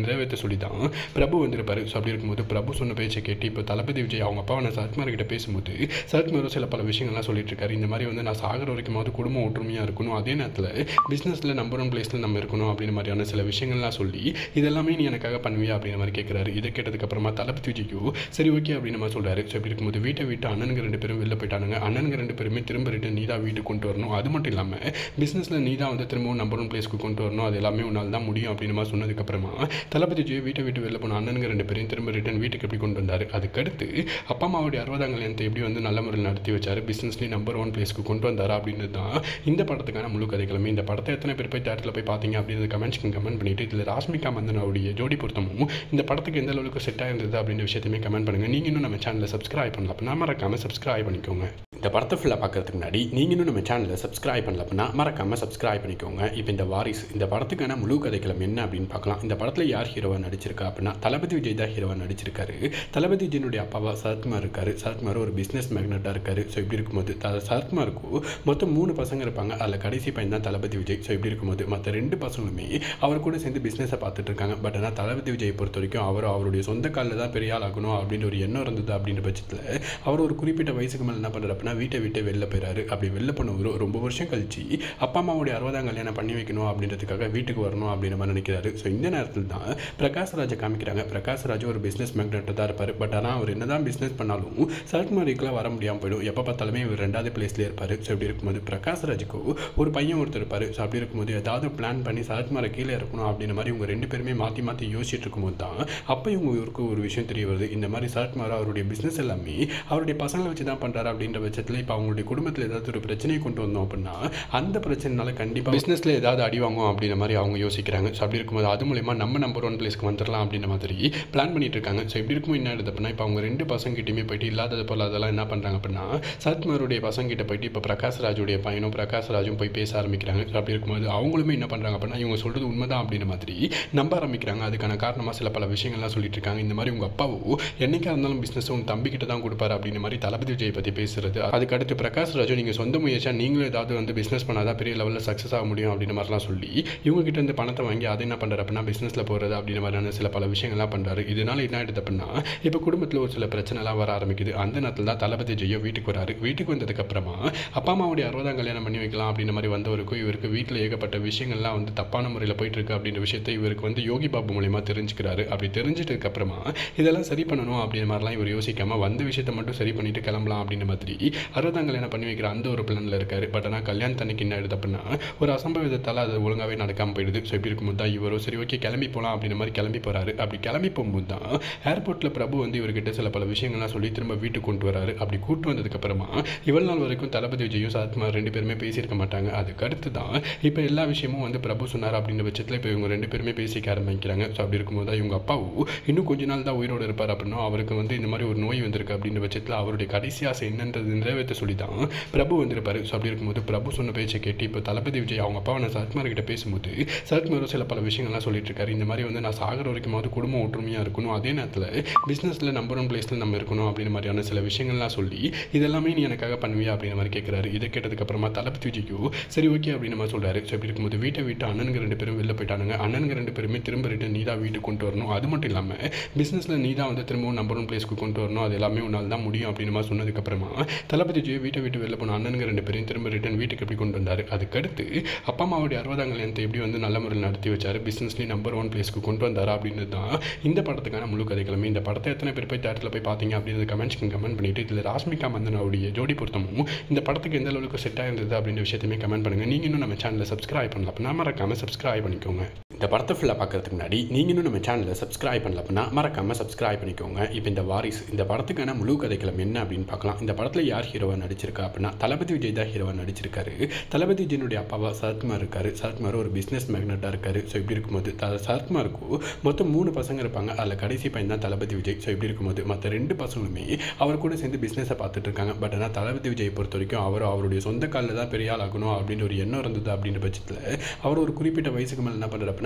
Speaker 1: நிறைவேற்ற சொல்லி தான் பிரபு வந்திருப்பாரு ஸோ அப்படி இருக்கும்போது பிரபு சொன்ன பேச்சை கேட்டு இப்போ தளபதி விஜய் அவங்க அப்பா நான் சரத்குமார் கிட்ட பேசும்போது சரத்குமாரும் சில பல விஷயங்கள்லாம் சொல்லிட்டு இருக்காரு இந்த மாதிரி வந்து நான் சாகிற வரைக்குமாவது குடும்பம் ஒற்றுமையாக இருக்கணும் அதே நேரத்தில் பிஸ்னஸில் நம்பர் ஒன் பிளேஸில் நம்ம இருக்கணும் அப்படின்ற மாதிரியான சில விஷயங்கள்லாம் சொல்லி இதெல்லாமே நீ எனக்காக பண்ணுவியா அப்படின்ற மாதிரி கேட்குறாரு இதை கேட்டதுக்கப்புறமா தளபதி விஜய்க்கு சரி ஓகே அப்படின்னு மாதிரி சொல்கிறாரு ஸோ இப்படி இருக்கும்போது வீட்டை விட்டு அண்ணனுங்க ரெண்டு பேரும் வெளில போயிட்டானுங்க அண்ணனுங்க ரெண்டு பேருமே திரும்ப ரிட்டன் நீ தான் வீட்டுக்கு கொண்டு வரணும் அது மட்டும் இல்லாமல் பிஸ்னஸில் நீ தான் வந்து திரும்பவும் நம்பர் ஒன் பிளேஸ்க்கு கொண்டு வரணும் அது எல்லாமே உன்னால் தான் முடியும் அப்படின்னு மாதிரி சொன்னதுக்கப்புறமா தளபதி விஜய் வீட்டை விட்டு வெளில போன அண்ணனுங்க ரெண்டு பேரையும் திரும்ப ரிட்டன் வீட்டுக்கு எப்படி கொண்டு வந்தார் அதுக்கடுத்து அப்பா அம்மாவுடைய அறுபதாம் கல்யாணத்தை எப்படி வந்து நல்ல முறையில் நடத்தி வச்சார் பிஸ்னஸ்லேயும் நம்பர் ஒன் பிளேஸ்க்கு கொண்டு வந்தாரா அப்படின்றது தான் இந்த படத்துக்கான முழு கதைகளுமே இந்த படத்தை எத்தனை பேர் போய் தேட்டரில் போய் பார்த்தீங்க அப்படின்றது கமெண்ட்ஸ்க்கு கமெண்ட் பண்ணிட்டு இதில் ராஷ்மிகா மந்தனாவுடைய ஜோடி பொருத்தமும் இந்த படத்துக்கு எந்த அளவுக்கு செட் ஆயிருந்தது அப்படின்ற விஷயத்தையுமே கமெண்ட் பண்ணுங்கள் நீங்கள் இன்னும் நம்ம சேனலை சப்ஸ்கிரைப் பண்ணல அப்படின்னா மறக்காமல் சப்ஸ்கிரைப் பண்ணிக்கோங்க இந்த படத்தை ஃபுல்லாக பார்க்கறதுக்கு முன்னாடி நீங்கள் இன்னும் நம்ம சேனலை சப்ஸ்கிரைப் பண்ணல அப்படின்னா மறக்காமல் சப்ஸ்கிரைப் பண்ணிக்கோங்க இப்போ இந்த வாரிசு இந்த படத்துக்கான முழு கதைக்களம் என்ன அப்படின்னு பார்க்கலாம் இந்த படத்தில் யார் ஹீரோவாக நடிச்சிருக்கா அப்படின்னா தளபதி விஜய் தான் ஹீரோவாக நடிச்சிருக்காரு தளபதி விஜயனுடைய அப்பாவா சரத்குமார் இருக்காரு சரத்குமார் ஒரு பிஸ்னஸ் மேக்னட்டாக இருக்காரு ஸோ இப்படி இருக்கும்போது த- சரத்குமாருக்கு மொத்தம் மூணு பசங்க இருப்பாங்க அதில் கடைசி பையன் தான் தளபதி விஜய் ஸோ இப்படி இருக்கும்போது மற்ற ரெண்டு பசங்களுமே அவர் கூட சேர்ந்து பிஸ்னஸை பார்த்துட்டு இருக்காங்க பட் ஆனால் தளபதி விஜய் பொறுத்த வரைக்கும் அவர் அவருடைய சொந்த காலில் தான் பெரிய ஆள் ஆகணும் அப்படின்ற ஒரு எண்ணம் இருந்தது அப்படின்ற பட்சத்தில் அவர் ஒரு குறிப்பிட்ட வயசுக்கு மேலே என்ன பண்ணுறாரு அப்படின்னா வீட்டை விட்டு வெளில போயிறாரு அப்படி வெளில போனவர் ரொம்ப வருஷம் கழிச்சு அப்பா அம்மாவுடைய அறுபதாம் கல்யாணம் பண்ணி வைக்கணும் அப்படின்றதுக்காக வீட்டுக்கு வரணும் அப்படின்னு மாதிரி நினைக்கிறாரு ஸோ இந்த நேரத்தில் தான் பிரகாஷ் ராஜை காமிக்கிறாங்க பிரகாஷ் ராஜ் ஒரு பிஸ்னஸ் மேக்னெட்டாக தான் இருப்பார் பட் ஆனால் அவர் என்னதான் பிஸ்னஸ் பண்ணாலும் சரத்குமாரிக்கெலாம் வர முடியாமல் போயிடும் எப்போ பார்த்தாலுமே இவர் ரெண்டாவது பிளேஸ்லேயே இருப்பார் ஸோ இப்படி இருக்கும்போது பிரகாஷ் ராஜுக்கு ஒரு பையன் ஒருத்தர் இருப்பார் ஸோ அப்படி இருக்கும்போது ஏதாவது பிளான் பண்ணி சரத்குமாரை கீழே இருக்கணும் அப்படின்ற மாதிரி இவங்க ரெண்டு பேருமே மாற்றி மாற்றி யோசிச்சுட்டு இருக்கும்போது தான் அப்போ இவங்க இவருக்கு ஒரு விஷயம் தெரிய வருது இந்த மாதிரி சரத்குமார் அவருடைய பிஸ்னஸ் எல்லாமே அவருடைய பசங்களை வச்சு தான் பண்ணுறாரு அப்படின்ற பட்சத்தில் இப்போ அவங்களுடைய குடும்பத்தில் ஏதாவது ஒரு பிரச்சனையை கொண்டு வந்தோம் அப்படின்னா அந்த பிரச்சனைனால கண்டிப்பாக பிஸ்னஸில் ஏதாவது அடி வாங்கும் அப்படின்ற மாதிரி அவங்க யோசிக்கிறாங்க ஸோ அப்படி இருக்கும்போது அது மூலயமா நம்ம நம்பர் ஒன் பிளேஸ்க்கு வந்துடலாம் அப்படின்ற மாதிரி பிளான் பண்ணிட்டு இருக்காங்க ஸோ இப்படி இருக்கும் என்ன எடுத்து அப்படின்னா இப்போ அவங்க ரெண்டு பசங்கிட்டையுமே போயிட்டு இல்லாதது போல் அதெல்லாம் என்ன பண்ணுறாங்க அப்படின்னா சரத்குமாருடைய பசங்கிட்ட போயிட்டு இப்போ பிரகாஷ் ராஜுடைய பையனும் பிரகாஷ் ராஜும் போய் பேச ஆரம்பிக்கிறாங்க ஸோ அப்படி இருக்கும்போது அவங்களுமே என்ன பண்ணுறாங்க அப்படின்னா இவங்க சொல்கிறது உண்மைதான் அப்படின்ற மாதிரி நம்ப ஆரம்பிக்கிறாங்க அதுக்கான காரணமாக சில பல விஷயங்கள்லாம் சொல்லிட்டு இருக்காங்க இந்த மாதிரி உங்கள் அப்பாவோ என்னைக்கா இருந்தாலும் பிஸ்னஸ் உன் தம்பிக்கிட்ட தான் கொடுப்பாரு அப்படின்ற மாதிரி தளபதி விஜய் பற்றி பேசுறது அதுக்கு அடுத்து பிரகாஷ் ராஜு நீங்கள் சொந்த முயற்சியாக நீங்களும் ஏதாவது வந்து பிஸ்னஸ் பண்ணாதான் பெரிய லெவலில் சக்ஸஸ் ஆக முடியும் அப்படின்ற மாதிரிலாம் சொல்லி இவங்க கிட்ட இருந்து பணத்தை வாங்கி அதை என்ன பண்ணுறாரு அப்படின்னா பிஸ்னஸில் போகிறது அப்படின்ற மாதிரியான சில பல விஷயங்கள்லாம் பண்ணுறாரு இதனால என்ன ஆயிடுது அப்படின்னா இப்போ குடும்பத்தில் ஒரு சில பிரச்சனைலாம் வர ஆரம்பிக்குது அந்த நேரத்தில் தான் தளபதி ஜெயோ வீட்டுக்கு வராரு வீட்டுக்கு வந்ததுக்கப்புறமா அப்பா அம்மாவுடைய அறுபதாம் கல்யாணம் பண்ணி வைக்கலாம் அப்படின்ற மாதிரி வந்தவருக்கும் இவருக்கு வீட்டில் ஏகப்பட்ட விஷயங்கள்லாம் வந்து தப்பான முறையில் போயிட்டு இருக்கு அப்படின்ற விஷயத்தை இவருக்கு வந்து யோகி பாபு மூலியமா தெரிஞ்சுக்கிறாரு அப்படி தெரிஞ்சிட்டதுக்கு அப்புறமா இதெல்லாம் சரி பண்ணணும் அப்படின்ற மாதிரிலாம் இவர் யோசிக்காம வந்த விஷயத்தை மட்டும் சரி பண்ணிட்டு கிளம்பலாம் அப்படின்ற மாதிரி அறுபதாம் கல்யாணம் பண்ணி வைக்கிற அந்த ஒரு பிளானில் இருக்காரு பட் ஆனால் கல்யாணத்தன்னைக்கு என்ன ஆயிடுது அப்படின்னா ஒரு அசம்பவிதத்தால் அது ஒழுங்காகவே நடக்காமல் போயிடுது ஸோ இப்படி இருக்கும்போது தான் இவரும் சரி ஓகே கிளம்பி போகலாம் அப்படின்ற மாதிரி கிளம்பி போறாரு அப்படி கிளம்பி போகும்போது தான் ஏர்போர்ட்டில் பிரபு வந்து இவர்கிட்ட சில பல விஷயங்கள்லாம் சொல்லி திரும்ப வீட்டுக்கு கொண்டு வராரு அப்படி கூட்டு வந்ததுக்கப்புறமா இவ்வளவு நாள் வரைக்கும் தளபதி விஜயும் சரத்குமார் ரெண்டு பேருமே பேசியிருக்க மாட்டாங்க அதுக்கு அடுத்து தான் இப்போ எல்லா விஷயமும் வந்து பிரபு சொன்னார் அப்படின்ற பட்சத்தில் இப்போ இவங்க ரெண்டு பேருமே பேசிக்க ஆரம்பிக்கிறாங்க ஸோ அப்படி இருக்கும்போது தான் இவங்க அப்பாவும் இன்னும் கொஞ்ச நாள் தான் உயிரோடு இருப்பார் அப்படின்னா அவருக்கு வந்து இந்த மாதிரி ஒரு நோய் வந்திருக்கு அப்படின்ற பட்சத்தில் அவருடைய கடைசி ஆசை என்னன்றது நிறைவேற்ற சொல்லி தான் பிரபு வந்திருப்பாரு ஸோ அப்படி இருக்கும்போது பிரபு சொன்ன பேச்சை கேட்டு இப்போ தளபதி விஜய் அவங்க அப்பாவை நான் சரத்குமார் கிட்ட பேசும்போது சரத்குமாரும் சில பல விஷயங்கள்லாம் சொல்லிட்டு இருக்காரு இந்த மாதிரி வந்து நான் சாகிற வரைக்குமாவது குடும்பம் ஒற்றுமையாக இருக்கணும் அதே நேரத்தில் பிஸ்னஸில் நம்பர் ஒன் பிளேஸில் நம்ம இருக்கணும் அப்படின்ற மாதிரியான சில விஷயங்கள்லாம் சொல்லி இதெல்லாமே நீ எனக்காக பண்ணுவியா அப்படின்ற மாதிரி கேட்குறாரு இதை கேட்டதுக்கப்புறமா தளபதி விஜய்க்கு சரி ஓகே அப்படின்னு மாதிரி சொல்கிறாரு ஸோ இப்படி இருக்கும்போது வீட்டை விட்டு அண்ணனுங்க ரெண்டு பேரும் வெளில போயிட்டானுங்க அண்ணனுங்க ரெண்டு பேருமே திரும்ப ரிட்டன் நீ தான் வீட்டுக்கு கொண்டு வரணும் அது மட்டும் இல்லாமல் பிஸ்னஸில் நீ தான் வந்து திரும்பவும் நம்பர் ஒன் பிளேஸ்க்கு கொண்டு வரணும் அது எல்லாமே உன்னால் தான் முடியும் அப்படின்னு மாதிரி சொன்னதுக்கப்புறமா தளபதி விஜய் வீட்டை விட்டு வெளில போன அண்ணனுங்க ரெண்டு பேரையும் திரும்ப ரிட்டன் வீட்டுக்கு எப்படி கொண்டு வந்தார் அதுக்கடுத்து அப்பா அம்மாவுடைய அறுபதாம் கல்யாணத்தை எப்படி வந்து நல்ல முறையில் நடத்தி வச்சார் பிஸ்னஸ்லேயும் நம்பர் ஒன் பிளேஸ்க்கு கொண்டு வந்தாரா அப்படின்றது தான் இந்த படத்துக்கான முழு கதைகளுமே இந்த படத்தை எத்தனை பேர் போய் தேட்டரில் போய் பார்த்தீங்க அப்படின்றது கமெண்ட்ஸ்க்கு கமெண்ட் பண்ணிட்டு இதில் ராஷ்மிகா மந்தனாவுடைய ஜோடி பொருத்தமும் இந்த படத்துக்கு எந்த அளவுக்கு செட் ஆயிருந்தது அப்படின்ற விஷயத்தையுமே கமெண்ட் பண்ணுங்கள் நீங்கள் இன்னும் நம்ம சேனலை சப்ஸ்கிரைப் பண்ணல அப்படின்னா மறக்காமல் சப்ஸ்கிரைப் பண்ணிக்கோங்க இந்த படத்தை ஃபுல்லாக பார்க்கறதுக்கு முன்னாடி நீங்கள் இன்னும் நம்ம சேனலை சப்ஸ்கிரைப் பண்ணல அப்படின்னா மறக்காமல் சப்ஸ்கிரைப் பண்ணிக்கோங்க இப்போ இந்த வாரிசு இந்த படத்துக்கான முழு கதைக்களம் என்ன அப்படின்னு பார்க்கலாம் இந்த படத்தில் யார் ஹீரோவாக நடிச்சிருக்கா அப்படின்னா தளபதி விஜய் தான் ஹீரோவாக நடிச்சிருக்காரு தளபதி விஜயனுடைய அப்பாவா சரத்குமார் இருக்காரு சரத்குமார் ஒரு பிஸ்னஸ் மேக்னட்டாக இருக்காரு ஸோ இப்படி இருக்கும்போது த சரத்குமாருக்கு மொத்தம் மூணு பசங்க இருப்பாங்க அதில் கடைசி பையன் தான் தளபதி விஜய் ஸோ இப்படி இருக்கும்போது மற்ற ரெண்டு பசங்களுமே அவர் கூட சேர்ந்து பிஸ்னஸை பார்த்துட்டு இருக்காங்க பட் ஆனால் தளபதி விஜய் பொறுத்த வரைக்கும் அவர் அவருடைய சொந்த காலில் தான் பெரிய ஆள் ஆகணும் அப்படின்ற ஒரு எண்ணம் இருந்தது அப்படின்ற பட்சத்தில் அவர் ஒரு குறிப்பிட்ட வயசுக்கு மேலே என்ன பண்ணுறாரு அப்படின்னா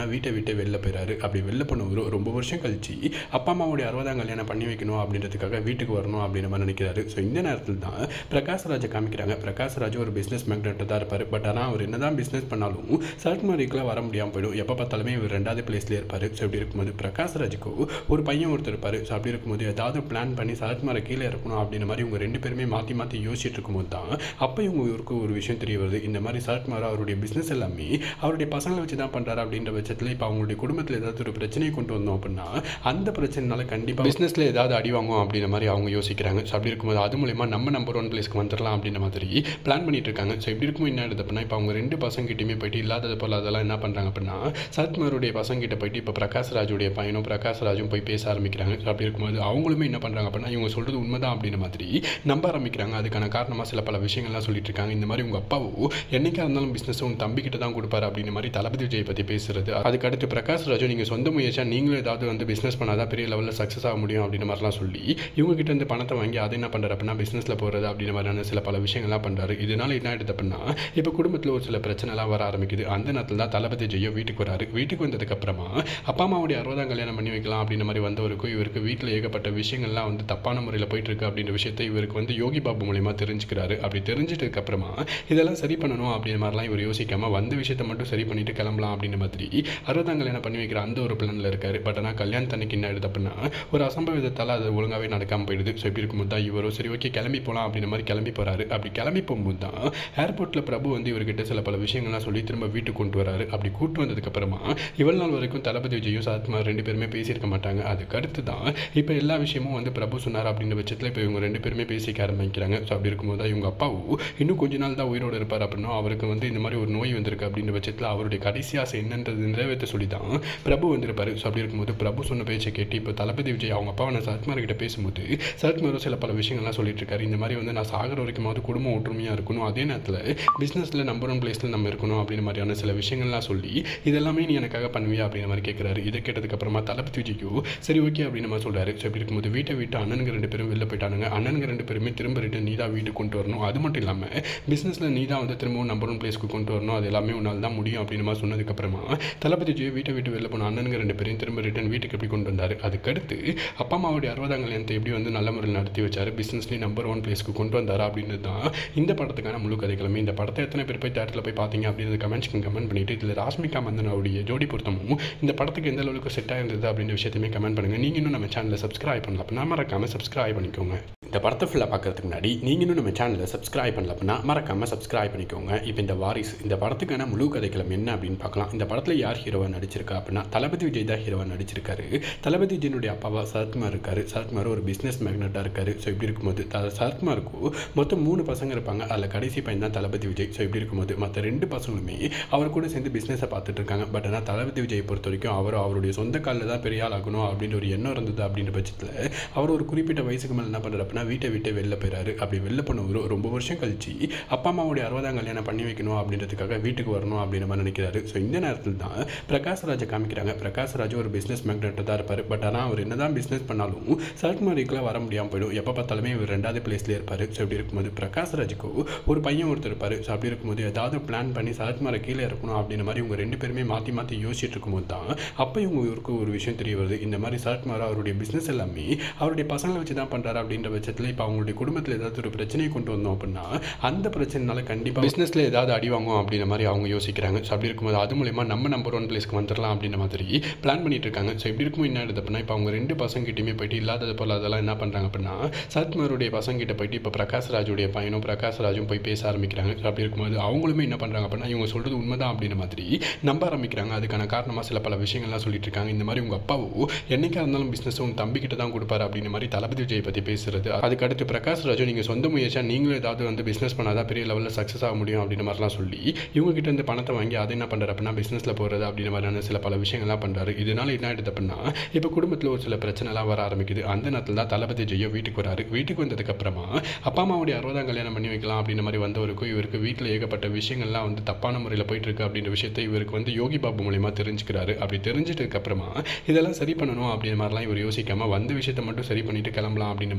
Speaker 1: அப்படின்னா வீட்டை விட்டு வெளில போயிறாரு அப்படி வெளில போனவர் ரொம்ப வருஷம் கழிச்சு அப்பா அம்மாவுடைய அறுபதாம் கல்யாணம் பண்ணி வைக்கணும் அப்படின்றதுக்காக வீட்டுக்கு வரணும் அப்படின்னு மாதிரி நினைக்கிறாரு ஸோ இந்த நேரத்தில் தான் பிரகாஷ் ராஜை காமிக்கிறாங்க பிரகாஷ் ராஜ் ஒரு பிஸ்னஸ் மேக்னெட்டாக தான் இருப்பார் பட் ஆனால் அவர் என்னதான் பிஸ்னஸ் பண்ணாலும் சரத்குமாரிக்குலாம் வர முடியாமல் போயிடும் எப்போ பார்த்தாலுமே இவர் ரெண்டாவது பிளேஸ்லேயே இருப்பார் ஸோ இப்படி இருக்கும்போது பிரகாஷ் ராஜுக்கு ஒரு பையன் ஒருத்தர் இருப்பார் ஸோ அப்படி இருக்கும்போது ஏதாவது பிளான் பண்ணி சரத்குமாரை கீழே இருக்கணும் அப்படின்ற மாதிரி இவங்க ரெண்டு பேருமே மாற்றி மாற்றி யோசிச்சுட்டு இருக்கும்போது தான் அப்போ இவங்க இவருக்கு ஒரு விஷயம் தெரிய வருது இந்த மாதிரி சரத்குமார் அவருடைய பிஸ்னஸ் எல்லாமே அவருடைய பசங்களை வச்சு தான் பண்ணுறாரு அப்படின்ற பட்சத்தில் இப்போ அவங்களுடைய குடும்பத்தில் ஏதாவது ஒரு பிரச்சனையை கொண்டு வந்தோம் அப்படின்னா அந்த பிரச்சனைனால கண்டிப்பாக பிஸ்னஸில் ஏதாவது அடி வாங்கும் அப்படின்ற மாதிரி அவங்க யோசிக்கிறாங்க ஸோ அப்படி இருக்கும்போது அது மூலயமா நம்ம நம்பர் ஒன் பிளேஸ்க்கு வந்துடலாம் அப்படின்ற மாதிரி பிளான் பண்ணிட்டு இருக்காங்க ஸோ இப்படி இருக்கும் என்ன ஆகுது அப்படின்னா இப்போ அவங்க ரெண்டு பசங்கிட்டையுமே போயிட்டு இல்லாதது போல் அதெல்லாம் என்ன பண்ணுறாங்க அப்படின்னா சரத்குமாருடைய பசங்கிட்ட போயிட்டு இப்போ பிரகாஷ் ராஜுடைய பையனும் பிரகாஷ் ராஜும் போய் பேச ஆரம்பிக்கிறாங்க ஸோ அப்படி இருக்கும்போது அவங்களுமே என்ன பண்ணுறாங்க அப்படின்னா இவங்க சொல்கிறது உண்மைதான் அப்படின்ற மாதிரி நம்ப ஆரம்பிக்கிறாங்க அதுக்கான காரணமாக சில பல விஷயங்கள்லாம் சொல்லிட்டு இருக்காங்க இந்த மாதிரி உங்கள் அப்பாவோ என்னைக்கா இருந்தாலும் பிஸ்னஸ் உன் தம்பிக்கிட்ட தான் கொடுப்பாரு அப்படின்ற மாதிரி தளபதி விஜய் பற்றி பேசுறது அதுக்கு அடுத்து பிரகாஷ் ராஜு நீங்கள் சொந்த முயற்சியாக நீங்களும் ஏதாவது வந்து பிஸ்னஸ் பண்ணாதான் பெரிய லெவலில் சக்ஸஸ் ஆக முடியும் அப்படின்ற மாதிரிலாம் சொல்லி இவங்க கிட்ட இருந்து பணத்தை வாங்கி அதை என்ன பண்ணுறாரு அப்படின்னா பிஸ்னஸில் போகிறது அப்படின்ற மாதிரியான சில பல விஷயங்கள்லாம் பண்ணுறாரு இதனால என்ன ஆயிடுது அப்படின்னா இப்போ குடும்பத்தில் ஒரு சில பிரச்சனைலாம் வர ஆரம்பிக்குது அந்த நேரத்தில் தான் தளபதி ஜெயோ வீட்டுக்கு வராரு வீட்டுக்கு வந்ததுக்கப்புறமா அப்பா அம்மாவுடைய அறுபதாம் கல்யாணம் பண்ணி வைக்கலாம் அப்படின்ற மாதிரி வந்தவருக்கும் இவருக்கு வீட்டில் ஏகப்பட்ட விஷயங்கள்லாம் வந்து தப்பான முறையில் போயிட்டு இருக்கு அப்படின்ற விஷயத்தை இவருக்கு வந்து யோகி பாபு மூலியமா தெரிஞ்சுக்கிறாரு அப்படி தெரிஞ்சிட்டதுக்கு அப்புறமா இதெல்லாம் சரி பண்ணணும் அப்படின்ற மாதிரிலாம் இவர் யோசிக்காம வந்த விஷயத்தை மட்டும் சரி பண்ணிட்டு கிளம்பலாம் அப்படின்ற மாதிரி அறுபதாம் கல்யாணம் பண்ணி வைக்கிற அந்த ஒரு பிளானில் இருக்காரு பட் ஆனால் கல்யாணத்தன்னைக்கு என்ன ஆயிடுது அப்படின்னா ஒரு அசம்பவிதத்தால் அது ஒழுங்காகவே நடக்காமல் போயிடுது ஸோ இப்படி இருக்கும்போது தான் இவரும் சரி ஓகே கிளம்பி போகலாம் அப்படின்ற மாதிரி கிளம்பி போகிறாரு அப்படி கிளம்பி போகும்போது தான் ஏர்போர்ட்டில் பிரபு வந்து இவர்கிட்ட சில பல விஷயங்கள்லாம் சொல்லி திரும்ப வீட்டுக்கு கொண்டு வராரு அப்படி கூட்டு வந்ததுக்கப்புறமா இவ்வளவு நாள் வரைக்கும் தளபதி விஜயும் சரத்குமார் ரெண்டு பேருமே பேசியிருக்க மாட்டாங்க அதுக்கு அடுத்து தான் இப்போ எல்லா விஷயமும் வந்து பிரபு சொன்னார் அப்படின்ற பட்சத்தில் இப்போ இவங்க ரெண்டு பேருமே பேசிக்க ஆரம்பிக்கிறாங்க ஸோ அப்படி இருக்கும்போது தான் இவங்க அப்பாவும் இன்னும் கொஞ்ச நாள் தான் உயிரோடு இருப்பார் அப்படின்னா அவருக்கு வந்து இந்த மாதிரி ஒரு நோய் வந்திருக்கு அப்படின்ற பட்சத்தில் அவருடைய கடைசி ஆசை என்னன்றது நிறைவேற்ற சொல்லி தான் பிரபு வந்திருப்பாரு ஸோ அப்படி இருக்கும்போது பிரபு சொன்ன பேச்சை கேட்டு இப்போ தளபதி விஜய் அவங்க அப்பாவை நான் சரத்குமார் கிட்ட பேசும்போது சரத்குமாரும் சில பல விஷயங்கள்லாம் சொல்லிட்டு இருக்காரு இந்த மாதிரி வந்து நான் சாகர வரைக்குமாவது குடும்பம் ஒற்றுமையாக இருக்கணும் அதே நேரத்தில் பிஸ்னஸில் நம்பர் ஒன் பிளேஸில் நம்ம இருக்கணும் அப்படின்ற மாதிரியான சில விஷயங்கள்லாம் சொல்லி இதெல்லாமே நீ எனக்காக பண்ணுவியா அப்படின்ற மாதிரி கேட்குறாரு இதை கேட்டதுக்கப்புறமா தளபதி விஜய்க்கு சரி ஓகே அப்படின்னு மாதிரி சொல்கிறாரு ஸோ இப்படி இருக்கும்போது வீட்டை விட்டு அண்ணனுங்க ரெண்டு பேரும் வெளில போயிட்டானுங்க அண்ணனுங்க ரெண்டு பேருமே திரும்ப ரிட்டன் நீ தான் வீட்டுக்கு கொண்டு வரணும் அது மட்டும் இல்லாமல் பிஸ்னஸில் நீ தான் வந்து திரும்பவும் நம்பர் ஒன் பிளேஸ்க்கு கொண்டு வரணும் அது எல்லாமே உன்னால் தான் முடியும் அப்படின்னு மாதிரி சொன்னதுக்கப்புறமா தளபதி விஜய் வீட்டை விட்டு வெளில போன அண்ணனுங்க ரெண்டு பேரையும் திரும்ப ரிட்டன் வீட்டுக்கு எப்படி கொண்டு வந்தார் அதுக்கடுத்து அப்பா அம்மாவுடைய அறுபதாம் கல்யாணத்தை எப்படி வந்து நல்ல முறையில் நடத்தி வச்சார் பிஸ்னஸ்லேயும் நம்பர் ஒன் பிளேஸ்க்கு கொண்டு வந்தார் அப்படின்றது தான் இந்த படத்துக்கான முழு கதைகளுமே இந்த படத்தை எத்தனை பேர் போய் தேட்டரில் போய் பார்த்தீங்க அப்படின்றது கமெண்ட்ஸ்க்கு கமெண்ட் பண்ணிட்டு இதில் ராஷ்மிகா மந்தனாவுடைய ஜோடி பொருத்தமும் இந்த படத்துக்கு எந்த அளவுக்கு செட் ஆயிருந்தது அப்படின்ற விஷயத்தையுமே கமெண்ட் பண்ணுங்கள் நீங்கள் இன்னும் நம்ம சேனலை சப்ஸ்கிரைப் பண்ணல அப்படின்னா மறக்காமல் சப்ஸ்கிரைப் பண்ணிக்கோங்க இந்த படத்தை ஃபுல்லாக பார்க்கறதுக்கு முன்னாடி நீங்கள் இன்னும் நம்ம சேனலை சப்ஸ்கிரைப் பண்ணல அப்படின்னா மறக்காமல் சப்ஸ்கிரைப் பண்ணிக்கோங்க இப்போ இந்த வாரிஸ் இந்த படத்துக்கான முழு கதைக்களம் என்ன அப்படின்னு பார்க்கலாம் இந்த படத்தில் யார் ஹீரோவாக நடிச்சிருக்கா அப்படின்னா தளபதி விஜய் தான் ஹீரோவாக நடிச்சிருக்காரு தளபதி விஜயனுடைய அப்பாவா சரத்குமார் இருக்காரு சரத்குமார் ஒரு பிஸ்னஸ் மேக்னட்டாக இருக்காரு ஸோ இப்படி இருக்கும்போது த- சரத்குமாருக்கு மொத்தம் மூணு பசங்க இருப்பாங்க அதில் கடைசி பையன் தான் தளபதி விஜய் ஸோ இப்படி இருக்கும்போது மற்ற ரெண்டு பசங்களுமே அவர் கூட சேர்ந்து பிஸ்னஸை பார்த்துட்டு இருக்காங்க பட் ஆனால் தளபதி விஜய் பொறுத்த வரைக்கும் அவர் அவருடைய சொந்த காலில் தான் பெரிய ஆள் ஆகணும் அப்படின்ற ஒரு எண்ணம் இருந்தது அப்படின்ற பட்சத்தில் அவர் ஒரு குறிப்பிட்ட வயசுக்கு மேலே என்ன பண்ணுறாரு அப்படின்னா வீட்டை விட்டு வெளில போயிறாரு அப்படி வெளில போனவர் ரொம்ப வருஷம் கழிச்சு அப்பா அம்மாவுடைய அறுபதாம் கல்யாணம் பண்ணி வைக்கணும் அப்படின்றதுக்காக வீட்டுக்கு வரணும் அப்படின்ற மாதிரி நினைக்கிறாரு ஸோ இந்த நேரத்தில் தான் பிரகாஷ் ராஜை காமிக்கிறாங்க பிரகாஷ் ராஜ் ஒரு பிஸ்னஸ் மேக்னெட்டாக தான் இருப்பார் பட் ஆனால் அவர் என்னதான் பிஸ்னஸ் பண்ணாலும் சரத்குமாரிக்குலாம் வர முடியாமல் போயிடும் எப்போ பார்த்தாலுமே இவர் ரெண்டாவது பிளேஸ்லேயே இருப்பார் ஸோ இப்படி இருக்கும்போது பிரகாஷ் ராஜுக்கு ஒரு பையன் ஒருத்தர் இருப்பார் ஸோ அப்படி இருக்கும்போது ஏதாவது பிளான் பண்ணி சரத்குமாரை கீழே இருக்கணும் அப்படின்ற மாதிரி இவங்க ரெண்டு பேருமே மாற்றி மாற்றி யோசிச்சுட்டு இருக்கும்போது தான் அப்போ இவங்க இவருக்கு ஒரு விஷயம் தெரிய வருது இந்த மாதிரி சரத்குமார் அவருடைய பிஸ்னஸ் எல்லாமே அவருடைய பசங்களை வச்சு தான் பண்ணுறாரு அப்படின்ற பட்சத்தில் இப்போ அவங்களுடைய குடும்பத்தில் ஏதாவது ஒரு பிரச்சனையை கொண்டு வந்தோம் அப்படின்னா அந்த பிரச்சனைனால கண்டிப்பாக பிஸ்னஸில் ஏதாவது அடி வாங்கும் அப்படின்ற மாதிரி அவங்க யோசிக்கிறாங்க ஸோ அப்படி இருக்கும்போது அது மூலயமா நம்ம நம்பர் ஒன் பிளேஸ்க்கு வந்துடலாம் அப்படின்ற மாதிரி பிளான் பண்ணிட்டு இருக்காங்க ஸோ இப்படி இருக்கும் என்ன ஆகுது அப்படின்னா இப்போ அவங்க ரெண்டு பசங்கிட்டையுமே போயிட்டு இல்லாதது போல் அதெல்லாம் என்ன பண்ணுறாங்க அப்படின்னா சரத்குமாருடைய பசங்கிட்ட போயிட்டு இப்போ பிரகாஷ் ராஜுடைய பையனும் பிரகாஷ் ராஜும் போய் பேச ஆரம்பிக்கிறாங்க ஸோ அப்படி இருக்கும்போது அவங்களுமே என்ன பண்ணுறாங்க அப்படின்னா இவங்க சொல்கிறது உண்மைதான் அப்படின்ற மாதிரி நம்ப ஆரம்பிக்கிறாங்க அதுக்கான காரணமாக சில பல விஷயங்கள்லாம் சொல்லிட்டு இருக்காங்க இந்த மாதிரி உங்கள் அப்பாவோ என்னைக்கா இருந்தாலும் பிஸ்னஸ் உன் தம்பிக்கிட்ட தான் கொடுப்பாரு அப்படின்ற மாதிரி தளபதி விஜய் பற்றி பேசுறது அதுக்கு அடுத்து பிரகாஷ் ராஜு நீங்கள் சொந்த முயற்சியாக நீங்களும் ஏதாவது வந்து பிஸ்னஸ் பண்ணாதான் பெரிய லெவலில் சக்ஸஸ் ஆக முடியும் அப்படின்ற மாதிரிலாம் சொல்லி இவங்க கிட்ட இருந்து பணத்தை வாங்கி அதை என்ன பண்ணுறாரு அப்படின்னா பிஸ்னஸில் போகிறது அப்படின்ற மாதிரியான சில பல விஷயங்கள்லாம் பண்ணுறாரு இதனால என்ன ஆயிடுது அப்படின்னா இப்போ குடும்பத்தில் ஒரு சில பிரச்சனைலாம் வர ஆரம்பிக்குது அந்த நேரத்தில் தான் தளபதி ஜெயோ வீட்டுக்கு வராரு வீட்டுக்கு வந்ததுக்கப்புறமா அப்பா அம்மாவுடைய அறுபதாம் கல்யாணம் பண்ணி வைக்கலாம் அப்படின்ற மாதிரி வந்தவருக்கும் இவருக்கு வீட்டில் ஏகப்பட்ட விஷயங்கள்லாம் வந்து தப்பான முறையில் போயிட்டு இருக்கு அப்படின்ற விஷயத்தை இவருக்கு வந்து யோகி பாபு மூலியமா தெரிஞ்சுக்கிறாரு அப்படி தெரிஞ்சிட்டதுக்கு அப்புறமா இதெல்லாம் சரி பண்ணணும் அப்படின்ற மாதிரிலாம் இவர் யோசிக்காம வந்த விஷயத்தை மட்டும் சரி பண்ணிட்டு கிளம்பலாம் அப்படின்ற மாதிரி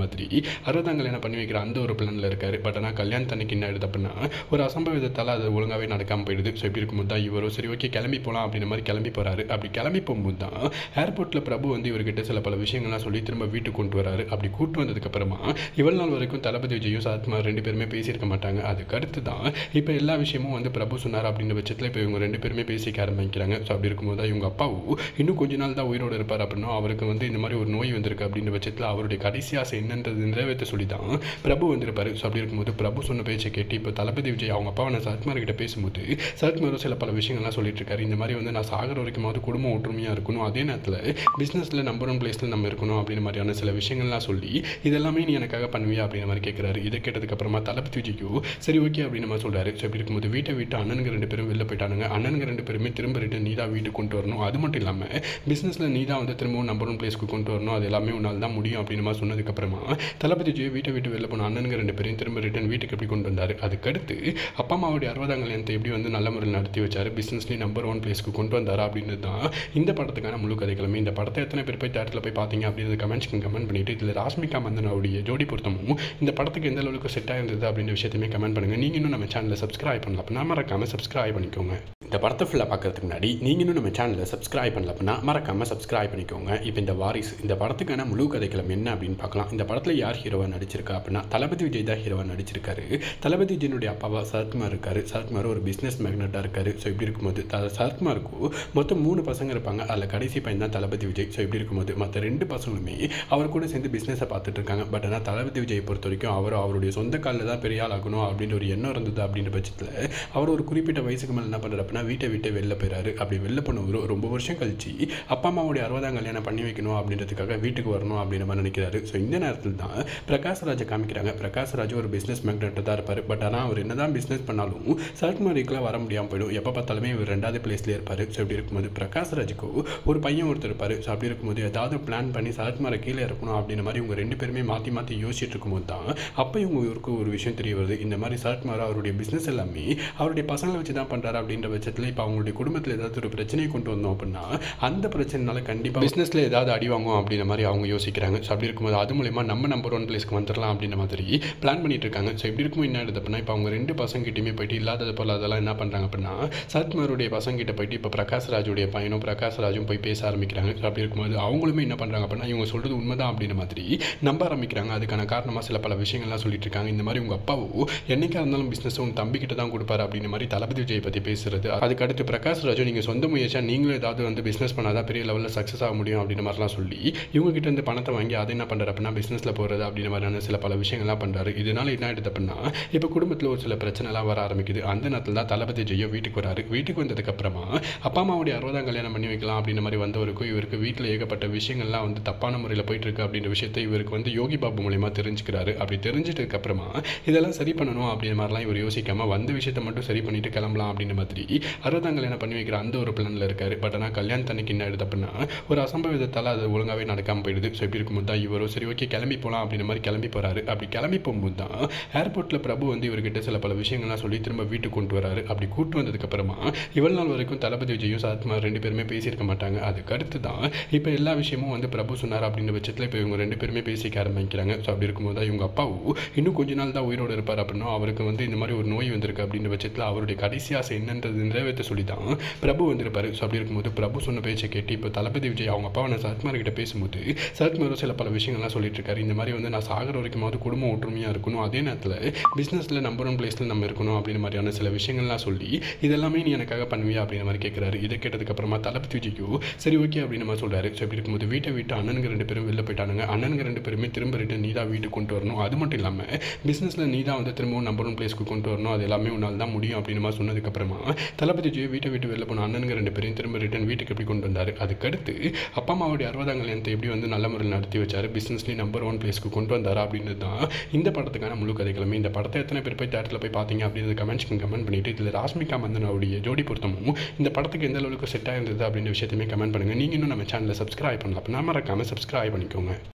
Speaker 1: அறுபதாம் கல்யாணம் பண்ணி வைக்கிற அந்த ஒரு பிளானில் இருக்காரு பட் ஆனால் கல்யாணத்தன்னைக்கு என்ன ஆயிடுது அப்படின்னா ஒரு அசம்பவிதத்தால் அது ஒழுங்காகவே நடக்காமல் போயிடுது ஸோ இப்படி இருக்கும்போது தான் இவரும் சரி ஓகே கிளம்பி போகலாம் அப்படின்ற மாதிரி கிளம்பி போகிறாரு அப்படி கிளம்பி போகும்போது தான் ஏர்போர்ட்டில் பிரபு வந்து இவர்கிட்ட சில பல விஷயங்கள்லாம் சொல்லி திரும்ப வீட்டுக்கு கொண்டு வராரு அப்படி கூட்டு வந்ததுக்கப்புறமா இவ்வளவு நாள் வரைக்கும் தளபதி விஜயும் சரத்குமார் ரெண்டு பேருமே பேசியிருக்க மாட்டாங்க அதுக்கு அடுத்து தான் இப்போ எல்லா விஷயமும் வந்து பிரபு சொன்னார் அப்படின்ற பட்சத்தில் இப்போ இவங்க ரெண்டு பேருமே பேசிக்க ஆரம்பிக்கிறாங்க ஸோ அப்படி இருக்கும்போது தான் இவங்க அப்பாவும் இன்னும் கொஞ்ச நாள் தான் உயிரோடு இருப்பார் அப்படின்னா அவருக்கு வந்து இந்த மாதிரி ஒரு நோய் வந்திருக்கு அப்படின்ற பட்சத்தில் அவருடைய கடைசி ஆசை என்னன்றது நிறைவேற்ற சொல்லி தான் பிரபு வந்திருப்பாரு ஸோ அப்படி இருக்கும்போது பிரபு சொன்ன பேச்சை கேட்டு இப்போ தளபதி விஜய் அவங்க அப்பா நான் சரத்குமார் கிட்ட பேசும்போது சரத்குமாரும் சில பல விஷயங்கள்லாம் சொல்லிட்டு இருக்காரு இந்த மாதிரி வந்து நான் சாகர வரைக்குமாவது குடும்பம் ஒற்றுமையாக இருக்கணும் அதே நேரத்தில் பிஸ்னஸில் நம்பர் ஒன் பிளேஸில் நம்ம இருக்கணும் அப்படின்ற மாதிரியான சில விஷயங்கள்லாம் சொல்லி இதெல்லாமே நீ எனக்காக பண்ணுவியா அப்படின்ற மாதிரி கேட்குறாரு இதை கேட்டதுக்கப்புறமா தளபதி விஜய்க்கு சரி ஓகே அப்படின்னு நம்ம சொல்கிறாரு ஸோ இப்படி இருக்கும்போது வீட்டை விட்டு அண்ணனுங்க ரெண்டு பேரும் வெளில போயிட்டானுங்க அண்ணனுங்க ரெண்டு பேருமே திரும்ப ரிட்டன் நீ தான் வீட்டுக்கு கொண்டு வரணும் அது மட்டும் இல்லாமல் பிஸ்னஸில் நீ தான் வந்து திரும்பவும் நம்பர் ஒன் பிளேஸ்க்கு கொண்டு வரணும் அது எல்லாமே உன்னால் தான் முடியும் அப்படின்னு மாதிரி சொன்னதுக்கப்புறமா தளபதி விஜய் வீட்டை விட்டு வெளில போன அண்ணனுங்க ரெண்டு பேரையும் திரும்ப ரிட்டன் வீட்டுக்கு எப்படி கொண்டு வந்தார் அதுக்கடுத்து அப்பா அம்மாவுடைய அறுபதாம் கல்யாணத்தை எப்படி வந்து நல்ல முறையில் நடத்தி வச்சார் பிஸ்னஸ்லேயும் நம்பர் ஒன் பிளேஸ்க்கு கொண்டு வந்தார் அப்படின்றது தான் இந்த படத்துக்கான முழு கதைகளுமே இந்த படத்தை எத்தனை பேர் போய் தேட்டரில் போய் பார்த்தீங்க அப்படின்றது கமெண்ட்ஸ்க்கு கமெண்ட் பண்ணிட்டு இதில் ராஷ்மிகா மந்தனாவுடைய ஜோடி பொருத்தமும் இந்த படத்துக்கு எந்த அளவுக்கு செட் ஆயிருந்தது அப்படின்ற விஷயத்தையுமே கமெண்ட் பண்ணுங்கள் நீங்கள் இன்னும் நம்ம சேனலை சப்ஸ்கிரைப் பண்ணல அப்படின்னா மறக்காமல் சப்ஸ்கிரைப் பண்ணிக்கோங்க இந்த படத்தை ஃபுல்லாக பார்க்கறதுக்கு முன்னாடி நீங்கள் இன்னும் நம்ம சேனலை சப்ஸ்கிரைப் பண்ணல அப்படின்னா மறக்காமல் சப்ஸ்கிரைப் பண்ணிக்கோங்க இப்போ இந்த வாரிசு இந்த படத்துக்கான முழு கதைக்களம் என்ன அப்படின்னு பார்க்கலாம் இந்த படத்தில் யார் ஹீரோவாக நடிச்சிருக்கா அப்படின்னா தளபதி விஜய் தான் ஹீரோவாக நடிச்சிருக்காரு தளபதி விஜயனுடைய அப்பாவா சரத்குமார் இருக்காரு சரத்குமார் ஒரு பிஸ்னஸ் மேக்னட்டாக இருக்காரு ஸோ இப்படி இருக்கும்போது த சரத்குமாருக்கு மொத்தம் மூணு பசங்க இருப்பாங்க அதில் கடைசி பையன் தான் தளபதி விஜய் ஸோ இப்படி இருக்கும்போது மற்ற ரெண்டு பசங்களுமே அவர் கூட சேர்ந்து பிஸ்னஸை பார்த்துட்டு இருக்காங்க பட் ஆனால் தளபதி விஜயை பொறுத்த வரைக்கும் அவர் அவருடைய சொந்த காலில் தான் பெரிய ஆள் ஆகணும் அப்படின்ற ஒரு எண்ணம் இருந்தது அப்படின்ற பட்சத்தில் அவர் ஒரு குறிப்பிட்ட வயசுக்கு மேலே என்ன பண்ணுறாரு அப்படின்னா வீட்டை விட்டு வெளில போயிறாரு அப்படி வெளில போனவர் ரொம்ப வருஷம் கழிச்சு அப்பா அம்மாவுடைய அறுபதாம் கல்யாணம் பண்ணி வைக்கணும் அப்படின்றதுக்காக வீட்டுக்கு வரணும் அப்படின்ற மாதிரி நினைக்கிறாரு ஸோ இந்த நேரத்தில் தான் பிரகாஷ் ராஜை காமிக்கிறாங்க பிரகாஷ் ராஜ் ஒரு பிஸ்னஸ் மேக்னெட் தான் இருப்பார் பட் ஆனால் அவர் என்னதான் பிஸ்னஸ் பண்ணாலும் சரத்குமாரிக்கெலாம் வர முடியாமல் போயிடும் எப்போ பார்த்தாலுமே இவர் ரெண்டாவது பிளேஸ்லேயே இருப்பார் ஸோ இப்படி இருக்கும்போது பிரகாஷ் ராஜுக்கு ஒரு பையன் ஒருத்தர் இருப்பார் ஸோ அப்படி இருக்கும்போது ஏதாவது பிளான் பண்ணி சரத்குமாரை கீழே இறக்கணும் அப்படின்ற மாதிரி இவங்க ரெண்டு பேருமே மாற்றி மாற்றி யோசிச்சுட்டு இருக்கும்போது தான் அப்போ இவங்க இவருக்கு ஒரு விஷயம் தெரிய வருது இந்த மாதிரி சரத்குமார் அவருடைய பிஸ்னஸ் எல்லாமே அவருடைய பசங்களை வச்சு தான் பண்ணுறாரு அப்படின்ற பட்சத்தில் இப்போ அவங்களுடைய குடும்பத்தில் ஏதாவது ஒரு பிரச்சனையை கொண்டு வந்தோம் அப்படின்னா அந்த பிரச்சனைனால கண்டிப்பாக பிஸ்னஸில் ஏதாவது அடி வாங்கும் அப்படின்ற மாதிரி அவங்க யோசிக்கிறாங்க ஸோ அப்படி இருக்கும்போது அது மூலயமா நம்ம நம்பர் ஒன் பிளேஸ்க்கு வந்துடலாம் அப்படின்ற மாதிரி பிளான் பண்ணிட்டு இருக்காங்க ஸோ இப்படி இருக்கும் என்ன ஆகுது அப்படின்னா இப்போ அவங்க ரெண்டு பசங்கிட்டையுமே போயிட்டு இல்லாதது போல் அதெல்லாம் என்ன பண்ணுறாங்க அப்படின்னா சரத்குமாருடைய பசங்கிட்ட போயிட்டு இப்போ பிரகாஷ் ராஜுடைய பையனும் பிரகாஷ் ராஜும் போய் பேச ஆரம்பிக்கிறாங்க ஸோ அப்படி இருக்கும்போது அவங்களுமே என்ன பண்ணுறாங்க அப்படின்னா இவங்க சொல்கிறது உண்மைதான் அப்படின்ற மாதிரி நம்ப ஆரம்பிக்கிறாங்க அதுக்கான காரணமாக சில பல விஷயங்கள்லாம் சொல்லிட்டு இருக்காங்க இந்த மாதிரி உங்கள் அப்பாவோ என்னைக்கா இருந்தாலும் பிஸ்னஸ் உங்கள் தம்பிக்கிட்ட தான் கொடுப்பாரு அப்படின்ற மாதிரி தளபதி விஜய் பற்றி பேசுறது அதுக்கு அடுத்து பிரகாஷ் ராஜு நீங்கள் சொந்த முயற்சியாக நீங்களும் ஏதாவது வந்து பிஸ்னஸ் பண்ணாதான் பெரிய லெவலில் சக்ஸஸ் ஆக முடியும் அப்படின்ற மாதிரிலாம் சொல்லி இவங்க கிட்ட இருந்து பணத்தை வாங்கி அதை என்ன பண்ணுறாரு அப்படின்னா பிஸ்னஸில் போகிறது அப்படின்ற மாதிரியான சில பல விஷயங்கள்லாம் பண்ணுறாரு இதனால என்ன ஆயிடுது அப்படின்னா இப்போ குடும்பத்தில் ஒரு சில பிரச்சனைலாம் வர ஆரம்பிக்குது அந்த நேரத்தில் தான் தளபதி ஜெயோ வீட்டுக்கு வராரு வீட்டுக்கு வந்ததுக்கப்புறமா அப்பா அம்மாவுடைய அறுபதாம் கல்யாணம் பண்ணி வைக்கலாம் அப்படின்ற மாதிரி வந்தவருக்கும் இவருக்கு வீட்டில் ஏகப்பட்ட விஷயங்கள்லாம் வந்து தப்பான முறையில் போயிட்டு இருக்கு அப்படின்ற விஷயத்தை இவருக்கு வந்து யோகி பாபு மூலியமா தெரிஞ்சுக்கிறாரு அப்படி தெரிஞ்சிட்டதுக்கு அப்புறமா இதெல்லாம் சரி பண்ணணும் அப்படின்ற மாதிரிலாம் இவர் யோசிக்காம வந்த விஷயத்தை மட்டும் சரி பண்ணிட்டு கிளம்பலாம் அப்படின்ற மாதிரி அறுபதாம் கல்யாணம் பண்ணி வைக்கிற அந்த ஒரு பிளானில் இருக்காரு பட் ஆனால் கல்யாணத்தன்னைக்கு என்ன ஆயிடுது அப்படின்னா ஒரு அசம்பவிதத்தால் அது ஒழுங்காகவே நடக்காமல் போயிடுது ஸோ இப்படி இருக்கும்போது தான் இவரும் சரி ஓகே கிளம்பி போகலாம் அப்படின்ற மாதிரி கிளம்பி போகிறாரு அப்படி கிளம்பி போகும்போது தான் ஏர்போர்ட்டில் பிரபு வந்து இவர்கிட்ட சில பல விஷயங்கள்லாம் சொல்லி திரும்ப வீட்டுக்கு கொண்டு வராரு அப்படி கூட்டு வந்ததுக்கப்புறமா இவ்வளவு நாள் வரைக்கும் தளபதி விஜயும் சரத்குமார் ரெண்டு பேருமே பேசியிருக்க மாட்டாங்க அதுக்கு அடுத்து தான் இப்போ எல்லா விஷயமும் வந்து பிரபு சொன்னார் அப்படின்ற பட்சத்தில் இப்போ இவங்க ரெண்டு பேருமே பேசிக்க ஆரம்பிக்கிறாங்க ஸோ அப்படி இருக்கும்போது தான் இவங்க அப்பாவும் இன்னும் கொஞ்ச நாள் தான் உயிரோடு இருப்பார் அப்படின்னா அவருக்கு வந்து இந்த மாதிரி ஒரு நோய் வந்திருக்கு அப்படின்ற பட்சத்தில் அவருடைய கடைசி ஆசை என்னன்றது நிறைவேற்ற சொல்லி தான் பிரபு வந்திருப்பாரு ஸோ அப்படி இருக்கும்போது பிரபு சொன்ன பேச்சை கேட்டு இப்போ தளபதி விஜய் அவங்க அப்பா நான் சரத்குமார் கிட்ட பேசும்போது சரத்குமாரும் சில பல விஷயங்கள்லாம் சொல்லிட்டு இருக்காரு இந்த மாதிரி வந்து நான் சாகர வரைக்குமாவது குடும்பம் ஒற்றுமையாக இருக்கணும் அதே நேரத்தில் பிஸ்னஸில் நம்பர் ஒன் பிளேஸில் நம்ம இருக்கணும் அப்படின்ற மாதிரியான சில விஷயங்கள்லாம் சொல்லி இதெல்லாமே நீ எனக்காக பண்ணுவியா அப்படின்ற மாதிரி கேட்குறாரு இதை கேட்டதுக்கப்புறமா தளபதி விஜய்க்கு சரி ஓகே அப்படின்னு மாதிரி சொல்கிறாரு ஸோ இப்படி இருக்கும்போது வீட்டை விட்டு அண்ணனுங்க ரெண்டு பேரும் வெளில போயிட்டானுங்க அண்ணனுங்க ரெண்டு பேருமே திரும்ப ரிட்டன் நீ தான் வீட்டுக்கு கொண்டு வரணும் அது மட்டும் இல்லாமல் பிஸ்னஸில் நீ தான் வந்து திரும்பவும் நம்பர் ஒன் பிளேஸ்க்கு கொண்டு வரணும் அது எல்லாமே உன்னால் தான் முடியும் அப்படின்னு மாதிரி சொன்னதுக்கப்புறமா தளபதி விஜய் வீட்டை விட்டு வெளில போன அண்ணனுங்க ரெண்டு பேரையும் திரும்ப ரிட்டன் வீட்டுக்கு எப்படி கொண்டு வந்தார் அதுக்கடுத்து அப்பா அம்மாவுடைய அறுபதாம் கல்யாணத்தை எப்படி வந்து நல்ல முறையில் நடத்தி வச்சார் பிஸ்னஸ்லேயும் நம்பர் ஒன் பிளேஸ்க்கு கொண்டு வந்தார் அப்படின்றது தான் இந்த படத்துக்கான முழு கதைகளுமே இந்த படத்தை எத்தனை பேர் போய் தேட்டரில் போய் பார்த்தீங்க அப்படின்றது கமெண்ட்ஸ்க்கு கமெண்ட் பண்ணிட்டு இதில் ராஷ்மிகா மந்தனாவுடைய ஜோடி பொருத்தமும் இந்த படத்துக்கு எந்த அளவுக்கு செட் ஆயிருந்தது அப்படின்ற விஷயத்தையுமே கமெண்ட் பண்ணுங்கள் நீங்கள் இன்னும் நம்ம சேனலை சப்ஸ்கிரைப் பண்ணல அப்படின்னா மறக்காமல் சப்ஸ்கிரைப் பண்ணிக்கோங்க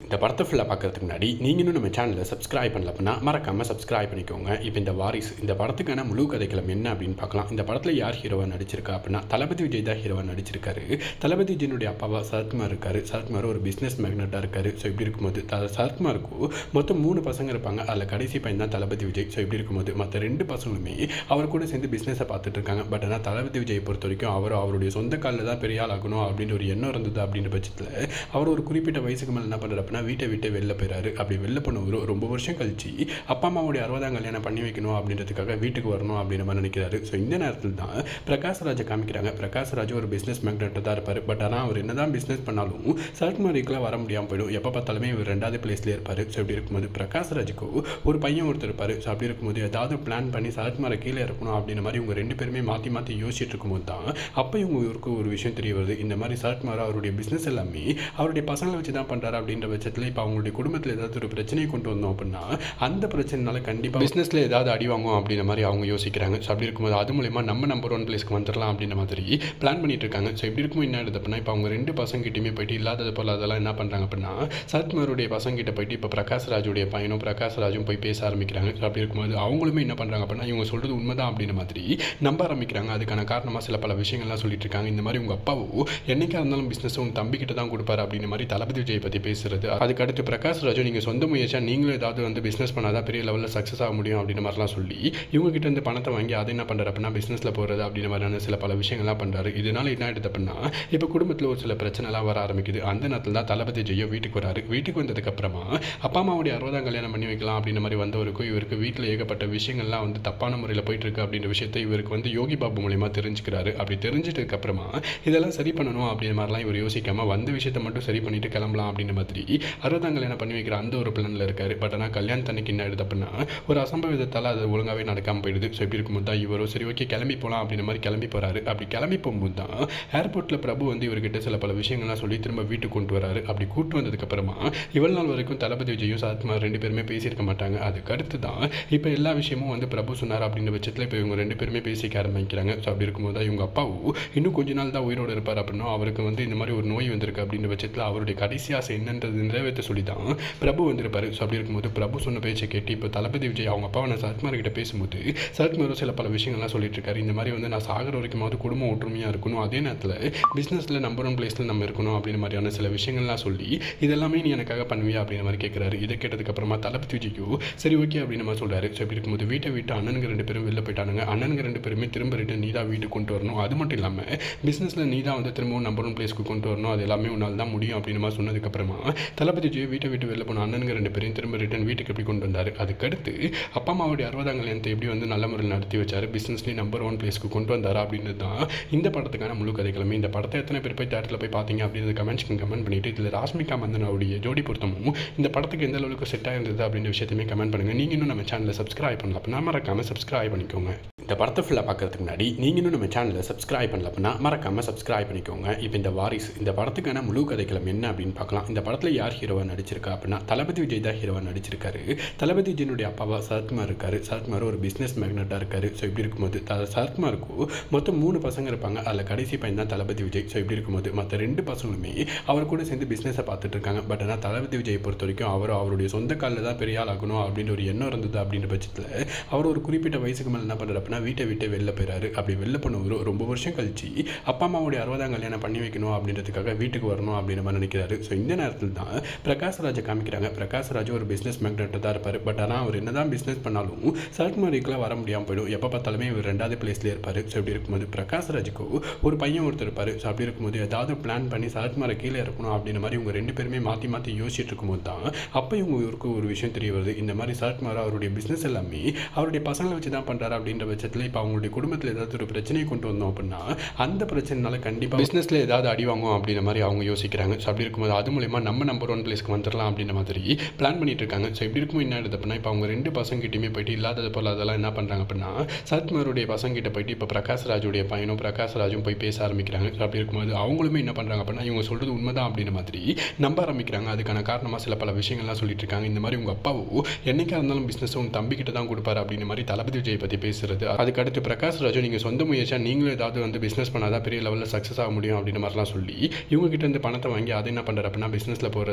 Speaker 1: இந்த படத்தை ஃபுல்லாக பார்க்கறதுக்கு முன்னாடி நீங்கள் இன்னும் நம்ம சேனலை சப்ஸ்கிரைப் பண்ணல அப்படின்னா மறக்காமல் சப்ஸ்கிரைப் பண்ணிக்கோங்க இப்போ இந்த வாரிசு இந்த படத்துக்கான முழு கதைக்களம் என்ன அப்படின்னு பார்க்கலாம் இந்த படத்தில் யார் ஹீரோவாக நடிச்சிருக்கா அப்படின்னா தளபதி விஜய் தான் ஹீரோவாக நடிச்சிருக்காரு தளபதி விஜயனுடைய அப்பாவா சரத்குமார் இருக்காரு சரத்குமார் ஒரு பிஸ்னஸ் மேக்னட்டாக இருக்காரு ஸோ இப்படி இருக்கும்போது த சரத்குமாருக்கு மொத்தம் மூணு பசங்க இருப்பாங்க அதில் கடைசி பையன் தான் தளபதி விஜய் ஸோ இப்படி இருக்கும்போது மற்ற ரெண்டு பசங்களுமே அவர் கூட சேர்ந்து பிஸ்னஸை பார்த்துட்டு இருக்காங்க பட் ஆனால் தளபதி விஜய் பொறுத்த வரைக்கும் அவர் அவருடைய சொந்த காலில் தான் பெரிய ஆள் ஆகணும் அப்படின்ற ஒரு எண்ணம் இருந்தது அப்படின்ற பட்சத்தில் அவர் ஒரு குறிப்பிட்ட வயசுக்கு மேலே என்ன பண்ணுறாரு அப்படின்னா வீட்டை விட்டு வெளில போயிறாரு அப்படி வெளில போனவர் ரொம்ப வருஷம் கழிச்சு அப்பா அம்மாவுடைய அறுபதாம் கல்யாணம் பண்ணி வைக்கணும் அப்படின்றதுக்காக வீட்டுக்கு வரணும் அப்படின்ற மாதிரி நினைக்கிறாரு ஸோ இந்த நேரத்தில் தான் பிரகாஷ் ராஜை காமிக்கிறாங்க பிரகாஷ் ராஜ் ஒரு பிஸ்னஸ் மேக்னெட்டாக தான் இருப்பார் பட் ஆனால் அவர் என்னதான் பிஸ்னஸ் பண்ணாலும் சரத்குமாரிக்கெலாம் வர முடியாமல் போயிடும் எப்போ பார்த்தாலுமே இவர் ரெண்டாவது பிளேஸ்லேயே இருப்பார் ஸோ இப்படி இருக்கும்போது பிரகாஷ் ராஜுக்கு ஒரு பையன் ஒருத்தர் இருப்பார் ஸோ அப்படி இருக்கும்போது ஏதாவது பிளான் பண்ணி சரத்குமாரை கீழே இருக்கணும் அப்படின்ற மாதிரி இவங்க ரெண்டு பேருமே மாற்றி மாற்றி யோசிச்சுட்டு இருக்கும்போது தான் அப்போ இவங்க இவருக்கு ஒரு விஷயம் தெரிய வருது இந்த மாதிரி சரத்குமார் அவருடைய பிஸ்னஸ் எல்லாமே அவருடைய பசங்களை வச்சு தான் பண்ணுறாரு அப்படின்ற பட்சத்தில் இப்போ அவங்களுடைய குடும்பத்தில் ஏதாவது ஒரு பிரச்சனையை கொண்டு வந்தோம் அப்படின்னா அந்த பிரச்சனைனால கண்டிப்பாக பிஸ்னஸில் ஏதாவது அடி வாங்கும் அப்படின்ற மாதிரி அவங்க யோசிக்கிறாங்க ஸோ அப்படி இருக்கும்போது அது மூலயமா நம்ம நம்பர் ஒன் பிளேஸ்க்கு வந்துடலாம் அப்படின்ற மாதிரி பிளான் பண்ணிட்டு இருக்காங்க ஸோ இப்படி இருக்கும் என்ன ஆகுது அப்படின்னா இப்போ அவங்க ரெண்டு பசங்கிட்டையுமே போயிட்டு இல்லாதது போல் அதெல்லாம் என்ன பண்ணுறாங்க அப்படின்னா சரத்குமாருடைய பசங்கிட்ட போயிட்டு இப்போ பிரகாஷ் ராஜுடைய பையனும் பிரகாஷ் ராஜும் போய் பேச ஆரம்பிக்கிறாங்க ஸோ அப்படி இருக்கும்போது அவங்களுமே என்ன பண்ணுறாங்க அப்படின்னா இவங்க சொல்கிறது உண்மைதான் அப்படின்ற மாதிரி நம்ப ஆரம்பிக்கிறாங்க அதுக்கான காரணமாக சில பல விஷயங்கள்லாம் சொல்லிட்டு இருக்காங்க இந்த மாதிரி உங்கள் அப்பாவோ என்னைக்கா இருந்தாலும் பிஸ்னஸ் உங்கள் தம்பிக்கிட்ட தான் கொடுப்பாரு அப்படின்ற மாதிரி தளபதி விஜய் பற்றி பேசுறது அதுக்கு அடுத்து பிரகாஷ் ராஜு நீங்கள் சொந்த முயற்சியாக நீங்களும் ஏதாவது வந்து பிஸ்னஸ் பண்ணாதான் பெரிய லெவலில் சக்ஸஸ் ஆக முடியும் அப்படின்ற மாதிரிலாம் சொல்லி இவங்க கிட்ட இருந்து பணத்தை வாங்கி அதை என்ன பண்ணுறாரு அப்படின்னா பிஸ்னஸில் போகிறது அப்படின்ற மாதிரியான சில பல விஷயங்கள்லாம் பண்ணுறாரு இதனால என்ன ஆயிடுது அப்படின்னா இப்போ குடும்பத்தில் ஒரு சில பிரச்சனைலாம் வர ஆரம்பிக்குது அந்த நேரத்தில் தான் தளபதி ஜெயோ வீட்டுக்கு வராரு வீட்டுக்கு வந்ததுக்கப்புறமா அப்பா அம்மாவுடைய அறுபதாம் கல்யாணம் பண்ணி வைக்கலாம் அப்படின்ற மாதிரி வந்தவருக்கும் இவருக்கு வீட்டில் ஏகப்பட்ட விஷயங்கள்லாம் வந்து தப்பான முறையில் போயிட்டு இருக்கு அப்படின்ற விஷயத்தை இவருக்கு வந்து யோகி பாபு மூலியமாக தெரிஞ்சுக்கிறாரு அப்படி தெரிஞ்சிட்டதுக்கு அப்புறமா இதெல்லாம் சரி பண்ணணும் அப்படின்ற மாதிரிலாம் இவர் யோசிக்காம வந்த விஷயத்தை மட்டும் சரி பண்ணிட்டு கிளம்பலாம் அப்படின்ற மாதிரி அறுபதாம் கல்யாணம் பண்ணி வைக்கிற அந்த ஒரு பிளானில் இருக்காரு பட் ஆனால் கல்யாணத்தன்னைக்கு என்ன ஆயிடுது அப்படின்னா ஒரு அசம்பவிதத்தால் அது ஒழுங்காகவே நடக்காமல் போயிடுது ஸோ இப்படி இருக்கும்போது தான் இவரும் சரி ஓகே கிளம்பி போகலாம் அப்படின்ற மாதிரி கிளம்பி போகிறாரு அப்படி கிளம்பி போகும்போது தான் ஏர்போர்ட்டில் பிரபு வந்து இவர்கிட்ட சில பல விஷயங்கள்லாம் சொல்லி திரும்ப வீட்டுக்கு கொண்டு வராரு அப்படி கூட்டு வந்ததுக்கப்புறமா இவ்வளவு நாள் வரைக்கும் தளபதி விஜயும் சரத்குமார் ரெண்டு பேருமே பேசியிருக்க மாட்டாங்க அதுக்கு அடுத்து தான் இப்போ எல்லா விஷயமும் வந்து பிரபு சொன்னார் அப்படின்ற பட்சத்தில் இப்போ இவங்க ரெண்டு பேருமே பேசிக்க ஆரம்பிக்கிறாங்க ஸோ அப்படி இருக்கும்போது தான் இவங்க அப்பாவும் இன்னும் கொஞ்ச நாள் தான் உயிரோடு இருப்பார் அப்படின்னா அவருக்கு வந்து இந்த மாதிரி ஒரு நோய் வந்திருக்கு அப்படின்ற பட்சத்தில் அவருடைய கடைசி ஆசை என்னன்றது நிறைவேற்ற சொல்லி தான் பிரபு வந்திருப்பாரு ஸோ அப்படி இருக்கும்போது பிரபு சொன்ன பேச்சை கேட்டு இப்போ தளபதி விஜய் அவங்க அப்பாவை நான் சரத்குமார் கிட்ட பேசும்போது சரத்குமார் சில பல விஷயங்கள்லாம் சொல்லிட்டு இருக்காரு இந்த மாதிரி வந்து நான் சாகிற வரைக்குமாவது குடும்பம் ஒற்றுமையாக இருக்கணும் அதே நேரத்தில் பிஸ்னஸில் நம்பர் ஒன் பிளேஸில் நம்ம இருக்கணும் அப்படின்ற மாதிரியான சில விஷயங்கள்லாம் சொல்லி இதெல்லாமே நீ எனக்காக பண்ணுவியா அப்படின்ற மாதிரி கேட்குறாரு இதை கேட்டதுக்கப்புறமா தளபதி விஜய்க்கு சரி ஓகே அப்படின்னு மாதிரி சொல்கிறாரு ஸோ இப்படி இருக்கும்போது வீட்டை விட்டு அண்ணனுங்க ரெண்டு பேரும் வெளில போயிட்டானுங்க அண்ணனுங்க ரெண்டு பேருமே திரும்ப ரிட்டன் நீ தான் வீட்டுக்கு கொண்டு வரணும் அது மட்டும் இல்லாமல் பிஸ்னஸில் நீ தான் வந்து திரும்பவும் நம்பர் ஒன் பிளேஸ்க்கு கொண்டு வரணும் அது எல்லாமே உன்னால் தான் முடியும் அப்படின்னு மாதிரி சொன்னதுக்கப்புறமா தளபதி விஜய் வீட்டை விட்டு வெளில போன அண்ணனுங்க ரெண்டு பேரையும் திரும்ப ரிட்டன் வீட்டுக்கு எப்படி கொண்டு வந்தார் அதுக்கடுத்து அப்பா அம்மாவுடைய அறுபதாம் கல்யாணத்தை எப்படி வந்து நல்ல முறையில் நடத்தி வச்சார் பிஸ்னஸ்லேயும் நம்பர் ஒன் பிளேஸ்க்கு கொண்டு வந்தாரா அப்படின்றது தான் இந்த படத்துக்கான முழு கதைகளுமே இந்த படத்தை எத்தனை பேர் போய் தேட்டரில் போய் பார்த்தீங்க அப்படின்றது கமெண்ட்ஸ்க்கு கமெண்ட் பண்ணிட்டு இதில் ராஷ்மிகா மந்தனாவுடைய ஜோடி பொருத்தமும் இந்த படத்துக்கு எந்த அளவுக்கு செட் ஆயிருந்தது அப்படின்ற விஷயத்தையுமே கமெண்ட் பண்ணுங்கள் நீங்கள் இன்னும் நம்ம சேனலை சப்ஸ்கிரைப் பண்ணல அப்படின்னா மறக்காமல் சப்ஸ்கிரைப் பண்ணிக்கோங்க இந்த படத்தை ஃபுல்லாக பார்க்கறதுக்கு முன்னாடி நீங்கள் இன்னும் நம்ம சேனலை சப்ஸ்கிரைப் பண்ணல அப்படின்னா மறக்காமல் சப்ஸ்கிரைப் பண்ணிக்கோங்க இப்போ இந்த வாரிசு இந்த படத்துக்கான முழு கதைக்களம் என்ன அப்படின்னு பார்க்கலாம் இந்த படத்தில் யார் ஹீரோவாக நடிச்சிருக்கா அப்படின்னா தளபதி விஜய் தான் ஹீரோவாக நடிச்சிருக்காரு தளபதி விஜயனுடைய அப்பாவா சரத்குமார் இருக்காரு சரத்குமார் ஒரு பிஸ்னஸ் மேக்னட்டாக இருக்காரு ஸோ இப்படி இருக்கும்போது த சரத்குமாருக்கு மொத்தம் மூணு பசங்க இருப்பாங்க அதில் கடைசி பையன் தான் தளபதி விஜய் ஸோ இப்படி இருக்கும்போது மற்ற ரெண்டு பசங்களுமே அவர் கூட சேர்ந்து பிஸ்னஸை பார்த்துட்டு இருக்காங்க பட் ஆனால் தளபதி விஜய் பொறுத்த வரைக்கும் அவர் அவருடைய சொந்த காலில் தான் பெரிய ஆள் ஆகணும் அப்படின்ற ஒரு எண்ணம் இருந்தது அப்படின்ற பட்சத்தில் அவர் ஒரு குறிப்பிட்ட வயசுக்கு மேலே என்ன பண்ணுறாரு அப்படின்னா வீட்டை விட்டு வெளில போயிறாரு அப்படி வெளில போனவர் ரொம்ப வருஷம் கழிச்சு அப்பா அம்மாவுடைய அறுபதாம் கல்யாணம் பண்ணி வைக்கணும் அப்படின்றதுக்காக வீட்டுக்கு வரணும் அப்படின்ற மாதிரி நினைக்கிறாரு ஸோ இந்த நேரத்தில் தான் பிரகாஷ் ராஜை காமிக்கிறாங்க பிரகாஷ் ராஜ் ஒரு பிஸ்னஸ் மேக்னெட்டாக தான் இருப்பார் பட் ஆனால் அவர் என்னதான் பிஸ்னஸ் பண்ணாலும் சரத்குமாரிக்கெலாம் வர முடியாமல் போயிடும் எப்போ பார்த்தாலுமே இவர் ரெண்டாவது பிளேஸ்லேயே இருப்பார் ஸோ இப்படி இருக்கும்போது பிரகாஷ் ராஜுக்கு ஒரு பையன் ஒருத்தர் இருப்பார் ஸோ அப்படி இருக்கும்போது ஏதாவது பிளான் பண்ணி சரத்குமாரை கீழே இருக்கணும் அப்படின்ற மாதிரி இவங்க ரெண்டு பேருமே மாற்றி மாற்றி யோசிச்சுட்டு இருக்கும்போது தான் அப்போ இவங்க இவருக்கு ஒரு விஷயம் தெரிய வருது இந்த மாதிரி சரத்குமார் அவருடைய பிஸ்னஸ் எல்லாமே அவருடைய பசங்களை வச்சு தான் பண்ணுறாரு அப்படின்ற பட்சத்தில் இப்போ அவங்களுடைய குடும்பத்தில் ஏதாவது ஒரு பிரச்சனையை கொண்டு வந்தோம் அப்படின்னா அந்த பிரச்சனைனால கண்டிப்பாக பிஸ்னஸில் ஏதாவது அடி வாங்கும் அப்படின்ற மாதிரி அவங்க யோசிக்கிறாங்க ஸோ அப்படி இருக்கும்போது அது மூலயமா நம்ம நம்பர் ஒன் பிளேஸ்க்கு வந்துடலாம் அப்படின்ற மாதிரி பிளான் பண்ணிட்டு இருக்காங்க ஸோ இப்படி இருக்கும் என்ன ஆயிடுது அப்படின்னா இப்போ அவங்க ரெண்டு பசங்கிட்டையுமே போயிட்டு இல்லாதது போல் அதெல்லாம் என்ன பண்ணுறாங்க அப்படின்னா சரத்குமாருடைய பசங்கிட்ட போயிட்டு இப்போ பிரகாஷ் ராஜுடைய பையனும் பிரகாஷ் ராஜும் போய் பேச ஆரம்பிக்கிறாங்க ஸோ அப்படி இருக்கும்போது அவங்களுமே என்ன பண்ணுறாங்க அப்படின்னா இவங்க சொல்கிறது உண்மைதான் அப்படின்ற மாதிரி நம்ப ஆரம்பிக்கிறாங்க அதுக்கான காரணமாக சில பல விஷயங்கள்லாம் சொல்லிட்டு இருக்காங்க இந்த மாதிரி உங்கள் அப்பாவோ என்னைக்கா இருந்தாலும் பிஸ்னஸ் உன் தம்பிக்கிட்ட தான் கொடுப்பாரு அப்படின்ற மாதிரி தளபதி விஜய் பற்றி பேசுறது அதுக்கு அடுத்து பிரகாஷ் ராஜு நீங்கள் சொந்த முயற்சியாக நீங்களும் ஏதாவது வந்து பிஸ்னஸ் பண்ணாதான் பெரிய லெவலில் சக்ஸஸ் ஆக முடியும் அப்படின்ற மாதிரிலாம் சொல்லி இவங்க கிட்ட இருந்து பணத்தை வாங்கி அதை என்ன பண்ணுறாரு அப்படின்னா பிஸ்னஸில் போகிறது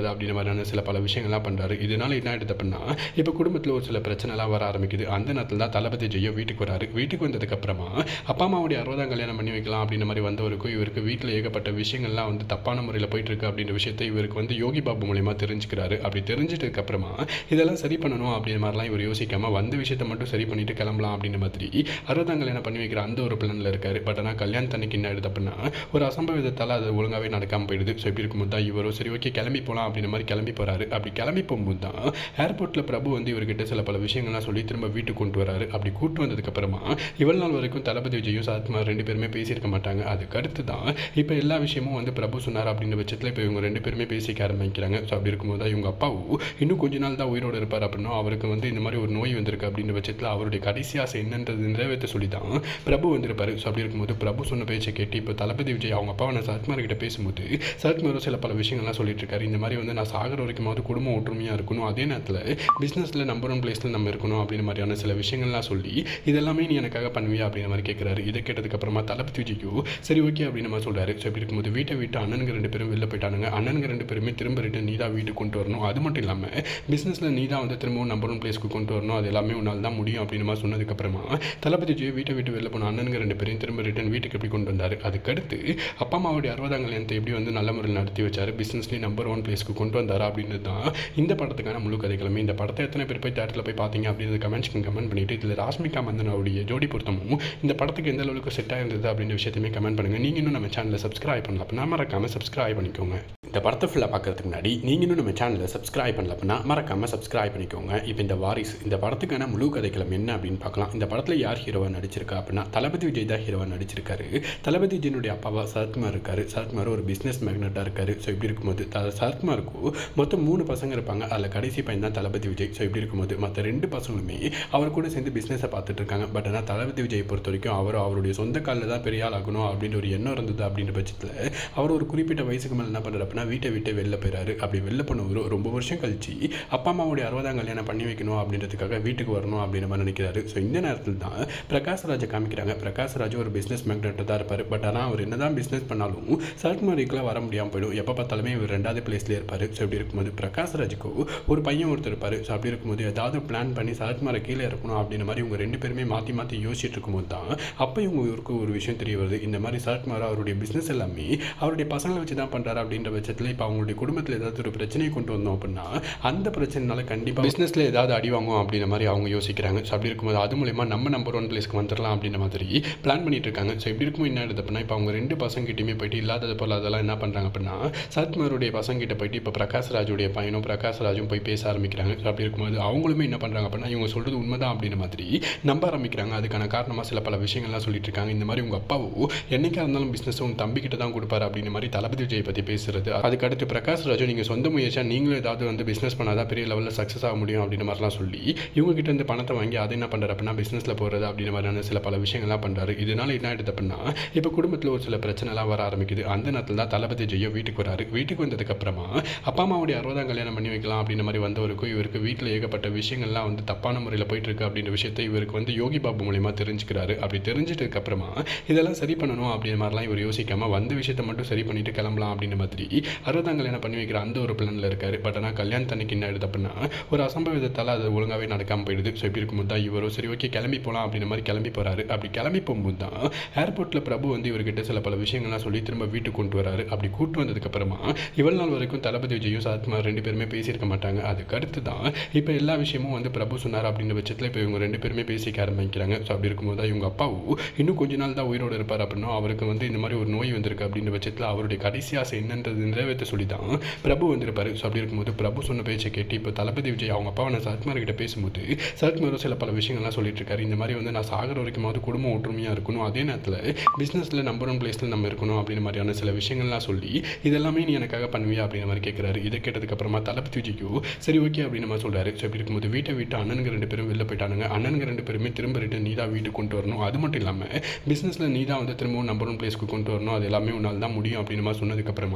Speaker 1: போகிறது அப்படின்ற மாதிரியான சில பல விஷயங்கள்லாம் பண்ணுறாரு இதனால என்ன ஆயிடுது அப்படின்னா இப்போ குடும்பத்தில் ஒரு சில பிரச்சனைலாம் வர ஆரம்பிக்குது அந்த நேரத்தில் தான் தளபதி ஜெயோ வீட்டுக்கு வராரு வீட்டுக்கு வந்ததுக்கப்புறமா அப்பா அம்மாவுடைய அறுபதாம் கல்யாணம் பண்ணி வைக்கலாம் அப்படின்ற மாதிரி வந்தவருக்கும் இவருக்கு வீட்டில் ஏகப்பட்ட விஷயங்கள்லாம் வந்து தப்பான முறையில் போயிட்டு இருக்கு அப்படின்ற விஷயத்தை இவருக்கு வந்து யோகி பாபு மூலியமாக தெரிஞ்சுக்கிறாரு அப்படி தெரிஞ்சிட்டதுக்கு அப்புறமா இதெல்லாம் சரி பண்ணணும் அப்படின்ற மாதிரிலாம் இவர் யோசிக்காம வந்த விஷயத்தை மட்டும் சரி பண்ணிட்டு கிளம்பலாம் அப்படின்ற மாதிரி அறுபதாம் கல்யாணம் பண்ணி வைக்கிற அந்த ஒரு பிளானில் இருக்காரு பட் ஆனால் கல்யாணத்தன்னைக்கு என்ன ஆயிடுது அப்படின்னா ஒரு அசம்பவிதத்தால் அது ஒழுங்காகவே நடக்காமல் போயிடுது ஸோ இப்படி இருக்கும்போது தான் இவரும் சரி ஓகே கிளம்பி போகலாம் அப்படின்ற மாதிரி கிளம்பி போகிறாரு அப்படி கிளம்பி போகும்போது தான் ஏர்போர்ட்டில் பிரபு வந்து இவர்கிட்ட சில பல விஷயங்கள்லாம் சொல்லி திரும்ப வீட்டுக்கு கொண்டு வராரு அப்படி கூட்டு வந்ததுக்கப்புறமா இவ்வளவு நாள் வரைக்கும் தளபதி விஜயும் சரத்குமார் ரெண்டு பேருமே பேசியிருக்க மாட்டாங்க அதுக்கு அடுத்து தான் இப்போ எல்லா விஷயமும் வந்து பிரபு சொன்னார் அப்படின்ற பட்சத்தில் இப்போ இவங்க ரெண்டு பேருமே பேசிக்க ஆரம்பிக்கிறாங்க ஸோ அப்படி இருக்கும்போது தான் இவங்க அப்பாவும் இன்னும் கொஞ்ச நாள் தான் உயிரோடு இருப்பார் அப்படின்னா அவருக்கு வந்து இந்த மாதிரி ஒரு நோய் வந்திருக்கு அப்படின்ற பட்சத்தில் அவருடைய கடைசி ஆசை என்னன்றது நிறைவேற்ற சொல்லி தான் பிரபு வந்திருப்பாரு ஸோ அப்படி இருக்கும்போது பிரபு சொன்ன பேச்சை கேட்டு இப்போ தளபதி விஜய் அவங்க அப்பாவை நான் சரத்குமார் கிட்ட பேசும்போது சரத்குமாரும் சில பல விஷயங்கள்லாம் சொல்லிட்டு இருக்காரு இந்த மாதிரி வந்து நான் சாகர வரைக்குமாவது குடும்பம் ஒற்றுமையாக இருக்கணும் அதே நேரத்தில் பிஸ்னஸில் நம்பர் ஒன் பிளேஸில் நம்ம இருக்கணும் அப்படின்ற மாதிரியான சில விஷயங்கள்லாம் சொல்லி இதெல்லாமே நீ எனக்காக பண்ணுவியா அப்படின்ற மாதிரி கேட்குறாரு இதை கேட்டதுக்கு அப்புறமா தளபதி விஜய்க்கு சரி ஓகே அப்படின்னு மாதிரி சொல்றாரு ஸோ இப்படி இருக்கும்போது வீட்டை விட்டு அண்ணனுங்க ரெண்டு பேரும் வெளில போயிட்டானுங்க அண்ணனுங்க ரெண்டு பேருமே திரும்ப ரிட்டன் நீ தான் வீட்டுக்கு கொண்டு வரணும் அது மட்டும் இல்லாமல் பிஸ்னஸில் நீ தான் வந்து திரும்பவும் நம்பர் ஒன் பிளேஸ்க்கு கொண்டு வரணும் அது எல்லாமே உன்னால் தான் முடியும் அப்படின்னு மாதிரி சொன்னதுக்கப்புறமா தளபதி விஜய் வீட்டை விட்டு வெளில போன அண்ணனுங்க ரெண்டு பேரையும் திரும்ப ரிட்டன் வீட்டுக்கு எப்படி கொண்டு வந்தார் அதுக்கடுத்து அப்பா அம்மாவுடைய அறுபதாம் கல்யாணத்தை எப்படி வந்து நல்ல முறையில் நடத்தி வச்சாரு பிஸ்னஸ்லேயும் நம்பர் ஒன் பிளேஸ்க்கு கொண்டு வந்தாரா அப்படின்றது தான் இந்த படத்துக்கான முழு கதைகளுமே இந்த படத்தை எத்தனை பேர் போய் தேட்டரில் போய் பார்த்தீங்க அப்படின்றது கமெண்ட்ஸ்க்கு கமெண்ட் பண்ணிட்டு இதில் ராஷ்மிகா மந்தனாவுடைய ஜோடி பொருத்தமும் இந்த படத்துக்கு எந்த அளவுக்கு செட் ஆயிருந்தது அப்படின்ற விஷயத்தையுமே கமெண்ட் பண்ணுங்க நீங்கள் இன்னும் நம்ம சேனலை சப்ஸ்கிரைப் பண்ணல அப்படின்னா மறக்காம சப்ஸ்கிரைப் பண்ணிக்கோங்க இந்த படத்தை ஃபுல்லாக பார்க்கறதுக்கு முன்னாடி நீங்கள் இன்னும் நம்ம சேனலை சப்ஸ்கிரைப் பண்ணல அப்படின்னா மறக்காம சப்ஸ்கிரைப் பண்ணிக்கோங்க இப்போ இந்த வாரிசு இந்த படத்துக்கான முழு கதைக்களம் என்ன அப்படின்னு பார்க்கலாம் இந்த படத்தில் யார் ஹீரோவாக நடிச்சிருக்கா அப்படின்னா தளபதி விஜய் தான் ஹீரோவாக நடிச்சிருக்காரு தளபதி விஜயனுடைய அப்பாவா சரத்குமார் இருக்காரு சரத்குமார் ஒரு பிஸ்னஸ் மேக்னட்டாக இருக்காரு ஸோ இப்படி இருக்கும்போது த சரத்குமாருக்கு மொத்தம் மூணு பசங்க இருப்பாங்க அதில் கடைசி பையன் தான் தளபதி விஜய் ஸோ இப்படி இருக்கும்போது மற்ற ரெண்டு பசங்களுமே அவர் கூட சேர்ந்து பிஸ்னஸை பார்த்துட்டு இருக்காங்க பட் ஆனால் தளபதி விஜய் பொறுத்த வரைக்கும் அவர் அவருடைய சொந்த காலில் தான் பெரிய ஆள் ஆகணும் அப்படின்ற ஒரு எண்ணம் இருந்தது அப்படின்ற பட்சத்தில் அவர் ஒரு குறிப்பிட்ட வயசுக்கு மேலே என்ன பண்ணுறாரு அப்படின்னா வீட்டை விட்டு வெளில போயிறாரு அப்படி வெளில போனவர் ரொம்ப வருஷம் கழிச்சு அப்பா அம்மாவுடைய அறுபதாம் கல்யாணம் பண்ணி வைக்கணும் அப்படின்றதுக்காக வீட்டுக்கு வரணும் அப்படின்னு மாதிரி நினைக்கிறாரு ஸோ இந்த நேரத்தில் தான் பிரகாஷ் ராஜை காமிக்கிறாங்க பிரகாஷ் ராஜ் ஒரு பிஸ்னஸ் மேக்னெட்டாக தான் இருப்பார் பட் ஆனால் அவர் என்னதான் பிஸ்னஸ் பண்ணாலும் சரத்குமாரிக்கெலாம் வர முடியாமல் போயிடும் எப்போ பார்த்தாலுமே இவர் ரெண்டாவது பிளேஸ்லேயே இருப்பார் ஸோ இப்படி இருக்கும்போது பிரகாஷ் ராஜுக்கு ஒரு பையன் ஒருத்தர் இருப்பார் ஸோ அப்படி இருக்கும்போது ஏதாவது பிளான் பண்ணி சரத்குமாரை கீழே இருக்கணும் அப்படின்ற மாதிரி இவங்க ரெண்டு பேருமே மாற்றி மாற்றி யோசிச்சுட்டு இருக்கும்போது தான் அப்போ இவங்க இவருக்கு ஒரு விஷயம் தெரிய வருது இந்த மாதிரி சரத்குமார் அவருடைய பிஸ்னஸ் எல்லாமே அவருடைய பசங்களை வச்சு தான் பண்ணுறாரு அப்படின்ற பட்சத்தில் இப்போ அவங்களுடைய குடும்பத்தில் ஏதாவது ஒரு பிரச்சனையை கொண்டு வந்தோம் அப்படின்னா அந்த பிரச்சனைனால கண்டிப்பாக பிஸ்னஸில் ஏதாவது அடி வாங்கும் அப்படின்ற மாதிரி அவங்க யோசிக்கிறாங்க ஸோ அப்படி இருக்கும்போது அது மூலயமா நம்ம நம்பர் ஒன் பிளேஸ்க்கு வந்துடலாம் அப்படின்ற மாதிரி பிளான் பண்ணிட்டு இருக்காங்க ஸோ இப்படி இருக்கும் என்ன ஆகுது அப்படின்னா இப்போ அவங்க ரெண்டு பசங்கிட்டையுமே போயிட்டு இல்லாதது போல் அதெல்லாம் என்ன பண்ணுறாங்க அப்படின்னா சரத்குமாருடைய பசங்கிட்ட போயிட்டு இப்போ பிரகாஷ் ராஜுடைய பையனும் பிரகாஷ் ராஜும் போய் பேச ஆரம்பிக்கிறாங்க ஸோ அப்படி இருக்கும்போது அவங்களுமே என்ன பண்ணுறாங்க அப்படின்னா இவங்க சொல்கிறது உண்மைதான் அப்படின்ற மாதிரி நம்ப ஆரம்பிக்கிறாங்க அதுக்கான காரணமாக சில பல விஷயங்கள்லாம் சொல்லிட்டு இருக்காங்க இந்த மாதிரி உங்கள் அப்பாவோ என்னைக்கா இருந்தாலும் பிஸ்னஸ் உன் தம்பிக்கிட்ட தான் கொடுப்பாரு அப்படின்ற மாதிரி தளபதி விஜய் பற்றி பேசுறது அதுக்கடுத்து பிரகாஷ் ராஜு நீங்கள் சொந்த முயற்சியாக நீங்களும் ஏதாவது வந்து பிஸ்னஸ் பண்ணாதான் பெரிய லெவலில் சக்ஸஸ் ஆக முடியும் அப்படின்ற மாதிரிலாம் சொல்லி இவங்க கிட்ட இருந்து பணத்தை வாங்கி அதை என்ன பண்ணுறாரு அப்படின்னா பிஸ்னஸில் போகிறது அப்படின்ற மாதிரியான சில பல விஷயங்கள்லாம் பண்ணுறாரு இதனால என்ன ஆயிடுது அப்படின்னா இப்போ குடும்பத்தில் ஒரு சில பிரச்சனைலாம் வர ஆரம்பிக்குது அந்த நேரத்தில் தான் தளபதி ஜெயோ வீட்டுக்கு வராரு வீட்டுக்கு வந்ததுக்கப்புறமா அப்பா அம்மாவுடைய அறுபதாம் கல்யாணம் பண்ணி வைக்கலாம் அப்படின்ற மாதிரி வந்தவருக்கும் இவருக்கு வீட்டில் ஏகப்பட்ட விஷயங்கள்லாம் வந்து தப்பான முறையில் போயிட்டு இருக்கு அப்படின்ற விஷயத்தை இவருக்கு வந்து யோகி பாபு மூலியமா தெரிஞ்சுக்கிறாரு அப்படி தெரிஞ்சிட்டதுக்கு அப்புறமா இதெல்லாம் சரி பண்ணணும் அப்படின்ற மாதிரிலாம் இவர் யோசிக்காம வந்த விஷயத்தை மட்டும் சரி பண்ணிட்டு கிளம்பலாம் அப்படின்ற மாதிரி அறுபதாம் கல்யாணம் பண்ணி வைக்கிற அந்த ஒரு பிளானில் இருக்காரு பட் ஆனால் கல்யாணத்தன்னைக்கு என்ன ஆயிடுது அப்படின்னா ஒரு அசம்பவிதத்தால் அது ஒழுங்காகவே நடக்காமல் போயிடுது ஸோ இப்படி இருக்கும்போது தான் இவரும் சரி ஓகே கிளம்பி போகலாம் அப்படின்ற மாதிரி கிளம்பி போகிறாரு அப்படி கிளம்பி போகும்போது தான் ஏர்போர்ட்டில் பிரபு வந்து இவர்கிட்ட சில பல விஷயங்கள்லாம் சொல்லி திரும்ப வீட்டுக்கு கொண்டு வராரு அப்படி கூட்டு வந்ததுக்கப்புறமா இவ்வளவு நாள் வரைக்கும் தளபதி விஜயும் சரத்குமார் ரெண்டு பேருமே பேசியிருக்க மாட்டாங்க அதுக்கு அடுத்து தான் இப்போ எல்லா விஷயமும் வந்து பிரபு சொன்னார் அப்படின்ற பட்சத்தில் இப்போ இவங்க ரெண்டு பேருமே பேசிக்க ஆரம்பிக்கிறாங்க ஸோ அப்படி இருக்கும்போது தான் இவங்க அப்பாவும் இன்னும் கொஞ்ச நாள் தான் உயிரோடு இருப்பார் அப்படின்னா அவருக்கு வந்து இந்த மாதிரி ஒரு நோய் வந்திருக்கு அப்படின்ற பட்சத்தில் அவருடைய கடைசி ஆசை என்னன்றது நிறைவேற்ற சொல்லி தான் பிரபு வந்திருப்பாரு ஸோ அப்படி இருக்கும்போது பிரபு சொன்ன பேச்சை கேட்டு இப்போ தளபதி விஜய் அவங்க அப்பாவை நான் சரத்குமார் கிட்ட பேசும்போது சரத்குமாரும் சில பல விஷயங்கள்லாம் சொல்லிட்டு இருக்காரு இந்த மாதிரி வந்து நான் சாகர வரைக்குமாவது குடும்பம் ஒற்றுமையாக இருக்கணும் அதே நேரத்தில் பிஸ்னஸில் நம்பர் ஒன் பிளேஸில் நம்ம இருக்கணும் அப்படின்ற மாதிரியான சில விஷயங்கள்லாம் சொல்லி இதெல்லாமே நீ எனக்காக பண்ணுவியா அப்படின்ற மாதிரி கேட்குறாரு இதை கேட்டதுக்கப்புறமா தளபதி விஜய்க்கு சரி ஓகே அப்படின்னு மாதிரி சொல்கிறாரு ஸோ இப்படி இருக்கும்போது வீட்டை விட்டு அண்ணனுங்க ரெண்டு பேரும் வெளில போயிட்டானுங்க அண்ணனுங்க ரெண்டு பேருமே திரும்ப ரிட்டன் நீ தான் வீட்டுக்கு கொண்டு வரணும் அது மட்டும் இல்லாமல் பிஸ்னஸில் நீ தான் வந்து திரும்பவும் நம்பர் ஒன் பிளேஸ்க்கு கொண்டு வரணும் அது எல்லாமே உன்னால் தான் முடியும் அப்படின்னு மாதிரி சொன்னதுக்கப்புறமா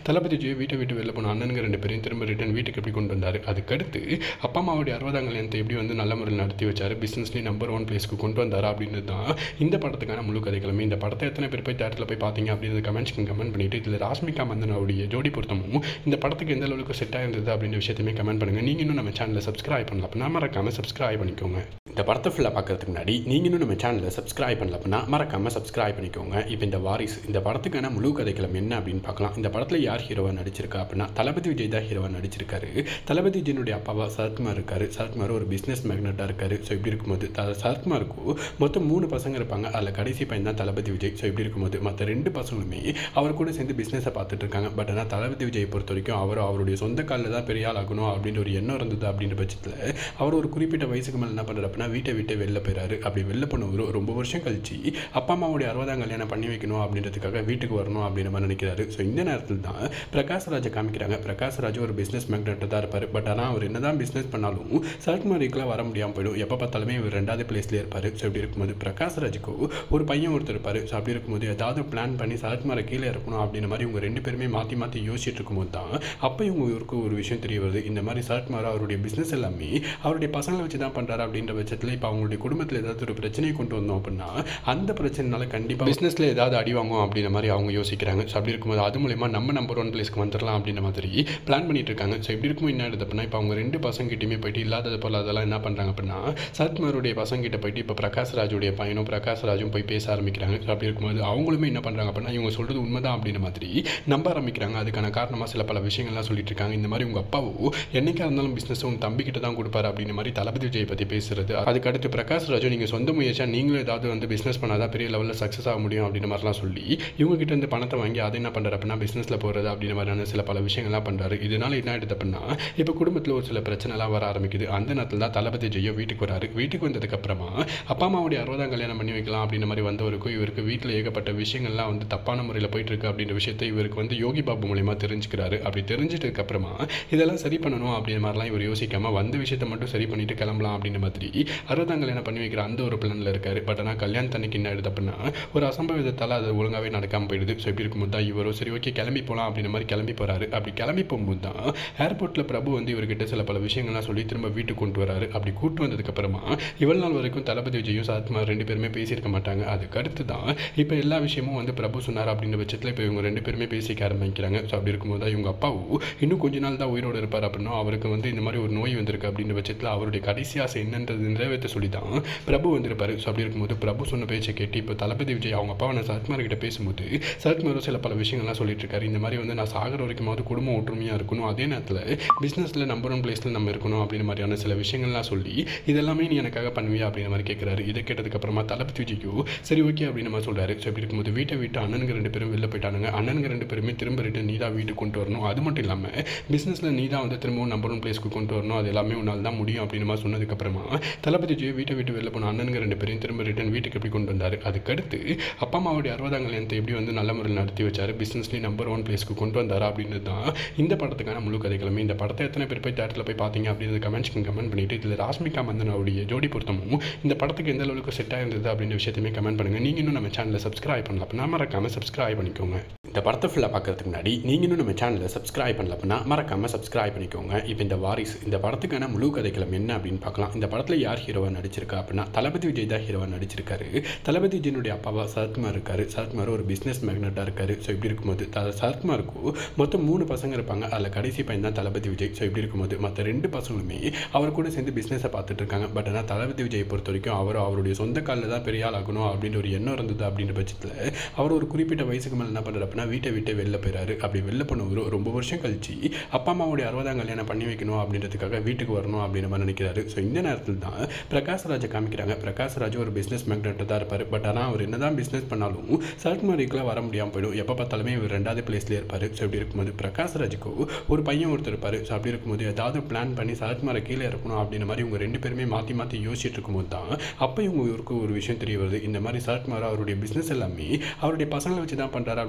Speaker 1: தளபதி விஜய் வீட்டை விட்டு வெளில போன அண்ணனுங்க ரெண்டு பேரையும் திரும்ப ரிட்டன் வீட்டுக்கு எப்படி கொண்டு வந்தார் அதுக்கடுத்து அப்பா அம்மாவுடைய அறுபதாம் கல்யாணத்தை எப்படி வந்து நல்ல முறையில் நடத்தி வச்சார் பிஸ்னஸ்லேயும் நம்பர் ஒன் பிளேஸ்க்கு கொண்டு வந்தார் அப்படின்றது தான் இந்த படத்துக்கான முழு கதைகளுமே இந்த படத்தை எத்தனை பேர் போய் தேட்டரில் போய் பார்த்தீங்க அப்படின்றது கமெண்ட்ஸ்க்கு கமெண்ட் பண்ணிட்டு இதில் ராஷ்மிகா மந்தனாவுடைய ஜோடி பொருத்தமும் இந்த படத்துக்கு எந்த அளவுக்கு செட் ஆயிருந்தது அப்படின்ற விஷயத்தையுமே கமெண்ட் பண்ணுங்கள் நீங்கள் இன்னும் நம்ம சேனலை சப்ஸ்கிரைப் பண்ணல அப்படின்னா மறக்காமல் சப்ஸ்கிரைப் பண்ணிக்கோங்க இந்த படத்தை ஃபுல்லாக பார்க்கறதுக்கு முன்னாடி நீங்கள் இன்னும் நம்ம சேனலை சப்ஸ்கிரைப் பண்ணல அப்படின்னா மறக்காமல் சப்ஸ்கிரைப் பண்ணிக்கோங்க இப்போ இந்த வாரிஸ் இந்த படத்துக்கான முழு கதைக்களம் என்ன அப்படின்னு பார்க்கலாம் இந்த படத்தில் யார் ஹீரோவாக நடிச்சிருக்கா அப்படின்னா தளபதி விஜய் தான் ஹீரோவாக நடிச்சிருக்காரு தளபதி விஜயனுடைய அப்பாவா சரத்குமார் இருக்காரு சரத்குமார் ஒரு பிஸ்னஸ் மேக்னட்டாக இருக்காரு ஸோ இப்படி இருக்கும்போது த- சரத்குமாருக்கு மொத்தம் மூணு பசங்க இருப்பாங்க அதில் கடைசி பையன் தான் தளபதி விஜய் ஸோ இப்படி இருக்கும்போது மற்ற ரெண்டு பசங்களுமே அவர் கூட சேர்ந்து பிஸ்னஸை பார்த்துட்டு இருக்காங்க பட் ஆனால் தளபதி விஜய் பொறுத்த வரைக்கும் அவர் அவருடைய சொந்த காலில் தான் பெரிய ஆள் ஆகணும் அப்படின்ற ஒரு எண்ணம் இருந்தது அப்படின்ற பட்சத்தில் அவர் ஒரு குறிப்பிட்ட வயசுக்கு மேலே என்ன பண்ணுறாரு அப்படின்னா வீட்டை விட்டு வெளில போயிறாரு அப்படி வெளில போனவர் ரொம்ப வருஷம் கழிச்சு அப்பா அம்மாவுடைய அறுபதாம் கல்யாணம் பண்ணி வைக்கணும் அப்படின்றதுக்காக வீட்டுக்கு வரணும் அப்படின்ற மாதிரி நினைக்கிறாரு ஸோ இந்த நேரத்தில் தான் பிரகாஷ் ராஜை காமிக்கிறாங்க பிரகாஷ் ராஜ் ஒரு பிஸ்னஸ் மேக்னெட்டாக தான் இருப்பார் பட் ஆனால் அவர் என்னதான் பிஸ்னஸ் பண்ணாலும் சரத்குமாரிக்கெலாம் வர முடியாமல் போயிடும் எப்போ பார்த்தாலுமே இவர் ரெண்டாவது பிளேஸ்லேயே இருப்பார் ஸோ இப்படி இருக்கும்போது பிரகாஷ் ராஜுக்கு ஒரு பையன் ஒருத்தர் இருப்பார் ஸோ அப்படி இருக்கும்போது ஏதாவது பிளான் பண்ணி சரத்குமாரை கீழே இருக்கணும் அப்படின்ற மாதிரி இவங்க ரெண்டு பேருமே மாற்றி மாற்றி யோசிச்சுட்டு இருக்கும்போது தான் அப்போ இவங்க இவருக்கு ஒரு விஷயம் தெரிய வருது இந்த மாதிரி சரத்குமார் அவருடைய பிஸ்னஸ் எல்லாமே அவருடைய பசங்களை வச்சு தான் பண்ணுறாரு அப்படின்ற பட்சத்தில் இப்போ அவங்களுடைய குடும்பத்தில் ஏதாவது ஒரு பிரச்சனையை கொண்டு வந்தோம் அப்படின்னா அந்த பிரச்சனைனால கண்டிப்பாக பிஸ்னஸில் ஏதாவது அடி வாங்கும் அப்படின்ற மாதிரி அவங்க யோசிக்கிறாங்க ஸோ அப்படி இருக்கும்போது அது மூலயமா நம்ம நம்பர் ஒன் பிளேஸ்க்கு வந்துடலாம் அப்படின்ற மாதிரி பிளான் பண்ணிட்டு இருக்காங்க ஸோ இப்படி இருக்கும் என்ன ஆகுது அப்படின்னா இப்போ அவங்க ரெண்டு பசங்கிட்டையுமே போயிட்டு இல்லாதது போல அதெல்லாம் என்ன பண்ணுறாங்க அப்படின்னா சரத்குமாருடைய பசங்கிட்ட போயிட்டு இப்போ பிரகாஷ் ராஜுடைய பையனும் பிரகாஷ் ராஜும் போய் பேச ஆரம்பிக்கிறாங்க ஸோ அப்படி இருக்கும்போது அவங்களுமே என்ன பண்ணுறாங்க அப்படின்னா இவங்க சொல்கிறது உண்மைதான் அப்படின்ற மாதிரி நம்ப ஆரம்பிக்கிறாங்க அதுக்கான காரணமாக சில பல விஷயங்கள்லாம் சொல்லிட்டு இருக்காங்க இந்த மாதிரி உங்கள் அப்பாவோ என்னைக்கா இருந்தாலும் பிஸ்னஸ் உங்கள் தம்பிக்கிட்ட தான் கொடுப்பாரு அப்படின்ற மாதிரி தளபதி விஜய் பற்றி பேசுறது அதுக்கடுத்து பிரகாஷ் ராஜு நீங்கள் சொந்த முயற்சியாக நீங்களும் ஏதாவது வந்து பிஸ்னஸ் பண்ணாதான் பெரிய லெவலில் சக்ஸஸ் ஆக முடியும் அப்படின்ற மாதிரிலாம் சொல்லி இவங்க கிட்ட இருந்து பணத்தை வாங்கி அதை என்ன பண்ணுறாரு அப்படின்னா பிஸ்னஸில் போகிறது அப்படின்ற மாதிரியான சில பல விஷயங்கள்லாம் பண்ணுறாரு இதனால என்ன ஆயிடுது அப்படின்னா இப்போ குடும்பத்தில் ஒரு சில பிரச்சனைலாம் வர ஆரம்பிக்குது அந்த நேரத்தில் தான் தளபதி ஜெயோ வீட்டுக்கு வராரு வீட்டுக்கு வந்ததுக்கப்புறமா அப்பா அம்மாவுடைய அறுபதாம் கல்யாணம் பண்ணி வைக்கலாம் அப்படின்ற மாதிரி வந்தவருக்கும் இவருக்கு வீட்டில் ஏகப்பட்ட விஷயங்கள்லாம் வந்து தப்பான முறையில் போயிட்டு இருக்கு அப்படின்ற விஷயத்தை இவருக்கு வந்து யோகி பாபு மூலயமா தெரிஞ்சுக்கிறாரு அப்படி தெரிஞ்சிட்டதுக்கு அப்புறமா இதெல்லாம் சரி பண்ணணும் அப்படின்ற மாதிரிலாம் இவர் யோசிக்காம வந்த விஷயத்தை மட்டும் சரி பண்ணிட்டு கிளம்பலாம் அப்படின்ற மாதிரி அறுபதாம் கல்யாணம் பண்ணி வைக்கிற அந்த ஒரு பிளானில் இருக்காரு பட் ஆனால் கல்யாணத்தன்னைக்கு என்ன ஆயிடுது அப்படின்னா ஒரு அசம்பவிதத்தால் அது ஒழுங்காகவே நடக்காமல் போயிடுது ஸோ இப்படி இருக்கும்போது தான் இவரும் சரி ஓகே கிளம்பி போகலாம் அப்படின்ற மாதிரி கிளம்பி போகிறாரு அப்படி கிளம்பி போகும்போது தான் ஏர்போர்ட்டில் பிரபு வந்து இவர்கிட்ட சில பல விஷயங்கள்லாம் சொல்லி திரும்ப வீட்டுக்கு கொண்டு வராரு அப்படி கூட்டு வந்ததுக்கப்புறமா இவ்வளவு நாள் வரைக்கும் தளபதி விஜயும் சரத்குமார் ரெண்டு பேருமே பேசியிருக்க மாட்டாங்க அதுக்கு அடுத்து தான் இப்போ எல்லா விஷயமும் வந்து பிரபு சொன்னார் அப்படின்ற பட்சத்தில் இப்போ இவங்க ரெண்டு பேருமே பேசிக்க ஆரம்பிக்கிறாங்க ஸோ அப்படி இருக்கும்போது தான் இவங்க அப்பாவும் இன்னும் கொஞ்ச நாள் தான் உயிரோடு இருப்பார் அப்படின்னா அவருக்கு வந்து இந்த மாதிரி ஒரு நோய் வந்திருக்கு அப்படின்ற பட்சத்தில் அவருடைய கடைசி ஆசை என்னன்றது நிறைவேற்ற சொல்லி தான் பிரபு வந்திருப்பாரு ஸோ அப்படி இருக்கும்போது பிரபு சொன்ன பேச்சை கேட்டு இப்போ தளபதி விஜய் அவங்க அப்பா நான் சரத்குமார் கிட்ட பேசும்போது சரத்குமாரும் சில பல விஷயங்கள்லாம் சொல்லிட்டு இருக்காரு இந்த மாதிரி வந்து நான் சாகர வரைக்குமாவது குடும்பம் ஒற்றுமையாக இருக்கணும் அதே நேரத்தில் பிஸ்னஸில் நம்பர் ஒன் பிளேஸில் நம்ம இருக்கணும் அப்படின்ற மாதிரியான சில விஷயங்கள்லாம் சொல்லி இதெல்லாமே நீ எனக்காக பண்ணுவியா அப்படின்ற மாதிரி கேட்குறாரு இதை கேட்டதுக்கப்புறமா தளபதி விஜய்க்கு சரி ஓகே அப்படின்னு மாதிரி சொல்கிறாரு ஸோ இப்படி இருக்கும்போது வீட்டை விட்டு அண்ணனுங்க ரெண்டு பேரும் வெளில போயிட்டானுங்க அண்ணனுங்க ரெண்டு பேருமே திரும்ப ரிட்டன் நீ தான் வீட்டுக்கு கொண்டு வரணும் அது மட்டும் இல்லாமல் பிஸ்னஸில் நீ தான் வந்து திரும்பவும் நம்பர் ஒன் பிளேஸ்க்கு கொண்டு வரணும் அது எல்லாமே உன்னால் தான் முடியும் அப்படின்னு மாதிரி சொன்னதுக்கப்புறமா தளபதி விஜய் வீட்டை விட்டு வெளில போன அண்ணனுங்க ரெண்டு பேரையும் திரும்ப ரிட்டன் வீட்டுக்கு எப்படி கொண்டு வந்தார் அதுக்கடுத்து அப்பா அம்மாவுடைய அறுபதாம் கல்யாணத்தை எப்படி வந்து நல்ல முறையில் நடத்தி வச்சார் பிஸ்னஸ்லேயும் நம்பர் ஒன் பிளேஸ்க்கு கொண்டு வந்தார் அப்படின்றது தான் இந்த படத்துக்கான முழு கதைகளுமே இந்த படத்தை எத்தனை பேர் போய் தேட்டரில் போய் பார்த்தீங்க அப்படின்றது கமெண்ட்ஸ்க்கு கமெண்ட் பண்ணிட்டு இதில் ராஷ்மிகா மந்தனாவுடைய ஜோடி பொருத்தமும் இந்த படத்துக்கு எந்த அளவுக்கு செட் ஆயிருந்தது அப்படின்ற விஷயத்தையுமே கமெண்ட் பண்ணுங்கள் நீங்கள் இன்னும் நம்ம சேனலை சப்ஸ்கிரைப் பண்ணல அப்படின்னா மறக்காமல் சப்ஸ்கிரைப் பண்ணிக்கோங்க இந்த படத்தை ஃபுல்லாக பார்க்கறதுக்கு முன்னாடி நீங்கள் இன்னும் நம்ம சேனலை சப்ஸ்கிரைப் பண்ணல அப்படின்னா மறக்காமல் சப்ஸ்கிரைப் பண்ணிக்கோங்க இப்போ இந்த வாரிஸ் இந்த படத்துக்கான முழு கதைக்களம் என்ன அப்படின்னு பார்க்கலாம் இந்த படத்தில் யார் ஹீரோவாக நடிச்சிருக்கா அப்படின்னா தளபதி விஜய் தான் ஹீரோவாக நடிச்சிருக்காரு தளபதி விஜயனுடைய அப்பாவா சரத்குமார் இருக்காரு சரத்குமார் ஒரு பிஸ்னஸ் மேக்னட்டாக இருக்காரு ஸோ இப்படி இருக்கும்போது த- சரத்குமாருக்கு மொத்தம் மூணு பசங்க இருப்பாங்க அதில் கடைசி பையன் தான் தளபதி விஜய் ஸோ இப்படி இருக்கும்போது மற்ற ரெண்டு பசங்களுமே அவர் கூட சேர்ந்து பிஸ்னஸை பார்த்துட்டு இருக்காங்க பட் ஆனால் தளபதி விஜயை பொறுத்த வரைக்கும் அவர் அவருடைய சொந்த காலில் தான் பெரிய ஆள் ஆகணும் அப்படின்ற ஒரு எண்ணம் இருந்தது அப்படின்ற பட்சத்தில் அவர் ஒரு குறிப்பிட்ட வயசுக்கு மேலே என்ன பண்ணுறாரு அப்படின்னா வீட்டை விட்டு வெளில போயிறாரு அப்படி வெளில போனவர் ரொம்ப வருஷம் கழிச்சு அப்பா அம்மாவுடைய அறுபதாம் கல்யாணம் பண்ணி வைக்கணும் அப்படின்றதுக்காக வீட்டுக்கு வரணும் அப்படின்ற மாதிரி நினைக்கிறாரு ஸோ இந்த நேரத்தில் தான் பிரகாஷ் ராஜை காமிக்கிறாங்க பிரகாஷ் ராஜ் ஒரு பிஸ்னஸ் மேக்னெட்டாக தான் இருப்பார் பட் ஆனால் அவர் என்னதான் பிஸ்னஸ் பண்ணாலும் சரத்குமாரிக்கெலாம் வர முடியாமல் போயிடும் எப்போ பார்த்தாலுமே இவர் ரெண்டாவது பிளேஸ்லேயே இருப்பார் ஸோ இப்படி இருக்கும்போது பிரகாஷ் ராஜுக்கு ஒரு பையன் ஒருத்தர் இருப்பார் ஸோ அப்படி இருக்கும்போது ஏதாவது பிளான் பண்ணி சரத்குமாரை கீழே இருக்கணும் அப்படின்ற மாதிரி இவங்க ரெண்டு பேருமே மாற்றி மாற்றி யோசிச்சுட்டு இருக்கும்போது தான் அப்போ இவங்க இவருக்கு ஒரு விஷயம் தெரிய வருது இந்த மாதிரி சரத்குமார் அவருடைய பிஸ்னஸ் எல்லாமே அவருடைய பசங்களை வச்சு தான் பண்ணுறாரு அப்படின்ற பட்சத்தில்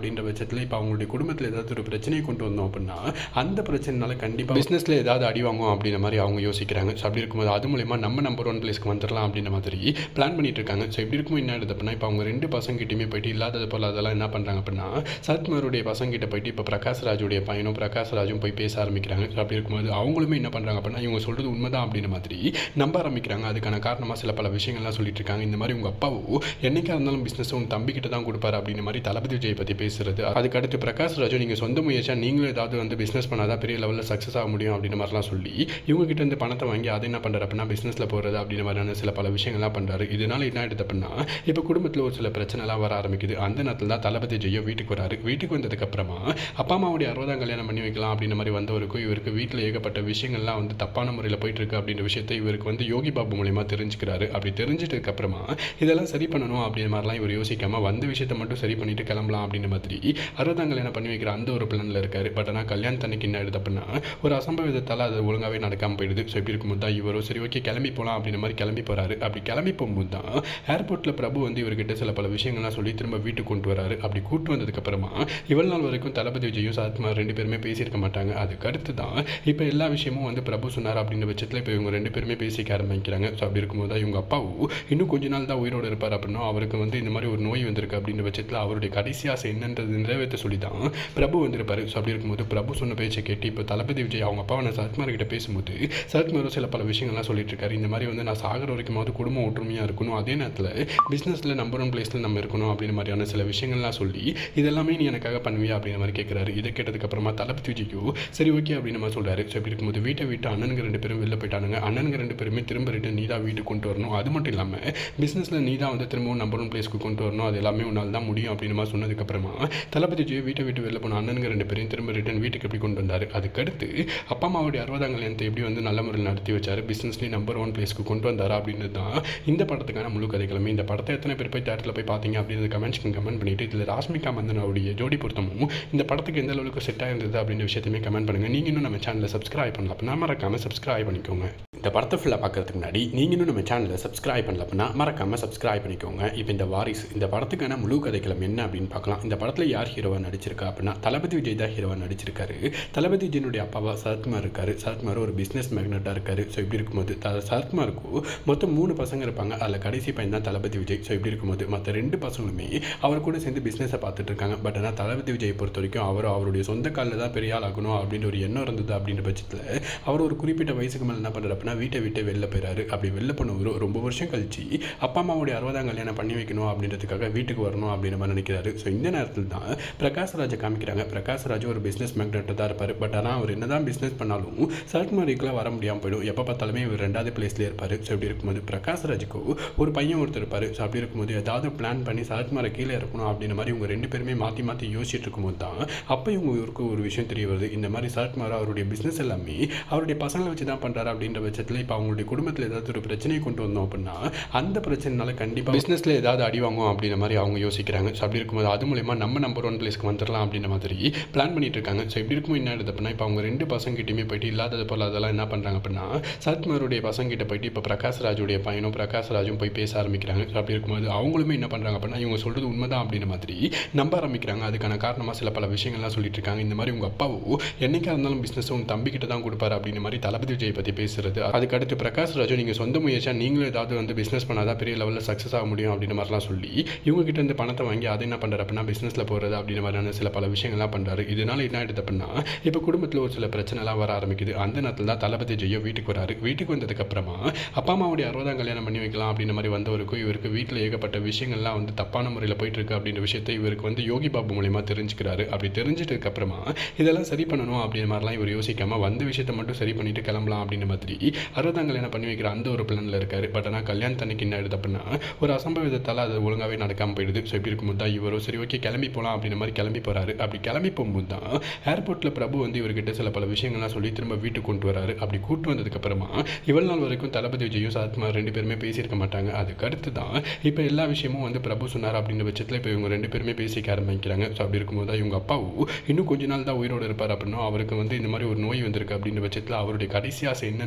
Speaker 1: பட்சத்தில் இப்போ அவங்களுடைய குடும்பத்தில் ஏதாவது ஒரு பிரச்சனையை கொண்டு வந்தோம் அப்படின்னா அந்த பிரச்சனைனால கண்டிப்பாக பிஸ்னஸில் ஏதாவது அடி வாங்கும் அப்படின்ற மாதிரி அவங்க யோசிக்கிறாங்க ஸோ அப்படி இருக்கும்போது அது மூலயமா நம்ம நம்பர் ஒன் பிளேஸ்க்கு வந்துடலாம் அப்படின்ற மாதிரி பிளான் பண்ணிட்டு இருக்காங்க ஸோ இப்படி இருக்கும் என்ன ஆகுது அப்படின்னா இப்போ அவங்க ரெண்டு பசங்கிட்டையுமே போயிட்டு இல்லாதது போல் அதெல்லாம் என்ன பண்ணுறாங்க அப்படின்னா சத்குமாருடைய பசங்கிட்ட போயிட்டு இப்போ பிரகாஷ் ராஜுடைய பையனும் பிரகாஷ் ராஜும் போய் பேச ஆரம்பிக்கிறாங்க ஸோ அப்படி இருக்கும்போது அவங்களுமே என்ன பண்ணுறாங்க அப்படின்னா இவங்க சொல்கிறது உண்மைதான் அப்படின்ற மாதிரி நம்ப ஆரம்பிக்கிறாங்க அதுக்கான காரணமாக சில பல விஷயங்கள்லாம் சொல்லிட்டு இருக்காங்க இந்த மாதிரி உங்கள் அப்பாவோ என்னைக்கா இருந்தாலும் பிஸ்னஸ் உங்கள் தம்பிக்கிட்ட தான் கொடுப்பாரு அப்படின்ற மாதிரி தளபதி விஜய் பற்றி பேசுறது அதுக்கு அடுத்து பிரகாஷ் ராஜு நீங்கள் சொந்த முயற்சியாக நீங்களும் ஏதாவது வந்து பிஸ்னஸ் பண்ணாதான் பெரிய லெவலில் சக்ஸஸ் ஆக முடியும் அப்படின்ற மாதிரிலாம் சொல்லி இவங்க கிட்ட இருந்து பணத்தை வாங்கி அதை என்ன பண்ணுறாரு அப்படின்னா பிஸ்னஸில் போகிறது அப்படின்ற மாதிரியான சில பல விஷயங்கள்லாம் பண்ணுறாரு இதனால என்ன ஆயிடுது அப்படின்னா இப்போ குடும்பத்தில் ஒரு சில பிரச்சனைலாம் வர ஆரம்பிக்குது அந்த நேரத்தில் தான் தளபதி ஜெயோ வீட்டுக்கு வராரு வீட்டுக்கு வந்ததுக்கப்புறமா அப்பா அம்மாவுடைய அறுபதாம் கல்யாணம் பண்ணி வைக்கலாம் அப்படின்ற மாதிரி வந்தவருக்கும் இவருக்கு வீட்டில் ஏகப்பட்ட விஷயங்கள்லாம் வந்து தப்பான முறையில் போயிட்டு இருக்கு அப்படின்ற விஷயத்தை இவருக்கு வந்து யோகி பாபு மூலியமா தெரிஞ்சுக்கிறாரு அப்படி தெரிஞ்சிட்டதுக்கு அப்புறமா இதெல்லாம் சரி பண்ணணும் அப்படின்ற மாதிரிலாம் இவர் யோசிக்காம வந்த விஷயத்தை மட்டும் சரி பண்ணிட்டு கிளம்பலாம் அப்படின்ற மாதிரி அறுபதாம் கல்யாணம் பண்ணி வைக்கிற அந்த ஒரு பிளானில் இருக்காரு பட் ஆனால் கல்யாணத்தன்னைக்கு என்ன ஆயிடுது அப்படின்னா ஒரு அசம்பவிதத்தால் அது ஒழுங்காகவே நடக்காமல் போயிடுது ஸோ இப்படி இருக்கும்போது தான் இவரும் சரி ஓகே கிளம்பி போகலாம் அப்படின்ற மாதிரி கிளம்பி போகிறாரு அப்படி கிளம்பி போகும்போது தான் ஏர்போர்ட்டில் பிரபு வந்து இவர்கிட்ட சில பல விஷயங்கள்லாம் சொல்லி திரும்ப வீட்டுக்கு கொண்டு வராரு அப்படி கூட்டு வந்ததுக்கப்புறமா இவ்வளவு நாள் வரைக்கும் தளபதி விஜயும் சரத்குமார் ரெண்டு பேருமே பேசியிருக்க மாட்டாங்க அதுக்கு அடுத்து தான் இப்போ எல்லா விஷயமும் வந்து பிரபு சொன்னார் அப்படின்ற பட்சத்தில் இப்போ இவங்க ரெண்டு பேருமே பேசிக்க ஆரம்பிக்கிறாங்க ஸோ அப்படி இருக்கும்போது தான் இவங்க அப்பாவும் இன்னும் கொஞ்ச நாள் தான் உயிரோடு இருப்பார் அப்படின்னா அவருக்கு வந்து இந்த மாதிரி ஒரு நோய் வந்திருக்கு அப்படின்ற பட்சத்தில் அவருடைய கடைசி ஆசை என்னன்றது நிறைவேற்ற சொல்லி தான் பிரபு வந்திருப்பாரு ஸோ அப்படி இருக்கும்போது பிரபு சொன்ன பேச்சை கேட்டு இப்போ தளபதி விஜய் அவங்க அப்பா நான் சரத்குமார் கிட்ட பேசும்போது சரத்குமாரும் சில பல விஷயங்கள்லாம் சொல்லிட்டு இருக்காரு இந்த மாதிரி வந்து நான் சாகர வரைக்குமாவது குடும்பம் ஒற்றுமையாக இருக்கணும் அதே நேரத்தில் பிஸ்னஸில் நம்பர் ஒன் பிளேஸில் நம்ம இருக்கணும் அப்படின்ற மாதிரியான சில விஷயங்கள்லாம் சொல்லி இதெல்லாமே நீ எனக்காக பண்ணுவியா அப்படின்ற மாதிரி கேட்குறாரு இதை கேட்டதுக்கப்புறமா தளபதி விஜய்க்கு சரி ஓகே அப்படின்னு நம்ம சொல்கிறாரு ஸோ இப்படி இருக்கும்போது வீட்டை விட்டு அண்ணனுங்க ரெண்டு பேரும் வெளில போயிட்டானுங்க அண்ணனுங்க ரெண்டு பேருமே திரும்ப ரிட்டன் நீ தான் வீட்டுக்கு கொண்டு வரணும் அது மட்டும் இல்லாமல் பிஸ்னஸில் நீ தான் வந்து திரும்பவும் நம்பர் ஒன் பிளேஸ்க்கு கொண்டு வரணும் அது எல்லாமே உன்னால் தான் முடியும் அப்படின்னு மாதிரி சொன்னதுக்கப்புறமா தளபதி விஜய் வீட்டை விட்டு வெளில போன அண்ணனுங்க ரெண்டு பேரையும் திரும்ப ரிட்டன் வீட்டுக்கு எப்படி கொண்டு வந்தார் அதுக்கடுத்து அப்பா அம்மாவுடைய அறுபதாம் கல்யாணத்தை எப்படி வந்து நல்ல முறையில் நடத்தி வச்சார் பிஸ்னஸ்லேயும் நம்பர் ஒன் பிளேஸ்க்கு கொண்டு வந்தாரா அப்படின்றது தான் இந்த படத்துக்கான முழு கதைகளுமே இந்த படத்தை எத்தனை பேர் போய் தேட்டரில் போய் பார்த்தீங்க அப்படின்றது கமெண்ட்ஸ்க்கு கமெண்ட் பண்ணிட்டு இதில் ராஷ்மிகா மந்தனாவுடைய ஜோடி பொருத்தமும் இந்த படத்துக்கு எந்த அளவுக்கு செட் ஆயிருந்தது அப்படின்ற விஷயத்தையுமே கமெண்ட் பண்ணுங்கள் நீங்கள் இன்னும் நம்ம சேனலை சப்ஸ்கிரைப் பண்ணல அப்படின்னா மறக்காமல் சப்ஸ்கிரைப் பண்ணிக்கோங்க இந்த படத்தை ஃபுல்லாக பார்க்கறதுக்கு முன்னாடி நீங்கள் இன்னும் நம்ம சேனலை சப்ஸ்கிரைப் பண்ணல அப்படின்னா மறக்காமல் சப்ஸ்கிரைப் பண்ணிக்கோங்க இப்போ இந்த வாரிசு இந்த படத்துக்கான முழு கதைக்களம் என்ன அப்படின்னு பார்க்கலாம் இந்த படத்தில் யார் ஹீரோவாக நடிச்சிருக்கா அப்படின்னா தளபதி விஜய் தான் ஹீரோவாக நடிச்சிருக்காரு தளபதி விஜயனுடைய அப்பாவா சரத்குமார் இருக்காரு சரத்குமார் ஒரு பிஸ்னஸ் மேக்னட்டாக இருக்காரு ஸோ இப்படி இருக்கும்போது த சரத்குமாருக்கு மொத்தம் மூணு பசங்க இருப்பாங்க அதில் கடைசி பையன் தான் தளபதி விஜய் ஸோ இப்படி இருக்கும்போது மற்ற ரெண்டு பசங்களுமே அவர் கூட சேர்ந்து பிஸ்னஸை பார்த்துட்டு இருக்காங்க பட் ஆனால் தளபதி விஜய் பொறுத்த வரைக்கும் அவர் அவருடைய சொந்த காலில் தான் பெரிய ஆள் ஆகணும் அப்படின்ற ஒரு எண்ணம் இருந்தது அப்படின்ற பட்சத்தில் அவர் ஒரு குறிப்பிட்ட வயசுக்கு மேலே என்ன பண்ணுறாரு அப்படின்னா வீட்டை விட்டு வெளில போயிறாரு அப்படி வெளில போனவர் ரொம்ப வருஷம் கழிச்சு அப்பா அம்மாவுடைய அறுபதாம் கல்யாணம் பண்ணி வைக்கணும் அப்படின்றதுக்காக வீட்டுக்கு வரணும் அப்படின்ற மாதிரி நினைக்கிறாரு ஸோ இந்த நேரத்தில் தான் பிரகாஷ் ராஜை காமிக்கிறாங்க பிரகாஷ் ராஜ் ஒரு பிஸ்னஸ் மேக்னெட்டாக தான் இருப்பார் பட் ஆனால் அவர் என்னதான் பிஸ்னஸ் பண்ணாலும் சரத்குமாரிக்குலாம் வர முடியாமல் போயிடும் எப்போ பார்த்தாலுமே இவர் ரெண்டாவது பிளேஸ்லேயே இருப்பார் ஸோ இப்படி இருக்கும்போது பிரகாஷ் ராஜுக்கு ஒரு பையன் ஒருத்தர் இருப்பார் ஸோ அப்படி இருக்கும்போது ஏதாவது பிளான் பண்ணி சரத்குமாரை கீழே இருக்கணும் அப்படின்ற மாதிரி இவங்க ரெண்டு பேருமே மாற்றி மாற்றி யோசிச்சுட்டு இருக்கும்போது தான் அப்போ இவங்க இவருக்கு ஒரு விஷயம் தெரிய வருது இந்த மாதிரி சரத்குமார் அவருடைய பிஸ்னஸ் எல்லாமே அவருடைய பசங்களை வச்சு தான் பண்ணுறாரு அப்படின்ற பட்சத்தில் இப்போ அவங்களுடைய குடும்பத்தில் ஏதாவது ஒரு பிரச்சனையை கொண்டு வந்தோம் அப்படின்னா அந்த பிரச்சனைனால கண்டிப்பாக பிஸ்னஸில் ஏதாவது அடி வாங்கும் அப்படின்ற மாதிரி அவங்க யோசிக்கிறாங்க ஸோ அப்படி இருக்கும்போது அது மூலயமா நம்ம நம்பர் ஒன் பிளேஸ்க்கு வந்துடலாம் அப்படின்ற மாதிரி பிளான் பண்ணிட்டு இருக்காங்க ஸோ இப்படி இருக்கும் என்ன ஆகுது அப்படின்னா இப்போ அவங்க ரெண்டு பசங்கிட்டையுமே போயிட்டு இல்லாதது போல் அதெல்லாம் என்ன பண்ணுறாங்க அப்படின்னா சரத்குமாருடைய பசங்கிட்ட போயிட்டு இப்போ பிரகாஷ் ராஜுடைய பையனும் பிரகாஷ் ராஜும் போய் பேச ஆரம்பிக்கிறாங்க ஸோ அப்படி இருக்கும்போது அவங்களுமே என்ன பண்ணுறாங்க அப்படின்னா இவங்க சொல்கிறது உண்மைதான் அப்படின்ற மாதிரி நம்ப ஆரம்பிக்கிறாங்க அதுக்கான காரணமாக சில பல விஷயங்கள்லாம் சொல்லிட்டு இருக்காங்க இந்த மாதிரி உங்கள் அப்பாவோ என்னைக்கா இருந்தாலும் பிஸ்னஸ் உங்கள் தம்பிக்கிட்ட தான் கொடுப்பாரு அப்படின்ற மாதிரி தளபதி விஜய் பற்றி பேசுறது அதுக்கு அடுத்து பிரகாஷ் ராஜு நீங்கள் சொந்த முயற்சியாக நீங்களும் ஏதாவது வந்து பிஸ்னஸ் பண்ணாதான் பெரிய லெவலில் சக்ஸஸ் ஆக முடியும் அப்படின்ற மாதிரிலாம் சொல்லி இவங்க கிட்ட இருந்து பணத்தை வாங்கி அதை என்ன பண்ணுறாரு அப்படின்னா பிஸ்னஸில் போகிறது அப்படின்ற மாதிரியான சில பல விஷயங்கள்லாம் பண்ணுறாரு இதனால என்ன ஆயிடுது அப்படின்னா இப்போ குடும்பத்தில் ஒரு சில பிரச்சனைலாம் வர ஆரம்பிக்குது அந்த நேரத்தில் தான் தளபதி ஜெயோ வீட்டுக்கு வராரு வீட்டுக்கு வந்ததுக்கப்புறமா அப்பா அம்மாவுடைய அறுபதாம் கல்யாணம் பண்ணி வைக்கலாம் அப்படின்ற மாதிரி வந்தவருக்கும் இவருக்கு வீட்டில் ஏகப்பட்ட விஷயங்கள்லாம் வந்து தப்பான முறையில் போயிட்டு இருக்கு அப்படின்ற விஷயத்தை இவருக்கு வந்து யோகி பாபு மூலியமா தெரிஞ்சுக்கிறாரு அப்படி தெரிஞ்சிட்டதுக்கு அப்புறமா இதெல்லாம் சரி பண்ணணும் அப்படின்ற மாதிரிலாம் இவர் யோசிக்காம வந்த விஷயத்தை மட்டும் சரி பண்ணிட்டு கிளம்பலாம் அப்படின்ற மாதிரி அறுபதாம் கல்யாணம் பண்ணி வைக்கிற அந்த ஒரு பிளானில் இருக்காரு பட் ஆனால் கல்யாணத்தன்னைக்கு என்ன ஆயிடுது அப்படின்னா ஒரு அசம்பவிதத்தால் அது ஒழுங்காகவே நடக்காமல் போயிடுது ஸோ இப்படி இருக்கும்போது தான் இவரும் சரி ஓகே கிளம்பி போகலாம் அப்படின்ற மாதிரி கிளம்பி போகிறாரு அப்படி கிளம்பி போகும்போது தான் ஏர்போர்ட்டில் பிரபு வந்து இவர்கிட்ட சில பல விஷயங்கள்லாம் சொல்லி திரும்ப வீட்டுக்கு கொண்டு வராரு அப்படி கூட்டு வந்ததுக்கப்புறமா இவ்வளவு நாள் வரைக்கும் தளபதி விஜயும் சரத்குமார் ரெண்டு பேருமே பேசியிருக்க மாட்டாங்க அதுக்கு அடுத்து தான் இப்போ எல்லா விஷயமும் வந்து பிரபு சொன்னார் அப்படின்ற பட்சத்தில் இப்போ இவங்க ரெண்டு பேருமே பேசிக்க ஆரம்பிக்கிறாங்க ஸோ அப்படி இருக்கும்போது தான் இவங்க அப்பாவும் இன்னும் கொஞ்ச நாள் தான் உயிரோடு இருப்பார் அப்படின்னா அவருக்கு வந்து இந்த மாதிரி ஒரு நோய் வந்திருக்கு அப்படின்ற பட்சத்தில் அவருடைய கடைசி ஆசை என்னன்றது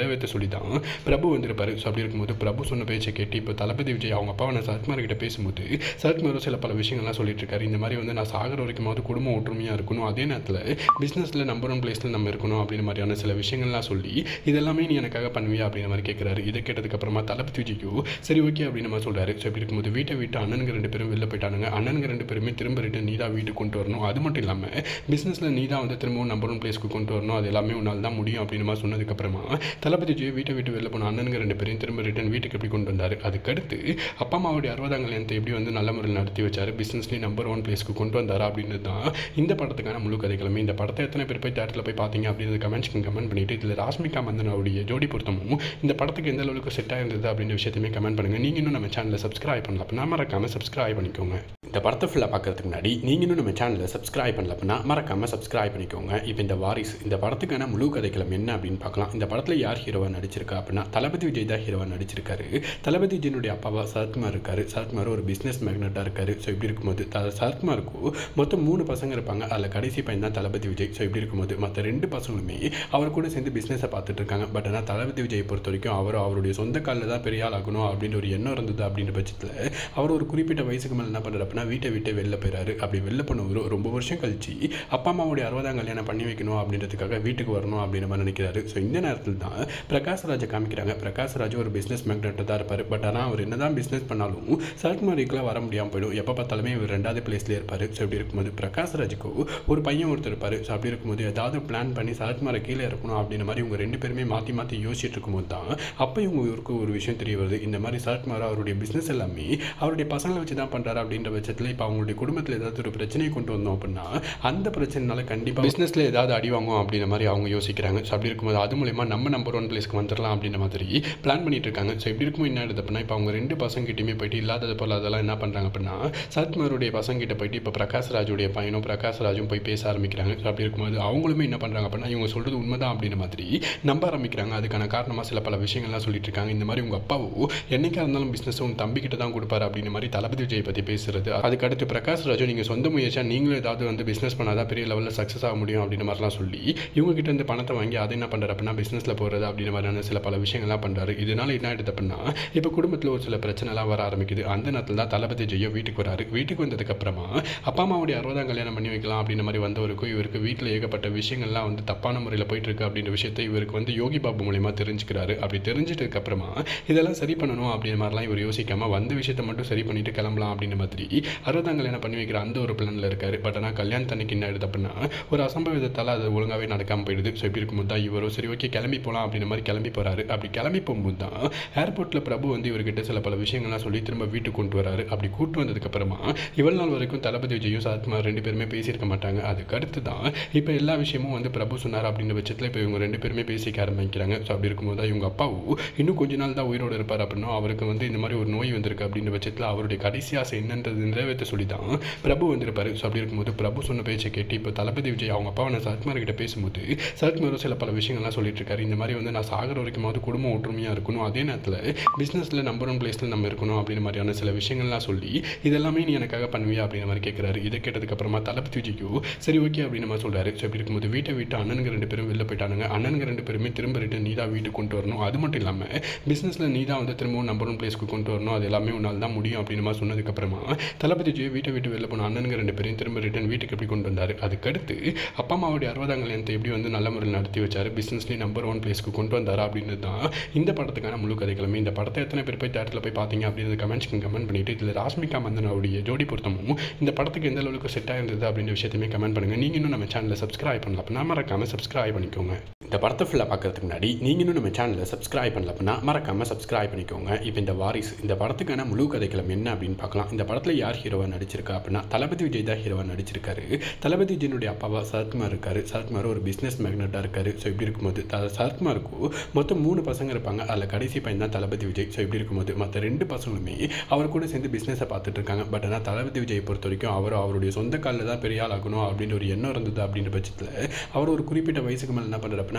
Speaker 1: நிறைவேற்ற சொல்லி தான் பிரபு வந்திருப்பாரு ஸோ அப்படி இருக்கும்போது பிரபு சொன்ன பேச்சை கேட்டு இப்போ தளபதி விஜய் அவங்க அப்பாவை நான் சரத்குமார் கிட்ட பேசும்போது சரத்குமாரும் சில பல விஷயங்கள்லாம் சொல்லிட்டு இருக்காரு இந்த மாதிரி வந்து நான் சாகிற வரைக்குமாவது குடும்பம் ஒற்றுமையாக இருக்கணும் அதே நேரத்தில் பிஸ்னஸில் நம்பர் ஒன் பிளேஸில் நம்ம இருக்கணும் அப்படின்ற மாதிரியான சில விஷயங்கள்லாம் சொல்லி இதெல்லாமே நீ எனக்காக பண்ணுவியா அப்படின்ற மாதிரி கேட்குறாரு இதை கேட்டதுக்கப்புறமா தளபதி விஜய்க்கு சரி ஓகே அப்படின்னு நம்ம சொல்கிறாரு ஸோ இப்படி இருக்கும்போது வீட்டை விட்டு அண்ணனுங்க ரெண்டு பேரும் வெளில போயிட்டானுங்க அண்ணனுங்க ரெண்டு பேருமே திரும்ப ரிட்டன் நீ தான் வீட்டுக்கு கொண்டு வரணும் அது மட்டும் இல்லாமல் பிஸ்னஸில் நீ தான் வந்து திரும்பவும் நம்பர் ஒன் பிளேஸ்க்கு கொண்டு வரணும் அது எல்லாமே உன்னால் தான் முடியும் அப்படின்னு மாதிரி சொன்னதுக்கப்புறமா தளபதி விஜய் வீட்டை விட்டு வெளில போன அண்ணனுங்க ரெண்டு பேரையும் திரும்ப ரிட்டன் வீட்டுக்கு எப்படி கொண்டு வந்தார் அதுக்கடுத்து அப்பா அம்மாவுடைய அறுபதாம் கல்யாணத்தை எப்படி வந்து நல்ல முறையில் நடத்தி வச்சார் பிஸ்னஸ்லேயும் நம்பர் ஒன் பிளேஸ்க்கு கொண்டு வந்தாரா அப்படின்றது தான் இந்த படத்துக்கான முழு கதைகளுமே இந்த படத்தை எத்தனை பேர் போய் தேட்டரில் போய் பார்த்தீங்க அப்படின்றது கமெண்ட்ஸ்க்கு கமெண்ட் பண்ணிட்டு இதில் ராஷ்மிகா மந்தனாவுடைய ஜோடி பொருத்தமும் இந்த படத்துக்கு எந்த அளவுக்கு செட் ஆயிருந்தது அப்படின்ற விஷயத்தையுமே கமெண்ட் பண்ணுங்கள் நீங்கள் இன்னும் நம்ம சேனலை சப்ஸ்கிரைப் பண்ணல அப்படின்னா மறக்காமல் சப்ஸ்கிரைப் பண்ணிக்கோங்க இந்த படத்தை ஃபுல்லாக பார்க்கறதுக்கு முன்னாடி நீங்கள் இன்னும் நம்ம சேனலை சப்ஸ்கிரைப் பண்ணல அப்படின்னா மறக்காமல் சப்ஸ்கிரைப் பண்ணிக்கோங்க இப்போ இந்த வாரிசு இந்த படத்துக்கான முழு கதைக்களம் என்ன அப்படின்னு பார்க்கலாம் இந்த படத்தில் யார் ஹீரோவாக நடிச்சிருக்கா அப்படின்னா தளபதி விஜய் தான் ஹீரோவாக நடிச்சிருக்காரு தளபதி விஜயனுடைய அப்பாவா சரத்குமார் இருக்காரு சரத்குமார் ஒரு பிஸ்னஸ் மேக்னட்டாக இருக்காரு ஸோ இப்படி இருக்கும்போது த சரத்குமாருக்கு மொத்தம் மூணு பசங்க இருப்பாங்க அதில் கடைசி பையன் தான் தளபதி விஜய் ஸோ இப்படி இருக்கும்போது மற்ற ரெண்டு பசங்களுமே அவர் கூட சேர்ந்து பிஸ்னஸை பார்த்துட்டு இருக்காங்க பட் ஆனால் தளபதி விஜய் பொறுத்த வரைக்கும் அவர் அவருடைய சொந்த காலில் தான் பெரிய ஆள் ஆகணும் அப்படின்ற ஒரு எண்ணம் இருந்தது அப்படின்ற பட்சத்தில் அவர் ஒரு குறிப்பிட்ட வயசுக்கு மேலே என்ன பண்ணுறாரு அப்படின்னா வீட்டை விட்டு வெளில போயிறாரு அப்படி வெளில போனவர் ரொம்ப வருஷம் கழிச்சு அப்பா அம்மாவுடைய அறுபதாம் கல்யாணம் பண்ணி வைக்கணும் அப்படின்றதுக்காக வீட்டுக்கு வரணும் அப்படின்னு மாதிரி நினைக்கிறாரு ஸோ இந்த நேரத்தில் தான் பிரகாஷ் ராஜை காமிக்கிறாங்க பிரகாஷ் ராஜ் ஒரு பிஸ்னஸ் மேக்னெட்டாக தான் இருப்பார் பட் ஆனால் அவர் என்னதான் பிஸ்னஸ் பண்ணாலும் சரத்குமாரிக்கெலாம் வர முடியாமல் போயிடும் எப்போ பார்த்தாலுமே இவர் ரெண்டாவது பிளேஸ்லேயே இருப்பார் ஸோ இப்படி இருக்கும்போது பிரகாஷ் ராஜுக்கு ஒரு பையன் ஒருத்தர் இருப்பார் ஸோ அப்படி இருக்கும்போது ஏதாவது பிளான் பண்ணி சரத்குமாரை கீழே இருக்கணும் அப்படின்ற மாதிரி இவங்க ரெண்டு பேருமே மாற்றி மாற்றி யோசிச்சுட்டு இருக்கும்போது தான் அப்போ இவங்க இவருக்கு ஒரு விஷயம் தெரிய வருது இந்த மாதிரி சரத்குமார் அவருடைய பிஸ்னஸ் எல்லாமே அவருடைய பசங்களை வச்சு தான் பண்ணுறாரு அப்படின்ற பட்சத்தில் இப்போ அவங்களுடைய குடும்பத்தில் ஏதாவது ஒரு பிரச்சனையை கொண்டு வந்தோம் அப்படின்னா அந்த பிரச்சனைனால கண்டிப்பாக பிஸ்னஸில் ஏதாவது அடி வாங்கும் அப்படின்ற மாதிரி அவங்க யோசிக்கிறாங்க ஸோ அப்படி இருக்கும்போது அது மூலயமா நம்ம நம்பர் ஒன் பிளேஸ்க்கு வந்துடலாம் அப்படின்ற மாதிரி பிளான் பண்ணிட்டு இருக்காங்க ஸோ இப்படி இருக்கும் என்ன எடுத்து அப்படின்னா இப்போ அவங்க ரெண்டு பசங்கிட்டையுமே போயிட்டு இல்லாதது போல் அதெல்லாம் என்ன பண்ணுறாங்க அப்படின்னா சரத்குமாருடைய பசங்கிட்ட போயிட்டு இப்போ பிரகாஷ் ராஜுடைய பையனும் பிரகாஷ் ராஜும் போய் பேச ஆரம்பிக்கிறாங்க ஸோ அப்படி இருக்கும்போது அவங்களுமே என்ன பண்ணுறாங்க அப்படின்னா இவங்க சொல்கிறது உண்மைதான் அப்படின்ற மாதிரி நம்ப ஆரம்பிக்கிறாங்க அதுக்கான காரணமாக சில பல விஷயங்கள்லாம் சொல்லிட்டு இருக்காங்க இந்த மாதிரி உங்கள் அப்பாவோ என்னைக்கா இருந்தாலும் பிஸ்னஸ் உன் தம்பிக்கிட்ட தான் கொடுப்பாரு அப்படின்ற மாதிரி தளபதி விஜய் பற்றி பேசுறது அதுக்கடுத்து பிரகாஷ் ராஜு நீங்கள் சொந்த முயற்சியாக நீங்களும் ஏதாவது வந்து பிஸ்னஸ் பண்ணாதான் பெரிய லெவலில் சக்ஸஸ் ஆக முடியும் அப்படின்ற மாதிரிலாம் சொல்லி இவங்க கிட்ட இருந்து பணத்தை வாங்கி அதை என்ன பண்ணுறாரு அப்படின்னா பிஸ்னஸில் போகிறது அப்படின்ற மாதிரியான சில பல விஷயங்கள்லாம் பண்ணுறாரு இதனால என்ன எடுத்து அப்படின்னா இப்போ குடும்பத்தில் ஒரு சில பிரச்சனைலாம் வர ஆரம்பிக்குது அந்த நேரத்தில் தான் தளபதி ஜெயோ வீட்டுக்கு வராரு வீட்டுக்கு வந்ததுக்கப்புறமா அப்பா அம்மாவுடைய அறுபதாம் கல்யாணம் பண்ணி வைக்கலாம் அப்படின்ற மாதிரி வந்தவருக்கும் இவருக்கு வீட்டில் ஏகப்பட்ட விஷயங்கள்லாம் வந்து தப்பான முறையில் போயிட்டு இருக்கு அப்படின்ற விஷயத்தை இவருக்கு வந்து யோகி பாபு மூலயமா தெரிஞ்சுக்கிறாரு அப்படி தெரிஞ்சிட்டதுக்கு அப்புறமா இதெல்லாம் சரி பண்ணணும் அப்படின்ற மாதிரிலாம் இவர் யோசிக்காம வந்த விஷயத்தை மட்டும் சரி பண்ணிட்டு கிளம்பலாம் அப்படின்ற மாதிரி அறுபதாம் கல்யாணம் பண்ணி வைக்கிற அந்த ஒரு பிளானில் இருக்காரு பட் ஆனால் கல்யாணத்தன்னைக்கு என்ன ஆயிடுது அப்படின்னா ஒரு அசம்பவிதத்தால் அது ஒழுங்காகவே நடக்காமல் போயிடுது ஸோ இப்படி இருக்கும்போது தான் இவரும் சரி ஓகே கிளம்பி போகலாம் அப்படின்ற மாதிரி கிளம்பி போகிறாரு அப்படி கிளம்பி போகும்போது தான் ஏர்போர்ட்டில் பிரபு வந்து இவர்கிட்ட சில பல விஷயங்கள்லாம் சொல்லி திரும்ப வீட்டுக்கு கொண்டு வராரு அப்படி கூட்டு வந்ததுக்கப்புறமா இவ்வளவு நாள் வரைக்கும் தளபதி விஜயும் சரத்குமார் ரெண்டு பேருமே பேசியிருக்க மாட்டாங்க அதுக்கு அடுத்து தான் இப்போ எல்லா விஷயமும் வந்து பிரபு சொன்னார் அப்படின்ற பட்சத்தில் இப்போ இவங்க ரெண்டு பேருமே பேசிக்க ஆரம்பிக்கிறாங்க ஸோ அப்படி இருக்கும்போது தான் இவங்க அப்பாவும் இன்னும் கொஞ்ச நாள் தான் உயிரோடு இருப்பார் அப்படின்னா அவருக்கு வந்து இந்த மாதிரி ஒரு நோய் வந்திருக்கு அப்படின்ற பட்சத்தில் அவருடைய கடைசி ஆசை என்னன்றது நிறைவேற்ற சொல்லி தான் பிரபு வந்திருப்பாரு ஸோ அப்படி இருக்கும்போது பிரபு சொன்ன பேச்சை கேட்டு இப்போ தளபதி விஜய் அவங்க அப்பாவை நான் சரத்குமார் கிட்ட பேசும்போது சரத்குமாரும் சில பல விஷயங்கள்லாம் சொல்லிட்டு இருக்காரு இந்த மாதிரி வந்து நான் சாகிற வரைக்குமாவது குடும்பம் ஒற்றுமையாக இருக்கணும் அதே நேரத்தில் பிஸ்னஸில் நம்பர் ஒன் பிளேஸில் நம்ம இருக்கணும் அப்படின்ற மாதிரியான சில விஷயங்கள்லாம் சொல்லி இதெல்லாமே நீ எனக்காக பண்ணுவியா அப்படின்ற மாதிரி கேட்குறாரு இதை கேட்டதுக்கப்புறமா தளபதி விஜய்க்கு சரி ஓகே அப்படின்னு நம்ம சொல்கிறாரு ஸோ இப்படி இருக்கும்போது வீட்டை விட்டு அண்ணனுங்க ரெண்டு பேரும் வெளில போயிட்டானுங்க அண்ணனுங்க ரெண்டு பேருமே திரும்ப ரிட்டன் நீ தான் வீட்டுக்கு கொண்டு வரணும் அது மட்டும் இல்லாமல் பிஸ்னஸில் நீ தான் வந்து திரும்பவும் நம்பர் ஒன் பிளேஸ்க்கு கொண்டு வரணும் அது எல்லாமே உன்னால் தான் முடியும் அப்படின்னு மாதிரி சொன்னதுக்கப்புறமா தளபதி விஜய் வீட்டை விட்டு வெளில போன அண்ணனுங்க ரெண்டு பேரையும் திரும்ப ரிட்டன் வீட்டுக்கு எப்படி கொண்டு வந்தார் அதுக்கடுத்து அப்பா அம்மாவுடைய அறுபதாம் கல்யாணத்தை எப்படி வந்து நல்ல முறையில் நடத்தி வச்சார் பிஸ்னஸ்லேயும் நம்பர் ஒன் பிளேஸ்க்கு கொண்டு வந்தாரா அப்படின்றது தான் இந்த படத்துக்கான முழு கதைகளுமே இந்த படத்தை எத்தனை பேர் போய் தேட்டரில் போய் பார்த்தீங்க அப்படின்றது கமெண்ட்ஸ்க்கு கமெண்ட் பண்ணிட்டு இதில் ராஷ்மிகா மந்தனாவுடைய ஜோடி பொருத்தமும் இந்த படத்துக்கு எந்த அளவுக்கு செட் ஆயிருந்தது அப்படின்ற விஷயத்தையுமே கமெண்ட் பண்ணுங்கள் நீங்கள் இன்னும் நம்ம சேனலை சப்ஸ்கிரைப் பண்ணல அப்படின்னா மறக்காமல் சப்ஸ்கிரைப் பண்ணிக்கோங்க இந்த படத்தை ஃபுல்லாக பார்க்கறதுக்கு முன்னாடி நீங்கள் இன்னும் நம்ம சேனலை சப்ஸ்கிரைப் பண்ணல அப்படின்னா மறக்காமல் சப்ஸ்கிரைப் பண்ணிக்கோங்க இப்போ இந்த வாரிசு இந்த படத்துக்கான முழு கதைக்களம் என்ன அப்படின்னு பார்க்கலாம் இந்த படத்தில் யார் ஹீரோவாக நடிச்சிருக்கா அப்படின்னா தளபதி விஜய் தான் ஹீரோவாக நடிச்சிருக்காரு தளபதி விஜயனுடைய அப்பாவா சரத்குமார் இருக்காரு சரத்குமார் ஒரு பிஸ்னஸ் மேக்னட்டாக இருக்காரு ஸோ இப்படி இருக்கும்போது த சரத்குமாருக்கு மொத்தம் மூணு பசங்க இருப்பாங்க அதில் கடைசி பையன் தான் தளபதி விஜய் ஸோ இப்படி இருக்கும்போது மற்ற ரெண்டு பசங்களுமே அவர் கூட சேர்ந்து பிஸ்னஸை பார்த்துட்டு இருக்காங்க பட் ஆனால் தளபதி விஜய் பொறுத்த வரைக்கும் அவர் அவருடைய சொந்த காலில் தான் பெரிய ஆள் ஆகணும் அப்படின்ற ஒரு எண்ணம் இருந்தது அப்படின்ற பட்சத்தில் அவர் ஒரு குறிப்பிட்ட வயசுக்கு மேலே என்ன பண்ணுறாரு அப்படின்னா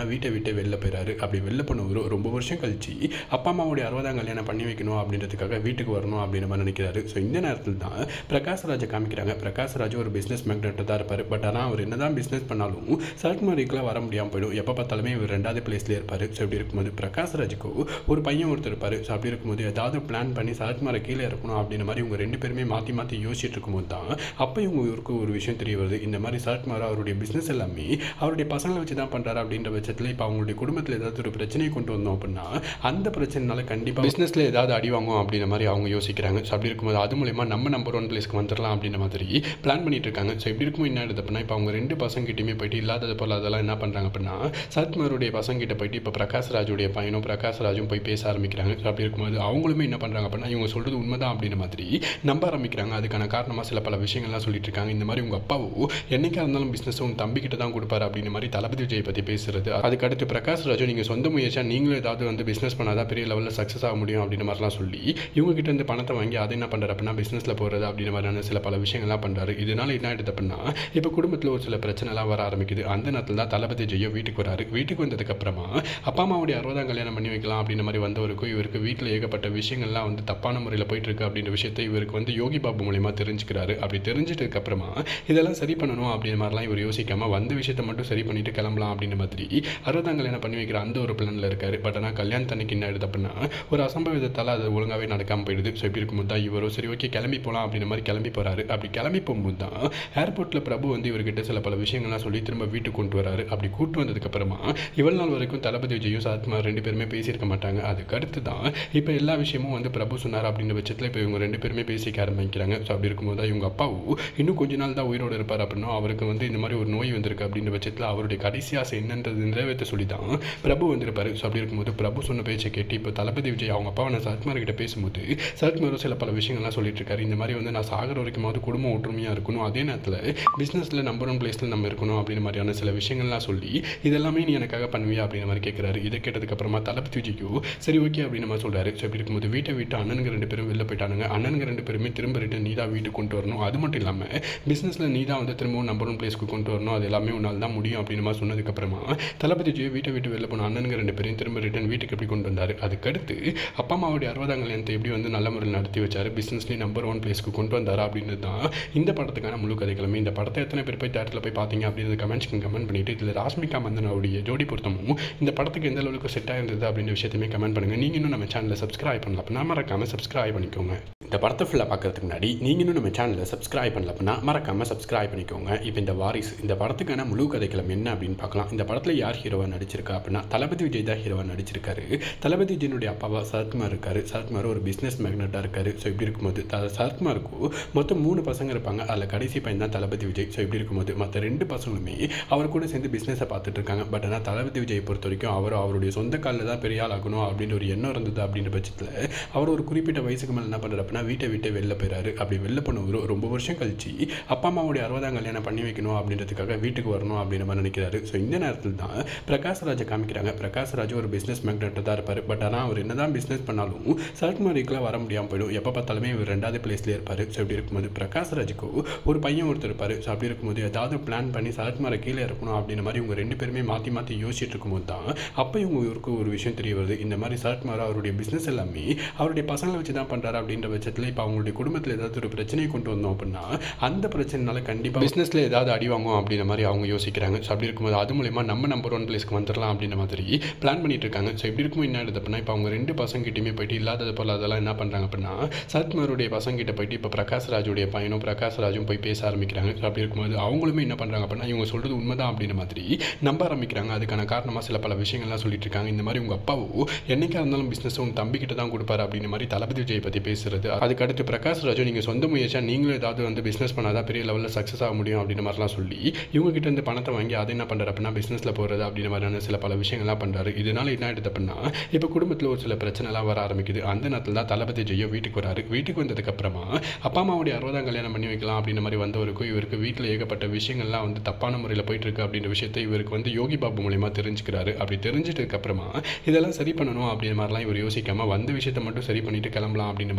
Speaker 1: அப்படின்னா வீட்டை விட்டு வெளில போயிறாரு அப்படி வெளில போனவர் ரொம்ப வருஷம் கழிச்சு அப்பா அம்மாவுடைய அறுபதாம் கல்யாணம் பண்ணி வைக்கணும் அப்படின்றதுக்காக வீட்டுக்கு வரணும் அப்படின்னு மாதிரி நினைக்கிறாரு ஸோ இந்த நேரத்தில் தான் பிரகாஷ் ராஜை காமிக்கிறாங்க பிரகாஷ் ராஜ் ஒரு பிஸ்னஸ் மேக்னெட்டாக தான் இருப்பார் பட் ஆனால் அவர் என்னதான் பிஸ்னஸ் பண்ணாலும் சரத்குமாரிக்குலாம் வர முடியாமல் போயிடும் எப்போ பார்த்தாலுமே இவர் ரெண்டாவது பிளேஸ்லேயே இருப்பார் ஸோ இப்படி இருக்கும்போது பிரகாஷ் ராஜுக்கு ஒரு பையன் ஒருத்தர் இருப்பார் ஸோ அப்படி இருக்கும்போது ஏதாவது பிளான் பண்ணி சரத்குமாரை கீழே இருக்கணும் அப்படின்ற மாதிரி இவங்க ரெண்டு பேருமே மாற்றி மாற்றி யோசிச்சுட்டு இருக்கும்போது தான் அப்போ இவங்க இவருக்கு ஒரு விஷயம் தெரிய வருது இந்த மாதிரி சரத்குமார் அவருடைய பிஸ்னஸ் எல்லாமே அவருடைய பசங்களை வச்சு தான் பண்ணுறாரு அப்படின்ற பட்சத்தில் இப்போ அவங்களுடைய குடும்பத்தில் ஏதாவது ஒரு பிரச்சனையை கொண்டு வந்தோம் அப்படின்னா அந்த பிரச்சனைனால கண்டிப்பாக பிஸ்னஸில் ஏதாவது அடி வாங்கும் அப்படின்ற மாதிரி அவங்க யோசிக்கிறாங்க ஸோ அப்படி இருக்கும்போது அது மூலயமா நம்ம நம்பர் ஒன் பிளேஸ்க்கு வந்துடலாம் அப்படின்ற மாதிரி பிளான் பண்ணிட்டு இருக்காங்க ஸோ இப்படி இருக்கும் என்ன ஆகுது அப்படின்னா இப்போ அவங்க ரெண்டு பசங்கிட்டையுமே போயிட்டு இல்லாதது போல் அதெல்லாம் என்ன பண்ணுறாங்க அப்படின்னா சரத்குமாருடைய பசங்கிட்ட போயிட்டு இப்போ பிரகாஷ் ராஜுடைய பையனும் பிரகாஷ் ராஜும் போய் பேச ஆரம்பிக்கிறாங்க ஸோ அப்படி இருக்கும்போது அவங்களுமே என்ன பண்ணுறாங்க அப்படின்னா இவங்க சொல்கிறது உண்மைதான் அப்படின்ற மாதிரி நம்ப ஆரம்பிக்கிறாங்க அதுக்கான காரணமாக சில பல விஷயங்கள்லாம் சொல்லிட்டு இருக்காங்க இந்த மாதிரி உங்கள் அப்பாவோ என்னைக்கா இருந்தாலும் பிஸ்னஸ் உன் தம்பிக்கிட்ட தான் கொடுப்பாரு அப்படின்ற மாதிரி தளபதி விஜய் பற்றி பேசுறது அதுக்கடுத்து பிரகாஷ் ராஜு நீங்கள் சொந்த முயற்சியாக நீங்களும் ஏதாவது வந்து பிஸ்னஸ் பண்ணாதான் பெரிய லெவலில் சக்ஸஸ் ஆக முடியும் அப்படின்ற மாதிரிலாம் சொல்லி இவங்க கிட்ட இருந்து பணத்தை வாங்கி அதை என்ன பண்ணுறாரு அப்படின்னா பிஸ்னஸில் போகிறது அப்படின்ற மாதிரியான சில பல விஷயங்கள்லாம் பண்ணுறாரு இதனால என்ன ஆயிடுது அப்படின்னா இப்போ குடும்பத்தில் ஒரு சில பிரச்சனைலாம் வர ஆரம்பிக்குது அந்த நேரத்தில் தான் தளபதி ஜெயோ வீட்டுக்கு வராரு வீட்டுக்கு வந்ததுக்கப்புறமா அப்பா அம்மாவுடைய அறுபதாம் கல்யாணம் பண்ணி வைக்கலாம் அப்படின்ற மாதிரி வந்தவருக்கும் இவருக்கு வீட்டில் ஏகப்பட்ட விஷயங்கள்லாம் வந்து தப்பான முறையில் போயிட்டு இருக்கு அப்படின்ற விஷயத்தை இவருக்கு வந்து யோகி பாபு மூலியமா தெரிஞ்சுக்கிறாரு அப்படி தெரிஞ்சிட்டதுக்கு அப்புறமா இதெல்லாம் சரி பண்ணணும் அப்படின்ற மாதிரிலாம் இவர் யோசிக்காம வந்த விஷயத்தை மட்டும் சரி பண்ணிட்டு கிளம்பலாம் அப்படின்ற மாதிரி அறுபதாம் கல்யாணம் பண்ணி வைக்கிற அந்த ஒரு பிளானில் இருக்காரு பட் ஆனால் கல்யாணத்தன்னைக்கு என்ன ஆயிடுது அப்படின்னா ஒரு அசம்பவிதத்தால் அது ஒழுங்காகவே நடக்காமல் போயிடுது ஸோ இப்படி இருக்கும்போது தான் இவரோ சரி ஓகே கிளம்பி போகலாம் அப்படின்ற மாதிரி கிளம்பி போகிறாரு அப்படி கிளம்பி போகும்போது தான் ஏர்போர்ட்டில் பிரபு வந்து இவர்கிட்ட சில பல விஷயங்கள்லாம் சொல்லி திரும்ப வீட்டுக்கு கொண்டு வராரு அப்படி கூட்டு வந்ததுக்கப்புறமா இவ்வளவு நாள் வரைக்கும் தளபதி விஜயும் சாத்குமார் ரெண்டு பேருமே பேசியிருக்க மாட்டாங்க அதுக்கு அடுத்து தான் இப்போ எல்லா விஷயமும் வந்து பிரபு சொன்னார் அப்படின்ற பட்சத்தில் இப்போ இவங்க ரெண்டு பேருமே பேசிக்க ஆரம்பிக்கிறாங்க ஸோ அப்படி இருக்கும்போது தான் இவங்க அப்பாவும் இன்னும் கொஞ்ச நாள் தான் உயிரோடு இருப்பார் அப்படின்னா அவருக்கு வந்து இந்த மாதிரி ஒரு நோய் வந்திருக்கு அப்படின்ற பட்சத்தில் அவருடைய கடைசி ஆசை என்னன்றது நிறைவேற்ற சொல்லி தான் பிரபு வந்திருப்பாரு ஸோ அப்படி இருக்கும்போது பிரபு சொன்ன பேச்சை கேட்டு இப்போ தளபதி விஜய் அவங்க அப்பாவை நான் சரத்குமார் கிட்ட பேசும்போது சரத்குமாரும் சில பல விஷயங்கள்லாம் சொல்லிட்டு இருக்காரு இந்த மாதிரி வந்து நான் சாகர வரைக்குமாவது குடும்பம் ஒற்றுமையாக இருக்கணும் அதே நேரத்தில் பிஸ்னஸில் நம்பர் ஒன் பிளேஸில் நம்ம இருக்கணும் அப்படின்ற மாதிரியான சில விஷயங்கள்லாம் சொல்லி இதெல்லாமே நீ எனக்காக பண்ணுவியா அப்படின்ற மாதிரி கேட்குறாரு இதை கேட்டதுக்கப்புறமா தளபதி விஜய்க்கு சரி ஓகே அப்படின்னு மாதிரி சொல்கிறாரு ஸோ இப்படி இருக்கும்போது வீட்டை விட்டு அண்ணனுங்க ரெண்டு பேரும் வெளில போயிட்டானுங்க அண்ணனுங்க ரெண்டு பேருமே திரும்ப ரிட்டன் நீ தான் வீட்டுக்கு கொண்டு வரணும் அது மட்டும் இல்லாமல் பிஸ்னஸில் நீ தான் வந்து திரும்பவும் நம்பர் ஒன் பிளேஸ்க்கு கொண்டு வரணும் அது எல்லாமே உன்னால் தான் முடியும் அப்படின்னு மாதிரி சொன்னதுக்கப்புறமா தளபதி விஜய் வீட்டை விட்டு வெளில போன அண்ணனுங்க ரெண்டு பேரையும் திரும்ப ரிட்டன் வீட்டுக்கு எப்படி கொண்டு வந்தார் அதுக்கடுத்து அப்பா அம்மாவுடைய அறுபதாம் கல்யாணத்தை எப்படி வந்து நல்ல முறையில் நடத்தி வச்சார் பிஸ்னஸ்லேயும் நம்பர் ஒன் பிளேஸ்க்கு கொண்டு வந்தார் அப்படின்றது தான் இந்த படத்துக்கான முழு கதைகளுமே இந்த படத்தை எத்தனை பேர் போய் தேட்டரில் போய் பார்த்தீங்க அப்படின்றது கமெண்ட்ஸ்க்கு கமெண்ட் பண்ணிட்டு இதில் ராஷ்மிகா மந்தனாவுடைய ஜோடி பொருத்தமும் இந்த படத்துக்கு எந்த அளவுக்கு செட் ஆயிருந்தது அப்படின்ற விஷயத்தையுமே கமெண்ட் பண்ணுங்கள் நீங்கள் இன்னும் நம்ம சேனலை சப்ஸ்கிரைப் பண்ணல அப்படின்னா மறக்காமல் சப்ஸ்கிரைப் பண்ணிக்கோங்க இந்த படத்தை ஃபுல்லாக பார்க்கறதுக்கு முன்னாடி நீங்கள் இன்னும் நம்ம சேனலை சப்ஸ்கிரைப் பண்ணல அப்படின்னா மறக்காமல் சப்ஸ்கிரைப் பண்ணிக்கோங்க இப்போ இந்த வாரிஸ் இந்த படத்துக்கான முழு கதைக்களம் என்ன அப்படின்னு பார்க்கலாம் இந்த படத்தில் யார் ஹீரோவாக நடிச்சிருக்கா அப்படின்னா தளபதி விஜய் தான் ஹீரோவாக நடிச்சிருக்காரு தளபதி விஜயனுடைய அப்பாவா சரத்குமார் இருக்காரு சரத்குமார் ஒரு பிஸ்னஸ் மேக்னட்டாக இருக்காரு ஸோ இப்படி இருக்கும்போது த- சரத்குமாருக்கு மொத்தம் மூணு பசங்க இருப்பாங்க அதில் கடைசி பையன் தான் தளபதி விஜய் ஸோ இப்படி இருக்கும்போது மற்ற ரெண்டு பசங்களுமே அவர் கூட சேர்ந்து பிஸ்னஸை பார்த்துட்டு இருக்காங்க பட் ஆனால் தளபதி விஜய் பொறுத்த வரைக்கும் அவர் அவருடைய சொந்த காலில் தான் பெரிய ஆள் ஆகணும் அப்படின்ற ஒரு எண்ணம் இருந்தது அப்படின்ற பட்சத்தில் அவர் ஒரு குறிப்பிட்ட வயசுக்கு மேலே என்ன பண்ணுறாரு அப்படின்னா வீட்டை விட்டு வெளில போயிறாரு அப்படி வெளில போனவர் ரொம்ப வருஷம் கழிச்சு அப்பா அம்மாவுடைய அறுபதாம் கல்யாணம் பண்ணி வைக்கணும் அப்படின்றதுக்காக வீட்டுக்கு வரணும் அப்படின்ற மாதிரி நினைக்கிறாரு ஸோ இந்த நேரத்தில் தான் பிரகாஷ் ராஜை காமிக்கிறாங்க பிரகாஷ் ராஜ் ஒரு பிஸ்னஸ் மேக்னெட்டாக தான் இருப்பார் பட் ஆனால் அவர் என்னதான் பிஸ்னஸ் பண்ணாலும் சரத்குமாரிக்குலாம் வர முடியாமல் போயிடும் எப்போ பார்த்தாலுமே இவர் ரெண்டாவது பிளேஸ்லேயே இருப்பார் ஸோ இப்படி இருக்கும்போது பிரகாஷ் ராஜுக்கு ஒரு பையன் ஒருத்தர் இருப்பார் ஸோ அப்படி இருக்கும்போது ஏதாவது பிளான் பண்ணி சரத்குமாரை கீழே இருக்கணும் அப்படின்ற மாதிரி இவங்க ரெண்டு பேருமே மாற்றி மாற்றி யோசிச்சுட்டு இருக்கும்போது தான் அப்போ இவங்க இவருக்கு ஒரு விஷயம் தெரிய வருது இந்த மாதிரி சரத்குமார் அவருடைய பிஸ்னஸ் எல்லாமே அவருடைய பசங்களை வச்சு தான் பண்ணுறாரு அப்படின்ற பட்சத்தில் இப்போ அவங்களுடைய குடும்பத்தில் ஏதாவது ஒரு பிரச்சனையை கொண்டு வந்தோம் அப்படின்னா அந்த பிரச்சனைனால கண்டிப்பாக பிஸ்னஸில் ஏதாவது அடி வாங்கும் அப்படின்ற மாதிரி அவங்க யோசிக்கிறாங்க ஸோ அப்படி இருக்கும்போது அது மூலயமா நம்ம நம்பர் ஒன் பிளேஸ்க்கு வந்துடலாம் அப்படின்ற மாதிரி பிளான் பண்ணிட்டு இருக்காங்க ஸோ இப்படி இருக்கும் என்ன ஆகுது அப்படின்னா இப்போ அவங்க ரெண்டு பசங்கிட்டையுமே போயிட்டு இல்லாதது போல் அதெல்லாம் என்ன பண்ணுறாங்க அப்படின்னா சரத்குமாருடைய பசங்கிட்ட போயிட்டு இப்போ பிரகாஷ் ராஜுடைய பையனும் பிரகாஷ் ராஜும் போய் பேச ஆரம்பிக்கிறாங்க ஸோ அப்படி இருக்கும்போது அவங்களுமே என்ன பண்ணுறாங்க அப்படின்னா இவங்க சொல்கிறது உண்மைதான் அப்படின்ற மாதிரி நம்ப ஆரம்பிக்கிறாங்க அதுக்கான காரணமாக சில பல விஷயங்கள்லாம் சொல்லிட்டு இருக்காங்க இந்த மாதிரி உங்கள் அப்பாவோ என்னைக்கா இருந்தாலும் பிஸ்னஸ் உன் தம்பிக்கிட்ட தான் கொடுப்பாரு அப்படின்ற மாதிரி தளபதி விஜய் பற்றி பேசுறது அதுக்கடுத்து பிரகாஷ் ராஜு நீங்கள் சொந்த முயற்சியாக நீங்களும் ஏதாவது வந்து பிஸ்னஸ் பண்ணாதான் பெரிய லெவலில் சக்ஸஸ் ஆக முடியும் அப்படின்ற மாதிரிலாம் சொல்லி இவங்க கிட்ட இருந்து பணத்தை வாங்கி அதை என்ன பண்ணுறாரு அப்படின்னா பிஸ்னஸில் போகிறது அப்படின்ற மாதிரியான சில பல விஷயங்கள்லாம் பண்ணுறாரு இதனால என்ன ஆயிடுது அப்படின்னா இப்போ குடும்பத்தில் ஒரு சில பிரச்சனைலாம் வர ஆரம்பிக்குது அந்த நேரத்தில் தான் தளபதி ஜெயோ வீட்டுக்கு வராரு வீட்டுக்கு வந்ததுக்கப்புறமா அப்பா அம்மாவுடைய அறுபதாம் கல்யாணம் பண்ணி வைக்கலாம் அப்படின்ற மாதிரி வந்தவருக்கும் இவருக்கு வீட்டில் ஏகப்பட்ட விஷயங்கள்லாம் வந்து தப்பான முறையில் போயிட்டு இருக்கு அப்படின்ற விஷயத்தை இவருக்கு வந்து யோகி பாபு மூலியமா தெரிஞ்சுக்கிறாரு அப்படி தெரிஞ்சிட்டதுக்கு அப்புறமா இதெல்லாம் சரி பண்ணணும் அப்படின்ற மாதிரிலாம் இவர் யோசிக்காம வந்த விஷயத்தை மட்டும் சரி பண்ணிட்டு கிளம்பலாம் அப்படின்ற மாதிரி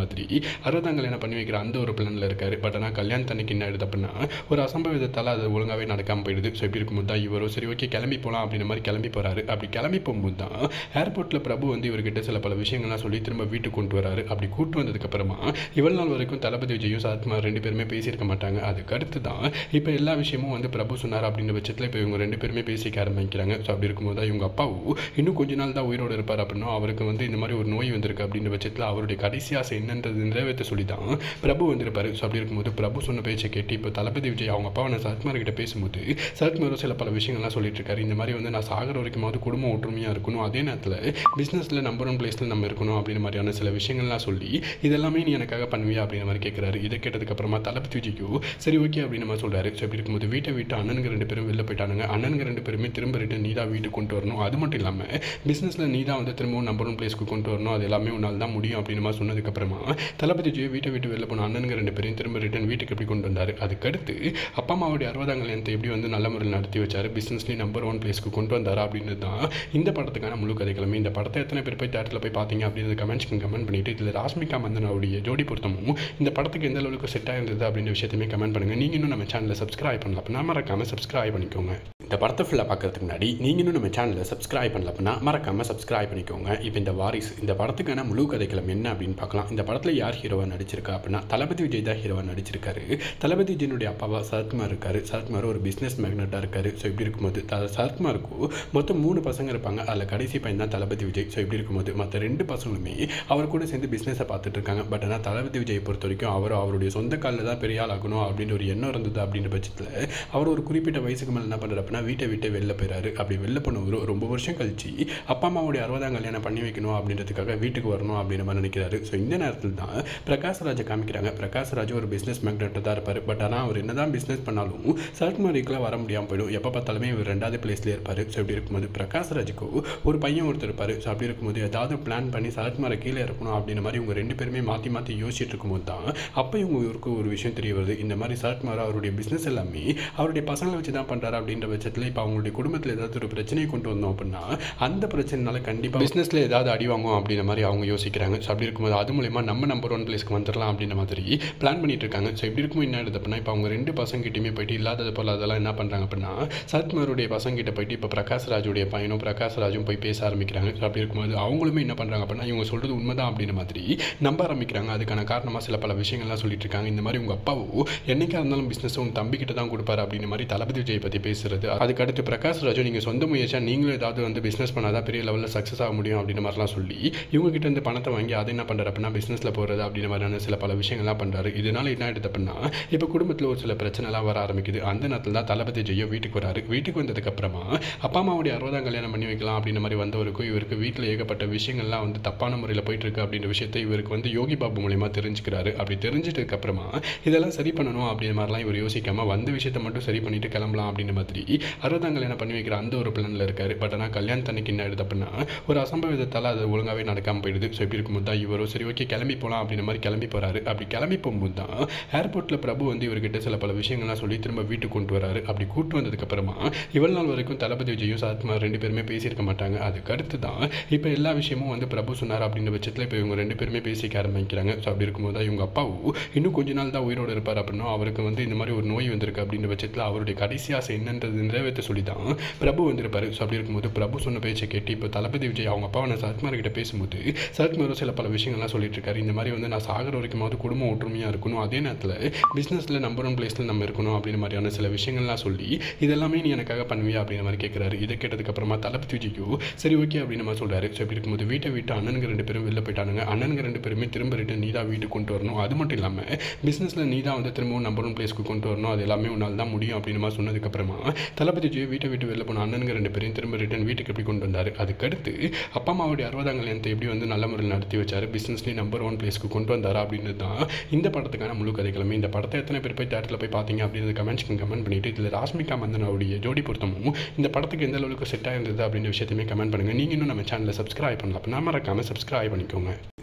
Speaker 1: அறுபதாம் கல்யாணம் பண்ணி வைக்கிற அந்த ஒரு பிளானில் இருக்காரு பட் ஆனால் கல்யாணத்தன்னைக்கு என்ன ஆயிடுது அப்படின்னா ஒரு அசம்பவிதத்தால் அது ஒழுங்காகவே நடக்காமல் போயிடுது ஸோ இப்படி இருக்கும்போது தான் இவரோ சரி ஓகே கிளம்பி போகலாம் அப்படின்ற மாதிரி கிளம்பி போகிறாரு அப்படி கிளம்பி போகும்போது தான் ஏர்போர்ட்டில் பிரபு வந்து இவர்கிட்ட சில பல விஷயங்கள்லாம் சொல்லி திரும்ப வீட்டுக்கு கொண்டு வராரு அப்படி கூட்டு வந்ததுக்கப்புறமா இவ்வளவு நாள் வரைக்கும் தளபதி விஜயும் சரத்குமார் ரெண்டு பேருமே பேசியிருக்க மாட்டாங்க அதுக்கு அடுத்து தான் இப்போ எல்லா விஷயமும் வந்து பிரபு சொன்னார் அப்படின்ற பட்சத்தில் இப்போ இவங்க ரெண்டு பேருமே பேசிக்க ஆரம்பிக்கிறாங்க ஸோ அப்படி இருக்கும்போது தான் இவங்க அப்பாவும் இன்னும் கொஞ்ச நாள் தான் உயிரோடு இருப்பார் அப்படின்னா அவருக்கு வந்து இந்த மாதிரி ஒரு நோய் வந்திருக்கு அப்படின்ற பட்சத்தில் அவருடைய கடைசி ஆசை என்னன்றது நிறைவேற்ற சொல்லி தான் பிரபு வந்திருப்பாரு ஸோ அப்படி இருக்கும்போது பிரபு சொன்ன பேச்சை கேட்டு இப்போ தளபதி விஜய் அவங்க அப்பா நான் சரத்குமார் கிட்ட பேசும்போது சரத்குமாரும் சில பல விஷயங்கள்லாம் சொல்லிட்டு இருக்காரு இந்த மாதிரி வந்து நான் சாகர வரைக்குமாவது குடும்பம் ஒற்றுமையாக இருக்கணும் அதே நேரத்தில் பிஸ்னஸில் நம்பர் ஒன் பிளேஸில் நம்ம இருக்கணும் அப்படின்ற மாதிரியான சில விஷயங்கள்லாம் சொல்லி இதெல்லாமே நீ எனக்காக பண்ணுவியா அப்படின்ற மாதிரி கேட்குறாரு இதை கேட்டதுக்கப்புறமா தளபதி விஜய்க்கு சரி ஓகே அப்படின்னு நம்ம சொல்கிறாரு ஸோ இப்படி இருக்கும்போது வீட்டை விட்டு அண்ணனுங்க ரெண்டு பேரும் வெளில போயிட்டானுங்க அண்ணனுங்க ரெண்டு பேருமே திரும்ப ரிட்டன் நீ தான் வீட்டுக்கு கொண்டு வரணும் அது மட்டும் இல்லாமல் பிஸ்னஸில் நீ தான் வந்து திரும்பவும் நம்பர் ஒன் பிளேஸ்க்கு கொண்டு வரணும் அது எல்லாமே உன்னால் தான் முடியும் அப்படின்னு மாதிரி சொன்னதுக்கப்புறமா தளபதி விஜய் வீட்டை விட்டு வெளில போன அண்ணனுங்க ரெண்டு பேரையும் திரும்ப ரிட்டன் வீட்டுக்கு எப்படி கொண்டு வந்தார் அதுக்கடுத்து அப்பா அம்மாவுடைய அறுபதாம் கல்யாணத்தை எப்படி வந்து நல்ல முறையில் நடத்தி வச்சார் பிஸ்னஸ்லேயும் நம்பர் ஒன் பிளேஸ்க்கு கொண்டு வந்தார் அப்படின்றது தான் இந்த படத்துக்கான முழு கதைகளுமே இந்த படத்தை எத்தனை பேர் போய் தேட்டரில் போய் பார்த்தீங்க அப்படின்றது கமெண்ட்ஸ்க்கு கமெண்ட் பண்ணிட்டு இதில் ராஷ்மிகா மந்தனாவுடைய ஜோடி பொருத்தமும் இந்த படத்துக்கு எந்த அளவுக்கு செட் ஆயிருந்தது அப்படின்ற விஷயத்தையுமே கமெண்ட் பண்ணுங்கள் நீங்கள் இன்னும் நம்ம சேனலை சப்ஸ்கிரைப் பண்ணல அப்படின்னா மறக்காமல் சப்ஸ்கிரைப் பண்ணிக்கோங்க இந்த படத்தை ஃபுல்லாக பார்க்கறதுக்கு முன்னாடி நீங்கள் இன்னும் நம்ம சேனலை சப்ஸ்கிரைப் பண்ணல அப்படின்னா மறக்காமல் சப்ஸ்கிரைப் பண்ணிக்கோங்க இப்போ இந்த வாரிசு இந்த படத்துக்கான முழு கதைக்களம் என்ன அப்படின்னு பார்க்கலாம் இந்த படத்தில் யார் ஹீரோவாக நடிச்சிருக்கா அப்படின்னா தளபதி விஜய் தான் ஹீரோவாக நடிச்சிருக்காரு தளபதி விஜயனுடைய அப்பாவா சரத்குமார் இருக்காரு சரத்குமார் ஒரு பிஸ்னஸ் மேக்னட்டாக இருக்காரு ஸோ இப்படி இருக்கும்போது த சரத்குமாருக்கு மொத்தம் மூணு பசங்க இருப்பாங்க அதில் கடைசி பையன் தான் தளபதி விஜய் ஸோ இப்படி இருக்கும்போது மற்ற ரெண்டு பசங்களுமே அவர் கூட சேர்ந்து பிஸ்னஸை பார்த்துட்டு இருக்காங்க பட் ஆனால் தளபதி விஜயை பொறுத்த வரைக்கும் அவர் அவருடைய சொந்த காலில் தான் பெரிய ஆள் ஆகணும் அப்படின்ற ஒரு எண்ணம் இருந்தது அப்படின்ற பட்சத்தில் அவர் ஒரு குறிப்பிட்ட வயசுக்கு மேலே என்ன பண்ணுறாரு அப்படின்னா வீட்டை விட்டு வெளில போயிறாரு அப்படி வெளில போனவர் ரொம்ப வருஷம் கழிச்சு அப்பா அம்மாவுடைய அறுபதாம் கல்யாணம் பண்ணி வைக்கணும் அப்படின்றதுக்காக வீட்டுக்கு வரணும் அப்படின்ற மாதிரி நினைக்கிறாரு ஸோ இந்த நேரத்தில் தான் பிரகாஷ் ராஜை காமிக்கிறாங்க பிரகாஷ் ராஜ் ஒரு பிஸ்னஸ் மேக்னெட்டாக தான் இருப்பார் பட் ஆனால் அவர் என்னதான் பிஸ்னஸ் பண்ணாலும் சரத்குமாரிக்கெலாம் வர முடியாமல் போயிடும் எப்போ பார்த்தாலுமே இவர் ரெண்டாவது பிளேஸ்லேயே இருப்பார் ஸோ இப்படி இருக்கும்போது பிரகாஷ் ராஜுக்கு ஒரு பையன் ஒருத்தர் இருப்பார் ஸோ அப்படி இருக்கும்போது ஏதாவது பிளான் பண்ணி சரத்குமாரை கீழே இருக்கணும் அப்படின்ற மாதிரி இவங்க ரெண்டு பேருமே மாற்றி மாற்றி யோசிச்சுட்டு இருக்கும்போது தான் அப்போ இவங்க இவருக்கு ஒரு விஷயம் தெரிய வருது இந்த மாதிரி சரத்குமார் அவருடைய பிஸ்னஸ் எல்லாமே அவருடைய பசங்களை வச்சு தான் பண்ணுறாரு அப்படின்ற பட்சத்தில் இப்போ அவங்களுடைய குடும்பத்தில் ஏதாவது ஒரு பிரச்சனையை கொண்டு வந்தோம் அப்படின்னா அந்த பிரச்சனைனால கண்டிப்பாக பிஸ்னஸில் ஏதாவது அடி வாங்கும் அப்படின்ற மாதிரி அவங்க யோசிக்கிறாங்க ஸோ அப்படி இருக்கும்போது அது மூலயமா நம்ம நம்பர் ஒன் பிளேஸ்க்கு வந்துடலாம் அப்படின்ற மாதிரி பிளான் பண்ணிட்டு இருக்காங்க ஸோ இப்படி இருக்கும் என்ன ஆகுது அப்படின்னா இப்போ அவங்க ரெண்டு பசங்கிட்டையுமே போயிட்டு இல்லாதது போல அதெல்லாம் என்ன பண்ணுறாங்க அப்படின்னா சரத்குமாருடைய பசங்கிட்ட போயிட்டு இப்போ பிரகாஷ் ராஜுடைய பையனும் பிரகாஷ் ராஜும் போய் பேச ஆரம்பிக்கிறாங்க ஸோ அப்படி இருக்கும்போது அவங்களுமே என்ன பண்ணுறாங்க அப்படின்னா இவங்க சொல்கிறது உண்மைதான் அப்படின்ற மாதிரி நம்ப ஆரம்பிக்கிறாங்க அதுக்கான காரணமாக சில பல விஷயங்கள்லாம் சொல்லிட்டு இருக்காங்க இந்த மாதிரி உங்கள் அப்பாவோ என்னைக்கா இருந்தாலும் பிஸ்னஸ் உங்கள் தம்பிக்கிட்ட தான் கொடுப்பாரு அப்படின்ற மாதிரி தளபதி விஜய் பற்றி பேசுறது அதுக்கு அடுத்து பிரகாஷ் ராஜு நீங்கள் சொந்த முயற்சியாக நீங்களும் ஏதாவது வந்து பிஸ்னஸ் பண்ணாதான் பெரிய லெவலில் சக்ஸஸ் ஆக முடியும் அப்படின்ற மாதிரிலாம் சொல்லி இவங்க கிட்ட இருந்து பணத்தை வாங்கி அதை என்ன பண்ணுறாரு அப்படின்னா பிஸ்னஸில் போகிறது அப்படின்ற மாதிரியான சில பல விஷயங்கள்லாம் பண்ணுறாரு இதனால என்ன ஆயிடுது அப்படின்னா இப்போ குடும்பத்தில் ஒரு சில பிரச்சனைலாம் வர ஆரம்பிக்குது அந்த நேரத்தில் தான் தளபதி ஜெயோ வீட்டுக்கு வராரு வீட்டுக்கு வந்ததுக்கப்புறமா அப்பா அம்மாவுடைய அறுபதாம் கல்யாணம் பண்ணி வைக்கலாம் அப்படின்ற மாதிரி வந்தவருக்கும் இவருக்கு வீட்டில் ஏகப்பட்ட விஷயங்கள்லாம் வந்து தப்பான முறையில் போயிட்டு இருக்கு அப்படின்ற விஷயத்தை இவருக்கு வந்து யோகி பாபு மூலியமா தெரிஞ்சுக்கிறாரு அப்படி தெரிஞ்சிட்டதுக்கு அப்புறமா இதெல்லாம் சரி பண்ணணும் அப்படின்ற மாதிரிலாம் இவர் யோசிக்காம வந்த விஷயத்தை மட்டும் சரி பண்ணிட்டு கிளம்பலாம் அப்படின்ற மாதிரி அறுபதாம் கல்யாணம் பண்ணி வைக்கிற அந்த ஒரு பிளானில் இருக்காரு பட் ஆனால் கல்யாணத்தன்னைக்கு என்ன ஆயிடுது அப்படின்னா ஒரு அசம்பவிதத்தால் அது ஒழுங்காகவே நடக்காமல் போயிடுது ஸோ இப்படி இருக்கும்போது தான் இவரோ சரி ஓகே கிளம்பி போகலாம் அப்படின்ற மாதிரி கிளம்பி போகிறாரு அப்படி கிளம்பி போகும்போது தான் ஏர்போர்ட்டில் பிரபு வந்து இவர்கிட்ட சில பல விஷயங்கள்லாம் சொல்லி திரும்ப வீட்டுக்கு கொண்டு வராரு அப்படி கூட்டு வந்ததுக்கப்புறமா இவ்வளவு நாள் வரைக்கும் தளபதி விஜயும் சரத்குமார் ரெண்டு பேருமே பேசியிருக்க மாட்டாங்க அதுக்கு அடுத்து தான் இப்போ எல்லா விஷயமும் வந்து பிரபு சொன்னார் அப்படின்ற பட்சத்தில் இப்போ இவங்க ரெண்டு பேருமே பேசிக்க ஆரம்பிக்கிறாங்க ஸோ அப்படி இருக்கும்போது தான் இவங்க அப்பாவும் இன்னும் கொஞ்ச நாள் தான் உயிரோடு இருப்பார் அப்படின்னா அவருக்கு வந்து இந்த மாதிரி ஒரு நோய் வந்திருக்கு அப்படின்ற பட்சத்தில் அவருடைய கடைசி ஆசை என்னன்றது நிறைவேற்ற சொல்லி தான் பிரபு வந்திருப்பாரு ஸோ அப்படி இருக்கும்போது பிரபு சொன்ன பேச்சை கேட்டு இப்போ தளபதி விஜய் அவங்க அப்பா நான் சரத்குமார் கிட்ட பேசும்போது சரத்குமாரும் சில பல விஷயங்கள்லாம் சொல்லிட்டு இருக்காரு இந்த மாதிரி வந்து நான் சாகர வரைக்குமாவது குடும்பம் ஒற்றுமையாக இருக்கணும் அதே நேரத்தில் பிஸ்னஸில் நம்பர் ஒன் பிளேஸில் நம்ம இருக்கணும் அப்படின்ற மாதிரியான சில விஷயங்கள்லாம் சொல்லி இதெல்லாமே நீ எனக்காக பண்ணுவியா அப்படின்ற மாதிரி கேட்குறாரு இதை கேட்டதுக்கப்புறமா தளபதி விஜய்க்கு சரி ஓகே அப்படின்னு நம்ம சொல்கிறாரு ஸோ இப்படி இருக்கும்போது வீட்டை விட்டு அண்ணனுங்க ரெண்டு பேரும் வெளில போயிட்டானுங்க அண்ணனுங்க ரெண்டு பேருமே திரும்ப ரிட்டன் நீ தான் வீட்டுக்கு கொண்டு வரணும் அது மட்டும் இல்லாமல் பிஸ்னஸில் நீ தான் வந்து திரும்பவும் நம்பர் ஒன் பிளேஸ்க்கு கொண்டு வரணும் அது எல்லாமே உன்னால் தான் முடியும் அப்படின்னு மாதிரி சொன்னதுக்கப்புறமா தளபதி விஜய் வீட்டை விட்டு வெளில போன அண்ணனுங்க ரெண்டு பேரையும் திரும்ப ரிட்டன் வீட்டுக்கு எப்படி கொண்டு வந்தார் அதுக்கடுத்து அப்பா அம்மாவுடைய அறுபதாம் கல்யாணத்தை எப்படி வந்து நல்ல முறையில் நடத்தி வச்சார் பிஸ்னஸ்லேயும் நம்பர் ஒன் பிளேஸ்க்கு கொண்டு வந்தார் அப்படின்றது தான் இந்த படத்துக்கான முழு கதைகளுமே இந்த படத்தை எத்தனை பேர் போய் தேட்டரில் போய் பார்த்தீங்க அப்படின்றது கமெண்ட்ஸ்க்கு கமெண்ட் பண்ணிட்டு இதில் ராஷ்மிகா மந்தனாவுடைய ஜோடி பொருத்தமும் இந்த படத்துக்கு எந்த அளவுக்கு செட் ஆயிருந்தது அப்படின்ற விஷயத்தையுமே கமெண்ட் பண்ணுங்கள் நீங்கள் இன்னும் நம்ம சேனலை சப்ஸ்கிரைப் பண்ணல அப்படின்னா மறக்காமல் சப்ஸ்கிரைப் பண்ணிக்கோங்க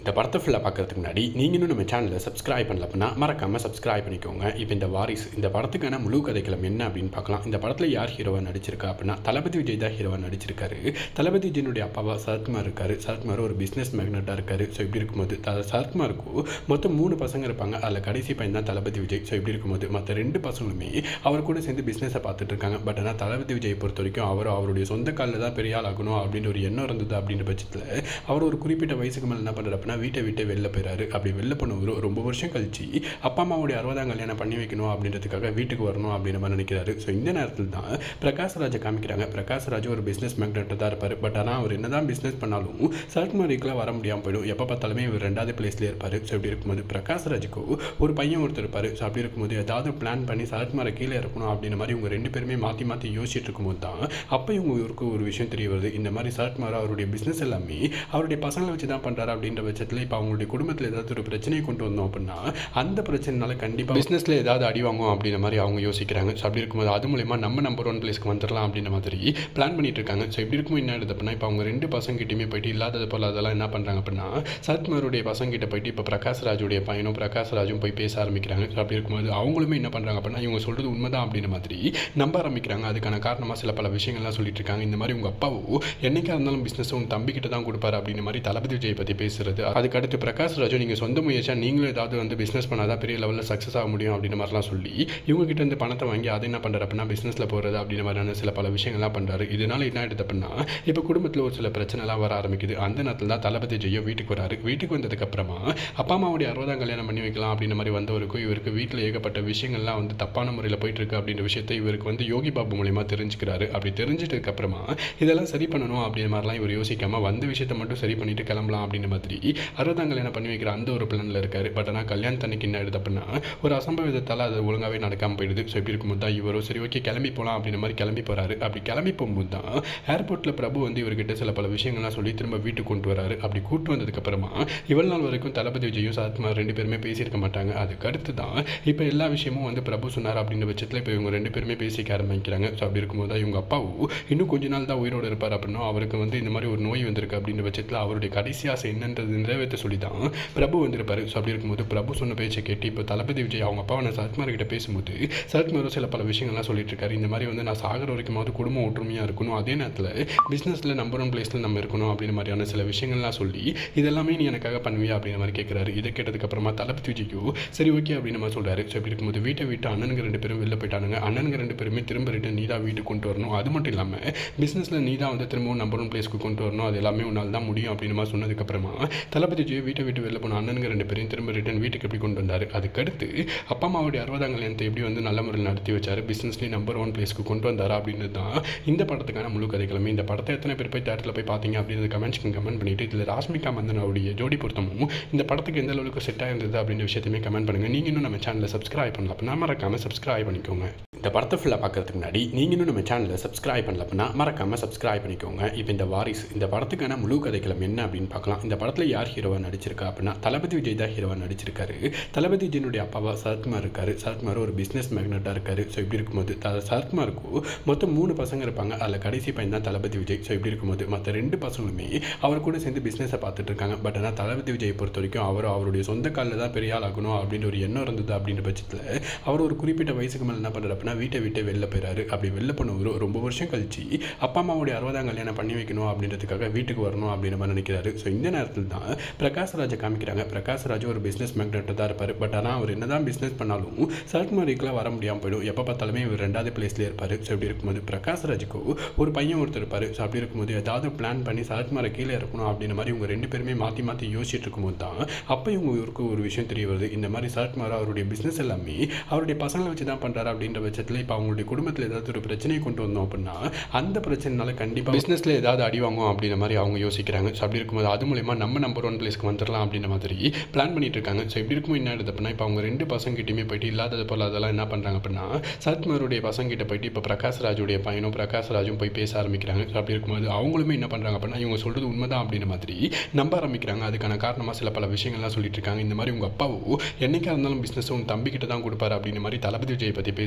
Speaker 1: இந்த படத்தை ஃபுல்லாக பார்க்கறதுக்கு முன்னாடி நீங்கள் இன்னும் நம்ம சேனலை சப்ஸ்கிரைப் பண்ணல அப்படின்னா மறக்காமல் சப்ஸ்கிரைப் பண்ணிக்கோங்க இப்போ இந்த வாரிசு இந்த படத்துக்கான முழு கதைக்களம் என்ன அப்படின்னு பார்க்கலாம் இந்த படத்தில் யார் ஹீரோவாக நடிச்சிருக்கா அப்படின்னா தளபதி விஜய் தான் ஹீரோவாக நடிச்சிருக்காரு தளபதி விஜயனுடைய அப்பாவா சரத்குமார் இருக்காரு சரத்குமார் ஒரு பிஸ்னஸ் மேக்னட்டாக இருக்காரு ஸோ இப்படி இருக்கும்போது த- சரத்குமாருக்கு மொத்தம் மூணு பசங்க இருப்பாங்க அதில் கடைசி பையன் தான் தளபதி விஜய் ஸோ இப்படி இருக்கும்போது மற்ற ரெண்டு பசங்களுமே அவர் கூட சேர்ந்து பிஸ்னஸை பார்த்துட்டு இருக்காங்க பட் ஆனால் தளபதி விஜய் பொறுத்த வரைக்கும் அவர் அவருடைய சொந்த காலில் தான் பெரிய ஆள் ஆகணும் அப்படின்ற ஒரு எண்ணம் இருந்தது அப்படின்ற பட்சத்தில் அவர் ஒரு குறிப்பிட்ட வயசுக்கு மேலே என்ன பண்ணுறாரு அப்படின்னா வீட்டை விட்டு வெளில போயிறாரு அப்படி வெளில போனவர் ரொம்ப வருஷம் கழிச்சு அப்பா அம்மாவுடைய அறுபதாம் கல்யாணம் பண்ணி வைக்கணும் அப்படின்றதுக்காக வீட்டுக்கு வரணும் அப்படின்ற மாதிரி நினைக்கிறாரு ஸோ இந்த நேரத்தில் தான் பிரகாஷ் ராஜை காமிக்கிறாங்க பிரகாஷ் ராஜ் ஒரு பிஸ்னஸ் மேக்னெட்டாக தான் இருப்பார் பட் ஆனால் அவர் என்னதான் பிஸ்னஸ் பண்ணாலும் சரத்குமாரிக்கெலாம் வர முடியாமல் போயிடும் எப்போ பார்த்தாலுமே இவர் ரெண்டாவது பிளேஸ்லேயே இருப்பார் ஸோ இப்படி இருக்கும்போது பிரகாஷ் ராஜுக்கு ஒரு பையன் ஒருத்தர் இருப்பார் ஸோ அப்படி இருக்கும்போது ஏதாவது பிளான் பண்ணி சரத்குமாரை கீழே இருக்கணும் அப்படின்ற மாதிரி இவங்க ரெண்டு பேருமே மாற்றி மாற்றி யோசிச்சுட்டு இருக்கும்போது தான் அப்போ இவங்க இவருக்கு ஒரு விஷயம் தெரிய வருது இந்த மாதிரி சரத்குமார் அவருடைய பிஸ்னஸ் எல்லாமே அவருடைய பசங்களை வச்சு தான் பண்ணுறாரு அப்படின்ற பட்சத்தில் இப்போ அவங்களுடைய குடும்பத்தில் ஏதாவது ஒரு பிரச்சனையை கொண்டு வந்தோம் அப்படின்னா அந்த பிரச்சனைனால கண்டிப்பாக பிஸ்னஸில் ஏதாவது அடி வாங்கும் அப்படின்ற மாதிரி அவங்க யோசிக்கிறாங்க ஸோ அப்படி இருக்கும்போது அது மூலயமா நம்ம நம்பர் ஒன் பிளேஸ்க்கு வந்துடலாம் அப்படின்ற மாதிரி பிளான் பண்ணிட்டு இருக்காங்க ஸோ இப்படி இருக்கும் என்ன ஆகுது அப்படின்னா இப்போ அவங்க ரெண்டு பசங்கிட்டையுமே போயிட்டு இல்லாதது போல் அதெல்லாம் என்ன பண்ணுறாங்க அப்படின்னா சரத்குமாருடைய பசங்கிட்ட போயிட்டு இப்போ பிரகாஷ் ராஜுடைய பையனும் பிரகாஷ் ராஜும் போய் பேச ஆரம்பிக்கிறாங்க ஸோ அப்படி இருக்கும்போது அவங்களுமே என்ன பண்ணுறாங்க அப்படின்னா இவங்க சொல்கிறது உண்மைதான் அப்படின்ற மாதிரி நம்ப ஆரம்பிக்கிறாங்க அதுக்கான காரணமாக சில பல விஷயங்கள்லாம் சொல்லிட்டு இருக்காங்க இந்த மாதிரி உங்கள் அப்பாவோ என்னைக்கா இருந்தாலும் பிஸ்னஸ் உன் தம்பிக்கிட்ட தான் கொடுப்பாரு அப்படின்ற மாதிரி தளபதி விஜய் பற்றி பேசுறது அதுக்கு அடுத்து பிரகாஷ் ராஜு நீங்கள் சொந்த முயற்சியாக நீங்களும் ஏதாவது வந்து பிஸ்னஸ் பண்ணாதான் பெரிய லெவலில் சக்ஸஸ் ஆக முடியும் அப்படின்ற மாதிரிலாம் சொல்லி இவங்க கிட்ட இருந்து பணத்தை வாங்கி அதை என்ன பண்ணுறாரு அப்படின்னா பிஸ்னஸில் போகிறது அப்படின்ற மாதிரியான சில பல விஷயங்கள்லாம் பண்ணுறாரு இதனால என்ன ஆயிடுது அப்படின்னா இப்போ குடும்பத்தில் ஒரு சில பிரச்சனைலாம் வர ஆரம்பிக்குது அந்த நேரத்தில் தான் தளபதி ஜெயோ வீட்டுக்கு வராரு வீட்டுக்கு வந்ததுக்கப்புறமா அப்பா அம்மாவுடைய அறுபதாம் கல்யாணம் பண்ணி வைக்கலாம் அப்படின்ற மாதிரி வந்தவருக்கும் இவருக்கு வீட்டில் ஏகப்பட்ட விஷயங்கள்லாம் வந்து தப்பான முறையில் போயிட்டு இருக்கு அப்படின்ற விஷயத்தை இவருக்கு வந்து யோகி பாபு மூலியமா தெரிஞ்சுக்கிறாரு அப்படி தெரிஞ்சிட்டதுக்கு அப்புறமா இதெல்லாம் சரி பண்ணணும் அப்படின்ற மாதிரிலாம் இவர் யோசிக்காம வந்த விஷயத்தை மட்டும் சரி பண்ணிட்டு கிளம்பலாம் அப்படின்ற மாதிரி அறுபதாம் கல்யாணம் பண்ணி வைக்கிற அந்த ஒரு பிளானில் இருக்காரு பட் ஆனால் கல்யாணத்தன்னைக்கு என்ன ஆயிடுது அப்படின்னா ஒரு அசம்பவிதத்தால் அது ஒழுங்காகவே நடக்காமல் போயிடுது ஸோ இப்படி இருக்கும்போது தான் இவரும் சரி ஓகே கிளம்பி போகலாம் அப்படின்ற மாதிரி கிளம்பி போறாரு அப்படி கிளம்பி போகும்போது தான் ஏர்போர்ட்டில் பிரபு வந்து இவர்கிட்ட சில பல விஷயங்கள்லாம் சொல்லி திரும்ப வீட்டுக்கு கொண்டு வராரு அப்படி கூட்டு வந்ததுக்கப்புறமா இவ்வளவு நாள் வரைக்கும் தளபதி விஜயும் சரத்குமார் ரெண்டு பேருமே பேசியிருக்க மாட்டாங்க அதுக்கு அடுத்து தான் இப்போ எல்லா விஷயமும் வந்து பிரபு சொன்னார் அப்படின்ற பட்சத்தில் இப்போ இவங்க ரெண்டு பேருமே பேசிக்க ஆரம்பிக்கிறாங்க ஸோ அப்படி இருக்கும்போது தான் இவங்க அப்பாவும் இன்னும் கொஞ்ச நாள் தான் உயிரோடு இருப்பார் அப்படின்னா அவருக்கு வந்து இந்த மாதிரி ஒரு நோய் வந்திருக்கு அப்படின்ற பட்சத்தில் அவருடைய கடைசி ஆசை என்னன்றது நிறைவேற்ற சொல்லி தான் பிரபு வந்திருப்பாரு ஸோ அப்படி இருக்கும்போது பிரபு சொன்ன பேச்சை கேட்டு இப்போ தளபதி விஜய் அவங்க அப்பாவை நான் சரத்குமார் கிட்ட பேசும்போது சரத்குமாரும் சில பல விஷயங்கள்லாம் சொல்லிட்டு இருக்காரு இந்த மாதிரி வந்து நான் சாகிற வரைக்குமாவது குடும்பம் ஒற்றுமையாக இருக்கணும் அதே நேரத்தில் பிஸ்னஸில் நம்பர் ஒன் பிளேஸில் நம்ம இருக்கணும் அப்படின்ற மாதிரியான சில விஷயங்கள்லாம் சொல்லி இதெல்லாமே நீ எனக்காக பண்ணுவியா அப்படின்ற மாதிரி கேட்குறாரு இதை கேட்டதுக்கப்புறமா தளபதி விஜய்க்கு சரி ஓகே அப்படின்னு நம்ம சொல்கிறாரு ஸோ இப்படி இருக்கும்போது வீட்டை விட்டு அண்ணனுங்க ரெண்டு பேரும் வெளில போயிட்டானுங்க அண்ணனுங்க ரெண்டு பேருமே திரும்ப ரிட்டன் நீ தான் வீட்டுக்கு கொண்டு வரணும் அது மட்டும் இல்லாமல் பிஸ்னஸில் நீ தான் வந்து திரும்பவும் நம்பர் ஒன் பிளேஸ்க்கு கொண்டு வரணும் அது எல்லாமே உன்னால் தான் முடியும் அப்படின்னு மாதிரி சொன்னதுக்கப்புறமா தளபதி விஜய் வீட்டை விட்டு வெளில போன அண்ணனுங்க ரெண்டு பேரையும் திரும்ப ரிட்டன் வீட்டுக்கு எப்படி கொண்டு வந்தார் அதுக்கடுத்து அப்பா அம்மாவுடைய அறுபதாம் கல்யாணத்தை எப்படி வந்து நல்ல முறையில் நடத்தி வச்சாரு பிஸ்னஸ்லேயும் நம்பர் ஒன் பிளேஸ்க்கு கொண்டு வந்தாரா அப்படின்றது தான் இந்த படத்துக்கான முழு கதைகளுமே இந்த படத்தை எத்தனை பேர் போய் தேட்டரில் போய் பார்த்தீங்க அப்படின்றது கமெண்ட்ஸ்க்கு கமெண்ட் பண்ணிட்டு இதில் ராஷ்மிகா மந்தனாவுடைய ஜோடி பொருத்தமும் இந்த படத்துக்கு எந்த அளவுக்கு செட் ஆயிருந்தது அப்படின்ற விஷயத்தையுமே கமெண்ட் பண்ணுங்கள் நீங்கள் இன்னும் நம்ம சேனலை சப்ஸ்கிரைப் பண்ணல அப்படின்னா மறக்காமல் சப்ஸ்கிரைப் பண்ணிக்கோங்க இந்த படத்தை ஃபுல்லாக பார்க்கறதுக்கு முன்னாடி நீங்கள் இன்னும் நம்ம சேனலை சப்ஸ்கிரைப் பண்ணல அப்படின்னா மறக்காமல் சப்ஸ்கிரைப் பண்ணிக்கோங்க இப்போ இந்த வாரிசு இந்த படத்துக்கான முழு கதைக்களம் என்ன அப்படின்னு பார்க்கலாம் இந்த படத்தில் யார் ஹீரோவாக நடிச்சிருக்கா அப்படின்னா தளபதி விஜய் தான் ஹீரோவாக நடிச்சிருக்காரு தளபதி விஜயனுடைய அப்பாவா சரத்குமார் இருக்காரு சரத்குமார் ஒரு பிஸ்னஸ் மேக்னட்டாக இருக்காரு ஸோ இப்படி இருக்கும்போது த- சரத்குமாருக்கு மொத்தம் மூணு பசங்க இருப்பாங்க அதில் கடைசி பையன் தான் தளபதி விஜய் ஸோ இப்படி இருக்கும்போது மற்ற ரெண்டு பசங்களுமே அவர் கூட சேர்ந்து பிஸ்னஸை பார்த்துட்டு இருக்காங்க பட் ஆனால் தளபதி விஜய் பொறுத்த வரைக்கும் அவர் அவருடைய சொந்த காலில் தான் பெரிய ஆள் ஆகணும் அப்படின்ற ஒரு எண்ணம் இருந்தது அப்படின்ற பட்சத்தில் அவர் ஒரு குறிப்பிட்ட வயசுக்கு மேலே என்ன பண்ணுறாரு அப்படின்னா வீட்டை விட்டு வெளில போயிறாரு அப்படி வெளில போனவர் ரொம்ப வருஷம் கழிச்சு அப்பா அம்மாவுடைய அறுபதாம் கல்யாணம் பண்ணி வைக்கணும் அப்படின்றதுக்காக வீட்டுக்கு வரணும் அப்படின்னு மாதிரி நினைக்கிறாரு ஸோ இந்த நேரத்தில் தான் பிரகாஷ் ராஜை காமிக்கிறாங்க பிரகாஷ் ராஜ் ஒரு பிஸ்னஸ் மேக்னெட்டாக தான் இருப்பார் பட் ஆனால் அவர் என்னதான் பிஸ்னஸ் பண்ணாலும் சரத்குமாரிக்கெலாம் வர முடியாமல் போயிடும் எப்போ பார்த்தாலுமே இவர் ரெண்டாவது பிளேஸ்லேயே இருப்பார் ஸோ இப்படி இருக்கும்போது பிரகாஷ் ராஜுக்கு ஒரு பையன் ஒருத்தர் இருப்பார் ஸோ அப்படி இருக்கும்போது ஏதாவது பிளான் பண்ணி சரத்குமாரை கீழே இருக்கணும் அப்படின்ற மாதிரி இவங்க ரெண்டு பேருமே மாற்றி மாற்றி யோசிச்சுட்டு இருக்கும்போது தான் அப்போ இவங்க இவருக்கு ஒரு விஷயம் தெரிய வருது இந்த மாதிரி சரத்குமார் அவருடைய பிஸ்னஸ் எல்லாமே அவருடைய பசங்களை வச்சு தான் பண்ணுறாரு அப்படின்ற பட்சத்தில் இப்போ அவங்களுடைய குடும்பத்தில் ஏதாவது ஒரு பிரச்சனையை கொண்டு வந்தோம் அப்படின்னா அந்த பிரச்சனைனால கண்டிப்பாக பிஸ்னஸில் ஏதாவது அடி வாங்கும் அப்படின்ற மாதிரி அவங்க யோசிக்கிறாங்க ஸோ அப்படி இருக்கும்போது அது மூலயமா நம்ம நம்பர் ஒன் பிளேஸ்க்கு வந்துடலாம் அப்படின்ற மாதிரி பிளான் பண்ணிட்டு இருக்காங்க ஸோ இப்படி இருக்கும் என்ன ஆயிடுது அப்படின்னா இப்போ அவங்க ரெண்டு பசங்கிட்டையுமே போயிட்டு இல்லாதது போல் அதெல்லாம் என்ன பண்ணுறாங்க அப்படின்னா சரத்குமாருடைய பசங்கிட்ட போயிட்டு இப்போ பிரகாஷ் ராஜுடைய பையனும் பிரகாஷ் ராஜும் போய் பேச ஆரம்பிக்கிறாங்க ஸோ அப்படி இருக்கும்போது அவங்களுமே என்ன பண்ணுறாங்க அப்படின்னா இவங்க சொல்கிறது உண்மைதான் அப்படின்ற மாதிரி நம்ப ஆரம்பிக்கிறாங்க அதுக்கான காரணமாக சில பல விஷயங்கள்லாம் சொல்லிட்டு இருக்காங்க இந்த மாதிரி உங்கள் அப்பாவோ என்னைக்கா இருந்தாலும் பிஸ்னஸ் உன் தம்பிக்கிட்ட தான் கொடுப்பாரு அப்படின்ற மாதிரி தளபதி விஜய் பற்றி பேசுறது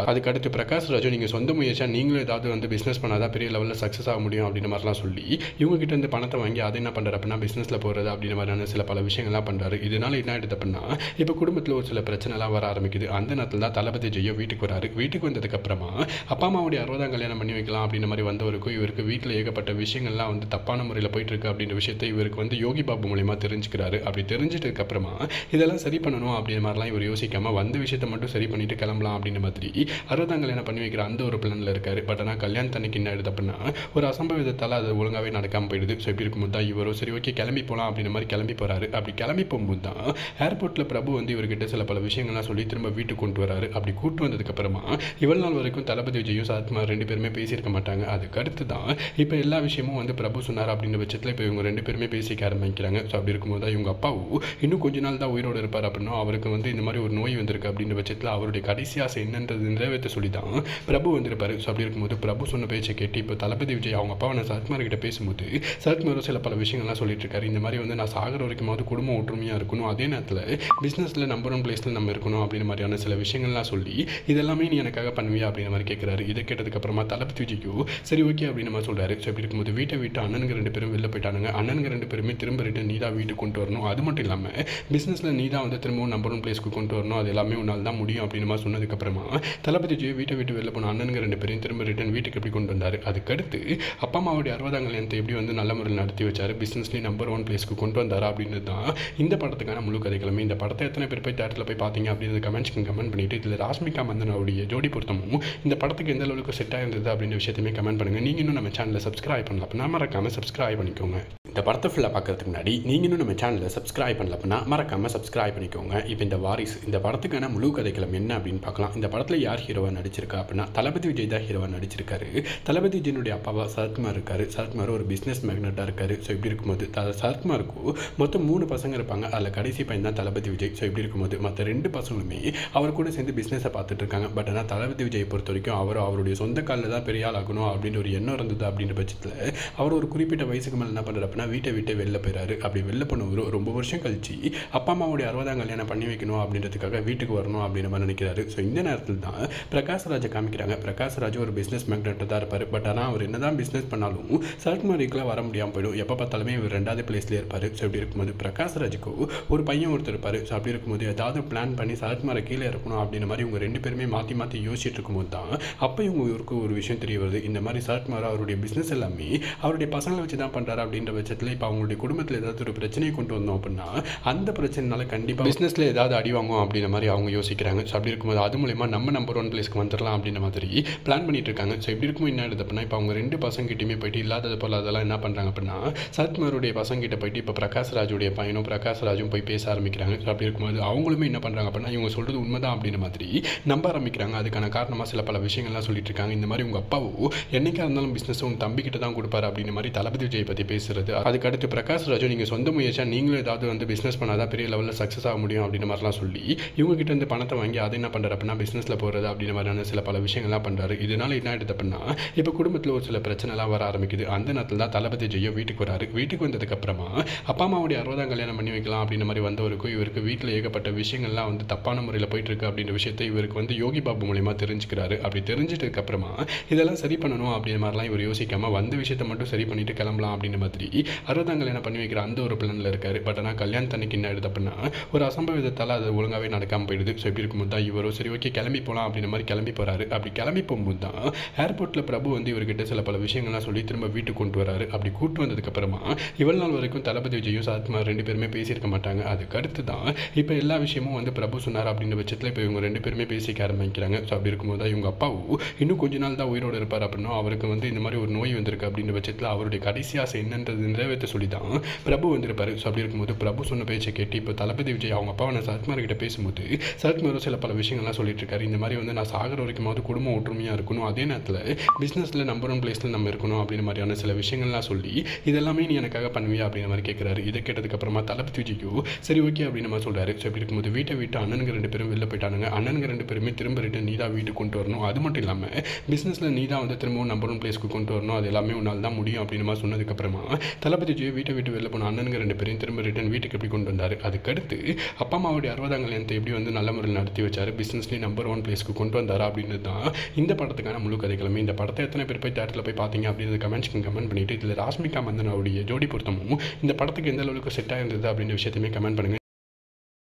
Speaker 1: அதுக்கடுத்து பிரகாஷ் ராஜு நீங்கள் சொந்த முயற்சியாக நீங்களும் ஏதாவது வந்து பிஸ்னஸ் பண்ணாதான் பெரிய லெவலில் சக்ஸஸ் ஆக முடியும் அப்படின்ற மாதிரிலாம் சொல்லி இவங்க கிட்ட இருந்து பணத்தை வாங்கி அதை என்ன பண்ணுறாரு அப்படின்னா பிஸ்னஸில் போகிறது அப்படின்ற மாதிரியான சில பல விஷயங்கள்லாம் பண்ணுறாரு இதனால என்ன ஆயிடுது அப்படின்னா இப்போ குடும்பத்தில் ஒரு சில பிரச்சனைலாம் வர ஆரம்பிக்குது அந்த நேரத்தில் தான் தளபதி ஜெயோ வீட்டுக்கு வராரு வீட்டுக்கு வந்ததுக்கப்புறமா அப்பா அம்மாவுடைய அறுபதாம் கல்யாணம் பண்ணி வைக்கலாம் அப்படின்ற மாதிரி வந்தவருக்கும் இவருக்கு வீட்டில் ஏகப்பட்ட விஷயங்கள்லாம் வந்து தப்பான முறையில் போயிட்டு இருக்கு அப்படின்ற விஷயத்தை இவருக்கு வந்து யோகி பாபு மூலியமாக தெரிஞ்சுக்கிறாரு அப்படி தெரிஞ்சிட்டதுக்கு அப்புறமா இதெல்லாம் சரி பண்ணணும் அப்படின்ற மாதிரிலாம் இவர் யோசிக்காம வந்த விஷயத்தை மட்டும் சரி பண்ணிட்டு கிளம்பலாம் அப்படின்ற மாதிரி அறுபதாம் கல்யாணம் பண்ணி வைக்கிற அந்த ஒரு பிளானில் இருக்காரு பட் ஆனால் கல்யாணத்தன்னைக்கு என்ன ஆயிடுது அப்படின்னா ஒரு அசம்பவிதத்தால் அது ஒழுங்காகவே நடக்காமல் போயிடுது ஸோ இப்படி இருக்கும்போது தான் இவரோ சரி ஓகே கிளம்பி போகலாம் அப்படின்ற மாதிரி கிளம்பி போகிறாரு அப்படி கிளம்பி போகும்போது தான் ஏர்போர்ட்டில் பிரபு வந்து இவர்கிட்ட சில பல விஷயங்கள்லாம் சொல்லி திரும்ப வீட்டுக்கு கொண்டு வராரு அப்படி கூட்டு வந்ததுக்கப்புறமா இவ்வளவு நாள் வரைக்கும் தளபதி விஜயும் சரத்குமார் ரெண்டு பேருமே பேசியிருக்க மாட்டாங்க அதுக்கு அடுத்து தான் இப்போ எல்லா விஷயமும் வந்து பிரபு சொன்னார் அப்படின்ற பட்சத்தில் இப்போ இவங்க ரெண்டு பேருமே பேசிக்க ஆரம்பிக்கிறாங்க ஸோ அப்படி இருக்கும்போது தான் இவங்க அப்பாவும் இன்னும் கொஞ்ச நாள் தான் உயிரோடு இருப்பார் அப்படின்னா அவருக்கு வந்து இந்த மாதிரி ஒரு நோய் வந்திருக்கு அப்படின்ற பட்சத்தில் அவருடைய கடைசி ஆசை என்னன்றது நிறைவேற்ற சொல்லி தான் பிரபு வந்திருப்பாரு ஸோ அப்படி இருக்கும்போது பிரபு சொன்ன பேச்சை கேட்டு இப்போ தளபதி விஜய் அவங்க அப்பாவை நான் சரத்குமார் கிட்ட பேசும்போது சரத்குமாரும் சில பல விஷயங்கள்லாம் சொல்லிட்டு இருக்காரு இந்த மாதிரி வந்து நான் சாகர வரைக்குமாவது குடும்பம் ஒற்றுமையாக இருக்கணும் அதே நேரத்தில் பிஸ்னஸில் நம்பர் ஒன் பிளேஸில் நம்ம இருக்கணும் அப்படின்ற மாதிரியான சில விஷயங்கள்லாம் சொல்லி இதெல்லாமே நீ எனக்காக பண்ணுவியா அப்படின்ற மாதிரி கேட்குறாரு இதை கேட்டதுக்கப்புறமா தளபதி விஜய்க்கு சரி ஓகே அப்படின்னு நம்ம சொல்கிறாரு ஸோ இப்படி இருக்கும்போது வீட்டை விட்டு அண்ணனுங்க ரெண்டு பேரும் வெளில போயிட்டானுங்க அண்ணனுங்க ரெண்டு பேருமே திரும்ப ரிட்டன் நீ தான் வீட்டுக்கு கொண்டு வரணும் அது மட்டும் இல்லாமல் பிஸ்னஸில் நீ தான் வந்து திரும்பவும் நம்பர் ஒன் பிளேஸ்க்கு கொண்டு வரணும் அது எல்லாமே உன்னால் தான் முடியும் அப்படின்னு மாதிரி சொன்னதுக்கப்புறமா தளபதி விஜய் வீட்டை விட்டு வெளில போன அண்ணனுங்க ரெண்டு பேரையும் திரும்ப ரிட்டன் வீட்டுக்கு எப்படி கொண்டு வந்தார் அதுக்கடுத்து அப்பா அம்மாவுடைய அறுபதாம் கல்யாணத்தை எப்படி வந்து நல்ல முறையில் நடத்தி வச்சார் பிஸ்னஸ்லேயும் நம்பர் ஒன் பிளேஸ்க்கு கொண்டு வந்தாரா அப்படின்றது தான் இந்த படத்துக்கான முழு கதைகளுமே இந்த படத்தை எத்தனை பேர் போய் தேட்டரில் போய் பார்த்தீங்க அப்படின்றது கமெண்ட்ஸ்க்கு கமெண்ட் பண்ணிட்டு இதில் ராஷ்மிகா மந்தனாவுடைய ஜோடி பொருத்தமும் இந்த படத்துக்கு எந்த அளவுக்கு செட் ஆயிருந்தது அப்படின்ற விஷயத்தையுமே கமெண்ட் பண்ணுங்கள் நீங்கள் இன்னும் நம்ம சேனலை சப்ஸ்கிரைப் பண்ணல அப்படின்னா மறக்காமல் சப்ஸ்கிரைப் பண்ணிக்கோங்க இந்த படத்தை ஃபுல்லாக பார்க்கறதுக்கு முன்னாடி நீங்கள் இன்னும் நம்ம சேனலை சப்ஸ்கிரைப் பண்ணல அப்படின்னா மறக்காமல் சப்ஸ்கிரைப் பண்ணிக்கோங்க இப்போ இந்த வாரிஸ் இந்த படத்துக்கான முழு கதைக்களம் என்ன அப்படின்னு பார்க்கலாம் இந்த படத்தில் யார் ஹீரோவாக நடிச்சிருக்கா அப்படின்னா தளபதி விஜய் தான் ஹீரோவாக நடிச்சிருக்காரு தளபதி விஜயனுடைய அப்பாவா சரத்குமார் இருக்காரு சரத்குமார் ஒரு பிஸ்னஸ் மேக்னட்டாக இருக்காரு ஸோ இப்படி இருக்கும்போது த சரத்குமாருக்கு மொத்தம் மூணு பசங்க இருப்பாங்க அதில் கடைசி பையன் தான் தளபதி விஜய் ஸோ இப்படி இருக்கும்போது மற்ற ரெண்டு பசங்களுமே அவர் கூட சேர்ந்து பிஸ்னஸை பார்த்துட்டு இருக்காங்க பட் ஆனால் தளபதி விஜய் பொறுத்த வரைக்கும் அவர் அவருடைய சொந்த காலில் தான் பெரிய ஆள் ஆகணும் அப்படின்ற ஒரு எண்ணம் இருந்தது அப்படின்ற பட்சத்தில் அவர் ஒரு குறிப்பிட்ட வயசுக்கு மேலே என்ன பண்ணுறாரு அப்படின்னா வீட்டை விட்டு வெளில போயிறாரு அப்படி வெளில போனவர் ரொம்ப வருஷம் கழிச்சு அப்பா அம்மாவுடைய அறுபதாம் கல்யாணம் பண்ணி வைக்கணும் அப்படின்றதுக்காக வீட்டுக்கு வரணும் அப்படின்னு மாதிரி நினைக்கிறாரு ஸோ இந்த நேரத்தில் தான் பிரகாஷ் ராஜை காமிக்கிறாங்க பிரகாஷ் ராஜ் ஒரு பிஸ்னஸ் மேக்னெட்டாக தான் இருப்பார் பட் ஆனால் அவர் என்ன தான் பிஸ்னஸ் பண்ணாலும் சரத்குமாரிக்கெலாம் வர முடியாமல் போயிடும் எப்போ பார்த்தாலுமே இவர் ரெண்டாவது பிளேஸ்லேயே இருப்பார் ஸோ இப்படி இருக்கும்போது பிரகாஷ் ராஜுக்கு ஒரு பையன் ஒருத்தர் இருப்பார் ஸோ அப்படி இருக்கும்போது ஏதாவது பிளான் பண்ணி சரத்குமாரை கீழே இருக்கணும் அப்படின்ற மாதிரி இவங்க ரெண்டு பேருமே மாற்றி மாற்றி யோசிச்சுட்டு இருக்கும்போது தான் அப்போ இவங்க இவருக்கு ஒரு விஷயம் தெரிய வருது இந்த மாதிரி சரத்குமார் அவருடைய பிஸ்னஸ் எல்லாமே அவருடைய பசங்களை வச்சு தான் பண்ணுறாரு அப்படின்ற பட்சத்தில் இப்போ அவங்களுடைய குடும்பத்தில் ஏதாவது ஒரு பிரச்சனையை கொண்டு வந்தோம் அப்படின்னா அந்த பிரச்சனைனால கண்டிப்பாக பிஸ்னஸில் ஏதாவது அடி வாங்கும் அப்படின்ற மாதிரி அவங்க யோசிக்கிறாங்க ஸோ அப்படி இருக்கும்போது அது மூலயமா நம்ம நம்பர் ஒன் பிளேஸ்க்கு வந்துடலாம் அப்படின்ற மாதிரி பிளான் பண்ணிட்டு இருக்காங்க ஸோ இப்படி இருக்கும் என்ன ஆகுது அப்படின்னா இப்போ அவங்க ரெண்டு பசங்கிட்டையுமே போயிட்டு இல்லாதது போல் அதெல்லாம் என்ன பண்ணுறாங்க அப்படின்னா சரத்குமாருடைய பசங்கிட்ட போயிட்டு இப்போ பிரகாஷ் ராஜுடைய பையனும் பிரகாஷ் ராஜும் போய் பேச ஆரம்பிக்கிறாங்க ஸோ அப்படி இருக்கும்போது அவங்களுமே என்ன பண்ணுறாங்க அப்படின்னா இவங்க சொல்கிறது உண்மைதான் அப்படின்ற மாதிரி நம்ப ஆரம்பிக்கிறாங்க அதுக்கான காரணமாக சில பல விஷயங்கள்லாம் சொல்லிட்டு இருக்காங்க இந்த மாதிரி உங்கள் அப்பாவோ என்னைக்கா இருந்தாலும் பிஸ்னஸ் உங்கள் தம்பிக்கிட்ட தான் கொடுப்பாரு அப்படின்ற மாதிரி தளபதி விஜய் பற்றி பேசுறது அதுக்கடுத்து பிரகாஷ் ராஜு நீங்கள் சொந்த முயற்சியாக நீங்களும் ஏதாவது வந்து பிஸ்னஸ் பண்ணாதான் பெரிய லெவலில் சக்ஸஸ் ஆக முடியும் அப்படின்ற மாதிரிலாம் சொல்லி இவங்க கிட்ட இருந்து பணத்தை வாங்கி அதை என்ன பண்ணுறாரு அப்படின்னா பிஸ்னஸில் போகிறது அப்படின்ற மாதிரியான சில பல விஷயங்கள்லாம் பண்ணுறாரு இதனால என்ன ஆயிடுது அப்படின்னா இப்போ குடும்பத்தில் ஒரு சில பிரச்சனைலாம் வர ஆரம்பிக்குது அந்த நேரத்தில் தான் தளபதி ஜெயோ வீட்டுக்கு வராரு வீட்டுக்கு வந்ததுக்கப்புறமா அப்பா அம்மாவுடைய அறுபதாம் கல்யாணம் பண்ணி வைக்கலாம் அப்படின்ற மாதிரி வந்தவருக்கும் இவருக்கு வீட்டில் ஏகப்பட்ட விஷயங்கள்லாம் வந்து தப்பான முறையில் போயிட்டு இருக்கு அப்படின்ற விஷயத்தை இவருக்கு வந்து யோகி பாபு மூலியமா தெரிஞ்சுக்கிறாரு அப்படி தெரிஞ்சிட்டதுக்கு அப்புறமா இதெல்லாம் சரி பண்ணணும் அப்படின்ற மாதிரிலாம் இவர் யோசிக்காம வந்த விஷயத்தை மட்டும் சரி பண்ணிட்டு கிளம்பலாம் அப்படின்ற மாதிரி அறுபதாம் கல்யாணம் பண்ணி வைக்கிற அந்த ஒரு பிளானில் இருக்காரு பட் ஆனால் கல்யாணத்தன்னைக்கு என்ன ஆயிடுது அப்படின்னா ஒரு அசம்பவிதத்தால் அது ஒழுங்காகவே நடக்காமல் போயிடுது ஸோ இப்படி இருக்கும்போது தான் இவரோ சரி ஓகே கிளம்பி போகலாம் அப்படின்ற மாதிரி கிளம்பி போகிறாரு அப்படி கிளம்பி போகும்போது தான் ஏர்போர்ட்டில் பிரபு வந்து இவர்கிட்ட சில பல விஷயங்கள்லாம் சொல்லி திரும்ப வீட்டுக்கு கொண்டு வராரு அப்படி கூட்டு வந்ததுக்கப்புறமா இவ்வளவு நாள் வரைக்கும் தளபதி விஜயும் சரத்குமார் ரெண்டு பேருமே பேசியிருக்க மாட்டாங்க அதுக்கு அடுத்து தான் இப்போ எல்லா விஷயமும் வந்து பிரபு சொன்னார் அப்படின்ற பட்சத்தில் இப்போ இவங்க ரெண்டு பேருமே பேசிக்க ஆரம்பிக்கிறாங்க ஸோ அப்படி இருக்கும்போது தான் இவங்க அப்பாவும் இன்னும் கொஞ்ச நாள் தான் உயிரோடு இருப்பார் அப்படின்னா அவருக்கு வந்து இந்த மாதிரி ஒரு நோய் வந்திருக்கு அப்படின்ற பட்சத்தில் அவருடைய கடைசி ஆசை என்னன்றது நிறைவேற்ற சொல்லி தான் பிரபு வந்திருப்பாரு ஸோ அப்படி இருக்கும்போது பிரபு சொன்ன பேச்சை கேட்டு இப்போ தளபதி விஜய் அவங்க அப்பாவை நான் சரத்குமார் கிட்ட பேசும்போது சரத்குமாரும் சில பல விஷயங்கள்லாம் சொல்லிட்டு இருக்காரு இந்த மாதிரி வந்து நான் சாகர வரைக்குமாவது குடும்பம் ஒற்றுமையாக இருக்கணும் அதே நேரத்தில் பிஸ்னஸில் நம்பர் ஒன் பிளேஸில் நம்ம இருக்கணும் அப்படின்ற மாதிரியான சில விஷயங்கள்லாம் சொல்லி இதெல்லாமே நீ எனக்காக பண்ணுவியா அப்படின்ற மாதிரி கேட்குறாரு இதை கேட்டதுக்கப்புறமா தளபதி விஜய்க்கு சரி ஓகே அப்படின்னு மாதிரி சொல்கிறாரு ஸோ இப்படி இருக்கும்போது வீட்டை விட்டு அண்ணனுங்க ரெண்டு பேரும் வெளில போயிட்டானுங்க அண்ணனுங்க ரெண்டு பேருமே திரும்ப ரிட்டன் நீ தான் வீட்டுக்கு கொண்டு வரணும் அது மட்டும் இல்லாமல் பிஸ்னஸில் நீ தான் வந்து திரும்பவும் நம்பர் ஒன் பிளேஸ்க்கு கொண்டு வரணும் அது எல்லாமே உன்னால் தான் முடியும் அப்படின்னு மாதிரி சொன்னதுக்கப்புறமா தளபதி விஜய் வீட்டை விட்டு வெளில போன அண்ணனுங்க ரெண்டு பேரையும் திரும்ப ரிட்டன் வீட்டுக்கு எப்படி கொண்டு வந்தார் அதுக்கடுத்து அப்பா அம்மாவுடைய அறுபதாம் கல்யாணத்தை எப்படி வந்து நல்ல முறையில் நடத்தி வச்சார் பிஸ்னஸ்லேயே நம்பர் ஒன் பிளேஸ்க்கு கொண்டு வந்தார் அப்படின்னு தான் இந்த படத்துக்கான முழு கதைகளுமே இந்த படத்தை எத்தனை பேர் போய் தேட்டரில் போய் பார்த்தீங்க அப்படின்றது கமெண்ட்ஸ்க்கு கமெண்ட் பண்ணிட்டு இதில் ராஷ்மிகா மந்தனாவுடைய ஜோடி பொருத்தமும் இந்த படத்துக்கு எந்த அளவுக்கு செட் ஆயிருந்தது அப்படின்ற விஷயத்தையுமே கமெண்ட் பண்ணுங்கள்